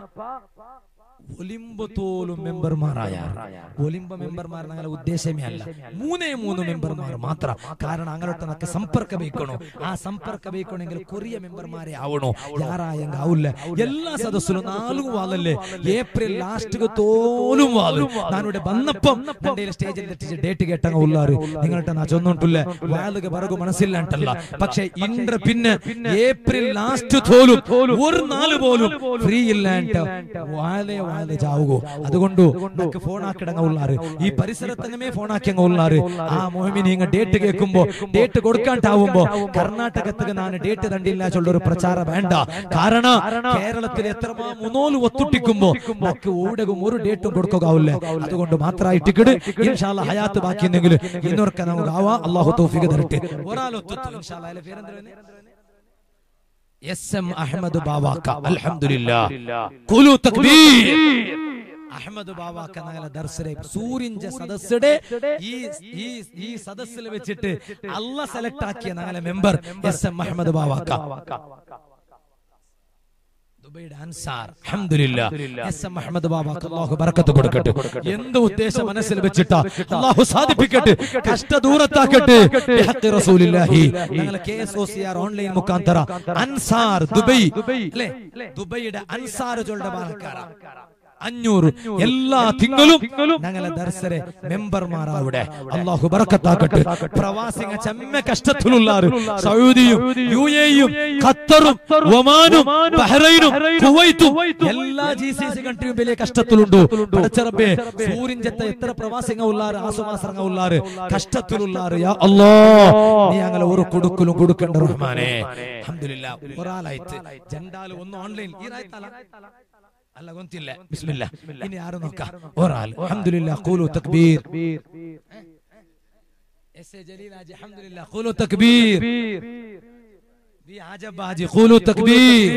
ഒലിമ്പ് തോലും മെമ്പർമാരായ ഒലിമ്പ മെമ്പർമാർ ഞങ്ങളെ ഉദ്ദേശമേ അല്ല മൂന്നേ മൂന്ന് മെമ്പർമാർ മാത്രം കാരണം അങ്ങോട്ട് നമുക്ക് സമ്പർക്ക വയ്ക്കണോ ആ സമ്പർക്ക വയ്ക്കണമെങ്കിൽ കൊറിയ മെമ്പർമാരെ ആവണോ യാറായെങ്കിൽ ആവില്ല എല്ലാ സദസ്സിലും നാലും വാളല്ലേ ഏപ്രിൽ ലാസ്റ്റ് തോലും വാളും ഞാനിവിടെ വന്നപ്പം എൻ്റെ സ്റ്റേജിൽ എത്തിച്ച് ഡേറ്റ് കേട്ടങ്ങ ഉള്ളാറ് നിങ്ങളുടെ നാ ചൊന്നോണ്ടില്ല വാളുക പറകു മനസ്സില്ലാണ്ടല്ല പക്ഷെ ഇன்ற പിന്നെ ഏപ്രിൽ ലാസ്റ്റ് തോലും ഒരു നാല് പോലും ഫ്രീ ഇല്ലാണ്ട് വാലേ വാലേ ചാവുകോ അതുകൊണ്ട് നമുക്ക് ഫോൺ ആക്കിടങ്ങ ഉള്ളാറ് ഈ പരിസരത്തങ്ങമേ ഫോൺ ആക്കിയങ്ങ ഉള്ളാറ് ആ മോഹിമിനി ഇങ്ങ ഡേറ്റ് കേൾക്കുമ്പോ ഡേറ്റ് കൊടുക്കാണ്ടാവുമ്പോ കർണാടകത്തിൽ ഞാൻ ഡേറ്റ് തണ്ടില്ല ചൊല്ല ഒരു പ്രചാരം വേണ്ട കാരണം കേരളത്തിൽ എത്രമാ മുന്നോല് ഒത്തുട്ടിക്കുമ്പോ നമുക്ക് ഊടകം ഒരു ഡേറ്റും കൊടുക്കാവില്ല അതുകൊണ്ട് മാത്രമായി ടിക്കറ്റ് ഇൻഷാല്ല ഹയാത്ത് ബാക്കിയെന്നെങ്കിൽ ഇന്നൊക്കെ നമുക്ക് ആവാ അള്ളാഹു തൗഫീഖ് തരട്ടെ ഒരാളൊത്തു ഇൻഷാല്ല അതിലെ പേരെന്താ എസ് എം അഹമ്മദ് ബാവാക്ക അൽഹംദുലില്ലാ ഖുലു തക്ബീർ അഹമ്മദ് ബാവാക്ക ഞങ്ങളെ ദർശനെ സൂര്യഞ്ച സദസ്സിടെ ഈ ഈ ഈ സദസ്സിൽ വെച്ചിട്ട് അല്ല സെലക്ട് ആക്കിയ ഞങ്ങളെ മെമ്പർ എസ് എം അഹമ്മദ് ബാവാക്ക ദുബൈയുടെ അൻസാർ അൽഹംദുലില്ലാ എസ് എം അഹമ്മദ് ബാബാക്ക് അല്ലാഹു ബർക്കത്ത് കൊടുക്കട്ടെ എന്ത് ഉദ്ദേശം മനസ്സിൽ വെച്ചിട്ടാ അല്ലാഹു സാധിപ്പിക്കട്ടെ കഷ്ട ദൂരത്താക്കട്ടെ ബിഹഖ് റസൂലില്ലാഹി ഞങ്ങളെ കെഎസ്ഒസിആർ ഓൺലൈൻ മുഖാന്തര അൻസാർ ദുബൈ അല്ലേ ദുബൈയുടെ അൻസാർ ചൊല്ലുടെ പാലക്കാര അഞ്ഞൂറ് എല്ലാ തിങ്കളും ഞങ്ങളെ ദർശരെ മെമ്പർമാരാവിടെ അള്ളാഹു ബർക്കത്താക്കട്ടെ പ്രവാസിങ്ങ ചെമ്മ കഷ്ടത്തിലുള്ളാറ് സൗദിയും യു എയും ഖത്തറും ഒമാനും ബഹ്റൈനും കുവൈത്തും എല്ലാ ജി സി സി കൺട്രിയും വലിയ കഷ്ടത്തിലുണ്ട് പടച്ചറബേ സൂര്യഞ്ചത്തെ എത്ര പ്രവാസിങ്ങ ഉള്ളാറ് ആസുമാസങ്ങ ഉള്ളാറ് കഷ്ടത്തിലുള്ളാറ് യാ അല്ലാ നീ ഞങ്ങളെ ഒരു കൊടുക്കലും കൊടുക്കണ്ട റഹ്മാനെ അൽഹംദുലില്ലാ ഒരാളായിട്ട് ജണ്ടാല് ഒന്ന് ഓൺലൈൻ ഈ രായത്തല അല്ല ഗൊന്തില്ല ബിസ്മില്ല ഇനി ആരും നോക്കാം ഒരാൾ അൽഹംദുലില്ലാ ഖൂലു തക്ബീർ എസ് എ ജലീൽ ഹാജി അൽഹംദുലില്ലാ ഖൂലു തക്ബീർ ബി ആജബ് ഹാജി ഖൂലു തക്ബീർ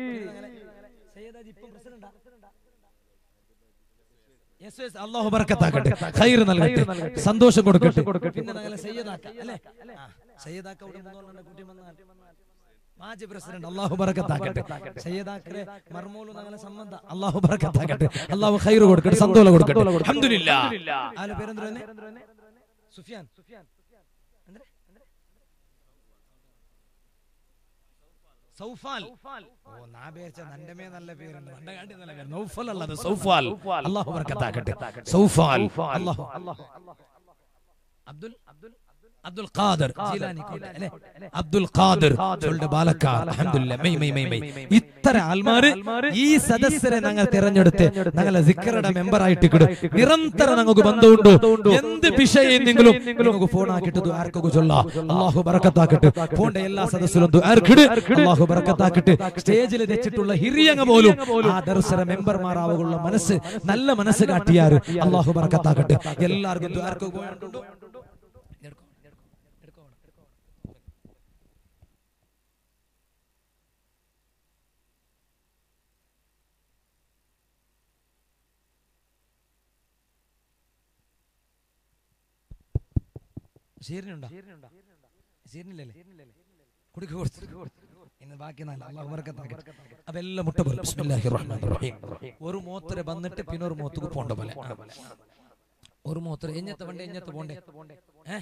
യെസ് യെസ് അല്ലാഹു ബർക്കത്താക്കട്ടെ ഖൈർ നൽകട്ടെ സന്തോഷം കൊടുക്കട്ടെ പിന്നെ ഞങ്ങളെ സയ്യിദാക്ക അല്ലേ ആ. സയ്യദാക്ക ഇവിടെ മൂന്നോളെ കൂട്ടി വന്നാൽ മാജി പ്രസിഡന്റ് അള്ളാഹു ബറക്കത്താക്കട്ടെ സയ്യദാക്കറെ മർമൂലു ഞങ്ങളെ സംബന്ധ അള്ളാഹു ബറക്കത്താക്കട്ടെ അള്ളാഹു ഖൈർ കൊടുക്കട്ടെ സന്തോഷം കൊടുക്കട്ടെ അൽഹംദുലില്ലാ ആല പേരെന്തരനെ സുഫിയാൻ എന്തരെ? സൗഫാൽ ഓ നാ പേരിച്ച നന്റെ മേ നല്ല പേരുണ്ട് നന്റെ കാട്ടി നല്ല പേര് നൗഫൽ അല്ല അത് സൗഫാൽ അള്ളാഹു ബർക്കത്താക്കട്ടെ സൗഫാൽ അള്ളാഹു അബ്ദുൽ അബ്ദുൽ ഖാദർ ജീലാനി കോട്ട അല്ലേ അബ്ദുൽ ഖാദർ ചൊല്ലുടെ ബാലക്കാർ അൽഹംദുലില്ലാ മെയ് മെയ് മെയ് മെയ് ഇത്ര ആൾമാര് ഈ സദസ്സരെ ഞങ്ങൾ തിരഞ്ഞെടുത്ത് ഞങ്ങളെ സിക്കറുടെ മെമ്പർ ആയിട്ട് കിട് നിരന്തരം ഞങ്ങൾക്ക് ബന്ധമുണ്ടോ എന്ത് വിഷയെന്നെങ്കിലും നിങ്ങൾക്ക് ഫോൺ ആക്കിയിട്ട് ദുആർക്കൊക്കെ ചൊല്ലാ അള്ളാഹു ബറക്കത്താക്കട്ടെ ഫോണിന്റെ എല്ലാ സദസ്സിലും ദുആർക്കിട് അള്ളാഹു ബറക്കത്താക്കട്ടെ സ്റ്റേജിൽ വെച്ചിട്ടുള്ള ഹിരിയങ്ങ പോലും ആ ദർശന മെമ്പർമാരാവുള്ള മനസ്സ് നല്ല മനസ്സ് കാട്ടിയാറ് അള്ളാഹു ബറക്കത്താക്കട്ടെ എല്ലാവർക്കും ദുആർക്കൊക്കെ പോയിട്ടുണ്ടോ സീറിനുണ്ടോ സീറിനില്ലല്ലേ കുടിക്ക് കൊടുത്തു ഇന്ന് ബാക്കി നാല് അള്ളാഹു ബർക്കത്താക്കട്ടെ അപ്പൊ എല്ലാം മുട്ട പോലെ ബിസ്മില്ലാഹിർ റഹ്മാനിർ റഹീം ഒരു മൂത്ര വന്നിട്ട് പിന്നെ ഒരു മൂത്തുക്ക് പോണ്ട പോലെ ആ. ഒരു മൂത്ര എഞ്ഞത്തെ വണ്ടി എഞ്ഞത്ത് പോണ്ടേ ഏ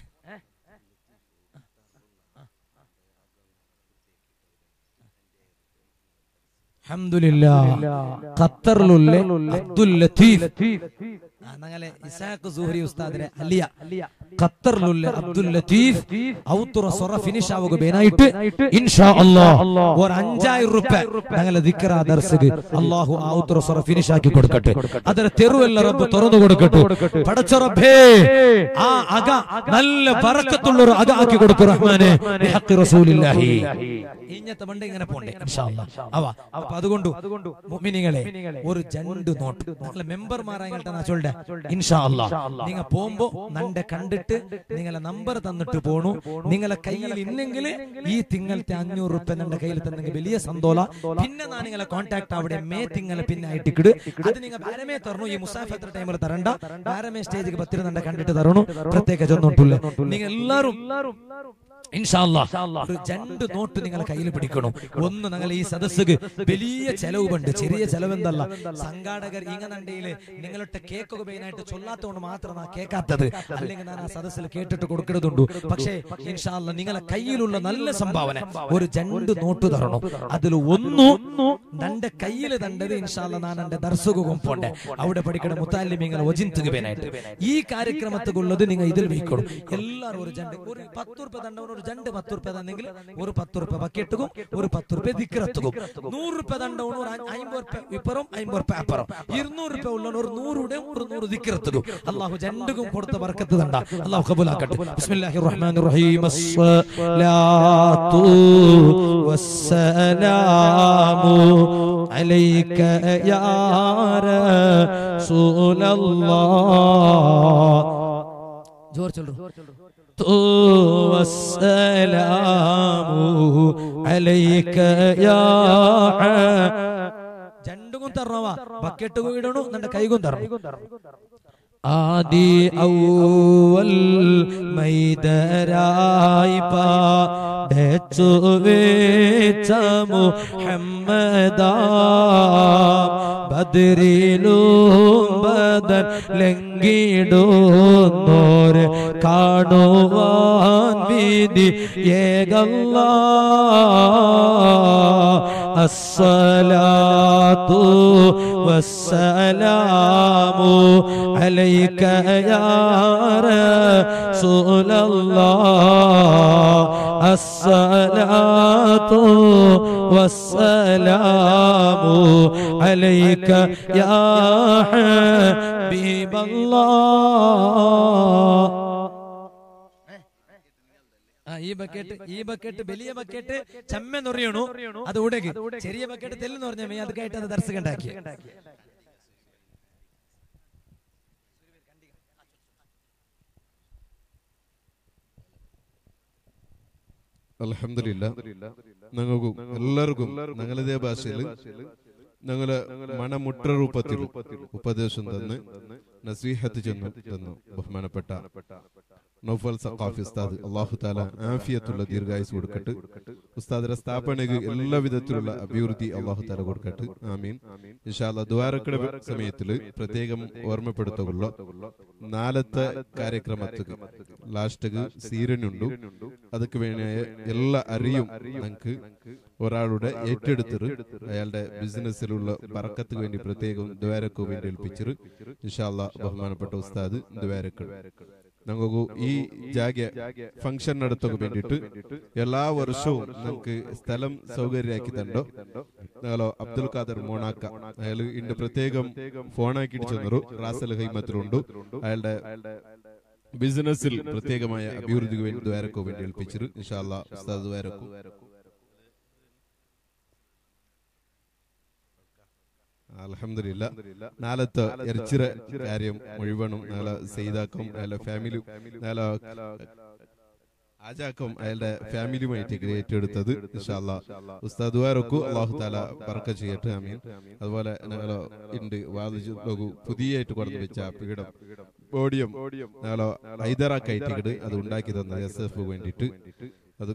അൽഹംദുലില്ലാ ഖത്തറിലുള്ള അബ്ദുൽ ലത്തീഫ് ആ, ഞങ്ങളെ ഇസാഖ് സുഹരി ഉസ്താദിനെ അലിയ ഖത്തറിലുള്ള അബ്ദുൽ ലത്തീഫ് ഔത്തുറ സൊറ ഫിനിഷ് ആവുക ബേനായിട്ട് ഇൻഷാ അല്ലാഹ് ഒരു അഞ്ചായിരം റുപ്യ ഞങ്ങളെ ദിക്ര ദർശക് അള്ളാഹു ഔത്തുറ സൊറ ഫിനിഷ് ആക്കി കൊടുക്കട്ടെ അതിന് തെരുവല്ല റബ്ബ് തുറന്നു കൊടുക്കട്ടെ പടച്ച റബ്ബേ ആ അക നല്ല ബറക്കത്തുള്ള ഒരു അക ആക്കി കൊടുക്കും റഹ്മാനെ ബിഹഖി റസൂലില്ലാഹി ഇങ്ങനത്തെ വണ്ടി ഇങ്ങനെ പോണ്ടേ ഇൻഷാ അല്ലാഹ് അവ അപ്പൊ അതുകൊണ്ട് മുഅ്മിനീങ്ങളെ ഒരു ജണ്ട് നോട്ട് നല്ല മെമ്പർമാരായിട്ട് ഞാൻ ചൊല്ലെ ഇൻഷാ അല്ലാഹ് നിങ്ങ പോകുമ്പോ നന്റെ കണ്ടിട്ട് നിങ്ങളെ നമ്പർ തന്നിട്ട് പോണു നിങ്ങളെ കയ്യിൽ ഇന്നെങ്കിൽ ഈ തിങ്കളത്തെ അഞ്ഞൂറ് റുപ്യ നിന്റെ കയ്യിൽ തന്നെങ്കിൽ വലിയ സന്തോല പിന്നെ ഞാൻ നിങ്ങളെ കോൺടാക്ട് അവിടെ മേ തിങ്കളെ പിന്നെ ആയിട്ടിക്കിട് അത് നിങ്ങൾ ബാരമേ തരണു ഈ മുസാഫ് എത്ര ടൈമിൽ തരണ്ട ബാരമേ സ്റ്റേജിൽ പത്തിരി നന്റെ കണ്ടിട്ട് തരണു പ്രത്യേക ചെന്നോട്ടില്ല നിങ്ങൾ എല്ലാരും ഇൻഷാല്ലാ ഒരു രണ്ട് നോട്ട് നിങ്ങളെ കയ്യിൽ പിടിക്കണം ഒന്ന് നിങ്ങൾ ഈ സദസ്സുക്ക് വലിയ ചെലവുണ്ട് ചെറിയ ചെലവെന്തല്ല സംഘാടകർ ഇങ്ങനണ്ടയില് നിങ്ങളുടെ കേക്കൊക്കെ മെയിനായിട്ട് ചൊല്ലാത്തതുകൊണ്ട് മാത്രം ആ കേൾക്കാത്തത് അല്ലെങ്കിൽ ഞാൻ ആ സദസ്സിൽ കേട്ടിട്ട് കൊടുക്കേണ്ടതുണ്ട് പക്ഷേ ഇൻഷാല്ല നിങ്ങളെ കയ്യിലുള്ള നല്ല സംഭാവന ഒരു രണ്ട് നോട്ട് തരണം അതിൽ ഒന്നു തന്റെ കയ്യിൽ തണ്ടത് ഇൻഷാല്ല ഞാൻ എന്റെ ദർശകവും പോണ്ടേ അവിടെ പഠിക്കണ മുത്താലിമിങ്ങൾ ഒജിന്തുകനായിട്ട് ഈ കാര്യക്രമത്തുള്ളത് നിങ്ങൾ ഇതിൽ വയ്ക്കണം എല്ലാവരും ഒരു ജണ്ട് ഒരു പത്ത് റുപ്യ തണ്ടവന് ഒരു ജണ്ട് പത്ത് റുപ്യ തന്നെങ്കിൽ ഒരു പത്ത് റുപ്യ ബക്കറ്റുക്കും ഒരു പത്ത് റുപ്യ ദിക്കറത്തുക്കും നൂറ് റുപ്യ തണ്ടവന് ഒരു അ- അമ്പത് റുപ്യ ഇപ്പുറം അമ്പത് റുപ്യ അപ്പുറം ഇരുന്നൂറ് റുപ്യ ഉള്ള ഒരു നൂറുടെ ഒരു നൂറ് ദിക്കറത്തുക്കും അള്ളാഹു ജണ്ടുക്കും കൊടുത്ത ബർക്കത്ത് തണ്ട അള്ളാഹു കബൂലാക്കട്ടെ ബിസ്മില്ലാഹിർ റഹ്മാനിർ റഹീം അസ്സലാത്തു വസ്സലാമു عليك يا رسول الله ജോർ ചൊല്ലു والسلام عليك يا രണ്ടും തരണവാ ബക്കറ്റ് ഇടണു നിന്റെ കൈകും തരണം ആദി ഔവൽ മൈദരായി പാടച്ചു വേച്ച മുഹമ്മദാ ബദരിലും ബദൻ ലംഘിടുന്നോര് കാണുവാൻ വിധി ഏകല്ല الصلاة والسلام عليك يا رسول الله الصلاة والسلام عليك يا حبيب الله ആ, ഈ ബക്കറ്റ് ഈ ബക്കറ്റ് വലിയ ബക്കറ്റ് ചമ്മെന്ന് പറയണു അത് ഉടക്ക് ചെറിയ ബക്കറ്റ് തെല്ലെന്ന് പറഞ്ഞ അത് കേട്ട് അത് ദർശകണ്ടാക്കി അലഹമില്ല ഞങ്ങൾക്കും എല്ലാവർക്കും ഞങ്ങളിതേ ഭാഷയിൽ ഞങ്ങള് മണമുട്ട രൂപത്തിൽ ഉപദേശം തന്ന് നസീഹത്ത് ചെന്നു തന്നു ബഹുമാനപ്പെട്ട നൗഫൽ സഖാഫി ഉസ്താദ് അള്ളാഹു താല ആഫിയത്തുള്ള ദീർഘായുസ് കൊടുക്കട്ടെ ഉസ്താദിന്റെ സ്ഥാപനക്ക് എല്ലാ വിധത്തിലുള്ള അഭിവൃദ്ധി അള്ളാഹു താല കൊടുക്കട്ടെ ആമീൻ ഇൻഷാല്ല ദ്വാരക്കട സമയത്തില് പ്രത്യേകം ഓർമ്മപ്പെടുത്തുകൊള്ള നാലത്തെ കാര്യക്രമത്തുക്ക് ലാസ്റ്റക്ക് സീരനുണ്ടു അതൊക്കെ വേണമായ എല്ലാ അറിയും നമുക്ക് ഒരാളുടെ ഏറ്റെടുത്തിട്ട് അയാളുടെ ബിസിനസ്സിലുള്ള പറക്കത്തിന് വേണ്ടി പ്രത്യേകം ദ്വാരക്കു വേണ്ടി ഏൽപ്പിച്ചിട്ട് ഇൻഷാല്ല ബഹുമാനപ്പെട്ട ഉസ്താദ് ദ്വാരക്കൾ നമുക്ക് ഈ ജാഗ്യ ഫംഗ്ഷൻ നടത്തൊക്കെ വേണ്ടിയിട്ട് എല്ലാ വർഷവും നമുക്ക് സ്ഥലം സൗകര്യമാക്കി തണ്ടോ ഞങ്ങളോ അബ്ദുൽ ഖാദർ മോണാക്ക അയാൾ ഇന്റെ പ്രത്യേകം ഫോണാക്കിയിട്ട് ചെന്നൊരു റാസൽ ഹൈമത്തിലുണ്ട് അയാളുടെ ബിസിനസ്സിൽ പ്രത്യേകമായ അഭിവൃദ്ധിക്ക് വേണ്ടി ദ്വാരക്കോ വേണ്ടി ഏൽപ്പിച്ചിട്ട് ഇൻഷാല്ല ഉസ്താദ് ദ്വാരക്കു അലഹമില്ല നാളത്തെ എരിച്ചിറ കാര്യം മുഴുവനും നാളെ സെയ്താക്കും അയാളുടെ ഫാമിലി നാളെ ആജാക്കും അയാളുടെ ഫാമിലിയുമായിട്ട് ഏറ്റെടുത്തത് ഇൻഷാല്ല ഉസ്താദ് വാരക്കു അള്ളാഹു താല പറക്ക ചെയ്യട്ടെ അമീൻ അതുപോലെ ഞങ്ങൾ ഉണ്ട് വാദിച്ചു പുതിയായിട്ട് കൊടുത്തു വെച്ച പീഠം ഓഡിയം ഞങ്ങളോ ഹൈദറാക്കായിട്ട് അത് ഉണ്ടാക്കി തന്ന എസ് എഫ് വേണ്ടിയിട്ട് അത്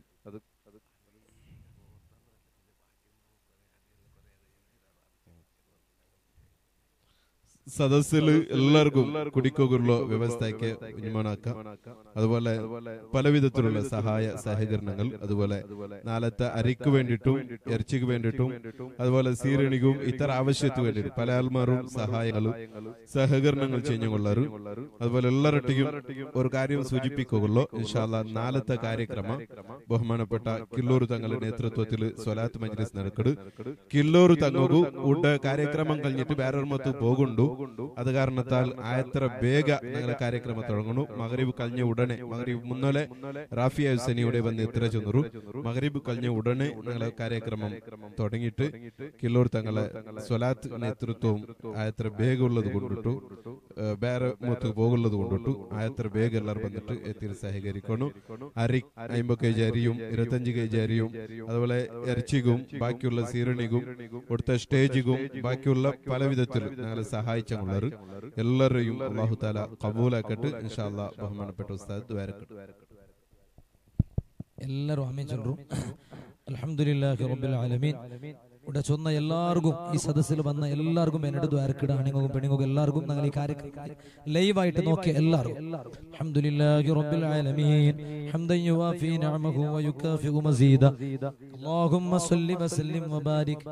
സദസ്സില് എല്ലാവർക്കും കുടിക്കൊകുള്ള വ്യവസ്ഥയ്ക്ക് ഉന്മണാക്കാം അതുപോലെ പല വിധത്തിലുള്ള സഹായ സഹകരണങ്ങൾ അതുപോലെ നാളത്തെ അരിക്ക് വേണ്ടിയിട്ടും ഇറച്ചിക്ക് വേണ്ടിയിട്ടും അതുപോലെ സീരണിക്കും ഇത്തരം ആവശ്യത്തിന് വേണ്ടിയിട്ട് പല ആൾമാരും സഹായങ്ങളും സഹകരണങ്ങൾ ചെയ്യുകൊള്ളാറ് അതുപോലെ എല്ലാവരുടെയും ഒരു കാര്യം സൂചിപ്പിക്കുകയുള്ളൂ ഇൻഷാല്ല നാളത്തെ കാര്യക്രമം ബഹുമാനപ്പെട്ട കില്ലൂർ തങ്ങളുടെ നേതൃത്വത്തിൽ സ്വലാത്ത് മജ്ലിസ് നടക്കട് കില്ലൂർ തങ്ങു ഉണ്ട കാര്യക്രമം കഴിഞ്ഞിട്ട് വേറൊരുമത്ത് പോകുണ്ടു അത് കാരണത്താൽ ആയത്ര വേഗ ഞങ്ങളെ കാര്യക്രമം തുടങ്ങുന്നു മകരീബ് കഴിഞ്ഞ ഉടനെ മകരീബ് മുന്നലെ റാഫി ഹുസനിയുടെ വന്ന് എത്ര ചെന്നു മകരീബ് കഴിഞ്ഞ ഉടനെ ഞങ്ങളെ കാര്യക്രമം തുടങ്ങിയിട്ട് കില്ലൂർ തങ്ങളെ സ്വലാത്ത് നേതൃത്വവും ആയത്ര വേഗം ഉള്ളത് കൊണ്ടിട്ടു ഏഹ് വേറെ മുത്ത് പോകുള്ളത് കൊണ്ടിട്ടു ആയത്ര വേഗം എല്ലാവരും വന്നിട്ട് എത്തി സഹകരിക്കുന്നു അരി അമ്പത് കെ ജി അരിയും ഇരുപത്തഞ്ച് കെ ജി അരിയും അതുപോലെ ഇറച്ചിക്കും ബാക്കിയുള്ള സീരണിക്കും കൊടുത്ത സ്റ്റേജിക്കും ബാക്കിയുള്ള പല വിധത്തിൽ ഞങ്ങളെ സഹായിച്ചുള്ളത് എല്ലാവരെയും അള്ളാഹു താല കബൂലാക്കട്ട് ഇൻഷാല്ലാ ബഹുമാനപ്പെട്ട ഉസ്താദ് വരക്കട്ടെ എല്ലാരും ആമീൻ ചൊല്ലും അൽഹംദുലില്ലാഹി റബ്ബിൽ ആലമീൻ ഇവിടെ ചൊന്ന എല്ലാവർക്കും ഈ സദസ്സിൽ വന്ന എല്ലാവർക്കും എന്നോട് ദ്വാരക്കിട ആണുങ്ങൾക്കും പെണ്ണുങ്ങൾക്കും എല്ലാവർക്കും ഞങ്ങൾ ഈ കാര്യം ലൈവായിട്ട് നോക്കിയ എല്ലാവർക്കും അൽഹംദുലില്ലാഹി റബ്ബിൽ ആലമീൻ ഹംദൻ യുവാഫി നിഅമഹു വയുകാഫിഉ മസീദ അല്ലാഹുമ്മ സ്വല്ലി വസല്ലിം വബാരിക്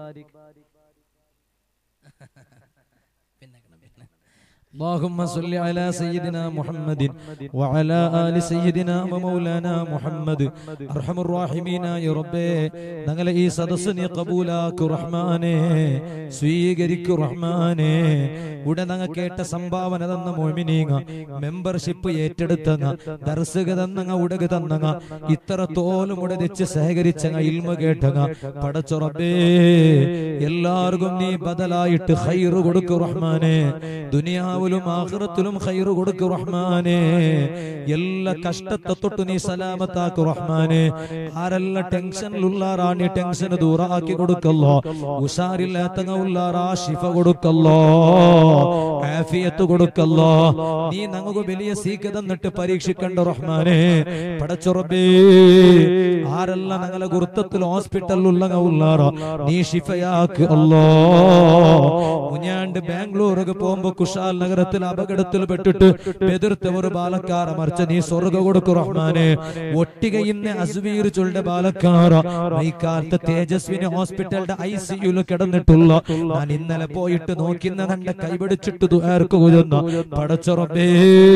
اللهم صل على سيدنا محمد وعلى آل سيدنا ومولانا محمد أرحم الراحمين يا ربي ഞങ്ങളെ ഈ സദസ് നീ കബൂലാക്കു റഹ്മാനെ സ്വീകരിക്കു റഹ്മാനെ ഉടൻ ഞങ്ങൾ കേട്ട സംഭാവന തന്ന മോമിനീങ്ങ മെമ്പർഷിപ്പ് ഏറ്റെടുത്തങ്ങ ദർശക തന്നങ്ങ ഉടക തന്നങ്ങ ഇത്രത്തോലും ഉടതിച്ച് സഹകരിച്ചങ്ങ ഇൽമ കേട്ടങ്ങ പടച്ചുറബേ എല്ലാവർക്കും നീ ബദലായിട്ട് ഹൈറ് കൊടുക്കു റഹ്മാനെ ദുനിയാവിലും ആഖിറത്തിലും ഹൈറ് കൊടുക്കു റഹ്മാനെ എല്ലാ കഷ്ടത്തെ തൊട്ട് നീ സലാമത്താക്കു റഹ്മാനെ ആരെല്ലാം ടെൻഷനിലുള്ളാറാ നീ ടെൻഷൻ ദൂറാക്കി കൊടുക്കല്ലോ ഉഷാറില്ലാത്തങ്ങ ഉള്ളാറാ ശിഫ കൊടുക്കല്ലോ ആഫിയത്ത് കൊടുക്കല്ലോ നീ ഞങ്ങൾക്ക് വലിയ സീക്ക് തന്നിട്ട് പരീക്ഷിക്കണ്ട റഹ്മാനെ പടച്ചുറബേ ആരെല്ലാം ഞങ്ങളെ ഗുരുത്തത്തിൽ ഹോസ്പിറ്റലിലുള്ള ഉള്ളാറോ നീ ഷിഫയാക്ക് അല്ലോ മുഞ്ഞാണ്ട് ബാംഗ്ലൂർക്ക് പോകുമ്പോ കുഷാൽ നഗരത്തിൽ അപകടത്തിൽ പെട്ടിട്ട് എതിർത്ത ഒരു ബാലക്കാര മറിച്ച നീ സ്വർഗ കൊടുക്കു റഹ്മാനെ ഒട്ടിക ഇന്ന് അസ്വീർ ചൊല്ലുടെ ബാലക്കാര മൈക്കാലത്ത് തേജസ്വിനി ഹോസ്പിറ്റലിന്റെ ഐ സിയുല് കിടന്നിട്ടുള്ള ഞാൻ ഇന്നലെ പോയിട്ട് നോക്കുന്ന കണ്ട കൈപിടിച്ചിട്ട് ദുആർക്കുകുന്ന പടച്ചുറബേ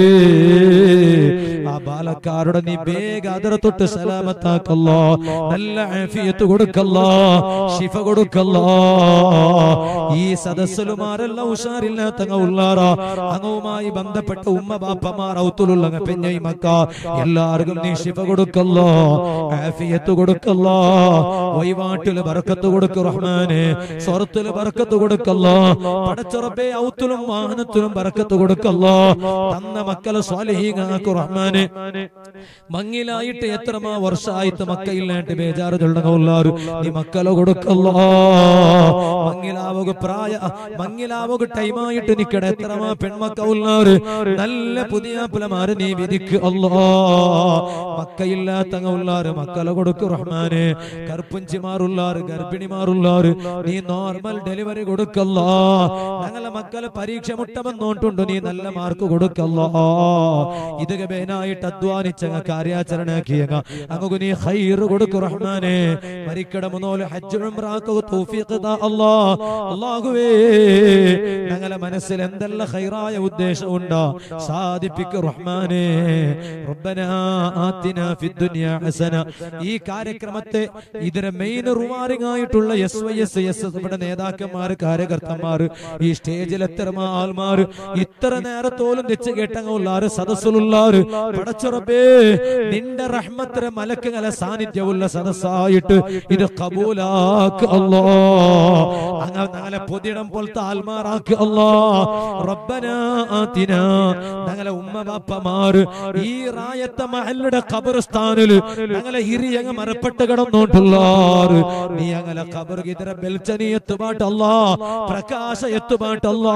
ആ ബാലക്കാരുടെ നീ വേഗ അതിര തൊട്ട് സലാമത്താക്കല്ലോ നല്ല ആഫിയത്ത് കൊടുക്കല്ലോ ശിഫ കൊടുക്കല്ലോ ഈ സദസ്സിലുമാരെല്ലാം ഉഷാറില്ലാത്തങ്ങ ഉള്ളാറ അങ്ങവുമായി ബന്ധപ്പെട്ട ഉമ്മ ബാപ്പമാർ ഔത്തുലുള്ള പെഞ്ഞൈ മക്ക എല്ലാവർക്കും നീ ശിഫ കൊടുക്കല്ലോ ആഫിയത്ത് കൊടുക്കല്ലോ വൈവാട്ടില് ബർക്കത്ത് കൊടുക്കു റഹ്മാനെ സ്വർത്തില് ബർക്കത്ത് കൊടുക്കല്ലോ പടച്ചുറപ്പേ ഔത്തിലും വാഹനത്തിലും ബർക്കത്ത് കൊടുക്കല്ലോ തന്ന മക്കളെ സ്വാലിഹീങ്ങാക്കു റഹ്മാനെ റഹ്മാനെ മങ്ങിലായിട്ട് എത്രമാ വർഷമായിട്ട് മക്കയില്ലാണ്ട് ബേജാറ് ചൊല്ലകവുള്ളാറ് നീ മക്കളെ കൊടുക്കല്ലോ മങ്ങിലാവുക പ്രായ മങ്ങിലാവുക ടൈമായിട്ട് നിക്കട എത്രമാ പെൺമക്കളുള്ളാറ് നല്ല പുതിയ പുലമാര് നീ വിധിക്ക് അല്ലോ മക്കയില്ലാത്ത ഉള്ളാറ് മക്കളെ കൊടുക്ക് റഹ്മാനെ കറുപ്പുഞ്ചിമാറുള്ളാറ് ഗർഭിണിമാറുള്ളാറ് നീ നോർമൽ ഡെലിവറി കൊടുക്കല്ലോ ഞങ്ങളെ മക്കളെ പരീക്ഷ മുട്ടമെന്നോണ്ടുണ്ട് നീ നല്ല മാർക്ക് കൊടുക്കല്ലോ ഇത് ഗബേനായിട്ട് അധ്വാനിച്ച കാര്യാചരണാക്കിയങ്ങ അങ്ങ് നീ ഹൈറ് കൊടുക്കു റഹ്മാനെ മരിക്കട മുന്നോല് ഹജ്ജ് ഉംറാക്ക് തൗഫീഖ് താ അല്ലാ അല്ലാഹുവേ ഞങ്ങളെ മനസ്സിൽ എന്തെല്ലാം ഹൈറായ ഉദ്ദേശമുണ്ടോ സാധിപ്പിക്കു റഹ്മാനെ റബ്ബനാ ആതിനാ ഫിദ് ദുനിയാ ഹസന ഈ കാര്യക്രമത്തെ ഇതിന് മെയിൻ റുമാറിംഗ് ആയിട്ടുള്ള എസ് വൈ എസ് എസ് ഇവിടെ നേതാക്കന്മാര് കാര്യകർത്തന്മാര് ഈ സ്റ്റേജിൽ എത്ര ആൾമാര് ഇത്ര നേരത്തോലും തെച്ച് കേട്ടങ്ങുള്ളാറ് സദസ്സിലുള്ളാറ് പടച്ചുറപ്പേ നിന്റെ റഹ്മത്തിലെ മലക്കുകളെ സാന്നിധ്യമുള്ള സദസ്സായിട്ട് ഇത് കബൂലാക്ക് അല്ലോ അങ്ങനെ ഞങ്ങളെ പൊതിടം പോലത്തെ ആൽമാറാക്ക് അല്ലോ റബ്ബന ആതിന ഞങ്ങളെ ഉമ്മ ബാപ്പമാര് ഈ റായത്തെ മഹല്ലുടെ ഖബർസ്ഥാനില് ഞങ്ങളെ ഇരിയങ്ങ് മരപ്പെട്ട് കിടന്നോണ്ടുള്ളാറ് നീ ഞങ്ങളെ ഖബർ ഇതര ബെൽച്ചനി എത്തുപാട്ടല്ലാ പ്രകാശ എത്തുപാട്ടല്ലാ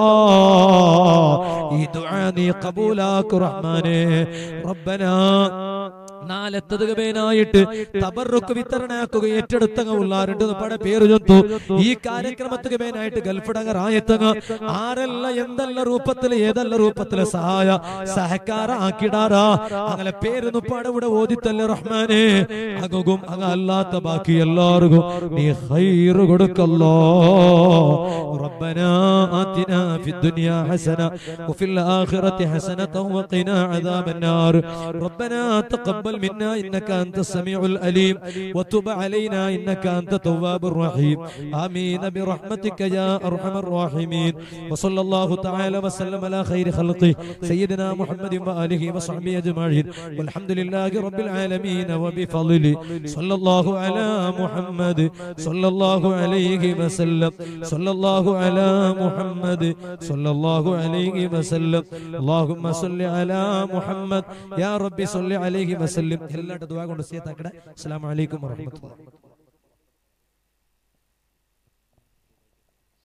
ഈ ദുആ നീ കബൂലാക്കു റഹ്മാനെ റബ്ബനാ നാലെത്തത് ഗവേനായിട്ട് തബറുക്ക് വിതരണാക്കുക ഏറ്റെടുത്തങ്ങ ഉള്ളാറുണ്ട് പട പേര് ചൊത്തു ഈ കാര്യക്രമത്തിന് ഗവേനായിട്ട് ഗൾഫിടങ്ങ റായത്തങ്ങ ആരല്ല എന്തെല്ല രൂപത്തില് ഏതല്ല രൂപത്തില് സഹായ സഹക്കാര ആക്കിടാറാ അങ്ങനെ പേര് നുപ്പാട ഇവിടെ ഓദിത്തല്ലേ റഹ്മാനെ അകും അങ്ങ അല്ലാത്ത ബാക്കി എല്ലാവർക്കും നീ ഹൈറ് കൊടുക്കല്ലോ ربنا آتنا في الدنيا حسنة وفي الآخرة حسنة وقنا عذاب النار ربنا تقبل منا إنك أنت السميع الأليم وتب علينا إنك أنت التواب الرحيم آمين برحمتك يا أرحم الراحمين وصلى الله تعالى وسلم على خير خلقه سيدنا محمد وآله وصحبه أجمعين والحمد لله رب العالمين وبفضله صلى الله على محمد صلى الله عليه وسلم صلى الله على محمد صلى الله عليه وسلم اللهم صل على محمد يا ربي صل عليه وسلم എല്ലാവരുടെ ദുആ കൊണ്ട് സയ്യത്താക്കണേ അസ്സലാമു അലൈക്കും വറഹ്മത്തുള്ളാഹി